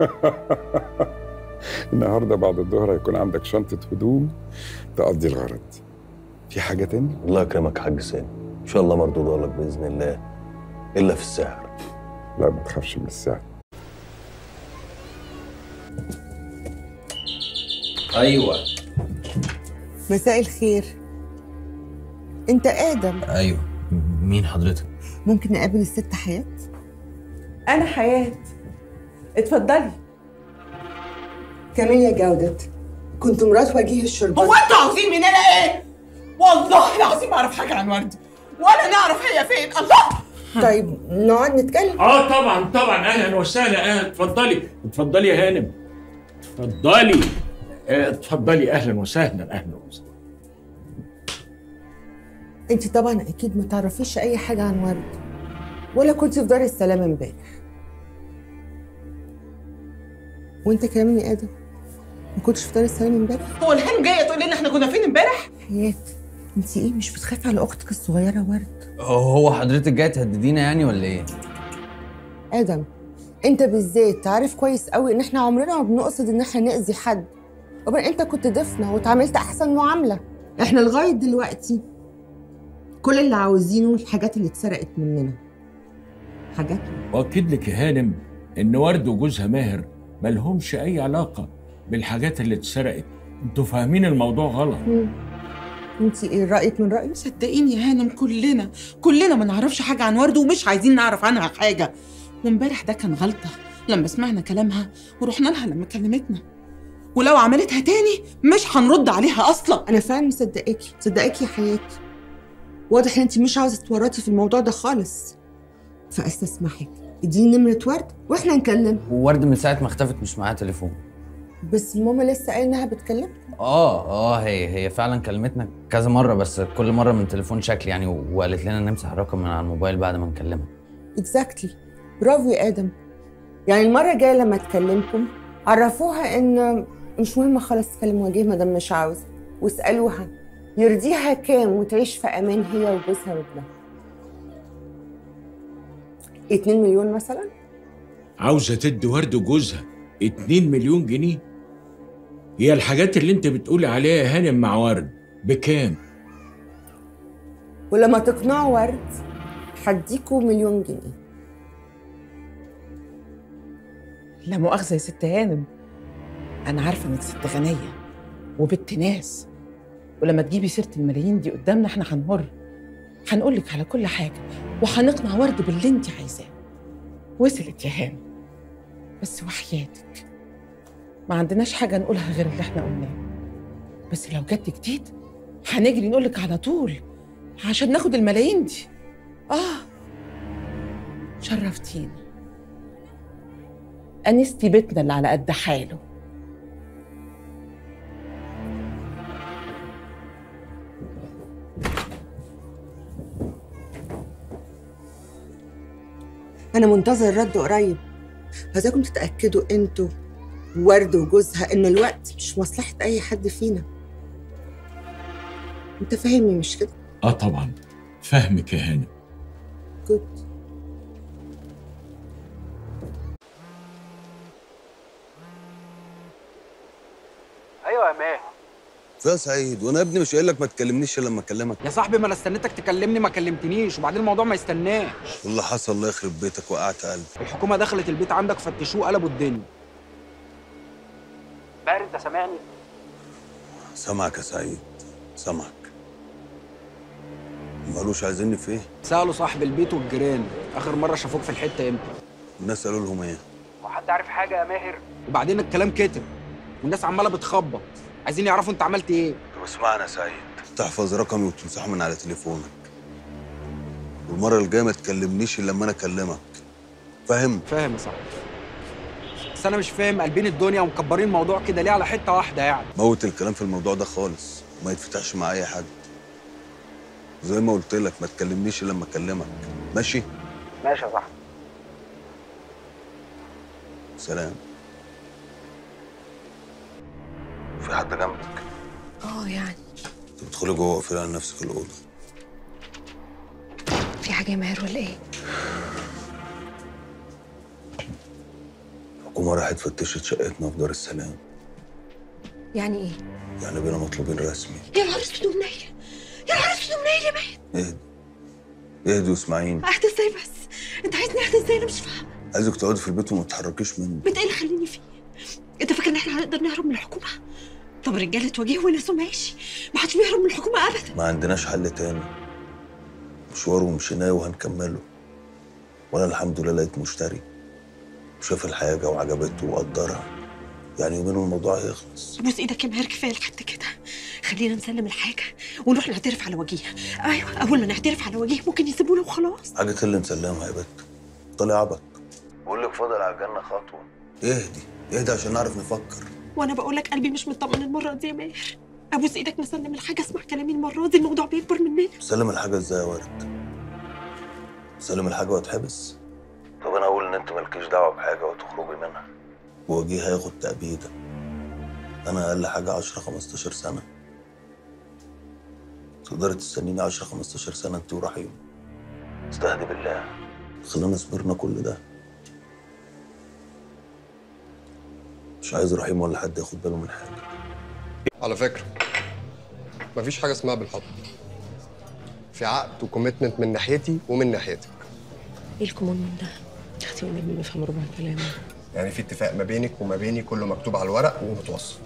النهارده بعد الظهر هيكون عندك شنطه هدوم تقضي الغرض في حاجه تاني الله يكرمك يا حاج سالم ان شاء الله مردود لك باذن الله الا في السحر لا ما تخافش من السعر ايوه مساء الخير انت ادم ايوه مين حضرتك ممكن نقابل الست حياه أنا حياة اتفضلي كمان يا جودة كنت مرات وجيه الشربات هو انتوا عاوزين مننا ايه؟ والله العظيم ما اعرف حاجة عن وردي ولا نعرف هي فين الله طيب نقعد نتكلم اه طبعا طبعا اهلا وسهلا اهلا اتفضلي اتفضلي يا هانم اتفضلي آه، اتفضلي اهلا وسهلا اهلا وسهلا انت طبعا اكيد ما تعرفيش اي حاجه عن ورد ولا كنت في دار السلام امبارح وانت كمان يا ادم ما كنتش في دار السلام امبارح هو الهانم جاية تقول لنا احنا كنا فين امبارح؟ حياه انت ايه مش بتخافي على اختك الصغيره ورد هو حضرتك جاي تهددينا يعني ولا ايه ادم انت بالذات عارف كويس قوي ان احنا عمرنا ما بنقصد ان احنا ناذي حد وبعدين انت كنت ضيفنا واتعاملت احسن معامله احنا لغايه دلوقتي كل اللي عاوزينه الحاجات اللي اتسرقت مننا حاجات واكد لك يا هانم ان ورد وجوزها ماهر ملهمش اي علاقه بالحاجات اللي اتسرقت انتوا فاهمين الموضوع غلط انت ايه رايك من رايي صدقيني يا هانم كلنا كلنا ما نعرفش حاجة عن ورد ومش عايزين نعرف عنها حاجة وامبارح ده كان غلطة لما سمعنا كلامها ورحنا لها لما كلمتنا ولو عملتها تاني مش هنرد عليها اصلا انا فعلا مصدقاكي مصدقاكي يا حياتي واضح ان انت مش عاوزه تتورطي في الموضوع ده خالص فاستسمحك اديني نمره ورد واحنا نكلمها ورد من ساعه ما اختفت مش معاها تليفون بس ماما لسه قايله انها بتكلم اه اه هي هي فعلا كلمتنا كذا مره بس كل مره من تليفون شكل يعني وقالت لنا نمسح الرقم من على الموبايل بعد ما نكلمها اكزاكتلي برافو يا ادم يعني المره الجايه لما تكلمكم عرفوها ان مش مهم خالص تكلم وجيه ما دام مش عاوزه واسالوها يرضيها كام وتعيش في امان هي وجوزها وابنها 2 مليون مثلا عاوزه تدي ورد وجوزها 2 مليون جنيه هي الحاجات اللي انت بتقولي عليها يا هانم مع ورد بكام ولما تقنعوا ورد هديكوا مليون جنيه لا مؤاخذة يا ست هانم أنا عارفة إنك ست غنية وبنت ناس ولما تجيبي سيرة الملايين دي قدامنا إحنا هنمر هنقولك على كل حاجة وهنقنع ورد باللي أنت عايزاه وصلت يا هانم بس وحياتك ما عندناش حاجة نقولها غير اللي إحنا قلناه بس لو جد جديد هنجري نقولك على طول عشان ناخد الملايين دي آه شرفتينا أنستي بيتنا اللي على قد حاله انا منتظر الرد قريب عايزاكم تتاكدوا انتوا ورد وجوزها ان الوقت مش مصلحه اي حد فينا انت فاهمني مش كده اه طبعا فاهمك يا هانم جود ايوه يا ماهر يا سعيد وانا يا ابني مش قايل لك ما تكلمنيش الا لما اكلمك يا صاحبي ما انا استنيتك تكلمني ما كلمتنيش وبعدين الموضوع ما يستناش واللي حصل الله يخرب بيتك وقعت قلبي الحكومه دخلت البيت عندك فتشوه قلبوا الدنيا باهر انت سامعني سامعك يا سعيد سامعك ما قالوش عايزيني في ايه سالوا صاحب البيت والجيران اخر مره شافوك في الحته امتى الناس قالوا لهم ايه وحد عارف حاجه يا ماهر وبعدين الكلام كتر والناس عماله بتخبط عايزين يعرفوا انت عملت ايه طب اسمعني يا سعيد تحفظ رقمي وتمسحه من على تليفونك والمره الجايه ما تكلمنيش الا لما انا اكلمك فاهم فاهم يا صاحبي بس انا مش فاهم قلبين الدنيا ومكبرين الموضوع كده ليه على حته واحده يعني موت الكلام في الموضوع ده خالص وما يتفتحش مع اي حد زي ما قلت لك ما تكلمنيش الا لما اكلمك ماشي ماشي يا صاحبي سلام في حد جنبك اه يعني تدخلي جوه واقفلي على نفسك الاوضه في حاجه يا ماهر ولا ايه الحكومه راحت فتشت شقتنا في دار السلام يعني ايه يعني بينا مطلوبين رسمي يا نهار اسود ومنيل يا نهار اسود ومنيل يا ماهر اهدي اهدي واسمعيني اهدى ازاي بس انت عايزني اهدى ازاي انا مش فاهمه عايزك تقعدي في البيت وما تتحركيش منه انت ايه اللي خليني فيه انت فاكر ان احنا هنقدر نهرب من الحكومه طب الرجاله تواجهوا وناس ماشي ما حدش بيهرب من الحكومه ابدا ما عندناش حل تاني مشوار ومشيناه وهنكمله وانا الحمد لله لقيت مشتري وشاف الحاجه وعجبته وقدرها يعني يومين والموضوع هيخلص بوس ايدك يا ماهر كفايه لحد كده خلينا نسلم الحاجه ونروح نعترف على وجيه ايوه اول ما نعترف على وجيه ممكن يسيبونا وخلاص حاجه اللي نسلمها يا بت طلع عبط بقول لك فاضل على الجنه خطوه اهدي اهدي عشان نعرف نفكر وانا بقول لك قلبي مش مطمن المره دي يا ماهر ابوس ايدك نسلم الحاجه اسمع كلامي المره دي الموضوع بيكبر مننا سلم الحاجه ازاي يا ورد سلم الحاجه واتحبس طب انا اقول ان انت مالكيش دعوه بحاجه وتخرجي منها ووجيه هياخد تأبيدة انا اقل حاجه 10 15 سنه تقدري تستنيني 10 15 سنه انت ورحيم استهدي بالله خلينا صبرنا كل ده مش عايز رحيم ولا حد ياخد باله من حاجه على فكرة مفيش حاجة اسمها بالحب في عقد وكوميتمنت من ناحيتي ومن ناحيتك ايه الكومون ده اختي والنبي بفهم ربع كلامي يعني في اتفاق ما بينك وما بيني كله مكتوب على الورق ومتوثق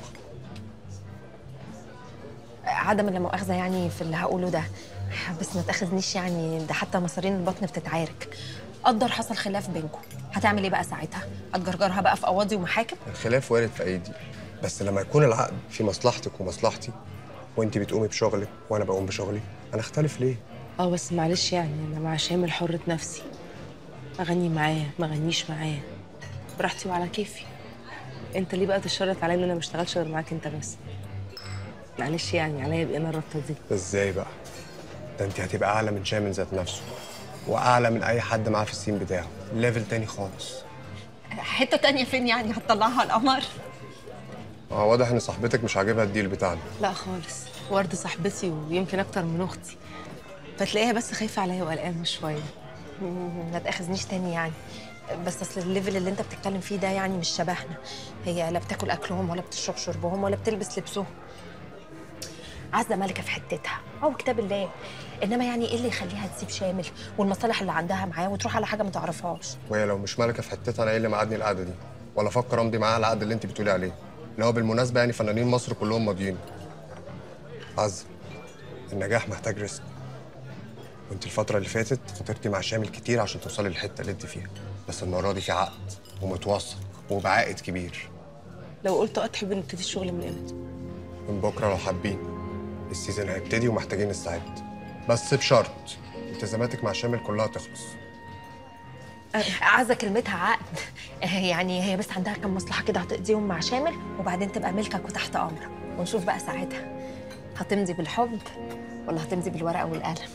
عدم لا مؤاخذه يعني في اللي هقوله ده بس ما تاخذنيش يعني ده حتى مصارين البطن بتتعارك قدر حصل خلاف بينكم هتعمل ايه بقى ساعتها هتجرجرها بقى في قواضي ومحاكم الخلاف وارد في ايدي بس لما يكون العقد في مصلحتك ومصلحتي وانت بتقومي بشغلك وانا بقوم بشغلي انا اختلف ليه اه بس معلش يعني انا مع شامل حرة نفسي اغني معاه ما اغنيش معاه براحتي وعلى كيفي انت ليه بقى تشرط عليا ان انا ما اشتغلش غير معاك انت بس معلش يعني عليا بقى انا الربطه دي ازاي بقى ده انت هتبقى اعلى من شامل ذات نفسه واعلى من اي حد معاه في السين بتاعه ليفل تاني خالص حته تانية فين يعني هتطلعها على القمر اه واضح ان صاحبتك مش عاجبها الديل بتاعنا لا خالص ورد صاحبتي ويمكن اكتر من اختي فتلاقيها بس خايفه عليا وقلقانه شويه ما تاخذنيش تاني يعني بس اصل الليفل اللي انت بتتكلم فيه ده يعني مش شبهنا هي لا بتاكل اكلهم ولا بتشرب شربهم ولا بتلبس لبسهم عزه ملكه في حتتها هو كتاب الله انما يعني ايه اللي يخليها تسيب شامل والمصالح اللي عندها معاه وتروح على حاجه ما تعرفهاش وهي لو مش مالكه في حتتها انا ايه اللي مقعدني القعده دي ولا افكر امضي معاها العقد اللي انت بتقولي عليه اللي هو بالمناسبه يعني فنانين مصر كلهم ماضيين عز النجاح محتاج ريسك وانت الفتره اللي فاتت خاطرتي مع شامل كتير عشان توصلي للحته اللي انت فيها بس المره دي في عقد ومتوثق وبعائد كبير لو قلت اه تحب نبتدي الشغل من امتى من بكره لو حابين السيزون هيبتدي ومحتاجين نستعد بس بشرط التزاماتك مع شامل كلها تخلص عزه كلمتها عقد يعني هي بس عندها كم مصلحه كده هتقضيهم مع شامل وبعدين تبقى ملكك وتحت امرك ونشوف بقى ساعتها هتمضي بالحب ولا هتمضي بالورقه والقلم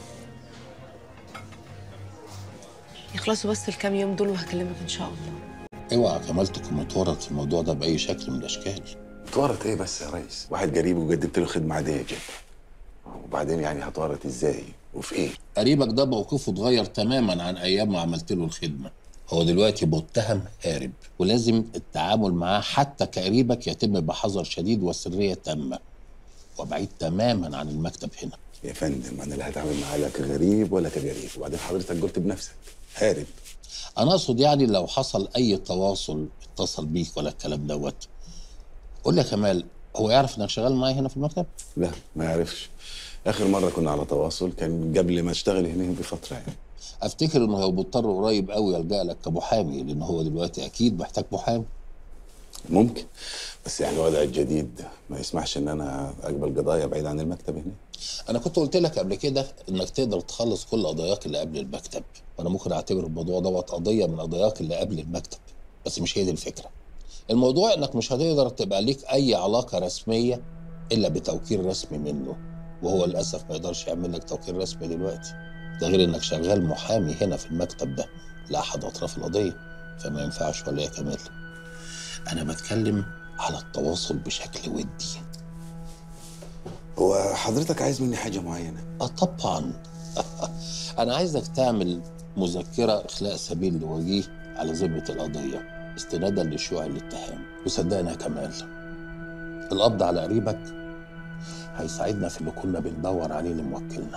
يخلصوا بس الكام يوم دول وهكلمك ان شاء الله اوعى كمال تكون متورط في الموضوع ده باي شكل من الاشكال اتورط ايه بس يا ريس واحد قريب وقدمت له خدمه عاديه جدا وبعدين يعني هتورط ازاي وفي ايه قريبك ده موقفه اتغير تماما عن ايام ما عملت له الخدمه هو دلوقتي متهم هارب ولازم التعامل معاه حتى كقريبك يتم بحذر شديد وسريه تامه وبعيد تماما عن المكتب هنا يا فندم انا لا هتعامل معاه لا كغريب ولا كجريب وبعدين حضرتك قلت بنفسك هارب انا اقصد يعني لو حصل اي تواصل اتصل بيك ولا الكلام دوت قول لي يا كمال هو يعرف انك شغال معايا هنا في المكتب لا ما يعرفش اخر مره كنا على تواصل كان قبل ما اشتغل هنا بفتره يعني افتكر انه هو مضطر قريب قوي يلجا لك كمحامي لان هو دلوقتي اكيد محتاج محامي ممكن بس يعني الوضع الجديد ما يسمحش ان انا اقبل قضايا بعيد عن المكتب هنا انا كنت قلت لك قبل كده انك تقدر تخلص كل قضاياك اللي قبل المكتب وانا ممكن اعتبر الموضوع دوت قضيه من قضاياك اللي قبل المكتب بس مش هي دي الفكره الموضوع انك مش هتقدر تبقى ليك اي علاقه رسميه الا بتوكيل رسمي منه وهو للاسف ما يقدرش يعمل لك توكيل رسمي دلوقتي ده غير انك شغال محامي هنا في المكتب ده لاحد اطراف القضيه فما ينفعش ولا يا كمال انا بتكلم على التواصل بشكل ودي هو حضرتك عايز مني حاجه معينه اه طبعا انا عايزك تعمل مذكره اخلاء سبيل لوجيه على ذمه القضيه استنادا لشيوع الاتهام وصدقني يا كمال القبض على قريبك هيساعدنا في اللي كنا بندور عليه لموكلنا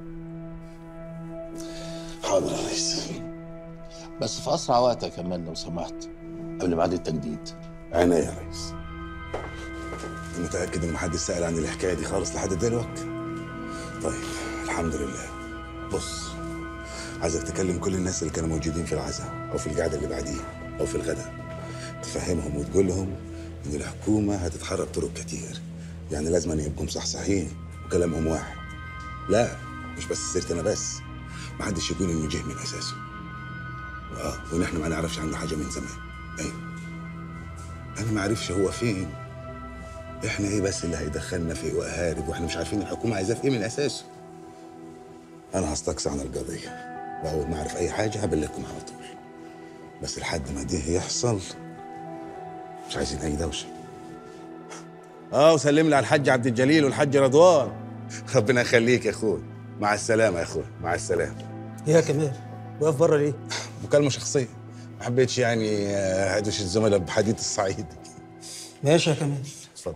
حاضر يا ريس بس في اسرع وقت يا كمال لو سمحت قبل ميعاد التجديد عينيا يا ريس انت متاكد ان محدش سال عن الحكايه دي خالص لحد دلوقتي طيب الحمد لله بص عايزك تكلم كل الناس اللي كانوا موجودين في العزاء او في القعده اللي بعديها او في الغداء تفهمهم وتقول لهم ان الحكومه هتتحرك طرق كتير يعني لازم أن يبقوا مصحصحين وكلامهم واحد لا مش بس سيرتي انا بس ما حدش يقول انه جه من اساسه اه ونحن ما نعرفش عنه حاجه من زمان ايوه انا ما اعرفش هو فين احنا ايه بس اللي هيدخلنا في وهارب واحنا مش عارفين الحكومه عايزاه في ايه من اساسه انا هستقصى عن القضيه واول ما اعرف اي حاجه هبلغكم على طول بس لحد ما ده يحصل مش عايزين اي دوشه اه وسلم لي على الحاج عبد الجليل والحاج رضوان ربنا يخليك يا اخوي مع السلامه يا اخوي مع السلامه يا كمال واقف بره ليه؟ مكالمه شخصيه ما حبيتش يعني آه، هدوش الزملاء بحديث الصعيد ماشي يا كمال اتفضل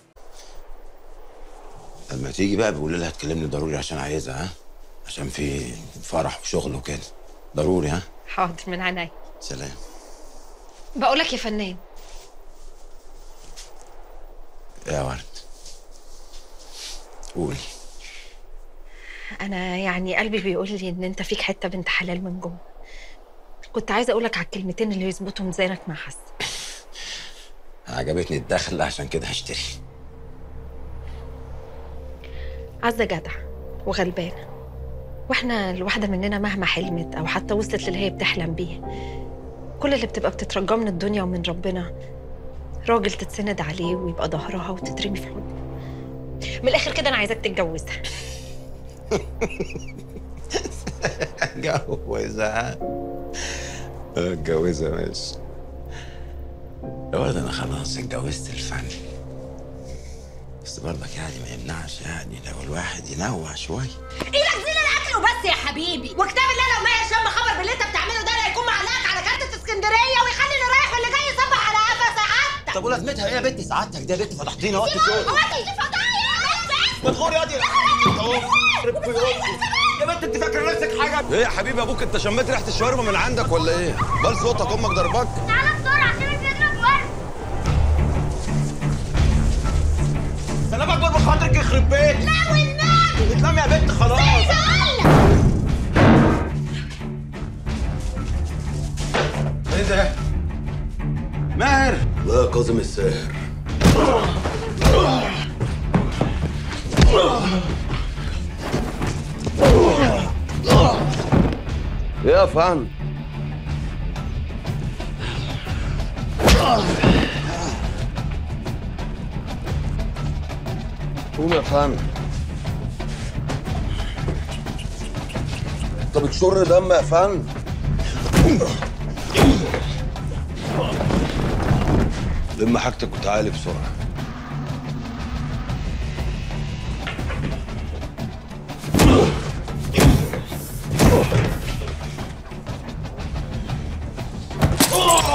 لما تيجي بقى بيقول لها تكلمني ضروري عشان عايزها ها عشان في فرح وشغل وكده ضروري ها حاضر من عينيا سلام بقولك يا فنان يا ورد قولي انا يعني قلبي بيقول لي ان انت فيك حته بنت حلال من جوه كنت عايزه اقولك على الكلمتين اللي يظبطوا ميزانك مع حسن عجبتني الدخل عشان كده هشتري عزة جدع وغلبانة واحنا الواحدة مننا مهما حلمت أو حتى وصلت للي هي بتحلم بيه كل اللي بتبقى بتترجاه من الدنيا ومن ربنا راجل تتسند عليه ويبقى ظهرها وتترمي في حضنه من الآخر كده أنا عايزاك تتجوزها جوزها اتجوزها ماشي يا ولد انا خلاص اتجوزت الفن بس برضك يعني ما يمنعش يعني لو الواحد ينوع شويه ايدك زين الاكل وبس يا حبيبي وكتاب الله لو ما شم خبر باللي انت بتعمله ده لا يكون معلقك على كارتة اسكندريه ويخلي اللي رايح واللي جاي يصبح على قفا سعادتك طب ولازمتها ايه يا بنتي سعادتك ده بنت فتحتينا وقت الجو هو انت اللي فضايح مدخول يا دي يا بنت انت فاكره نفسك حاجه ايه يا حبيبي ابوك انت شميت ريحه الشاورما من عندك ولا ايه؟ بل صوتك امك ضربك تعالى بسرعه عشان بيضرب ورد سلام اكبر من خاطرك يخرب بيت لا والنبي اتلم يا بنت خلاص ايه ده؟ ماهر لا كاظم الساهر ايه يا فن قوم يا فن انت بتشر دم يا فن لم حاجتك وتعالي بسرعه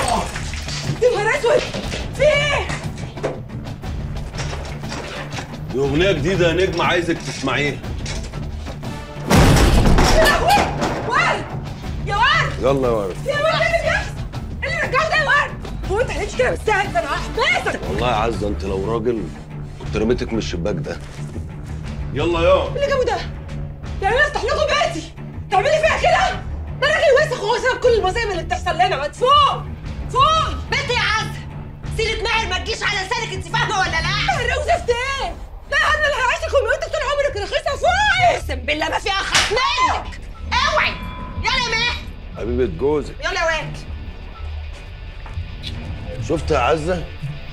يا نهار اسود في ايه؟ دي اغنيه جديده يا نجم عايزك تسمعيها ورد يا ورد يلا يا ورد يا ورد اللي بيحصل اللي رجعه ده يا ورد هو انت هتمشي كده بالسهل ده انا هحبسك والله يا عزه انت لو راجل كنت رميتك من الشباك ده يلا يا اللي جابه ده يعني انا افتح لكم بيتي تعملي فيها كده ده راجل وسخ وهو سبب كل المصايب اللي بتحصل لنا ما تفوق فوق بنت يا عزة سيرة ماهر ما تجيش على لسانك انت فاهمة ولا لا؟ ماهر وزفت ايه؟ لا انا اللي هعيشك وموتك طول عمرك رخيصة فوقي اقسم بالله ما فيها خط منك اوعي يلا يا ماهر حبيبه جوزك يلا يا واد شفت يا عزه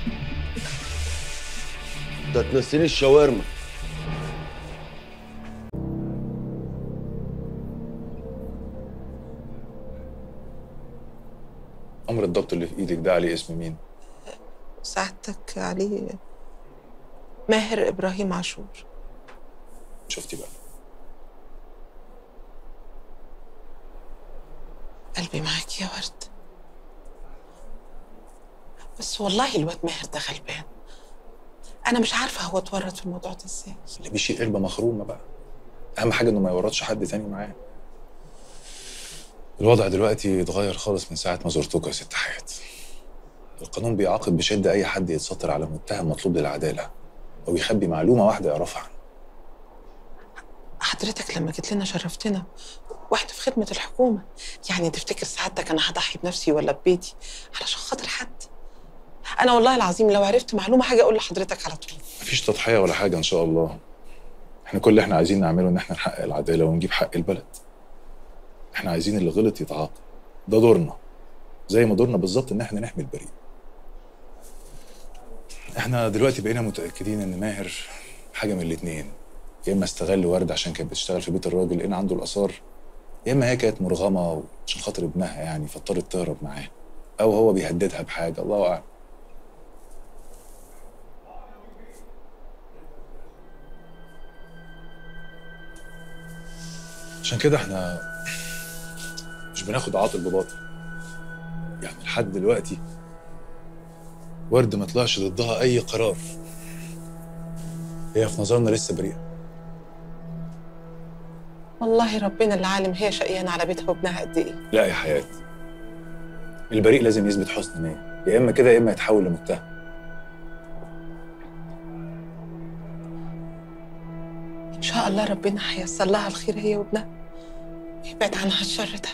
ده تنسيني الشاورما امر الضبط اللي في ايدك ده عليه اسم مين سعادتك عليه ماهر ابراهيم عاشور شفتي بقى قلبي معاك يا ورد بس والله الواد ماهر ده غلبان انا مش عارفه هو اتورط في الموضوع ده ازاي اللي بيشيل قلبه مخرومه بقى اهم حاجه انه ما يورطش حد تاني معاه الوضع دلوقتي اتغير خالص من ساعه ما زرتكم يا ست حياه القانون بيعاقب بشده اي حد يتستر على متهم مطلوب للعداله او يخبي معلومه واحده يعرفها عنه حضرتك لما جيت لنا شرفتنا واحنا في خدمه الحكومه يعني تفتكر سعادتك انا هضحي بنفسي ولا ببيتي علشان خاطر حد انا والله العظيم لو عرفت معلومه حاجه اقول لحضرتك على طول مفيش تضحيه ولا حاجه ان شاء الله احنا كل اللي احنا عايزين نعمله ان احنا نحقق العداله ونجيب حق البلد احنا عايزين اللي غلط يتعاقب ده دورنا زي ما دورنا بالظبط ان احنا نحمي البريء احنا دلوقتي بقينا متاكدين ان ماهر حاجه من الاتنين يا اما استغل ورد عشان كانت بتشتغل في بيت الراجل لان عنده الاثار يا اما هي كانت مرغمه عشان خاطر ابنها يعني فاضطرت تهرب معاه او هو بيهددها بحاجه الله اعلم عشان كده احنا مش بناخد عاطل بباطل يعني لحد دلوقتي ورد ما طلعش ضدها اي قرار هي في نظرنا لسه بريئه والله ربنا اللي عالم هي شقيانه على بيتها وابنها قد ايه لا يا حياة البريء لازم يثبت حسن نية يا اما كده يا اما يتحول لمتهم ان شاء الله ربنا هيسر لها الخير هي وابنها يبعد عنها الشر ده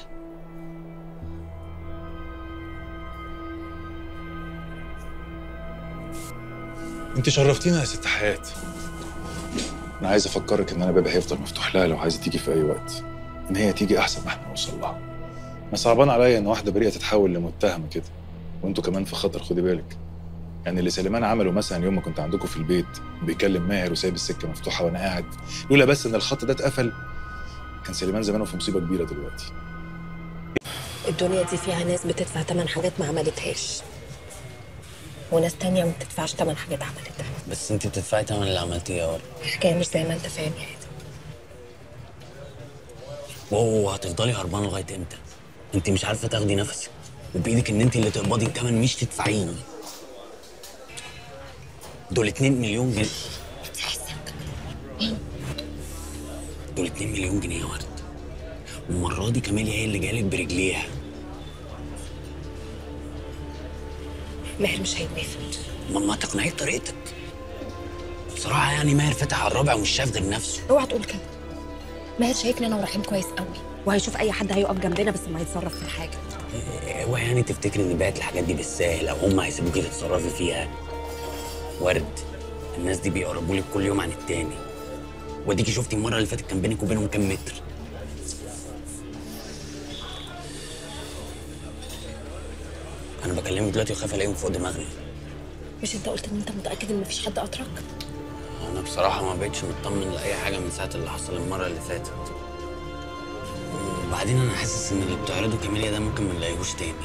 انت شرفتينا يا ست حياة انا عايز افكرك ان انا بابي هيفضل مفتوح لها لو عايزه تيجي في اي وقت ان هي تيجي احسن ما احنا نوصل لها انا صعبان عليا ان واحده بريئه تتحول لمتهمه كده وانتوا كمان في خطر خدي بالك يعني اللي سليمان عمله مثلا يوم ما كنت عندكم في البيت بيكلم ماهر وسايب السكه مفتوحه وانا قاعد لولا بس ان الخط ده اتقفل كان سليمان زمانه في مصيبه كبيره دلوقتي الدنيا دي فيها ناس بتدفع تمن حاجات ما عملتهاش وناس تانية ما بتدفعش تمن حاجات عملتها بس انت بتدفعي تمن اللي عملتيه يا ورد الحكاية مش زي ما انت فاهم يا ادم وهو هتفضلي هربانه لغايه امتى؟ انت مش عارفه تاخدي نفسك وبايدك ان انت اللي تقبضي الثمن مش تدفعيه دول 2 مليون جنيه دول 2 مليون جنيه يا ورد والمره دي كاميليا هي اللي جالك برجليها ماهر مش هيتنفذ ما ما تقنعيه بطريقتك بصراحه يعني ماهر فتح على الرابع ومش شايف غير نفسه اوعى تقول كده ماهر شايفني انا ورحيم كويس قوي وهيشوف اي حد هيقف جنبنا بس ما هيتصرف في الحاجه هو يعني تفتكري ان بعت الحاجات دي بالساهل او هم هيسيبوكي تتصرفي فيها ورد الناس دي بيقربوا لك كل يوم عن التاني وديكي شفتي المره اللي فاتت كان بينك وبينهم كام متر انا بكلمك دلوقتي وخايف الاقيهم فوق دماغنا مش انت قلت ان انت متاكد ان مفيش حد اترك انا بصراحه ما بقتش مطمن لاي حاجه من ساعه اللي حصل المره اللي فاتت وبعدين انا حاسس ان اللي بتعرضه كاميليا ده ممكن ما نلاقيهوش تاني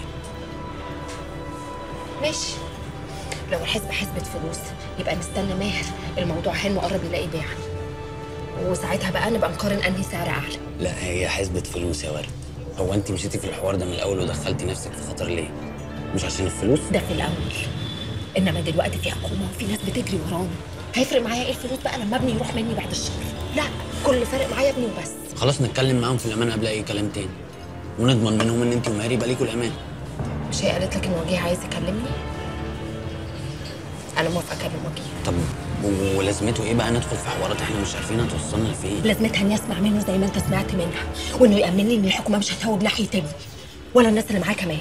ماشي لو الحزب حسبة فلوس يبقى نستنى ماهر الموضوع حلو قرب يلاقي بيع وساعتها بقى نبقى نقارن انهي سعر اعلى لا هي حسبة فلوس يا ورد هو انت مشيتي في الحوار ده من الاول ودخلتي نفسك في خطر ليه مش عشان الفلوس ده في الاول انما دلوقتي في حكومه وفي ناس بتجري ورانا هيفرق معايا ايه الفلوس بقى لما ابني يروح مني بعد الشهر لا كل اللي فارق معايا ابني وبس خلاص نتكلم معاهم في الامان قبل اي كلام تاني ونضمن منهم ان انت ومهاري يبقى ليكوا الامان مش هي قالت لك ان وجيه عايز يكلمني انا موافقه اكلم وجيه طب و- ولازمته ايه بقى ندخل في حوارات احنا مش عارفين هتوصلنا لفين لازمتها اني اسمع منه زي ما انت سمعت منها وانه يامن لي ان الحكومه مش هتهوب ناحيه ابني ولا الناس اللي معاه كمان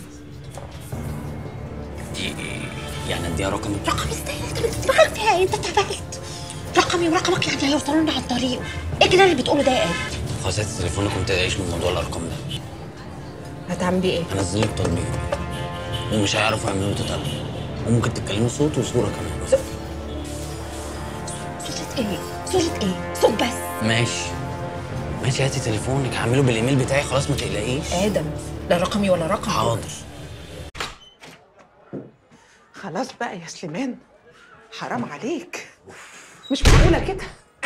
دي يعني اديها رقم رقم ازاي انت بتدماغك فيها ايه انت اتهبلت رقمي ورقمك يعني هيوصلوا لنا عن طريقه ايه كده اللي بتقوله ده يا قاد خلاص هات تليفونك وما تقلقيش من موضوع الارقام ده هتعمل بيه ايه هنزل لك تطبيق ومش هيعرفوا يعملوا تتابع وممكن تتكلموا صوت وصوره كمان صوت ايه صوت ايه صوت بس ماشي ماشي هاتي تليفونك هعمله بالايميل بتاعي خلاص ما تقلقيش ادم لا رقمي ولا رقم حاضر خلاص بقى يا سليمان حرام عليك مش معقولة كده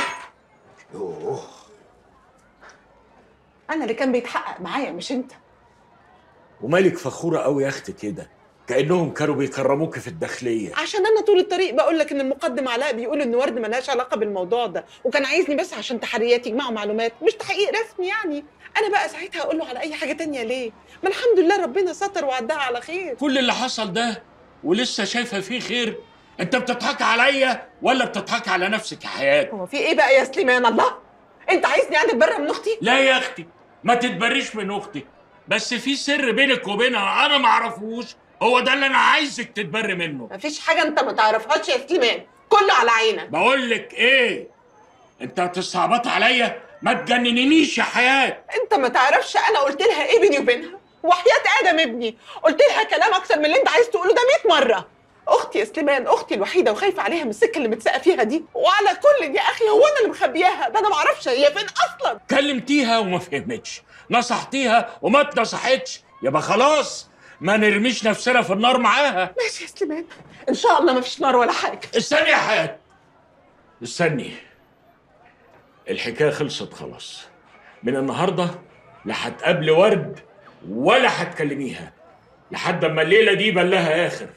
أنا اللي كان بيتحقق معايا مش أنت ومالك فخورة قوي يا أختي كده كأنهم كانوا بيكرموك في الداخلية عشان أنا طول الطريق بقول لك إن المقدم علاء بيقول إن ورد ملهاش علاقة بالموضوع ده وكان عايزني بس عشان تحريات يجمعوا معلومات مش تحقيق رسمي يعني أنا بقى ساعتها أقول له على أي حاجة تانية ليه؟ ما الحمد لله ربنا ستر وعدها على خير كل اللي حصل ده ولسه شايفة فيه خير أنت بتضحك عليا ولا بتضحك على نفسك يا حياة هو في إيه بقى يا سليمان الله؟ أنت عايزني يعني أتبرى من أختي؟ لا يا أختي ما تتبريش من أختك بس في سر بينك وبينها أنا ما أعرفوش هو ده اللي أنا عايزك تتبري منه مفيش حاجة أنت ما تعرفهاش يا سليمان كله على عينك بقول لك إيه أنت هتستعبط عليا ما تجننينيش يا حياة انت ما تعرفش انا قلت لها ايه بيني وبينها وحياة ادم ابني قلت لها كلام اكتر من اللي انت عايز تقوله ده 100 مره اختي يا سليمان اختي الوحيده وخايفه عليها من السكه اللي متساقه فيها دي وعلى كل يا اخي هو انا اللي مخبياها ده انا ما اعرفش هي فين اصلا كلمتيها وما فهمتش نصحتيها وما اتنصحتش يبقى خلاص ما نرميش نفسنا في النار معاها ماشي يا سليمان ان شاء الله ما فيش نار ولا حاجه استني يا حياة استني الحكاية خلصت خلاص من النهاردة لا هتقابلي ورد ولا هتكلميها لحد اما الليلة دي يبقى لها آخر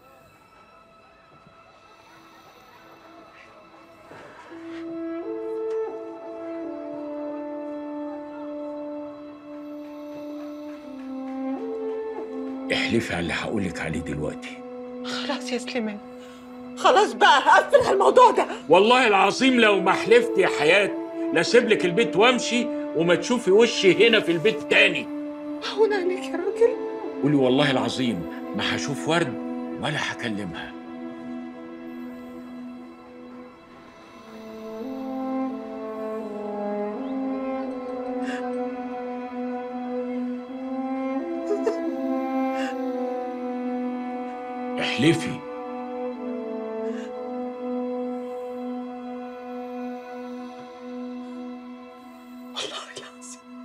احلفي على اللي هقولك عليه دلوقتي خلاص يا سليمان خلاص بقى هقفل الموضوع ده والله العظيم لو ما حلفت يا حياة لاسيب لك البيت وامشي وما تشوفي وشي هنا في البيت تاني هون عليك يا راجل قولي والله العظيم ما هشوف ورد ولا هكلمها احلفي والله العظيم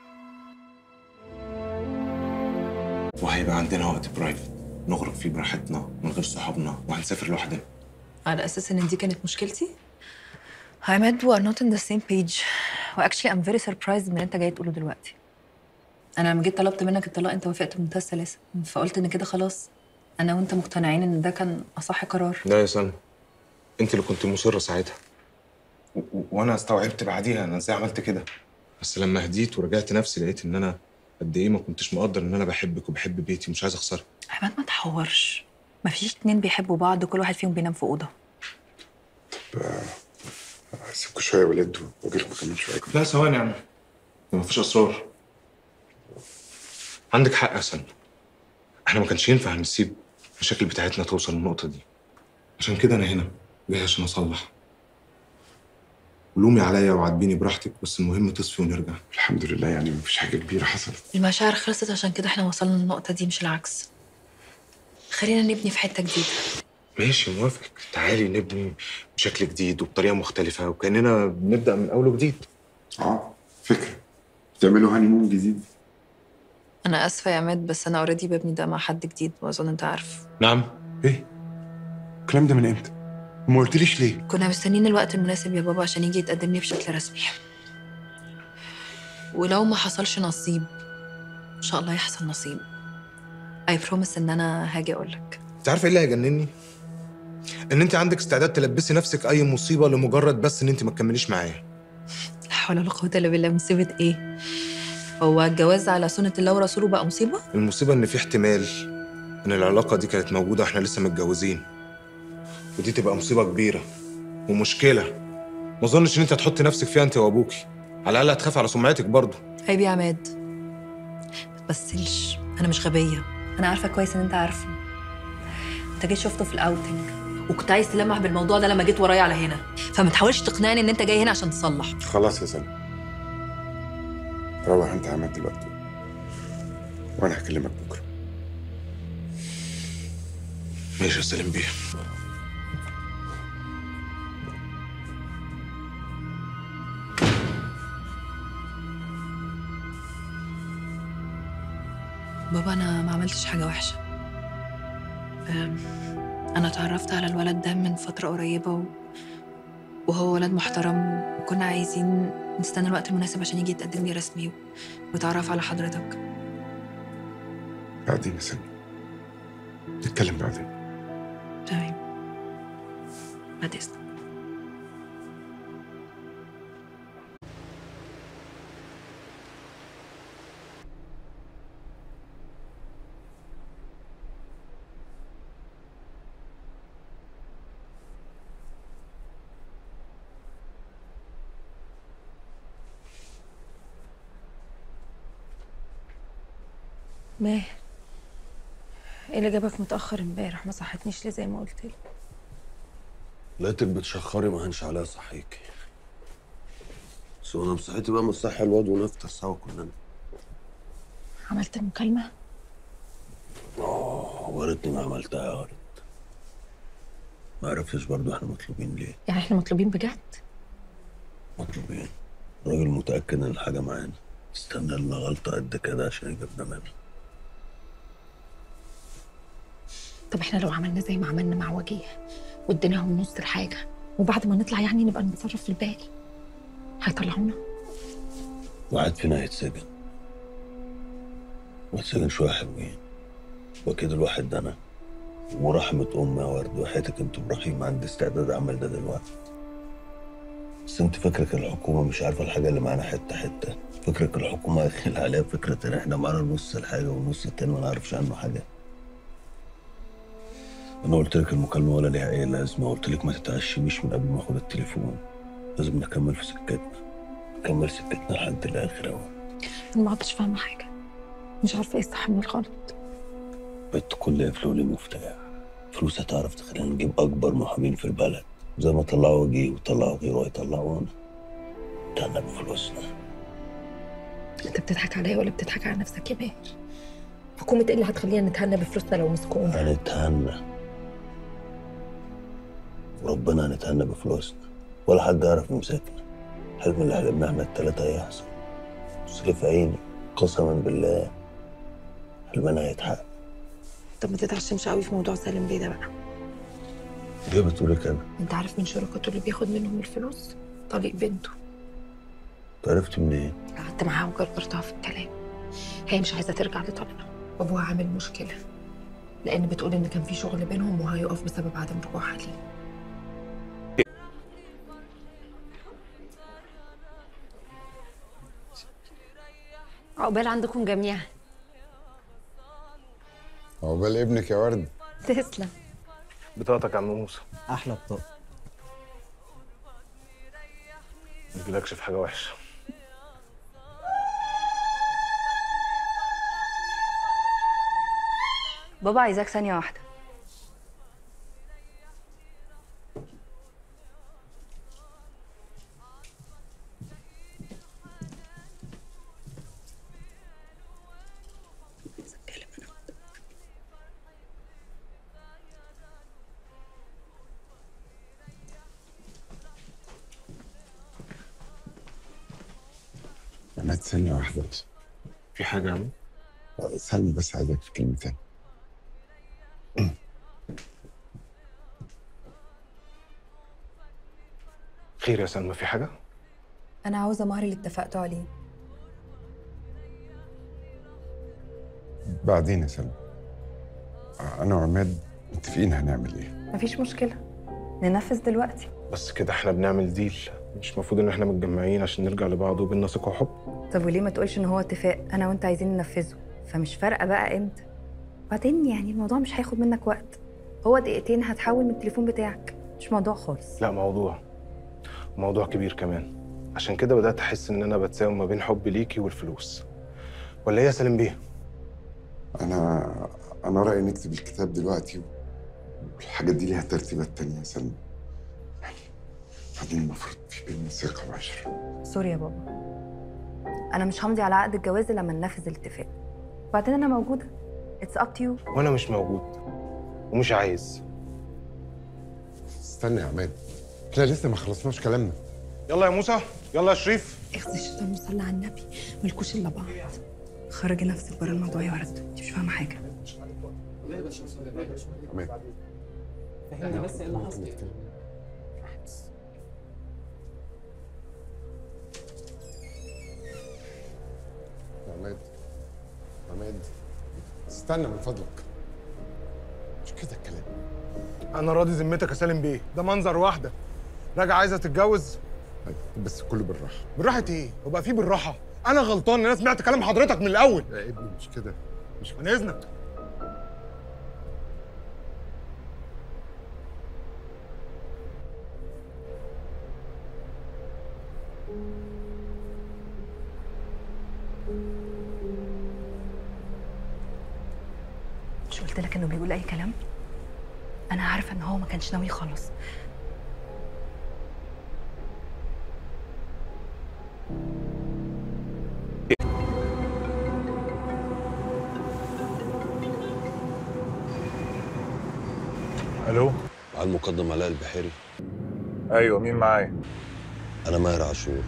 وهيبقى عندنا وقت برايفت نخرج فيه براحتنا من غير صحابنا وهنسافر لوحدنا على اساس ان دي كانت مشكلتي عماد we are not in the same page واكشلي I'm very surprised من اللي انت جاي تقوله دلوقتي انا لما جيت طلبت منك الطلاق انت وافقت بمنتهى السلاسه فقلت ان كده خلاص انا وانت مقتنعين ان ده كان اصح قرار لا يا سلمى انت اللي كنت مصره ساعتها و- و- وانا استوعبت بعديها انا ازاي عملت كده بس لما هديت ورجعت نفسي لقيت ان انا قد ايه ما كنتش مقدر ان انا بحبك وبحب بيتي ومش عايز اخسرك عماد ما تحورش مفيش اتنين بيحبوا بعض كل واحد فيهم بينام في اوضه سيبكوا شويه يا ولاد واجي لكم كمان شويه لا ثواني يا عم ده مفيش اسرار عندك حق يا سلمى احنا ما كانش ينفع نسيب المشاكل بتاعتنا توصل للنقطه دي عشان كده انا هنا جاي عشان اصلح ولومي عليا وعاتبيني براحتك بس المهم تصفي ونرجع الحمد لله يعني مفيش حاجه كبيره حصلت المشاعر خلصت عشان كده احنا وصلنا للنقطه دي مش العكس خلينا نبني في حته جديده ماشي موافق تعالي نبني بشكل جديد وبطريقه مختلفه وكاننا بنبدا من اول وجديد اه فكره تعملوا هانيمون جديد انا اسفه يا عماد بس انا اوريدي ببني ده مع حد جديد واظن انت عارف نعم الكلام ده من امتى وما قلتليش ليه كنا مستنيين الوقت المناسب يا بابا عشان يجي يتقدم لي بشكل رسمي ولو ما حصلش نصيب ان شاء الله يحصل نصيب اي بروميس ان انا هاجي اقول لك انت عارفه ايه اللي هيجنني ان انت عندك استعداد تلبسي نفسك اي مصيبه لمجرد بس ان انت ما تكمليش معايا لا حول ولا قوه الا بالله مصيبه ايه هو الجواز على سنه الله ورسوله بقى مصيبه المصيبه ان في احتمال ان العلاقه دي كانت موجوده واحنا لسه متجوزين ودي تبقى مصيبه كبيره ومشكله ما اظنش ان انت هتحطي نفسك فيها انت وابوكي على الاقل هتخاف على سمعتك برضه عيب يا عماد ما تمثلش انا مش غبيه انا عارفه كويس ان انت عارفه انت جيت شفته في الاوتنج وكنت عايز تلمح بالموضوع ده لما جيت ورايا على هنا فما تحاولش تقنعني ان انت جاي هنا عشان تصلح خلاص يا سلمى روح انت عملت دلوقتي وانا هكلمك بكره ماشي يا سليم بيه بابا انا ما عملتش حاجه وحشه أم، انا اتعرفت على الولد ده من فتره قريبه و... وهو ولد محترم وكنا عايزين نستنى الوقت المناسب عشان يجي يتقدم لي رسمي و... ويتعرف على حضرتك بعدين يا سلمى نتكلم بعدين تمام بعد اذنك ماهر ايه اللي جابك متأخر امبارح ما صحتنيش ليه زي ما قلت لي لقيتك بتشخري ما هنش عليها صحيكي بس وانا بصحتي بقى مصحي الواد ونفطر سوا كلنا عملت المكالمة اه وريتني ما عملتها يا ورد ما عرفتش برضو احنا مطلوبين ليه يعني احنا مطلوبين بجد مطلوبين راجل متأكد ان الحاجة معانا استنى لنا غلطة قد كده عشان يجيبنا منها طب احنا لو عملنا زي ما عملنا مع وجيه واديناهم نص الحاجة وبعد ما نطلع يعني نبقى نتصرف في الباقي هيطلعونا واحد فينا هيتسجن وهيتسجن شوية حلوين واكيد الواحد ده انا ورحمة امي يا ورد وحياتك انت ابراهيم عندي استعداد اعمل ده دلوقتي بس انت فكرك الحكومة مش عارفة الحاجة اللي معانا حتة حتة فكرك الحكومة هيخيل عليها فكرة ان احنا معانا نص الحاجة والنص التاني ما نعرفش عنه حاجة انا قلت لك المكالمة ولا ليها اي لازمة قلت لك ما تتعشميش من قبل ما اخد التليفون لازم نكمل في سكتنا نكمل سكتنا لحد الاخر اهو انا ما عدتش فاهمة حاجة مش عارفة ايه الصح من الغلط بنت كل فلو لي مفتاح فلوس هتعرف تخلينا نجيب اكبر محامين في البلد زي ما طلعوا وجيه وطلعوا غيره هيطلعونا تهنا بفلوسنا انت بتضحك عليا ولا بتضحك على نفسك يا ماهر حكومة ايه اللي هتخلينا نتهنى بفلوسنا لو مسكونا هنتهنى وربنا هنتهنى بفلوسنا ولا حد يعرف يمسكنا حلم اللي حلمنا احنا التلاتة هيحصل بص لي في عيني قسما بالله حلمنا هيتحقق طب ما تتعشمش قوي في موضوع سالم بيه ده بقى ليه بتقولي كده؟ انت عارف من شركته اللي بياخد منهم الفلوس طليق بنته عرفت منين؟ قعدت معاها وجرجرتها في الكلام هي مش عايزه ترجع لطليقها وابوها عامل مشكله لان بتقول ان كان في شغل بينهم وهيقف بسبب عدم رجوعها ليه عقبال عندكم جميعا عقبال ابنك يا ورد تسلم بطاقتك يا عم موسى احلى بطاقه ما تجيلكش في حاجه وحشه بابا عايزاك ثانيه واحده انا ثانية واحدة بس في حاجه يا عم سلمى بس عايزك في كلمتين خير يا سلمى في حاجه انا عاوزه مهر اللي اتفقتوا عليه بعدين يا سلمى انا وعماد متفقين هنعمل ايه مفيش مشكله ننفذ دلوقتي بس كده احنا بنعمل ديل مش المفروض ان احنا متجمعين عشان نرجع لبعض وبيننا ثقه وحب طب وليه ما تقولش ان هو اتفاق انا وانت عايزين ننفذه فمش فارقه بقى امتى بعدين يعني الموضوع مش هياخد منك وقت هو دقيقتين هتحول من التليفون بتاعك مش موضوع خالص لا موضوع موضوع كبير كمان عشان كده بدات احس ان انا بتساوم ما بين حبي ليكي والفلوس ولا ايه يا سالم بيه انا انا رايي نكتب الكتاب دلوقتي والحاجات دي ليها ترتيبات تانية يا سلمى يعني بعدين المفروض في بيننا ثقه وعشره سوري يا بابا انا مش همضي على عقد الجواز إلا لما ننفذ الاتفاق وبعدين انا موجوده اتس اب تو يو وانا مش موجود ومش عايز استنى يا عماد احنا لسه ما خلصناش كلامنا يلا يا موسى يلا يا شريف اخذ الشيطان وصلي على النبي ملكوش الا بعض خرجي نفسك بره الموضوع يا ورد انت مش فاهمه حاجه عماد فهمني بس ايه اللي حصل يا عماد عماد استنى من فضلك مش كده الكلام انا راضي ذمتك يا سالم بيه ده منظر واحده راجع عايزه تتجوز بس كله بالراحه بالراحه ايه وبقى في بالراحه انا غلطان ان انا سمعت كلام حضرتك من الاول يا ابني مش كده مش من اذنك مش قلت لك انه بيقول اي كلام انا عارفه ان هو ما كانش ناوي يخلص الو مع المقدم علاء البحيري ايوه مين معايا انا ماهر عاشور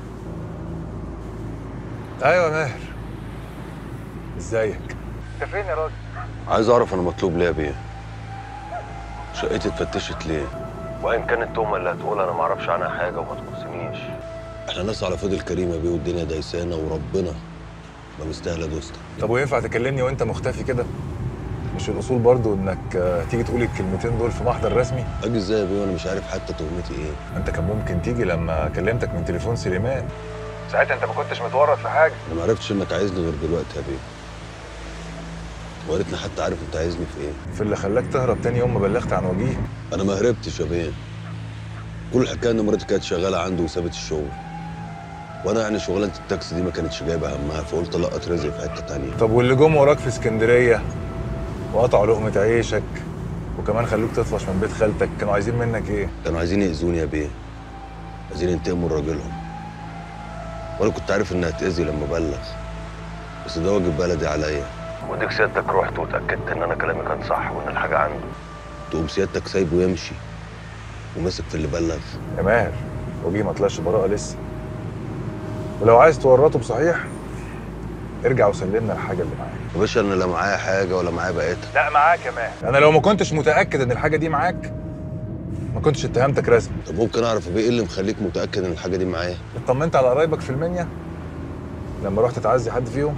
ايوه ماهر ازيك انت فين يا راجل؟ عايز اعرف انا مطلوب ليه يا بيه شقتي اتفتشت ليه وان كانت التهمه اللي هتقول انا ما اعرفش عنها حاجه وما تخصنيش احنا ناس على فضل كريم يا بيه والدنيا دايسانا وربنا ما مستاهله دوستك طب وينفع تكلمني وانت مختفي كده مش الاصول برضو انك آه، تيجي تقول الكلمتين دول في محضر رسمي اجي ازاي يا بيه وانا مش عارف حتى تهمتي ايه انت كان ممكن تيجي لما كلمتك من تليفون سليمان ساعتها انت ما كنتش متورط في حاجه انا ما عرفتش انك عايزني غير دلوقتي يا بيه وريتني حتى عارف انت عايزني في ايه في اللي خلاك تهرب تاني يوم ما بلغت عن وجيه انا ما هربتش يا بيه كل الحكايه ان مراتي كانت شغاله عنده وسابت الشغل وانا يعني شغلانه التاكسي دي ما كانتش جايبه همها فقلت لقط رزق في حته تانية طب واللي جم وراك في اسكندريه وقطعوا لقمه عيشك وكمان خلوك تطفش من بيت خالتك كانوا عايزين منك ايه كانوا عايزين يأذوني يا بيه عايزين ينتقموا لراجلهم وانا كنت عارف انها هتأذي لما ابلغ بس ده واجب بلدي عليا وديك سيادتك رحت واتأكدت ان انا كلامي كان صح وان الحاجة عنده تقوم سيادتك سايبه يمشي وماسك في اللي بلغ يا ماهر وجيه ما طلعش براءه لسه ولو عايز تورطه بصحيح ارجع وسلمنا الحاجه اللي معاك يا باشا انا لا معايا حاجة ولا معايا بقيتها لا معاك يا ماهر انا لو ما كنتش متاكد ان الحاجه دي معاك ما كنتش اتهمتك رسمي طب ممكن اعرف يا بيه ايه اللي مخليك متأكد ان الحاجة دي معايا اطمنت على قرايبك في المنيا لما رحت تعزي حد فيهم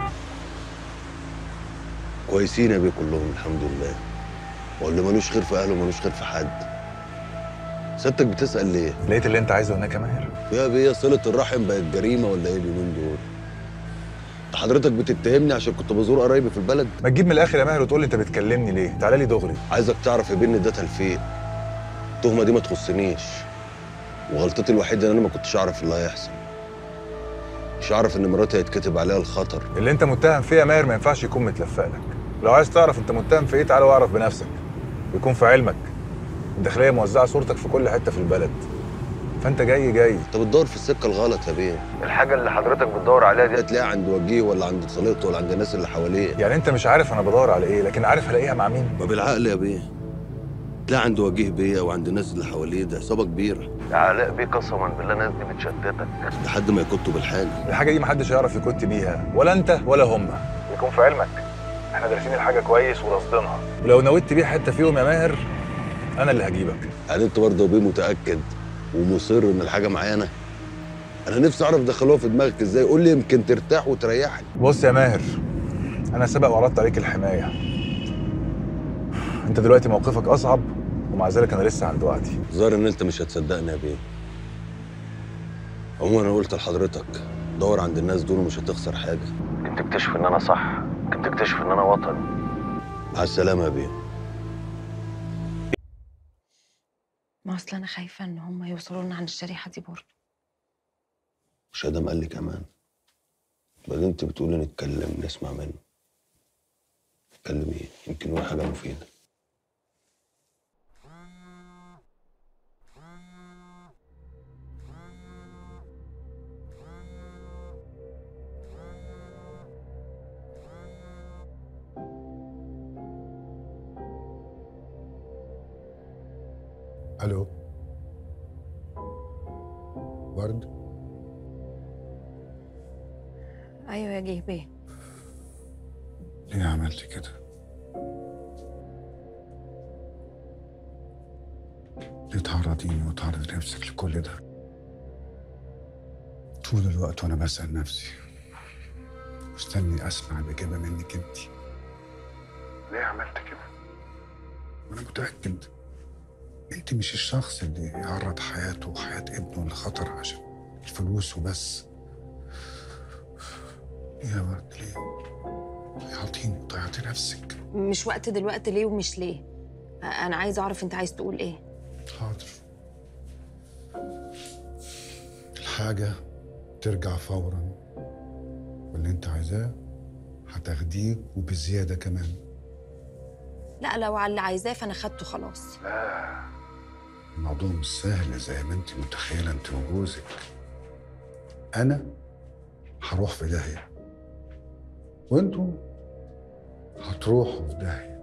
كويسين يا بيه كلهم الحمد لله واللي ملوش خير في اهله ملوش خير في حد سيادتك بتسأل ليه؟ لقيت اللي انت عايزه هناك يا ماهر يا بيه صلة الرحم بقت جريمة ولا ايه اليومين دول؟ انت حضرتك بتتهمني عشان كنت بزور قرايبي في البلد؟ ما تجيب من الاخر يا ماهر وتقول لي انت بتكلمني ليه تعالى لي دغري عايزك تعرف يا بيه ان ده تلفيق التهمة دي ما تخصنيش وغلطتي الوحيدة ان انا ما كنتش اعرف اللي هيحصل مش اعرف ان مراتي هيتكتب عليها الخطر اللي انت متهم فيه يا ماهر ما ينفعش يكون متلفق لك لو عايز تعرف انت متهم في ايه تعالى واعرف بنفسك يكون في علمك الداخليه موزعه صورتك في كل حته في البلد فانت جاي جاي انت بتدور في السكة الغلط يا بيه الحاجة اللي حضرتك بتدور عليها دي هتلاقيها عند وجيه ولا عند صليته ولا عند الناس اللي حواليه يعني انت مش عارف انا بدور على ايه لكن عارف هلاقيها مع مين ما بالعقل يا بيه تلاقي عند وجيه بيه وعند الناس اللي حواليه ده عصابة كبيرة يا علاء بيه قسما بالله الناس دي بتشتتك لحد ما يكتوا بالحاجة الحاجه دي محدش يعرف يكت بيها ولا انت ولا هم يكون في علمك احنا دارسين الحاجه كويس ورصدينها ولو نويت بيها حته فيهم يا ماهر انا اللي هجيبك يعني انت برضه يا بيه متأكد ومصر ان الحاجة معايا انا انا نفسي اعرف دخلوها في دماغك ازاي قول لي يمكن ترتاح وتريحني بص يا ماهر انا سبق وعرضت عليك الحمايه انت دلوقتي موقفك اصعب ومع ذلك انا لسه عند وعدي ظاهر ان انت مش هتصدقني يا بيه عموما انا قلت لحضرتك دور عند الناس دول ومش هتخسر حاجه يمكن تكتشف ان انا صح يمكن تكتشف ان انا وطني على السلامه يا بيه ما اصل انا خايفه ان هم يوصلوا لنا عن الشريحه دي برضه مش ادم قال لي كمان بعدين انت بتقولي نتكلم نسمع منه نتكلم ايه يمكن يقول حاجه مفيده الو ورد ايوه يا جه بيه ليه عملت كده ليه تعرضيني وتعرض نفسك لكل ده طول الوقت وانا بسأل نفسي مستني اسمع الاجابه منك انت ليه عملت كده وانا متاكد انت مش الشخص اللي يعرض حياته وحياه ابنه لخطر عشان الفلوس وبس ليه يا ورد ليه ضيعتيني وضيعتي نفسك مش وقت دلوقتي ليه ومش ليه انا عايزه اعرف انت عايز تقول ايه حاضر الحاجة ترجع فورا واللي انت عايزاه هتاخديه وبزيادة كمان لا لو على اللي عايزاه فانا خدته خلاص لا الموضوع مش سهل زي ما انت متخيلة انت وجوزك انا هروح في داهية وانتوا هتروحوا في داهية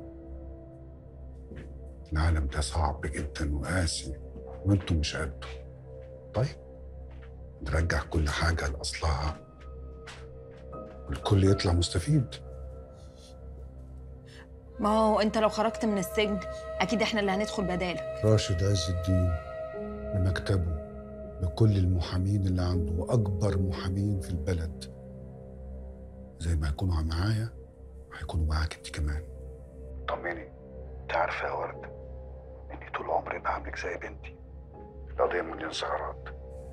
العالم ده صعب جدا وقاسي وانتوا مش قده طيب نرجع كل حاجة لأصلها والكل يطلع مستفيد ما هو انت لو خرجت من السجن اكيد احنا اللي هندخل بدالك راشد عز الدين بمكتبه بكل المحامين اللي عنده وأكبر محامين في البلد زي ما هيكونوا معايا هيكونوا معاك انت كمان طمني انت عارفة يا ورد اني طول عمري بعاملك زي بنتي القضية مليون ثغرات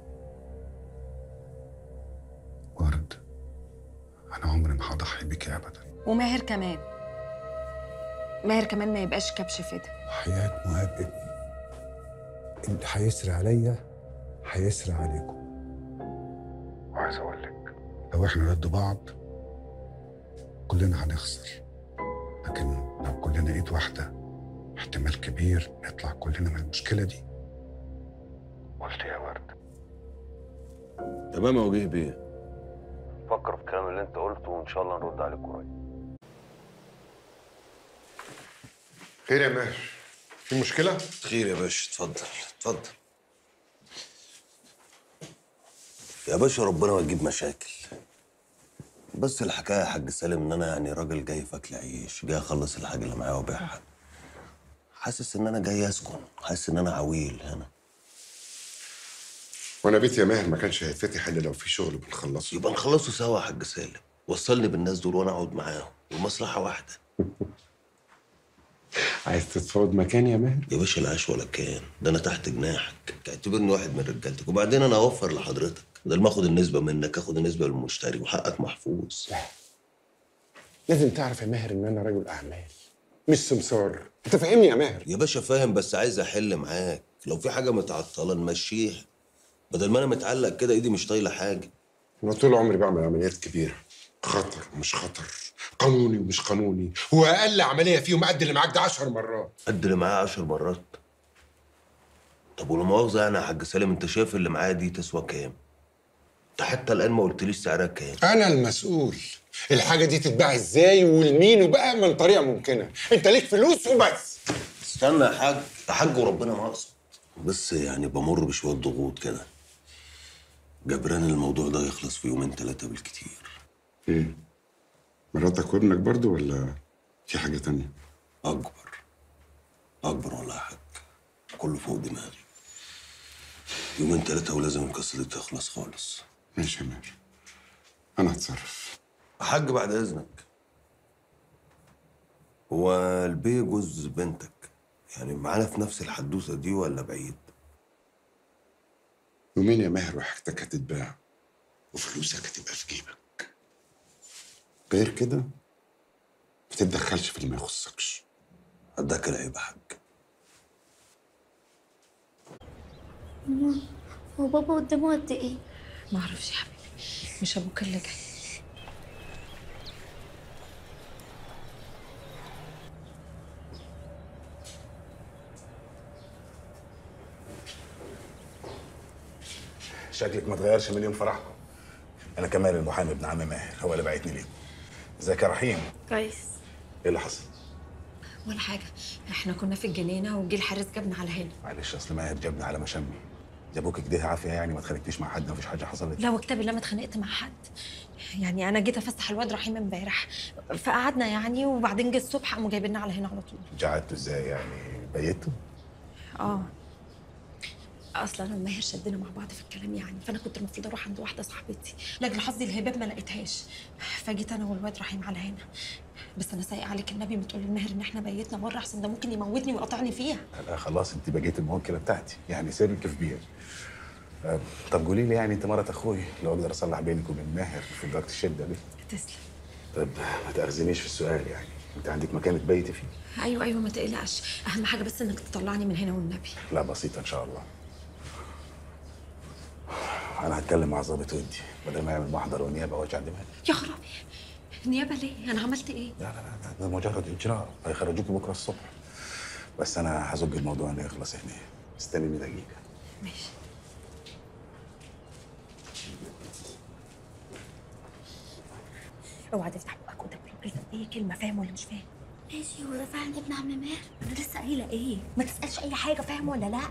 ورد انا عمري ما هضحي بيكي ابدا وماهر كمان ماهر كمان ما يبقاش كبش فدا حياة مهاب ابني اللي هيسري عليا هيسري عليكم وعايز اقول لك لو احنا ضد بعض كلنا هنخسر لكن لو كلنا ايد واحدة احتمال كبير نطلع كلنا من المشكلة دي قلت يا ورد تمام يا وجيه بيه فكر في الكلام اللي انت قلته وان شاء الله نرد عليك قريب خير يا ماهر في مشكلة؟ خير يا باشا اتفضل اتفضل يا باشا ربنا ما يجيب مشاكل بس الحكايه يا حاج سالم ان انا يعني راجل جاي فاكل عيش جاي اخلص الحاجه اللي معايا وابيعها حاسس ان انا جاي اسكن حاسس ان انا عويل هنا وانا بيتي يا ماهر ما كانش هيتفتح الا لو في شغل بنخلصه يبقى نخلصه سوا يا حاج سالم وصلني بالناس دول وانا اقعد معاهم والمصلحه واحده عايز تتفاوض مكان يا ماهر يا باشا العيش ولا كان ده انا تحت جناحك تعتبرني واحد من رجالتك وبعدين انا اوفر لحضرتك بدل ما اخد النسبه منك اخد النسبه للمشتري وحقك محفوظ لازم تعرف يا ماهر ان انا رجل اعمال مش سمسار انت فاهمني يا ماهر يا باشا فاهم بس عايز احل معاك لو في حاجه متعطله نمشيها بدل ما انا متعلق كده ايدي مش طايله حاجه انا طول عمري بعمل عمليات كبيره خطر ومش خطر قانوني ومش قانوني واقل عمليه فيهم قد اللي معاك ده 10 مرات قد اللي معايا 10 مرات طب ولا مؤاخذه يعني يا حاج سالم انت شايف اللي معايا دي تسوى كام؟ انت حتى الان ما قلتليش سعرها كام انا المسؤول الحاجه دي تتباع ازاي ولمين وبقى من طريقه ممكنه انت ليك فلوس وبس استنى يا حاج يا حاج وربنا ما اقصد بس يعني بمر بشويه ضغوط كده جبران الموضوع ده يخلص في يومين ثلاثه بالكتير ايه مراتك وابنك برضو ولا في حاجه تانية اكبر اكبر ولا حاجه كله فوق دماغي يومين ثلاثه ولازم القصه دي تخلص خالص ماشي يا ماهر انا هتصرف يا حاج بعد اذنك هو البيه جوز بنتك يعني معانا في نفس الحدوثه دي ولا بعيد يومين يا ماهر وحاجتك هتتباع وفلوسك هتبقى في جيبك غير كده ما تتدخلش في اللي ما يخصكش قدك العيب يا حاج ماما هو بابا قدامه قد ايه؟ ما اعرفش يا حبيبي مش ابوك اللي جاي شكلك ما اتغيرش من يوم فرحكم انا كمال المحامي ابن عم ماهر هو اللي بعتني ليه ازيك يا رحيم كويس ايه اللي حصل ولا حاجه احنا كنا في الجنينه وجه الحارس جابنا على هنا معلش اصل ماهر جابني على مشمي جابوك كده عافيه يعني ما اتخانقتيش مع حد مفيش حاجه حصلت لا وكتاب الله ما اتخانقت مع حد يعني انا جيت افسح الواد رحيم امبارح فقعدنا يعني وبعدين جه الصبح قاموا جايبيننا على هنا على طول قعدتوا ازاي يعني بيتوا اه اصلا انا وماهر شدنا مع بعض في الكلام يعني فانا كنت المفروض اروح عند واحده صاحبتي لاجل حظي الهباب ما لقيتهاش فجيت انا والواد رحيم على هنا بس انا سايق عليك النبي ما تقول للماهر ان احنا بيتنا بره احسن ده ممكن يموتني ويقطعني فيها لا خلاص انت بقيت الموكله بتاعتي يعني سرك في بير آه، طب قولي لي يعني انت مرات اخوي لو اقدر اصلح بينك وبين ماهر في درجه الشده دي تسلم طب ما تاخذنيش في السؤال يعني انت عندك مكان تبيتي فيه ايوه ايوه ما تقلقش اهم حاجه بس انك تطلعني من هنا والنبي لا بسيطه ان شاء الله انا هتكلم مع ظابط ودي بدل ما يعمل محضر ونيابه وجع دماغ يا خرابي نيابه ليه انا عملت ايه ده مجرد اجراء هيخرجوكي بكره الصبح بس انا هزج الموضوع انه يخلص هنا استنيني دقيقه ماشي اوعى تفتح بقك قدام الراجل ده اي كلمه فاهم ولا مش فاهم ماشي هو ده فعلا ابن عم ماهر انا لسه قايله ايه ما تسالش اي حاجه فاهم ولا لا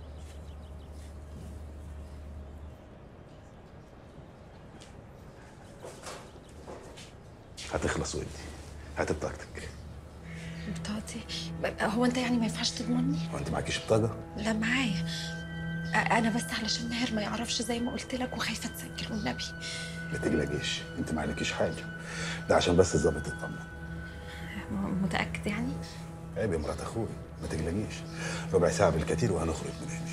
هتخلص ودي هات بطاقتك بطاقتي هو انت يعني ما ينفعش تضمني هو انت معكيش بطاقه لا معايا أ- انا بس علشان ماهر ما يعرفش زي ما قلت لك وخايفه تسجل والنبي ما تقلقيش انت ما عليكيش حاجه ده عشان بس الظابط يطمن م- متاكد يعني عيب يا مرات اخوي ما تقلقيش ربع ساعه بالكثير وهنخرج من هنا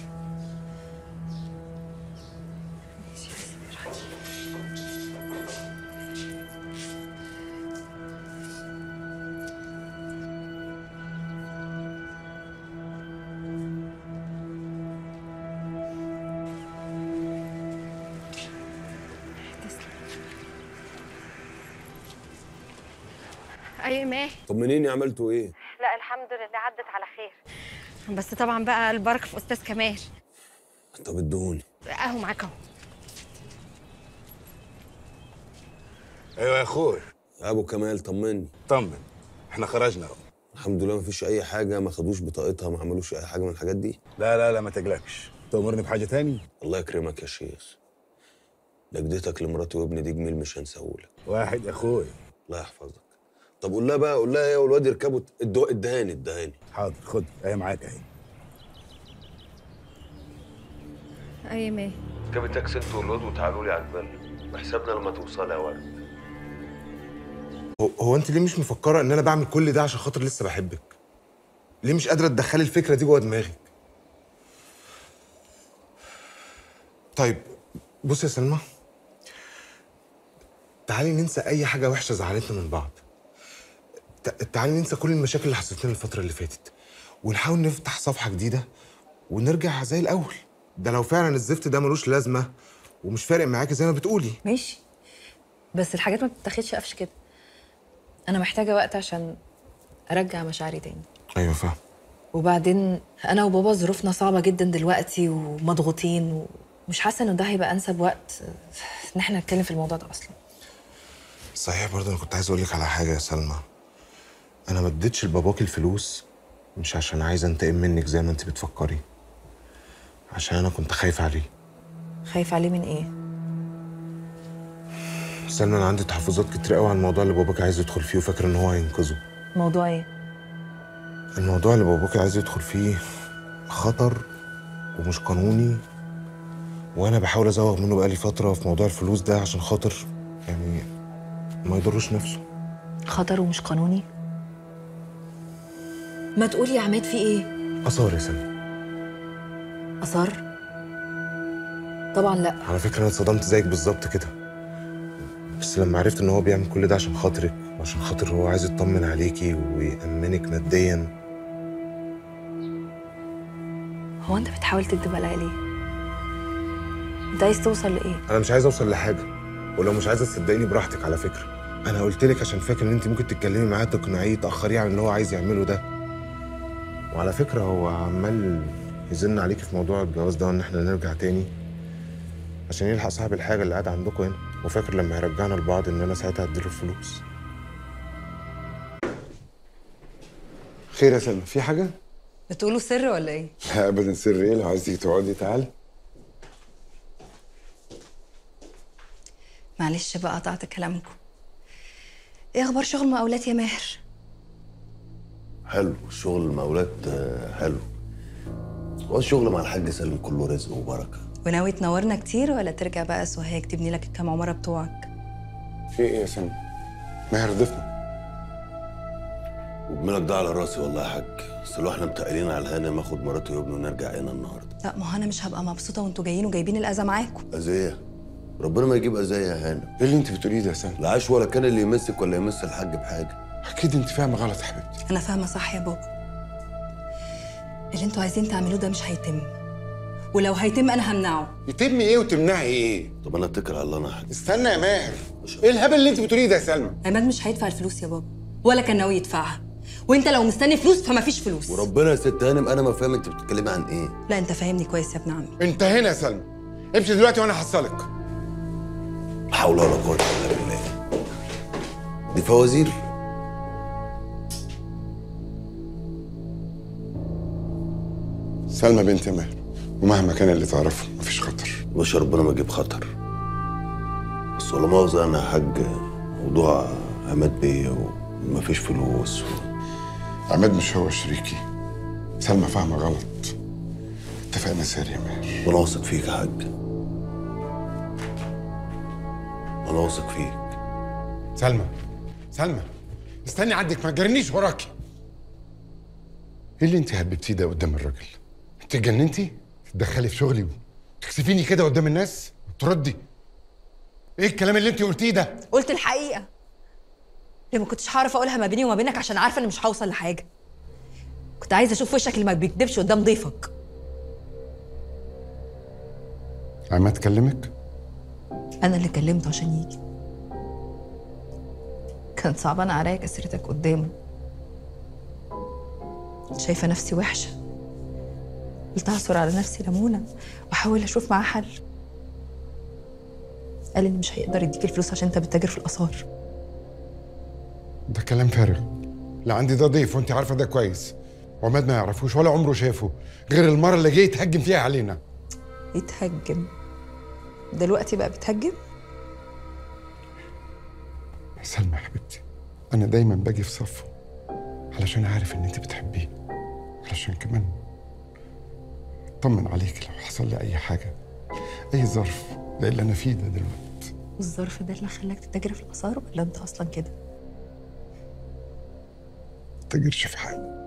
اي ماهر طمنيني عملتوا ايه لا الحمد لله عدت على خير بس طبعا بقى البركه في استاذ كمال طب ادوني اهو معاك اهو ايوه يا اخوي ابو كمال طمني طمن احنا خرجنا اهو الحمد لله مفيش اي حاجه ما خدوش بطاقتها ما عملوش اي حاجه من الحاجات دي لا لا لا ما تقلقش تأمرني بحاجه تاني الله يكرمك يا شيخ لجدتك لمراتي وابني دي جميل مش هنساهولك واحد يا اخوي الله يحفظك طب قول لها بقى قول لها هي والواد يركبوا الدو- الدهاني الدهاني حاضر خد اهي معاك اهي اي ماهر اركبي تاكسي انت والواد وتعالوا لي على الفيلا بحسابنا لما توصل يا ورد هو, هو انت ليه مش مفكره ان انا بعمل كل ده عشان خاطر لسه بحبك ليه مش قادره تدخلي الفكره دي جوه دماغك طيب بص يا سلمى تعالي ننسى اي حاجه وحشه زعلتنا من بعض تع- تعالي ننسى كل المشاكل اللي حصلت لنا الفتره اللي فاتت ونحاول نفتح صفحه جديده ونرجع زي الاول ده لو فعلا الزفت ده ملوش لازمه ومش فارق معاكي زي ما بتقولي ماشي بس الحاجات ما بتتاخدش قفش كده انا محتاجه وقت عشان ارجع مشاعري تاني ايوه فاهم وبعدين انا وبابا ظروفنا صعبه جدا دلوقتي ومضغوطين ومش حاسه ان ده هيبقى انسب وقت ان احنا نتكلم في الموضوع ده اصلا صحيح برضه انا كنت عايز اقول لك على حاجه يا سلمى انا ما اديتش لباباكي الفلوس مش عشان عايز انتقم منك زي ما انت بتفكري عشان انا كنت خايف عليه خايف عليه من ايه سلمى انا عندي تحفظات كتير قوي على الموضوع اللي باباكي عايز يدخل فيه وفاكر ان هو هينقذه موضوع ايه الموضوع اللي باباكي عايز يدخل فيه خطر ومش قانوني وانا بحاول ازوغ منه بقالي فتره في موضوع الفلوس ده عشان خاطر يعني ما يضرش نفسه خطر ومش قانوني ما تقولي يا عماد في ايه اثار يا سلمى اثار طبعا لا على فكره انا اتصدمت زيك بالظبط كده بس لما عرفت ان هو بيعمل كل ده عشان خاطرك وعشان خاطر هو عايز يطمن عليكي ويأمنك ماديا هو انت بتحاول تكذب عليا ليه انت عايز توصل لايه انا مش عايز اوصل لحاجه ولو مش عايزه تصدقيني براحتك على فكره انا قلت لك عشان فاكر ان انت ممكن تتكلمي معاه تقنعيه تاخريه عن اللي هو عايز يعمله ده وعلى فكره هو عمال يزن عليكي في موضوع الجواز ده وان احنا نرجع تاني عشان يلحق صاحب الحاجه اللي قاعد عندكم هنا وفاكر لما هيرجعنا لبعض ان انا ساعتها هديله الفلوس خير يا سلمى في حاجه بتقولوا سر ولا ايه لا ابدا سر ايه لو عايز تيجي تقعدي تعالي معلش بقى قطعت كلامكم ايه اخبار شغل مقاولات يا ماهر حلو شغل المقاولات آه، حلو هو الشغل مع الحاج سالم كله رزق وبركه وناوي تنورنا كتير ولا ترجع بقى سوهاج تبني لك الكام عماره بتوعك في ايه يا سلمى ماهر ضيفنا وبمنك ده على راسي والله يا حاج بس لو احنا متقلين على الهانم اخد مراته وابنه ونرجع هنا النهارده لا ما هو انا مش هبقى مبسوطه وانتوا جايين وجايبين الاذى معاكم اذيه ربنا ما يجيب اذيه يا هانم ايه اللي انت بتقوليه ده يا سلمى لا عاش ولا كان اللي يمسك ولا يمس الحاج بحاجه اكيد انت فاهمه غلط يا حبيبتي انا فاهمه صح يا بابا اللي انتوا عايزين تعملوه ده مش هيتم ولو هيتم انا همنعه يتم ايه وتمنعي ايه طب انا اتكل على الله انا يا حاج استنى يا ماهر ايه الهبل اللي انت بتقوليه ده يا سلمى عماد مش هيدفع الفلوس يا بابا ولا كان ناوي يدفعها وانت لو مستني فلوس فما فيش فلوس وربنا يا ست هانم انا ما فاهم انت بتتكلمي عن ايه لا انت فاهمني كويس يا ابن عمي انت هنا يا سلمى امشي دلوقتي وانا هحصلك لا حول ولا قوه الا بالله دي فوازير سلمى بنت ماهر ومهما كان اللي تعرفه مفيش خطر وش ربنا ما يجيب خطر بس ولا مؤاخذة أنا يا حاج موضوع عماد بيا ومفيش فلوس و... عماد مش هو شريكي سلمى فاهمه غلط اتفقنا ساري يا ماهر وأنا واثق فيك يا حاج أنا واثق فيك سلمى سلمى استني عندك ما تجرنيش وراكي ايه اللي انت هببتيه ده قدام الراجل انت اتجننتي تدخلي في شغلي وتكسفيني كده قدام الناس وتردي ايه الكلام اللي انت قلتيه ده قلت الحقيقه ليه ما كنتش هعرف اقولها ما بيني وما بينك عشان عارفه اني مش هوصل لحاجه كنت عايزه اشوف وشك اللي ما بيكدبش قدام ضيفك عماد كلمك انا اللي كلمته عشان يجي كان صعبان عليا كسرتك قدامه شايفه نفسي وحشه قلت اعصر على نفسي ليمونه واحاول اشوف معاه حل قال ان مش هيقدر يديك الفلوس عشان انت بتتاجر في الاثار ده كلام فارغ اللي عندي ده ضيف وانت عارفه ده كويس وعماد ما يعرفوش ولا عمره شافه غير المره اللي جاي يتهجم فيها علينا يتهجم دلوقتي بقى بيتهجم سلمى يا حبيبتي انا دايما باجي في صفه علشان عارف ان انت بتحبيه علشان كمان اطمن عليك لو حصل لي اي حاجه اي ظرف زي اللي انا فيه ده دلوقتي والظرف ده اللي خلاك تتاجر في الاثار ولا انت اصلا كده ما تجرش في حاجه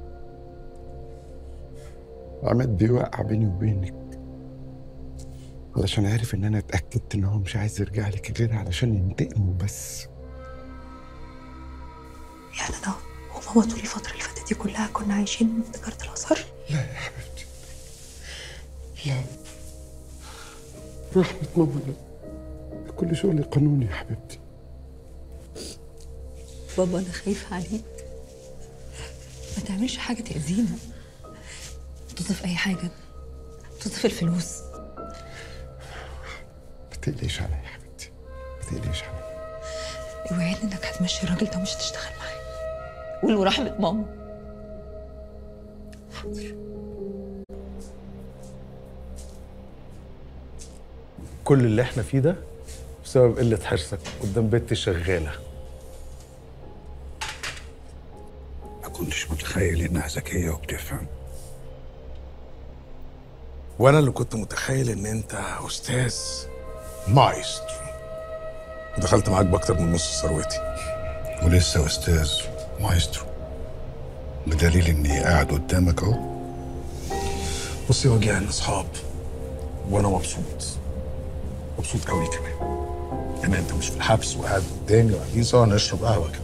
عماد بيوقع بيني وبينك علشان عارف ان انا اتاكدت ان هو مش عايز يرجع لك غير علشان ينتقم وبس يعني انا وماما طول الفتره اللي فاتت دي كلها كنا عايشين من تجاره الاثار لا يا حبيبتي لا رحمة ماما لا ده كل شغلي قانوني يا حبيبتي بابا انا خايفه عليك ما تعملش حاجه تاذينا تضيف اي حاجه تضيف الفلوس ما تقلقيش عليا يا حبيبتي ما تقلقيش عليا اوعدني انك هتمشي الراجل ده ومش هتشتغل معاه قول ورحمه ماما كل اللي احنا فيه ده بسبب قلة حرصك قدام بنت شغالة ما كنتش متخيل انها ذكيه وبتفهم وانا اللي كنت متخيل ان انت استاذ مايسترو دخلت معاك باكتر من نص ثروتي ولسه استاذ مايسترو بدليل اني قاعد قدامك اهو بصي يا وجيه احنا اصحاب وانا مبسوط مبسوط قوي كمان يعني انت مش في الحبس وقاعد قدامي وقاعدين سوا نشرب قهوه كمان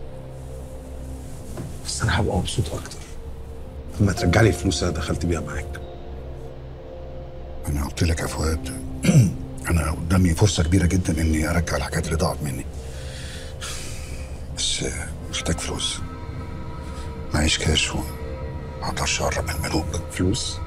بس انا هبقى مبسوط اكتر لما ترجع لي الفلوس اللي أنا دخلت بيها معاك انا قلت لك يا فؤاد انا قدامي فرصه كبيره جدا اني ارجع الحاجات اللي ضاعت مني بس محتاج فلوس معيش كاش وما اقدرش اقرب من الملوك فلوس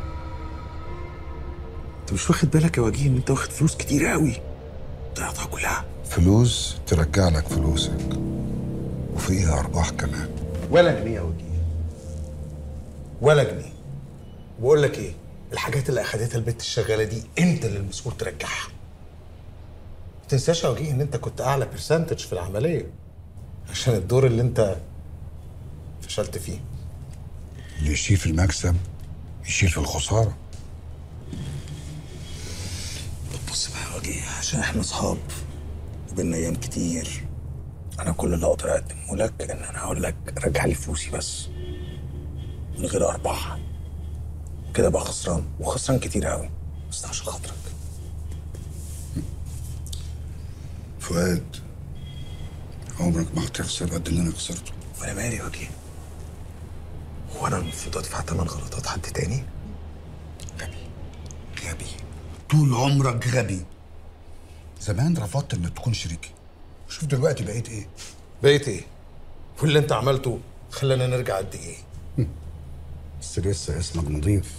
انت مش واخد بالك يا وجيه ان انت واخد فلوس كتير قوي ضيعتها كلها فلوس ترجع لك فلوسك وفيها ارباح كمان ولا جنيه يا وجيه ولا جنيه بقول لك ايه الحاجات اللي اخدتها البت الشغاله دي انت اللي المسؤول ترجعها ما تنساش يا وجيه ان انت كنت اعلى برسنتج في العمليه عشان الدور اللي انت فشلت فيه اللي يشيل في المكسب يشيل في الخساره بص بقى يا وجيه عشان احنا اصحاب وبينا ايام كتير انا كل اللي اقدر اقدمه لك ان انا هقول لك رجع لي فلوسي بس من غير ارباح كده بقى خسران وخسران كتير قوي بس ده عشان خاطرك فؤاد عمرك ما هتخسر قد اللي انا خسرته وانا مالي يا وجيه هو انا المفروض ادفع ثمن غلطات حد تاني غبي طول عمرك غبي زمان رفضت انك تكون شريكي شوف دلوقتي بقيت ايه بقيت ايه واللي انت عملته خلانا نرجع قد ايه بس لسه اسمك نظيف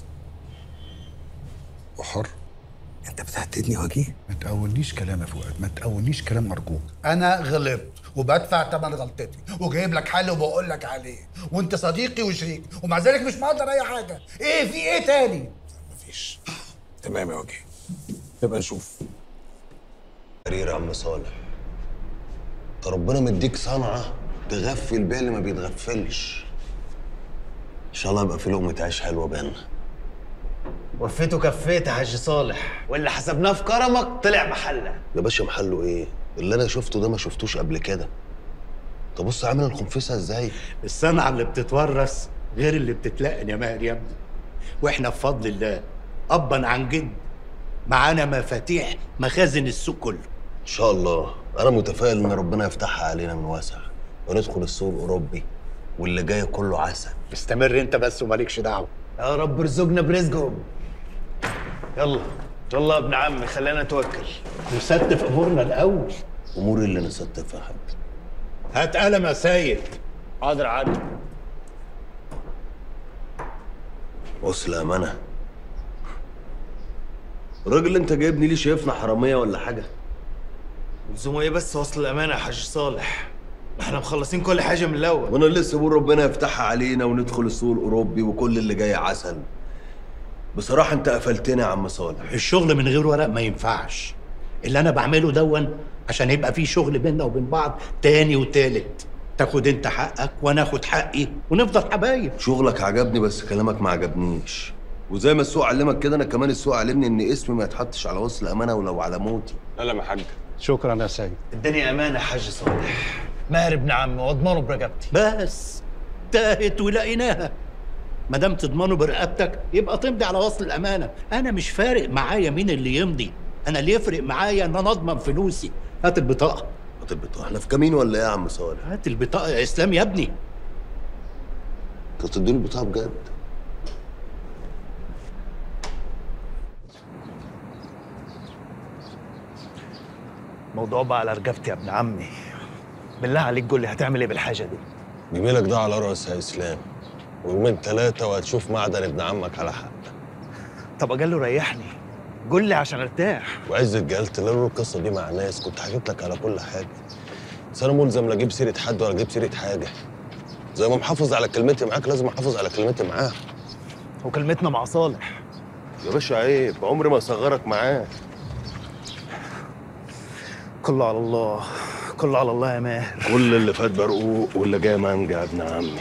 وحر انت بتهددني يا وجيه ما تقولنيش كلام يا فؤاد ما تقولنيش كلام ارجوك انا غلطت وبدفع ثمن غلطتي وجايب لك حل وبقول لك عليه وانت صديقي وشريكي ومع ذلك مش مقدر اي حاجه ايه في ايه تاني مفيش تمام يا وجيه نبقى نشوف قرير يا عم صالح انت ربنا مديك صنعه تغفل بيها اللي ما بيتغفلش ان شاء الله يبقى في لقمه عيش حلوه بينا وفيته كفيت يا حاج صالح واللي حسبناه في كرمك طلع محله يا باشا محله ايه اللي انا شفته ده ما شفتوش قبل كده طب بص عامل الخنفسه ازاي الصنعة اللي بتتورث غير اللي بتتلقن يا ماهر يا ابني واحنا بفضل الله ابا عن جد معانا مفاتيح مخازن السوق كله ان شاء الله انا متفائل ان ربنا يفتحها علينا من واسع وندخل السوق الاوروبي واللي جاي كله عسل استمر انت بس ومالكش دعوه يا رب ارزقنا برزقهم يلا يلا يا ابن عمي خلينا نتوكل نستف امورنا الاول اموري اللي نستفها يا حاج هات قلم يا سيد حاضر عادي وصل امانه الراجل اللي انت جايبني ليه شايفنا حراميه ولا حاجه لزومه ايه بس وصل الامانه يا حاج صالح احنا مخلصين كل حاجه من الاول وانا لسه بقول ربنا يفتحها علينا وندخل السوق الاوروبي وكل اللي جاي عسل بصراحه انت قفلتني يا عم صالح الشغل من غير ورق ما ينفعش اللي انا بعمله دون عشان يبقى في شغل بيننا وبين بعض تاني وتالت تاخد انت حقك وانا اخد حقي ونفضل حبايب شغلك عجبني بس كلامك ما عجبنيش وزي ما السوق علمك كده انا كمان السوق علمني ان اسمي ما يتحطش على وصل امانه ولو على موتي لا يا حاج شكرا يا سيد الدنيا امانه يا حاج صالح ماهر ابن عمي واضمنه برقبتي بس تاهت ولقيناها ما دام تضمنه برقبتك يبقى تمضي على وصل الامانه انا مش فارق معايا مين اللي يمضي انا اللي يفرق معايا ان انا اضمن فلوسي هات البطاقه هات البطاقه احنا في كمين ولا ايه يا عم صالح هات البطاقه يا اسلام يا ابني انت تديني البطاقه بجد موضوع بقى على رقبتي يا ابن عمي بالله عليك قول لي هتعمل ايه بالحاجه دي جميلك ده على راس يا اسلام ويومين ثلاثه وهتشوف معدن ابن عمك على حق طب اجل له ريحني قول لي عشان ارتاح وعز الجلت لو القصه دي مع ناس كنت حكيت لك على كل حاجه بس انا ملزم لا اجيب سيره حد ولا اجيب سيره حاجه زي ما محافظ على كلمتي معاك لازم احافظ على كلمتي معاه وكلمتنا مع صالح يا باشا عيب عمري ما اصغرك معاه كله على الله كله على الله يا ماهر كل اللي فات برقوق واللي جاي منجا يا ابن عمي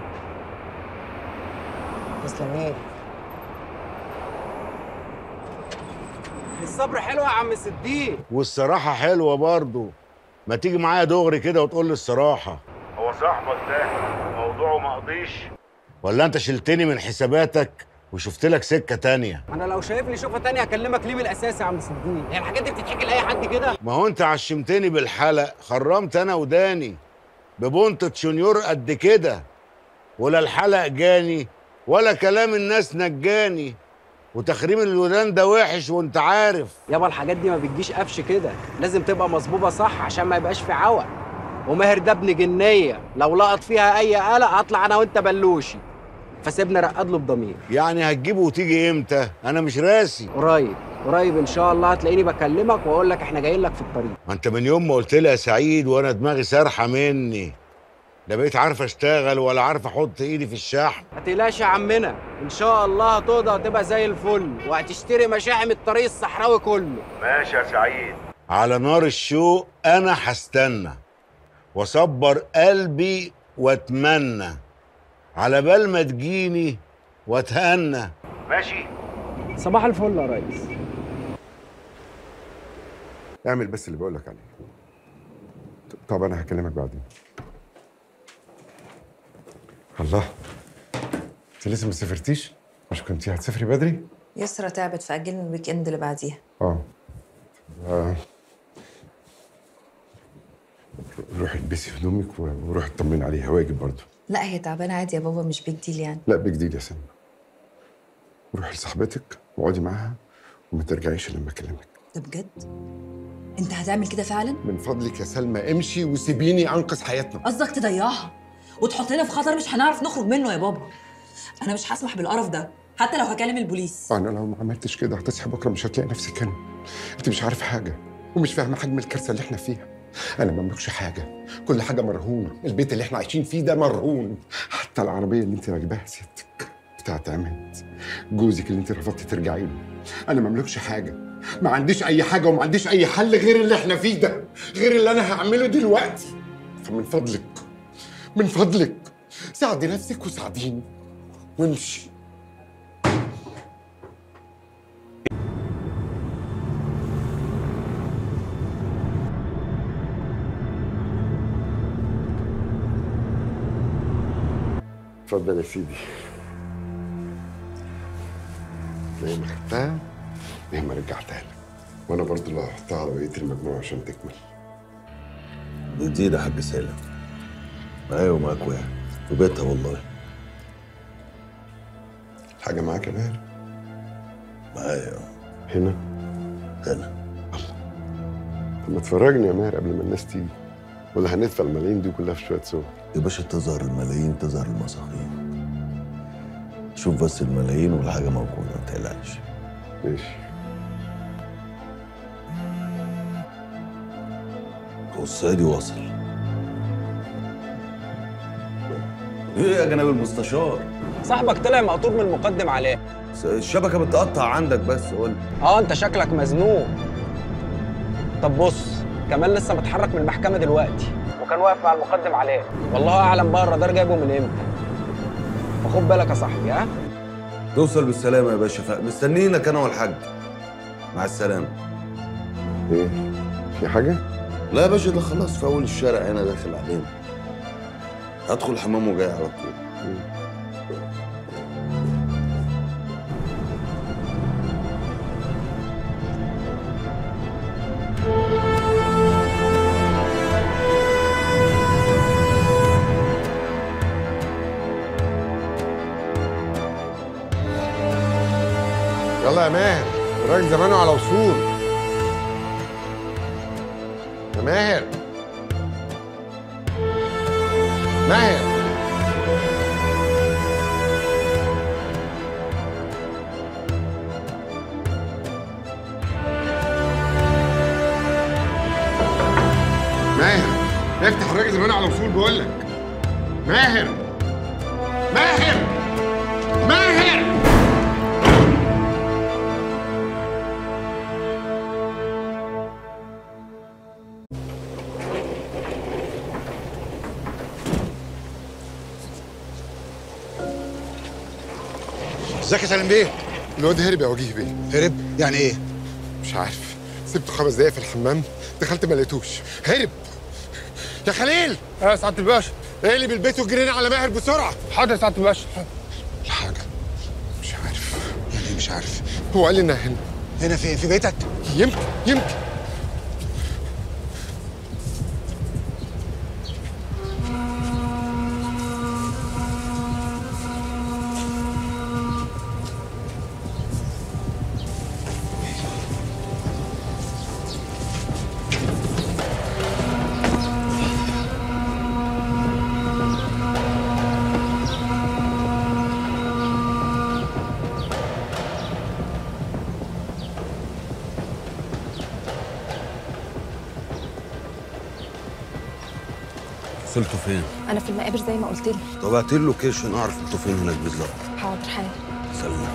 تسلمين الصبر حلو يا عم صديق والصراحة حلوة برضه ما تيجي معايا دغري كده وتقول لي الصراحة هو صاحبك ده موضوعه ما قضيش ولا انت شلتني من حساباتك وشفت لك سكه تانية انا لو شايف لي شوفه تانية اكلمك ليه من الاساس يا عم صديق هي الحاجات دي بتتحكي لاي حد كده ما هو انت عشمتني بالحلق خرمت انا وداني ببنطة شنيور قد كده ولا الحلق جاني ولا كلام الناس نجاني وتخريم الودان ده وحش وانت عارف يابا الحاجات دي ما بتجيش قفش كده لازم تبقى مظبوبه صح عشان ما يبقاش في عوق وماهر ده ابن جنيه لو لقط فيها اي قلق هطلع انا وانت بلوشي فسيبنا رقد له بضمير يعني هتجيبه وتيجي امتى انا مش راسي قريب قريب ان شاء الله هتلاقيني بكلمك واقول لك احنا جايين لك في الطريق ما انت من يوم ما قلت لي يا سعيد وانا دماغي سارحه مني لا بقيت عارف اشتغل ولا عارف احط ايدي في الشحن ما تقلقش يا عمنا ان شاء الله هتقضى وتبقى زي الفل وهتشتري مشاحم الطريق الصحراوي كله ماشي يا سعيد على نار الشوق انا هستنى واصبر قلبي واتمنى على بال ما تجيني واتهنى ماشي صباح الفل يا ريس اعمل بس اللي بقول لك عليه طب انا هكلمك بعدين الله انت لسه ما سافرتيش مش كنتي هتسافري بدري يسرا تعبت فأجلنا الويك اند اللي بعديها اه آه. روحي البسي هدومك وروحي اطمني عليها واجب برضه لا هي تعبانة عادي يا بابا مش بيج ديل يعني لا بيج ديل يا سلمى روحي لصاحبتك واقعدي معاها وما ترجعيش إلا لما اكلمك ده بجد انت هتعمل كده فعلا من فضلك يا سلمى امشي وسيبيني انقذ حياتنا قصدك تضيعها وتحطنا في خطر مش هنعرف نخرج منه يا بابا انا مش هسمح بالقرف ده حتى لو هكلم البوليس انا لو ما عملتش كده هتصحي بكره مش هتلاقي نفسك هنا انت مش عارفه حاجه ومش فاهمه حجم الكارثه اللي احنا فيها انا ما بملكش حاجه كل حاجه مرهونه البيت اللي احنا عايشين فيه ده مرهون حتى العربيه اللي انت راكباها سيادتك بتاعت عماد جوزك اللي انت رفضتي ترجعي له انا ما بملكش حاجه ما عنديش اي حاجه وما عنديش اي حل غير اللي احنا فيه ده غير اللي انا هعمله دلوقتي فمن فضلك من فضلك ساعدي نفسك وساعديني وامشي اتفضل يا سيدي زي ما خدتها زي ما رجعتها لك وانا برضه اللي هحطها على بقيه المجموعه عشان تكمل بتزيد يا حاج سالم معايا ومعاك واحد في بيتها والله حاجه معاك يا ماهر معايا هنا هنا طب ما تفرجني يا ماهر قبل ما الناس تيجي ولا هندفع الملايين دي كلها في شويه صور يا باشا تظهر الملايين تظهر المصاريف شوف بس الملايين والحاجه موجوده ما تقلقش ماشي والصيادي وصل ايه يا جناب المستشار صاحبك طلع مقطوب من المقدم عليه الشبكه بتقطع عندك بس قول اه انت شكلك مزنوق طب بص كمان لسه متحرك من المحكمه دلوقتي وكان واقف مع المقدم عليه والله اعلم بقى الرادار جايبه من امتى فخد بالك يا صاحبي ها توصل بالسلامه يا باشا ف- مستنيينك انا والحاج مع السلامه ايه في حاجه لا يا باشا ده خلاص في اول الشارع هنا داخل علينا هدخل الحمام وجاي على طول يلا يا ماهر الراجل زمانه على وصول يا ماهر ماهر ماهر افتح الراجل زمانه على وصول بقول لك ماهر ماهر ماهر ازيك يا سالم بيه؟ الواد هرب يا وجيه بيه هرب؟ يعني ايه؟ مش عارف سبته خمس دقايق في الحمام دخلت ما لقيتوش هرب يا خليل يا سعاده الباشا اقلب البيت وجرينا على ماهر بسرعه حاضر يا سعاده الباشا الحاجه مش عارف مش عارف هو قال لي انها هنا هنا فين في بيتك يمكن يمكن وصلتوا فين؟ انا في المقابر زي ما قلت لي طب هاتي اللوكيشن اعرف انتوا فين هناك بالظبط حاضر حالا سلام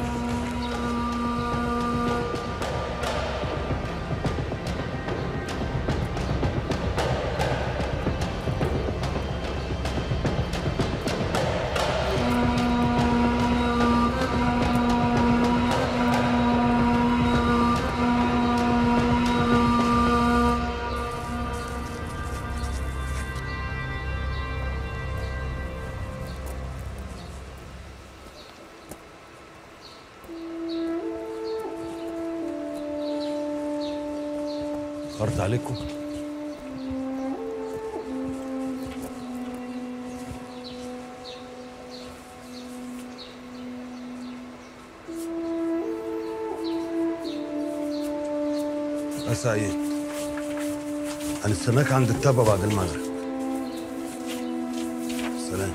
اخرت عليكم يا سعيد هنستناك عند التبة بعد المغرب سلام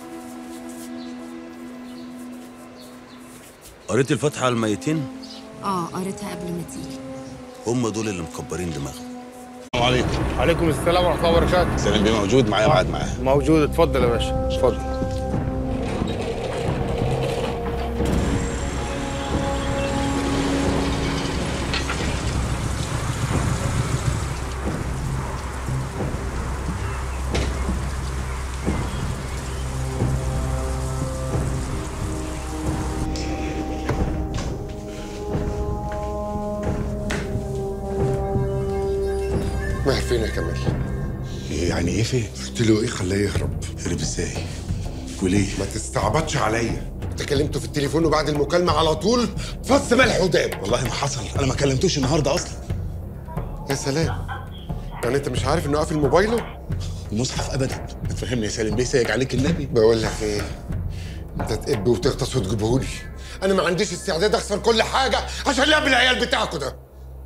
قريت الفاتحة على الميتين؟ اه قريتها قبل ما تيجي هم دول اللي مكبرين دماغهم السلام عليكم عليكم السلام ورحمه الله وبركاته سلام بيه موجود معايا وقعد معاه موجود اتفضل يا باشا اتفضل ماهر فين يا كمال؟ يعني ايه فين؟ قلت له ايه خلاه يهرب هرب ازاي؟ وليه؟ ما تستعبطش عليا انت كلمته في التليفون وبعد المكالمه على طول فص ملح وداب والله ما حصل انا ما كلمتوش النهارده اصلا يا سلام يعني انت مش عارف انه قافل موبايله؟ المصحف ابدا تفهمني يا سالم بيه سايق عليك النبي بقول لك ايه انت تقب وتغطس وتجيبهولي انا ما عنديش استعداد اخسر كل حاجه عشان لعب العيال بتاعكوا ده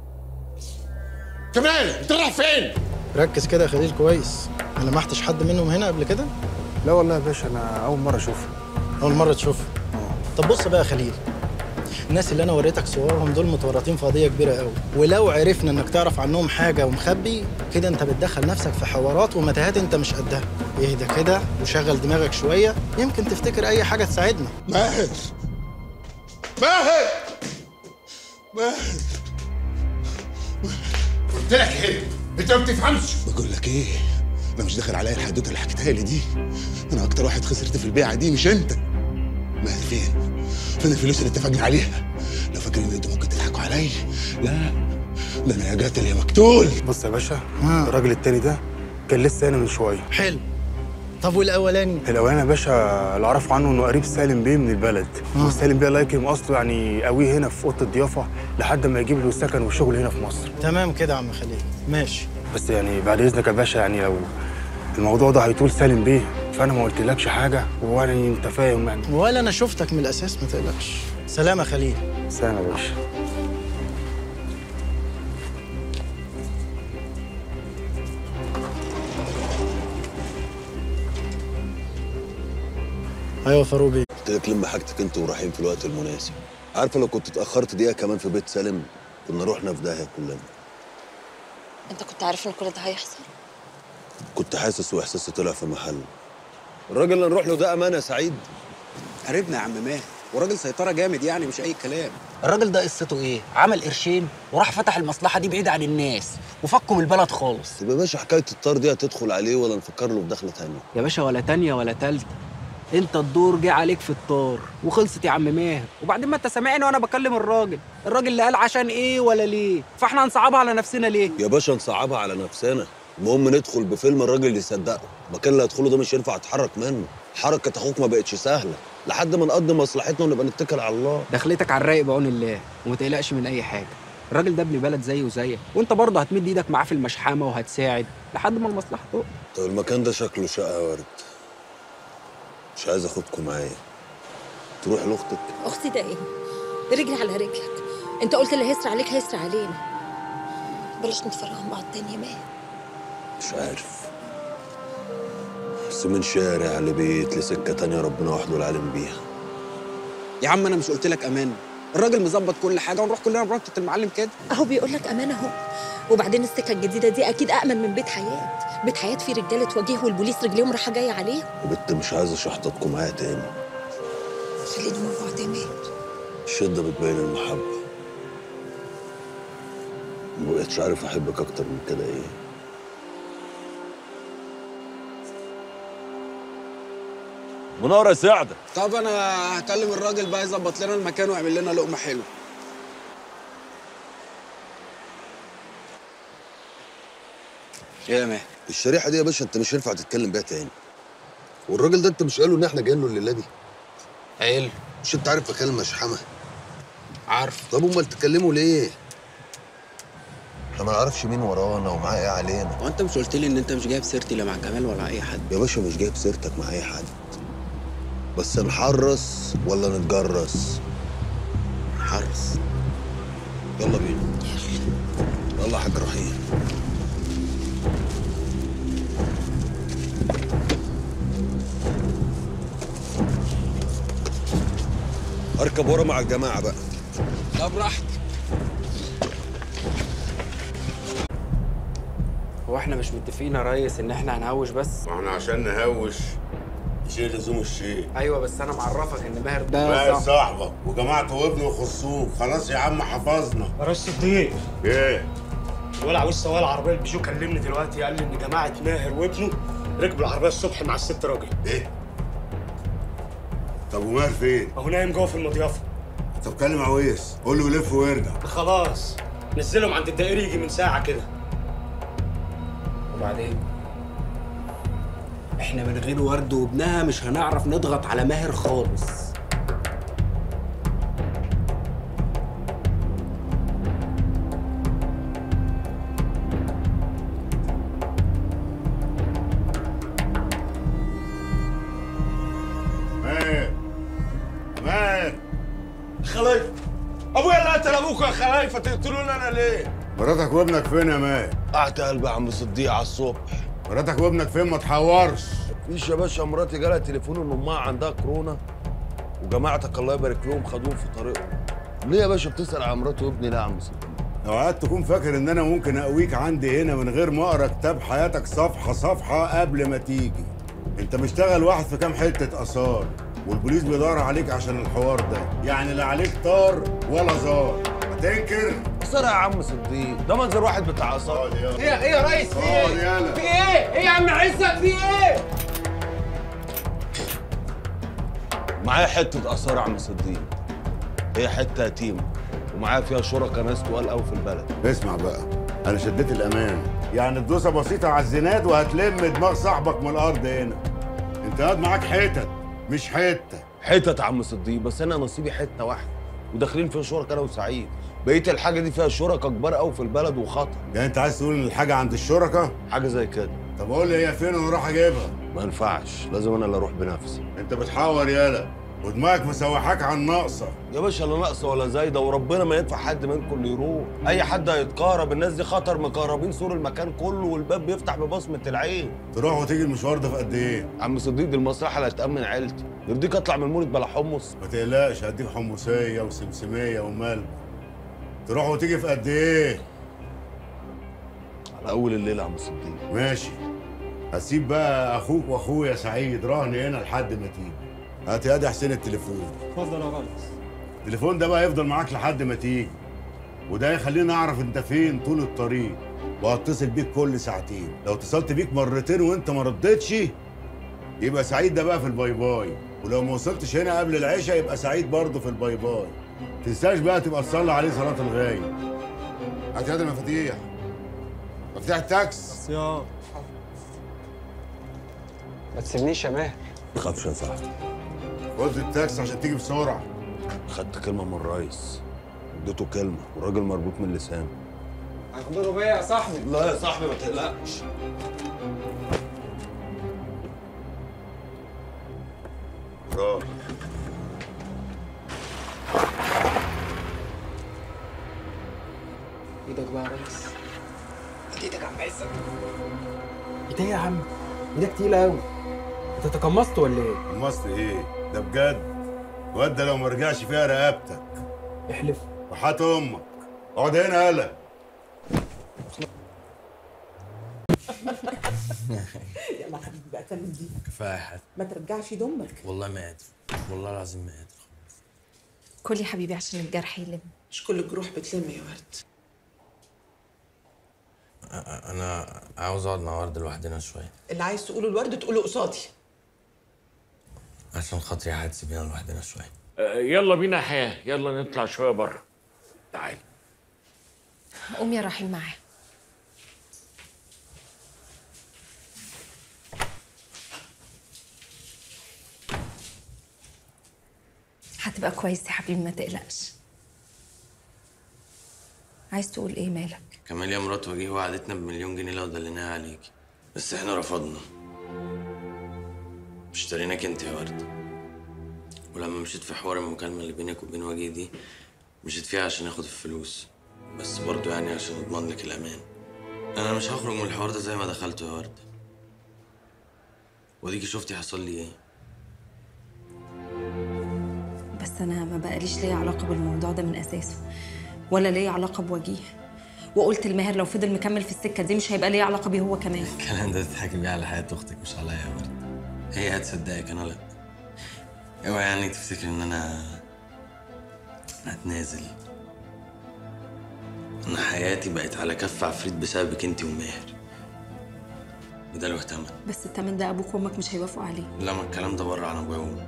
كمال انت رايح فين؟ ركز كده يا خليل كويس ما لمحتش حد منهم هنا قبل كده لا والله يا باشا انا اول مره اشوفها اول مره تشوفها طب بص بقى يا خليل الناس اللي انا وريتك صورهم دول متورطين في قضيه كبيره قوي ولو عرفنا انك تعرف عنهم حاجه ومخبي كده انت بتدخل نفسك في حوارات ومتاهات انت مش قدها اهدى كده وشغل دماغك شويه يمكن تفتكر اي حاجه تساعدنا ماهر ماهر ماهر قلت لك هرب انت ما بتفهمش بقول لك ايه انا مش داخل عليا الحدوته اللي حكيتها لي دي انا اكتر واحد خسرت في البيعه دي مش انت ماهر فين فين الفلوس اللي اتفقنا عليها لو فاكر ان انتوا ممكن تضحكوا عليا لا ده انا يا قاتل يا مقتول بص يا باشا الراجل التاني ده كان لسه هنا من شويه حلو طب والاولاني الاولاني يا باشا اللي اعرفه عنه انه قريب سالم بيه من البلد وسالم بيه الله يكرم اصله يعني قوي هنا في اوضه الضيافه لحد ما يجيب له سكن وشغل هنا في مصر تمام كده يا عم خليل ماشي بس يعني بعد اذنك يا باشا يعني لو الموضوع ده هيطول سالم بيه فانا ما قلتلكش حاجه ويعني انت فاهم يعني ولا انا شفتك من الاساس ما تقلقش سلام يا خليل سلام يا باشا ايوه فاروق بيه قلت لك لم حاجتك انت ورايحين في الوقت المناسب عارفه لو كنت اتاخرت دقيقه كمان في بيت سالم كنا رحنا في داهيه كلنا انت كنت عارف ان كل ده هيحصل كنت حاسس واحساسي طلع في محل الراجل اللي نروح له ده امانه يا سعيد قريبنا يا عم ماهر وراجل سيطره جامد يعني مش اي كلام الراجل ده قصته ايه عمل قرشين وراح فتح المصلحه دي بعيد عن الناس وفكوا من البلد خالص طب يا باشا حكايه الطار دي هتدخل عليه ولا نفكر له في دخله تانيه يا باشا ولا تانية ولا تالتة انت الدور جه عليك في الطار وخلصت يا عم ماهر وبعدين ما انت سامعني وانا بكلم الراجل الراجل اللي قال عشان ايه ولا ليه فاحنا هنصعبها على نفسنا ليه يا باشا نصعبها على نفسنا المهم ندخل بفيلم الراجل يصدقه المكان اللي هدخله ده مش ينفع اتحرك منه حركه اخوك ما بقتش سهله لحد ما نقضي مصلحتنا ونبقى نتكل على الله دخلتك على الرايق بعون الله وما تقلقش من اي حاجه الراجل ده ابن بلد زيه وزيك وانت برضه هتمد ايدك معاه في المشحمه وهتساعد لحد ما المصلحه تقف طب المكان ده شكله شقه يا ورد مش عايز اخدكم معايا تروح لاختك اختي ده ايه رجلي على رجلك انت قلت اللي هيسرع عليك هيسرع علينا بلاش نتفرج عن بعض تاني يا ماهر مش عارف بس من شارع لبيت لسكه تانية ربنا وحده العالم بيها يا عم انا مش قلت لك امان الراجل مظبط كل حاجه ونروح كلنا بربطه المعلم كده اهو بيقول لك امان اهو وبعدين السكه الجديده دي اكيد امن من بيت حياه بيت حياه فيه رجاله وجيه والبوليس رجليهم رايحه جايه عليه وبنت مش عايز اشحططكم معايا تاني خلينا مع بعض يا ماهر الشده بتبين المحبه مبقتش عارف احبك اكتر من كده ايه منورة يا سعدة طب انا هكلم الراجل بقى يظبط لنا المكان ويعمل لنا لقمه حلوه ايه يا ماهر الشريحة دي يا باشا انت مش هينفع تتكلم بيها تاني والراجل ده انت مش قايله ان احنا جايين له الليلة دي قايل مش انت عارف مكان المشحمة عارف طب امال تتكلموا ليه؟ احنا ما نعرفش مين ورانا ومعاه ايه علينا هو انت مش قلت لي ان انت مش جايب سيرتي لا مع جمال ولا اي حد يا باشا مش جايب سيرتك مع اي حد بس نحرص ولا نتجرس نحرص يلا بينا يلا يا حاج رحيم اركب ورا مع الجماعه بقى لا براحتك هو احنا مش متفقين يا ريس ان احنا هنهوش بس ما احنا عشان نهوش شيء لزوم الشيء ايوه بس انا معرفك ان ماهر ده بقى صاحب- صاحبك وجماعته وابنه يخصوك خلاص يا عم حفظنا رئيس صديق ايه الولع عاوز سواق العربيه البيجو كلمني دلوقتي قال لي ان جماعه ماهر وابنه ركبوا العربيه الصبح مع الست راجل ايه طب وماهر فين اهو نايم جوه في المضيافه طب كلم عويس قول له يلف ويرجع خلاص نزلهم عند الدائري يجي من ساعه كده وبعدين احنا من غير ورد وابنها مش هنعرف نضغط على ماهر خالص ماهر ماهر خلايف ابويا اللي قتل ابوك يا خلايفه تقتلوني انا ليه مراتك وابنك فين يا ماهر قعدت قلبي يا عم صديق على الصبح مراتك وابنك فين ما تحورش مفيش يا باشا مراتي جالها تليفون ان امها عندها كورونا وجماعتك الله يبارك لهم خدوهم في طريقهم ليه يا باشا بتسال على مراتي وابني لا يا عم صديق اوقات تكون فاكر ان انا ممكن اقويك عندي هنا من غير ما اقرا كتاب حياتك صفحه صفحه قبل ما تيجي انت مشتغل واحد في كام حته اثار والبوليس بيدور عليك عشان الحوار ده يعني لا عليك طار ولا زار هتنكر اثار يا عم صديق ده منظر واحد بتاع اثار ايه ايه يا ريس في اقعد ايه؟ يالا. في ايه؟ ايه يا عم عزت في ايه؟ معايا حته اثار يا عم صديق هي حته يتيمه ومعايا فيها شركاء ناس تقال قوي في البلد اسمع بقى انا شديت الامان يعني الدوسه بسيطه على الزناد وهتلم دماغ صاحبك من الارض هنا انت قاعد معاك حتت مش حته حتت يا عم صديق بس انا نصيبي حته واحده وداخلين فيها شركاء انا وسعيد بقيه الحاجه دي فيها شركاء كبار قوي في البلد وخطر يعني انت عايز تقول ان الحاجه عند الشركاء حاجه زي كده طب قول لي هي فين وانا اروح اجيبها ما ينفعش لازم انا اللي اروح بنفسي انت بتحور يالا ودماغك مسوحاك عن ناقصه يا باشا لا ناقصه ولا زايده وربنا ما ينفع حد منكم اللي يروح اي حد هيتكهرب الناس دي خطر مكهربين سور المكان كله والباب بيفتح ببصمه العين تروح وتيجي المشوار ده في قد ايه عم صديق دي المصلحه اللي هتامن عيلتي يرضيك اطلع من المولد بلا حمص ما تقلقش هديك حمصيه وسمسميه وملح تروح وتيجي في قد ايه على اول الليل يا عم صديق ماشي هسيب بقى اخوك واخويا سعيد رهن هنا لحد ما تيجي هات يا دي حسين التليفون اتفضل يا ريس التليفون ده بقى يفضل معاك لحد ما تيجي وده يخليني اعرف انت فين طول الطريق وهتصل بيك كل ساعتين لو اتصلت بيك مرتين وانت ما ردتش يبقى سعيد ده بقى في الباي باي ولو ما وصلتش هنا قبل العشاء يبقى سعيد برضه في الباي باي تنساش بقى تبقى تصلي عليه صلاة الغايب هات يا دي المفاتيح مفتاح التاكس يا ما تسيبنيش يا ماهر ما تخافش يا صاحبي خد التاكس عشان تيجي بسرعه خدت كلمه من الرئيس اديته كلمه والراجل مربوط من لسانه هياخدوا بيا يا صاحبي لا يا صاحبي ما تقلقش راح ايدك بقى يا ريس ايدك يا عم عزت ايه ده يا عم ايدك تقيله قوي انت تقمصت ولا ايه قمصت ايه ده بجد الواد ده لو ما رجعش فيها رقبتك احلف وحات امك اقعد هنا يالا يلا حبيبي بقى كمل دي كفايه يا حاتم ما ترجعش دمك والله ما قادر والله العظيم ما قادر كل يا حبيبي عشان الجرح يلم مش كل الجروح بتلم يا ورد أ- انا عاوز اقعد مع ورد لوحدنا شويه اللي عايز تقوله الورد تقوله قصادي عشان خاطري عاد سيبينا لوحدنا شويه آه، يلا بينا يا حياه يلا نطلع شويه بره تعال قوم يا رحيم معاه هتبقى كويس يا حبيبي ما تقلقش عايز تقول ايه مالك كمال يا مرات وجيه وعدتنا بمليون جنيه لو دليناها عليكي بس احنا رفضنا اشتريناك انت يا ورد ولما مشيت في حوار المكالمة اللي بينك وبين وجيه دي مشيت فيها عشان اخد الفلوس بس برضو يعني عشان اضمن لك الامان انا مش هخرج من الحوار ده زي ما دخلته يا ورد وديكي شفتي حصل لي ايه بس انا ما بقاليش ليا علاقه بالموضوع ده من اساسه ولا ليا علاقه بوجيه وقلت لماهر لو فضل مكمل في السكه دي مش هيبقى ليا علاقه بيه هو كمان الكلام ده تضحكي بيه على حياة أختك مش عليا يا ورد هي هتصدقك أنا لأ اوعي يعني تفتكر إن أنا هتنازل أنا حياتي بقت على كف عفريت بسببك أنت وماهر وده له تمن بس التمن ده ابوك وامك مش هيوافقوا عليه لا ما الكلام ده بره عن أبويا وأمي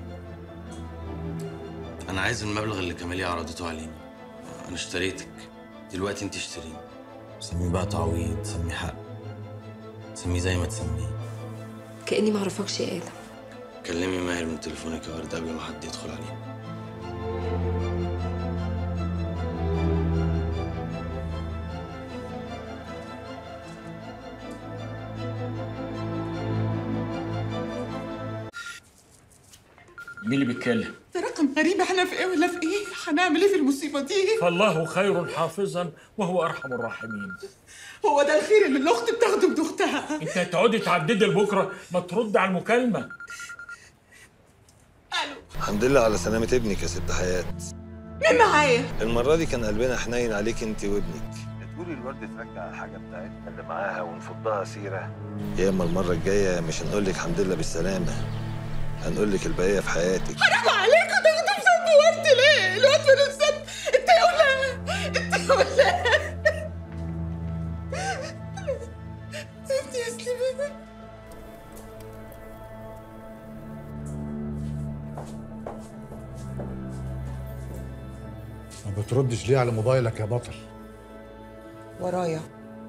أنا عايز المبلغ اللي كمالية عرضته علينا أنا اشتريتك دلوقتي أنت اشتريني سميه بقى تعويض سميه حق سميه زي ما تسميه كاني ما اعرفكش يا ادم كلمي ماهر من تليفونك يا ورد قبل ما حد يدخل عليه مين اللي بيتكلم ده رقم غريب احنا في ايه ولا في ايه هنعمل ايه في المصيبه دي فالله خير حافظا وهو ارحم الراحمين هو ده الخير اللي الاخت بتاخده من اختها انت هتقعدي تعددي لبكره ما ترد على المكالمه الحمد لله على سلامة ابنك يا ست حياة مين معايا المرة دي كان قلبنا حنين عليك انت وابنك تقولي الورد ترجع الحاجة بتاعتنا اللي معاها ونفضها سيرة يا اما المرة الجاية مش هنقول لك الحمد لله بالسلامة هنقول لك البقية في حياتك حرام عليكم تاخدوا في ذنب ورد ليه؟ الواد ملوش ذنب انت يا ولا انت يا ولا ابني يا سليمان ما بتردش ليه على موبايلك يا بطل ورايا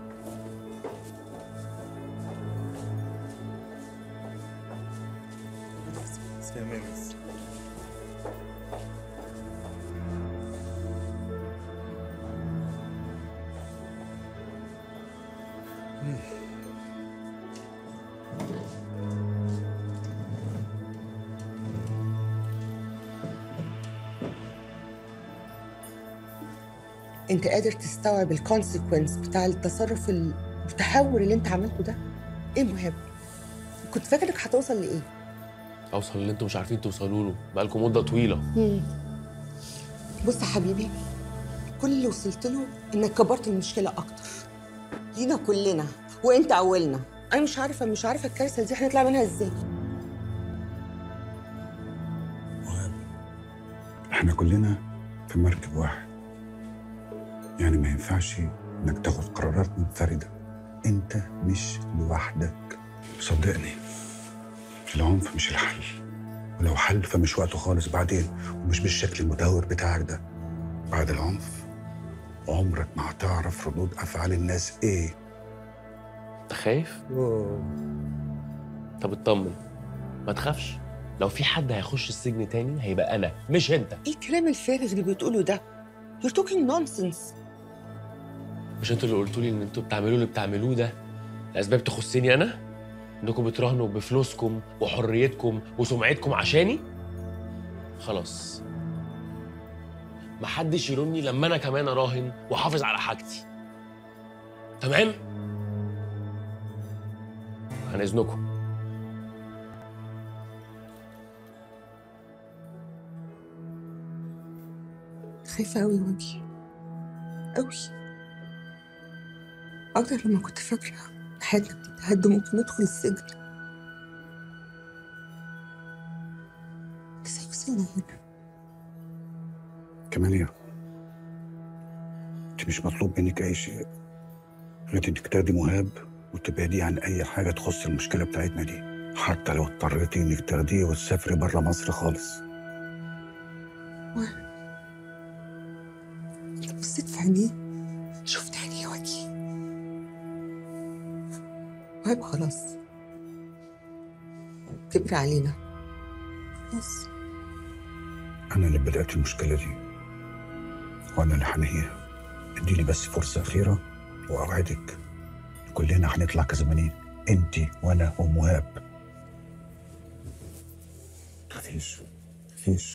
انت قادر تستوعب الكونسيكونس بتاع التصرف المتهور اللي انت عملته ده ايه المهم كنت فاكر انك هتوصل لايه اوصل اللي انتوا مش عارفين توصلوا له بقالكم مده طويله مم. بص يا حبيبي كل اللي وصلت له انك كبرت المشكله اكتر لينا كلنا وانت اولنا انا مش عارفه مش عارفه الكارثه دي هنطلع منها ازاي احنا كلنا في مركب واحد يعني ما ينفعش انك تاخد قرارات منفردة انت مش لوحدك صدقني العنف مش الحل ولو حل فمش وقته خالص بعدين ومش بالشكل المتهور بتاعك ده بعد العنف عمرك ما هتعرف ردود افعال الناس ايه انت خايف؟ طب اطمن ما تخافش لو في حد هيخش السجن تاني هيبقى انا مش انت ايه الكلام الفارغ اللي بتقوله ده؟ You're talking nonsense مش انتوا اللي قلتوا لي ان انتوا بتعملوا اللي بتعملوه ده لاسباب تخصني انا انكم بتراهنوا بفلوسكم وحريتكم وسمعتكم عشاني خلاص محدش يلومني لما انا كمان اراهن واحافظ على حاجتي تمام عن اذنكم خايفة أوي وجهي أوي أكتر لما كنت فاكرة إن حياتنا بتتهد ممكن ندخل السجن ازاي وصلنا هنا؟ كمالية انت مش مطلوب منك اي شيء غير انك تاخدي مهاب وتبعديه عن اي حاجه تخص المشكله بتاعتنا دي حتى لو اضطريتي انك تاخديه وتسافري بره مصر خالص أنت بصيت في عينيه شفت عينيه وجهي وهيبقى خلاص كبر علينا خلاص انا اللي بدات المشكله دي وانا اللي هنهيها اديني بس فرصه اخيره واوعدك كلنا هنطلع كسبانين انت وانا ومهاب مفيش مفيش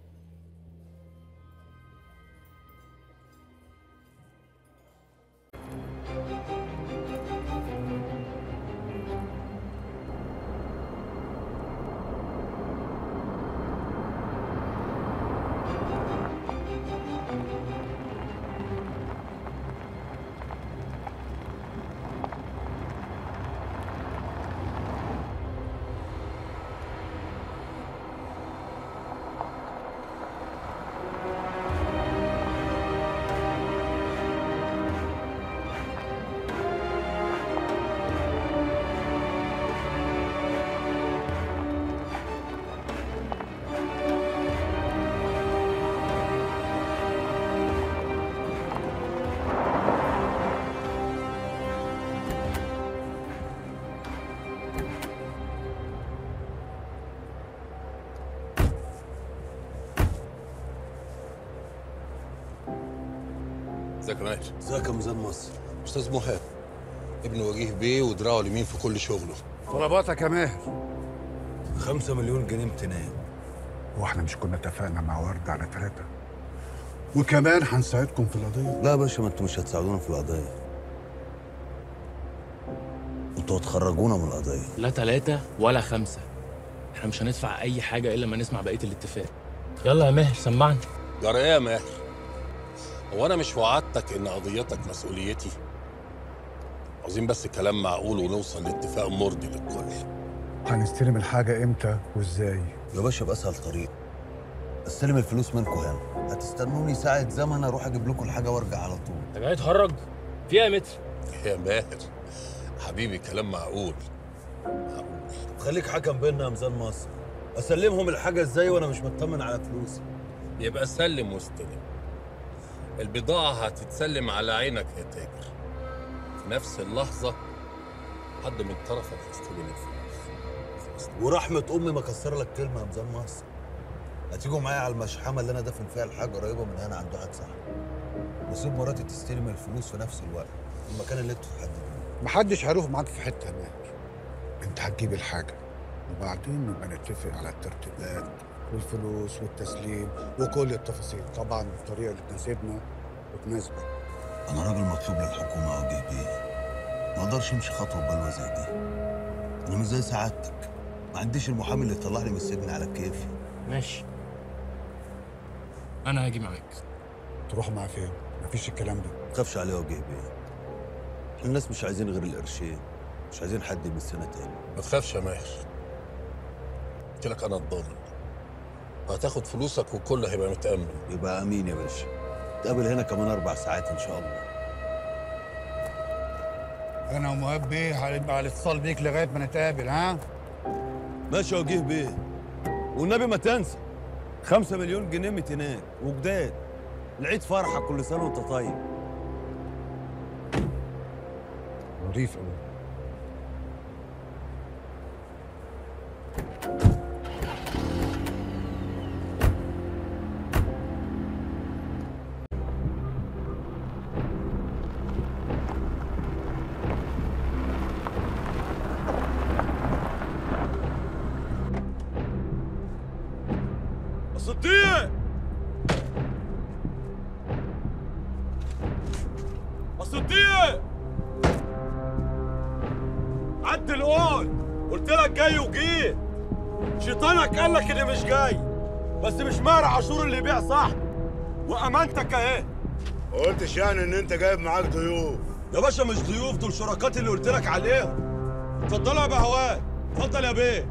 ازيك يا ماهر ازيك يا ميزان مصر استاذ مهاب ابن وجيه بيه ودراعه اليمين في كل شغله طلباتك يا ماهر خمسة مليون جنيه امتنان واحنا مش كنا اتفقنا مع ورد على ثلاثة وكمان هنساعدكم في القضية لا يا باشا ما انتوا مش هتساعدونا في القضية انتوا هتخرجونا من القضية لا ثلاثة ولا خمسة احنا مش هندفع أي حاجة إلا لما نسمع بقية الاتفاق يلا يا ماهر سمعني جرى ايه يا ماهر هو انا مش وعدتك ان قضيتك مسؤوليتي عاوزين بس كلام معقول ونوصل لاتفاق مرضي للكل هنستلم الحاجة امتى وازاي؟ يا باشا بأسهل طريق استلم الفلوس منكم هنا هتستنوني ساعة زمن اروح اجيب لكم الحاجة وارجع على طول أنت جاي تهرج فيها متر يا ماهر حبيبي كلام معقول خليك حكم بينا يا ميزان مصر اسلمهم الحاجة ازاي وانا مش مطمن على فلوسي يبقى سلم واستلم البضاعة هتتسلم على عينك يا تاجر في نفس اللحظة حد من طرفك يستلم الفلوس ورحمة امي ما كسر لك كلمة يا ميزان مصر هتيجوا معايا على المشحمة اللي انا دافن فيها الحاجة قريبة من هنا عند واحد صاحبي وسيب مراتي تستلم الفلوس في نفس الوقت المكان اللي انتوا تحددوه محدش هيروح معاك في حتة يا ماهر انت هتجيب الحاجة وبعدين نبقى نتفق على الترتيبات والفلوس والتسليم وكل التفاصيل طبعا بالطريقة اللي تناسبنا وتناسبك انا راجل مطلوب للحكومة اوجه بيه ما اقدرش امشي خطوة ببلوة زي دي انا مش زي سعادتك ما عنديش المحامي اللي يطلعني من السجن على كيفي ماشي أنا هاجي معاك تروح معاه فين؟ مفيش الكلام ده ما تخافش عليه وجه بيه الناس مش عايزين غير القرشين مش عايزين حد يمسنا تاني ما تخافش يا ماهر قلت لك انا الضامن هتاخد فلوسك وكله هيبقى متأمن يبقى امين يا باشا نتقابل هنا كمان اربع ساعات ان شاء الله انا ومهاب بيه هنبقى على اتصال بيك لغايه ما نتقابل ها ماشي يا وجيه بيه والنبي ما تنسى خمسة مليون جنيه متينات وجداد العيد فرحة كل سنة وانت طيب نضيف قوي صديق يا صديق عدل قول قلت لك جاي وجيت شيطانك قال لك اني مش جاي بس مش مهر عاشور اللي يبيع صح وامانتك اهي ما قلتش يعني ان انت جايب معاك ضيوف يا باشا مش ضيوف دول شركات اللي قلت لك عليهم اتفضلوا يا بهوات اتفضل يا بيه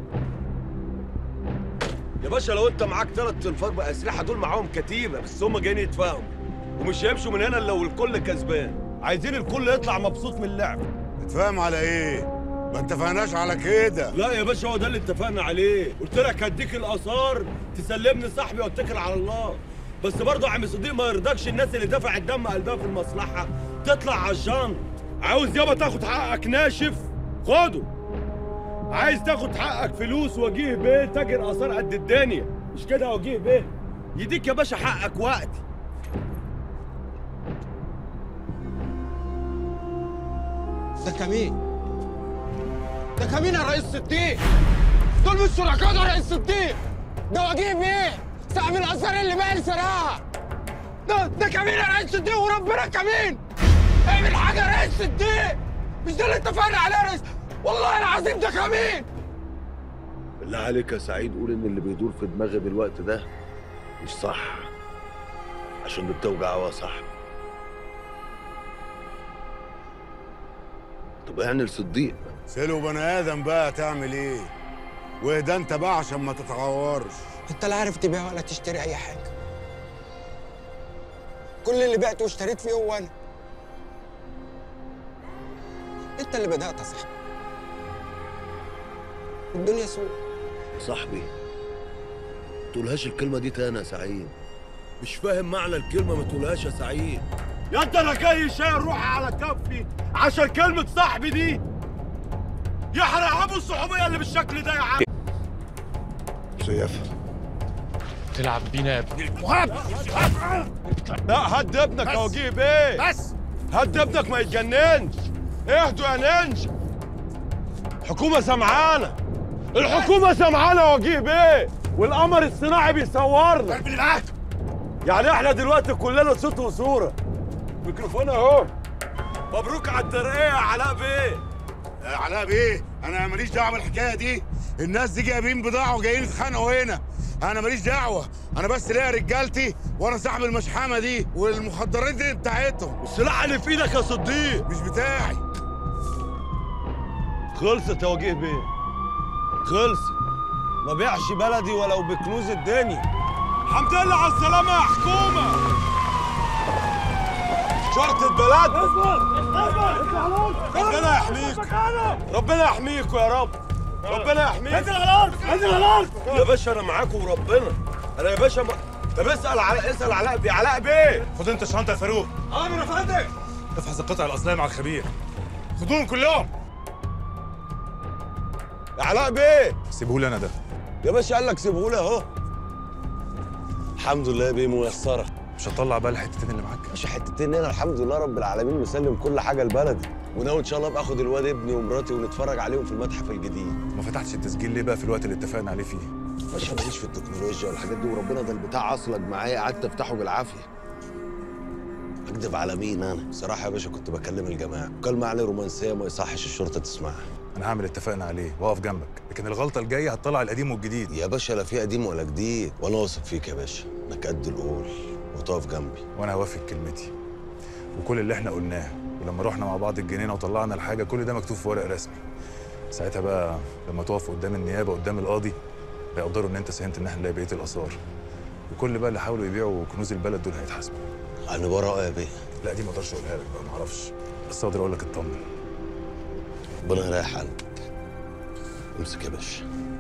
يا باشا لو انت معاك ثلاث تنفار باسلحه دول معاهم كتيبه بس هم جايين يتفاهموا ومش هيمشوا من هنا الا والكل كسبان عايزين الكل يطلع مبسوط من اللعب اتفاهم على ايه؟ ما اتفقناش على كده لا يا باشا هو ده اللي اتفقنا عليه قلت لك هديك الاثار تسلمني صاحبي واتكل على الله بس برضه يا عم صديق ما يرضكش الناس اللي دفعت دم قلبها في المصلحه تطلع على الجنط عاوز يابا تاخد حقك ناشف خده عايز تاخد حقك فلوس وجيه بيه تاجر اثار قد الدنيا مش كده يا وجيه بيه يديك يا باشا حقك وقت ده كمين ده كمين يا رئيس صديق دول مش شركاء يا رئيس صديق ده وجيه بيه صاحب الاثار اللي بقى سرقها ده ده كمين يا رئيس صديق وربنا كمين اعمل حاجه يا رئيس صديق مش ده اللي اتفقنا عليه يا رئيس والله العظيم ده كمين بالله عليك يا سعيد قول ان اللي بيدور في دماغي بالوقت ده مش صح عشان بتوجع هوا صح طب يعني لصديق سلو بني ادم بقى تعمل ايه؟ واهدى انت بقى عشان ما تتعورش انت لا عارف تبيع ولا تشتري اي حاجه كل اللي بعته واشتريت فيه هو انا انت اللي بدات يا صاحبي الدنيا سوق صاحبي تقولهاش الكلمة دي تاني يا سعيد مش فاهم معنى الكلمة ما تقولهاش يا سعيد يا انت انا جاي شايل روحي على كفي عشان كلمه صاحبي دي يحرق ابو الصحوبيه اللي بالشكل ده يا عم سيافة تلعب بينا يا ابن مهاب لا هد ابنك يا وجيه بيه بس هد ابنك ما يتجننش اهدوا يا نينجا الحكومة سمعانة الحكومة سمعانة يا وجيه بيه والقمر الصناعي بيصورنا قلب العهد يعني احنا دلوقتي كلنا صوت وصورة ميكروفون اهو مبروك على الترقية يا علاء بيه يا علاء بيه انا ماليش دعوه بالحكايه دي الناس دي جايبين بضاعه وجايين يتخانقوا هنا انا ماليش دعوه انا بس ليا رجالتي وانا صاحب المشحمه دي والمخدرات دي بتاعتهم السلاح اللي في ايدك يا صديق مش بتاعي خلصت يا وجيه بيه خلصت ما بيعش بلدي ولو بكنوز الدنيا الحمد لله على السلامة يا حكومة شرطة بلد ربنا يحميك ربنا يحميكوا يا رب ربنا يحميك انزل على الارض انزل على الارض يا باشا انا معاكم وربنا انا يا باشا ما... طب اسال على اسال علاء بيه علاء بيه خد انت الشنطه يا فاروق امر يا فندم افحص القطع الاصليه مع الخبير خدوهم كلهم يا علاء بيه سيبهولي انا ده يا باشا قال لك سيبهولي اهو الحمد لله يا بيه ميسره مش هطلع بقى الحتتين اللي معاك مش حتتين هنا الحمد لله رب العالمين مسلم كل حاجة لبلدي وناوي ان شاء الله ابقى اخد الواد ابني ومراتي ونتفرج عليهم في المتحف الجديد ما فتحتش التسجيل ليه بقى في الوقت اللي اتفقنا عليه فيه باشا ماليش في التكنولوجيا والحاجات دي وربنا ده البتاع اصلك معايا قعدت افتحه بالعافيه اكدب على مين انا بصراحه يا باشا كنت بكلم الجماعه مكالمه يعني رومانسيه ما يصحش الشرطه تسمعها انا هعمل اتفقنا عليه واقف جنبك لكن الغلطه الجايه هتطلع القديم والجديد يا باشا لا في قديم ولا جديد وانا واثق فيك يا باشا انك قد القول وتقف جنبي وانا هوافق كلمتي وكل اللي احنا قلناه ولما رحنا مع بعض الجنينه وطلعنا الحاجه كل ده مكتوب في ورق رسمي ساعتها بقى لما تقف قدام النيابه قدام القاضي هيقدروا ان انت ساهمت ان احنا نلاقي بقيه الاثار وكل بقى اللي حاولوا يبيعوا كنوز البلد دول هيتحاسبوا انا براءه يا بيه لا دي ما اقدرش اقولها لك بقى ما اعرفش بس اقدر اقول لك اطمن ربنا يريح قلبك امسك يا باشا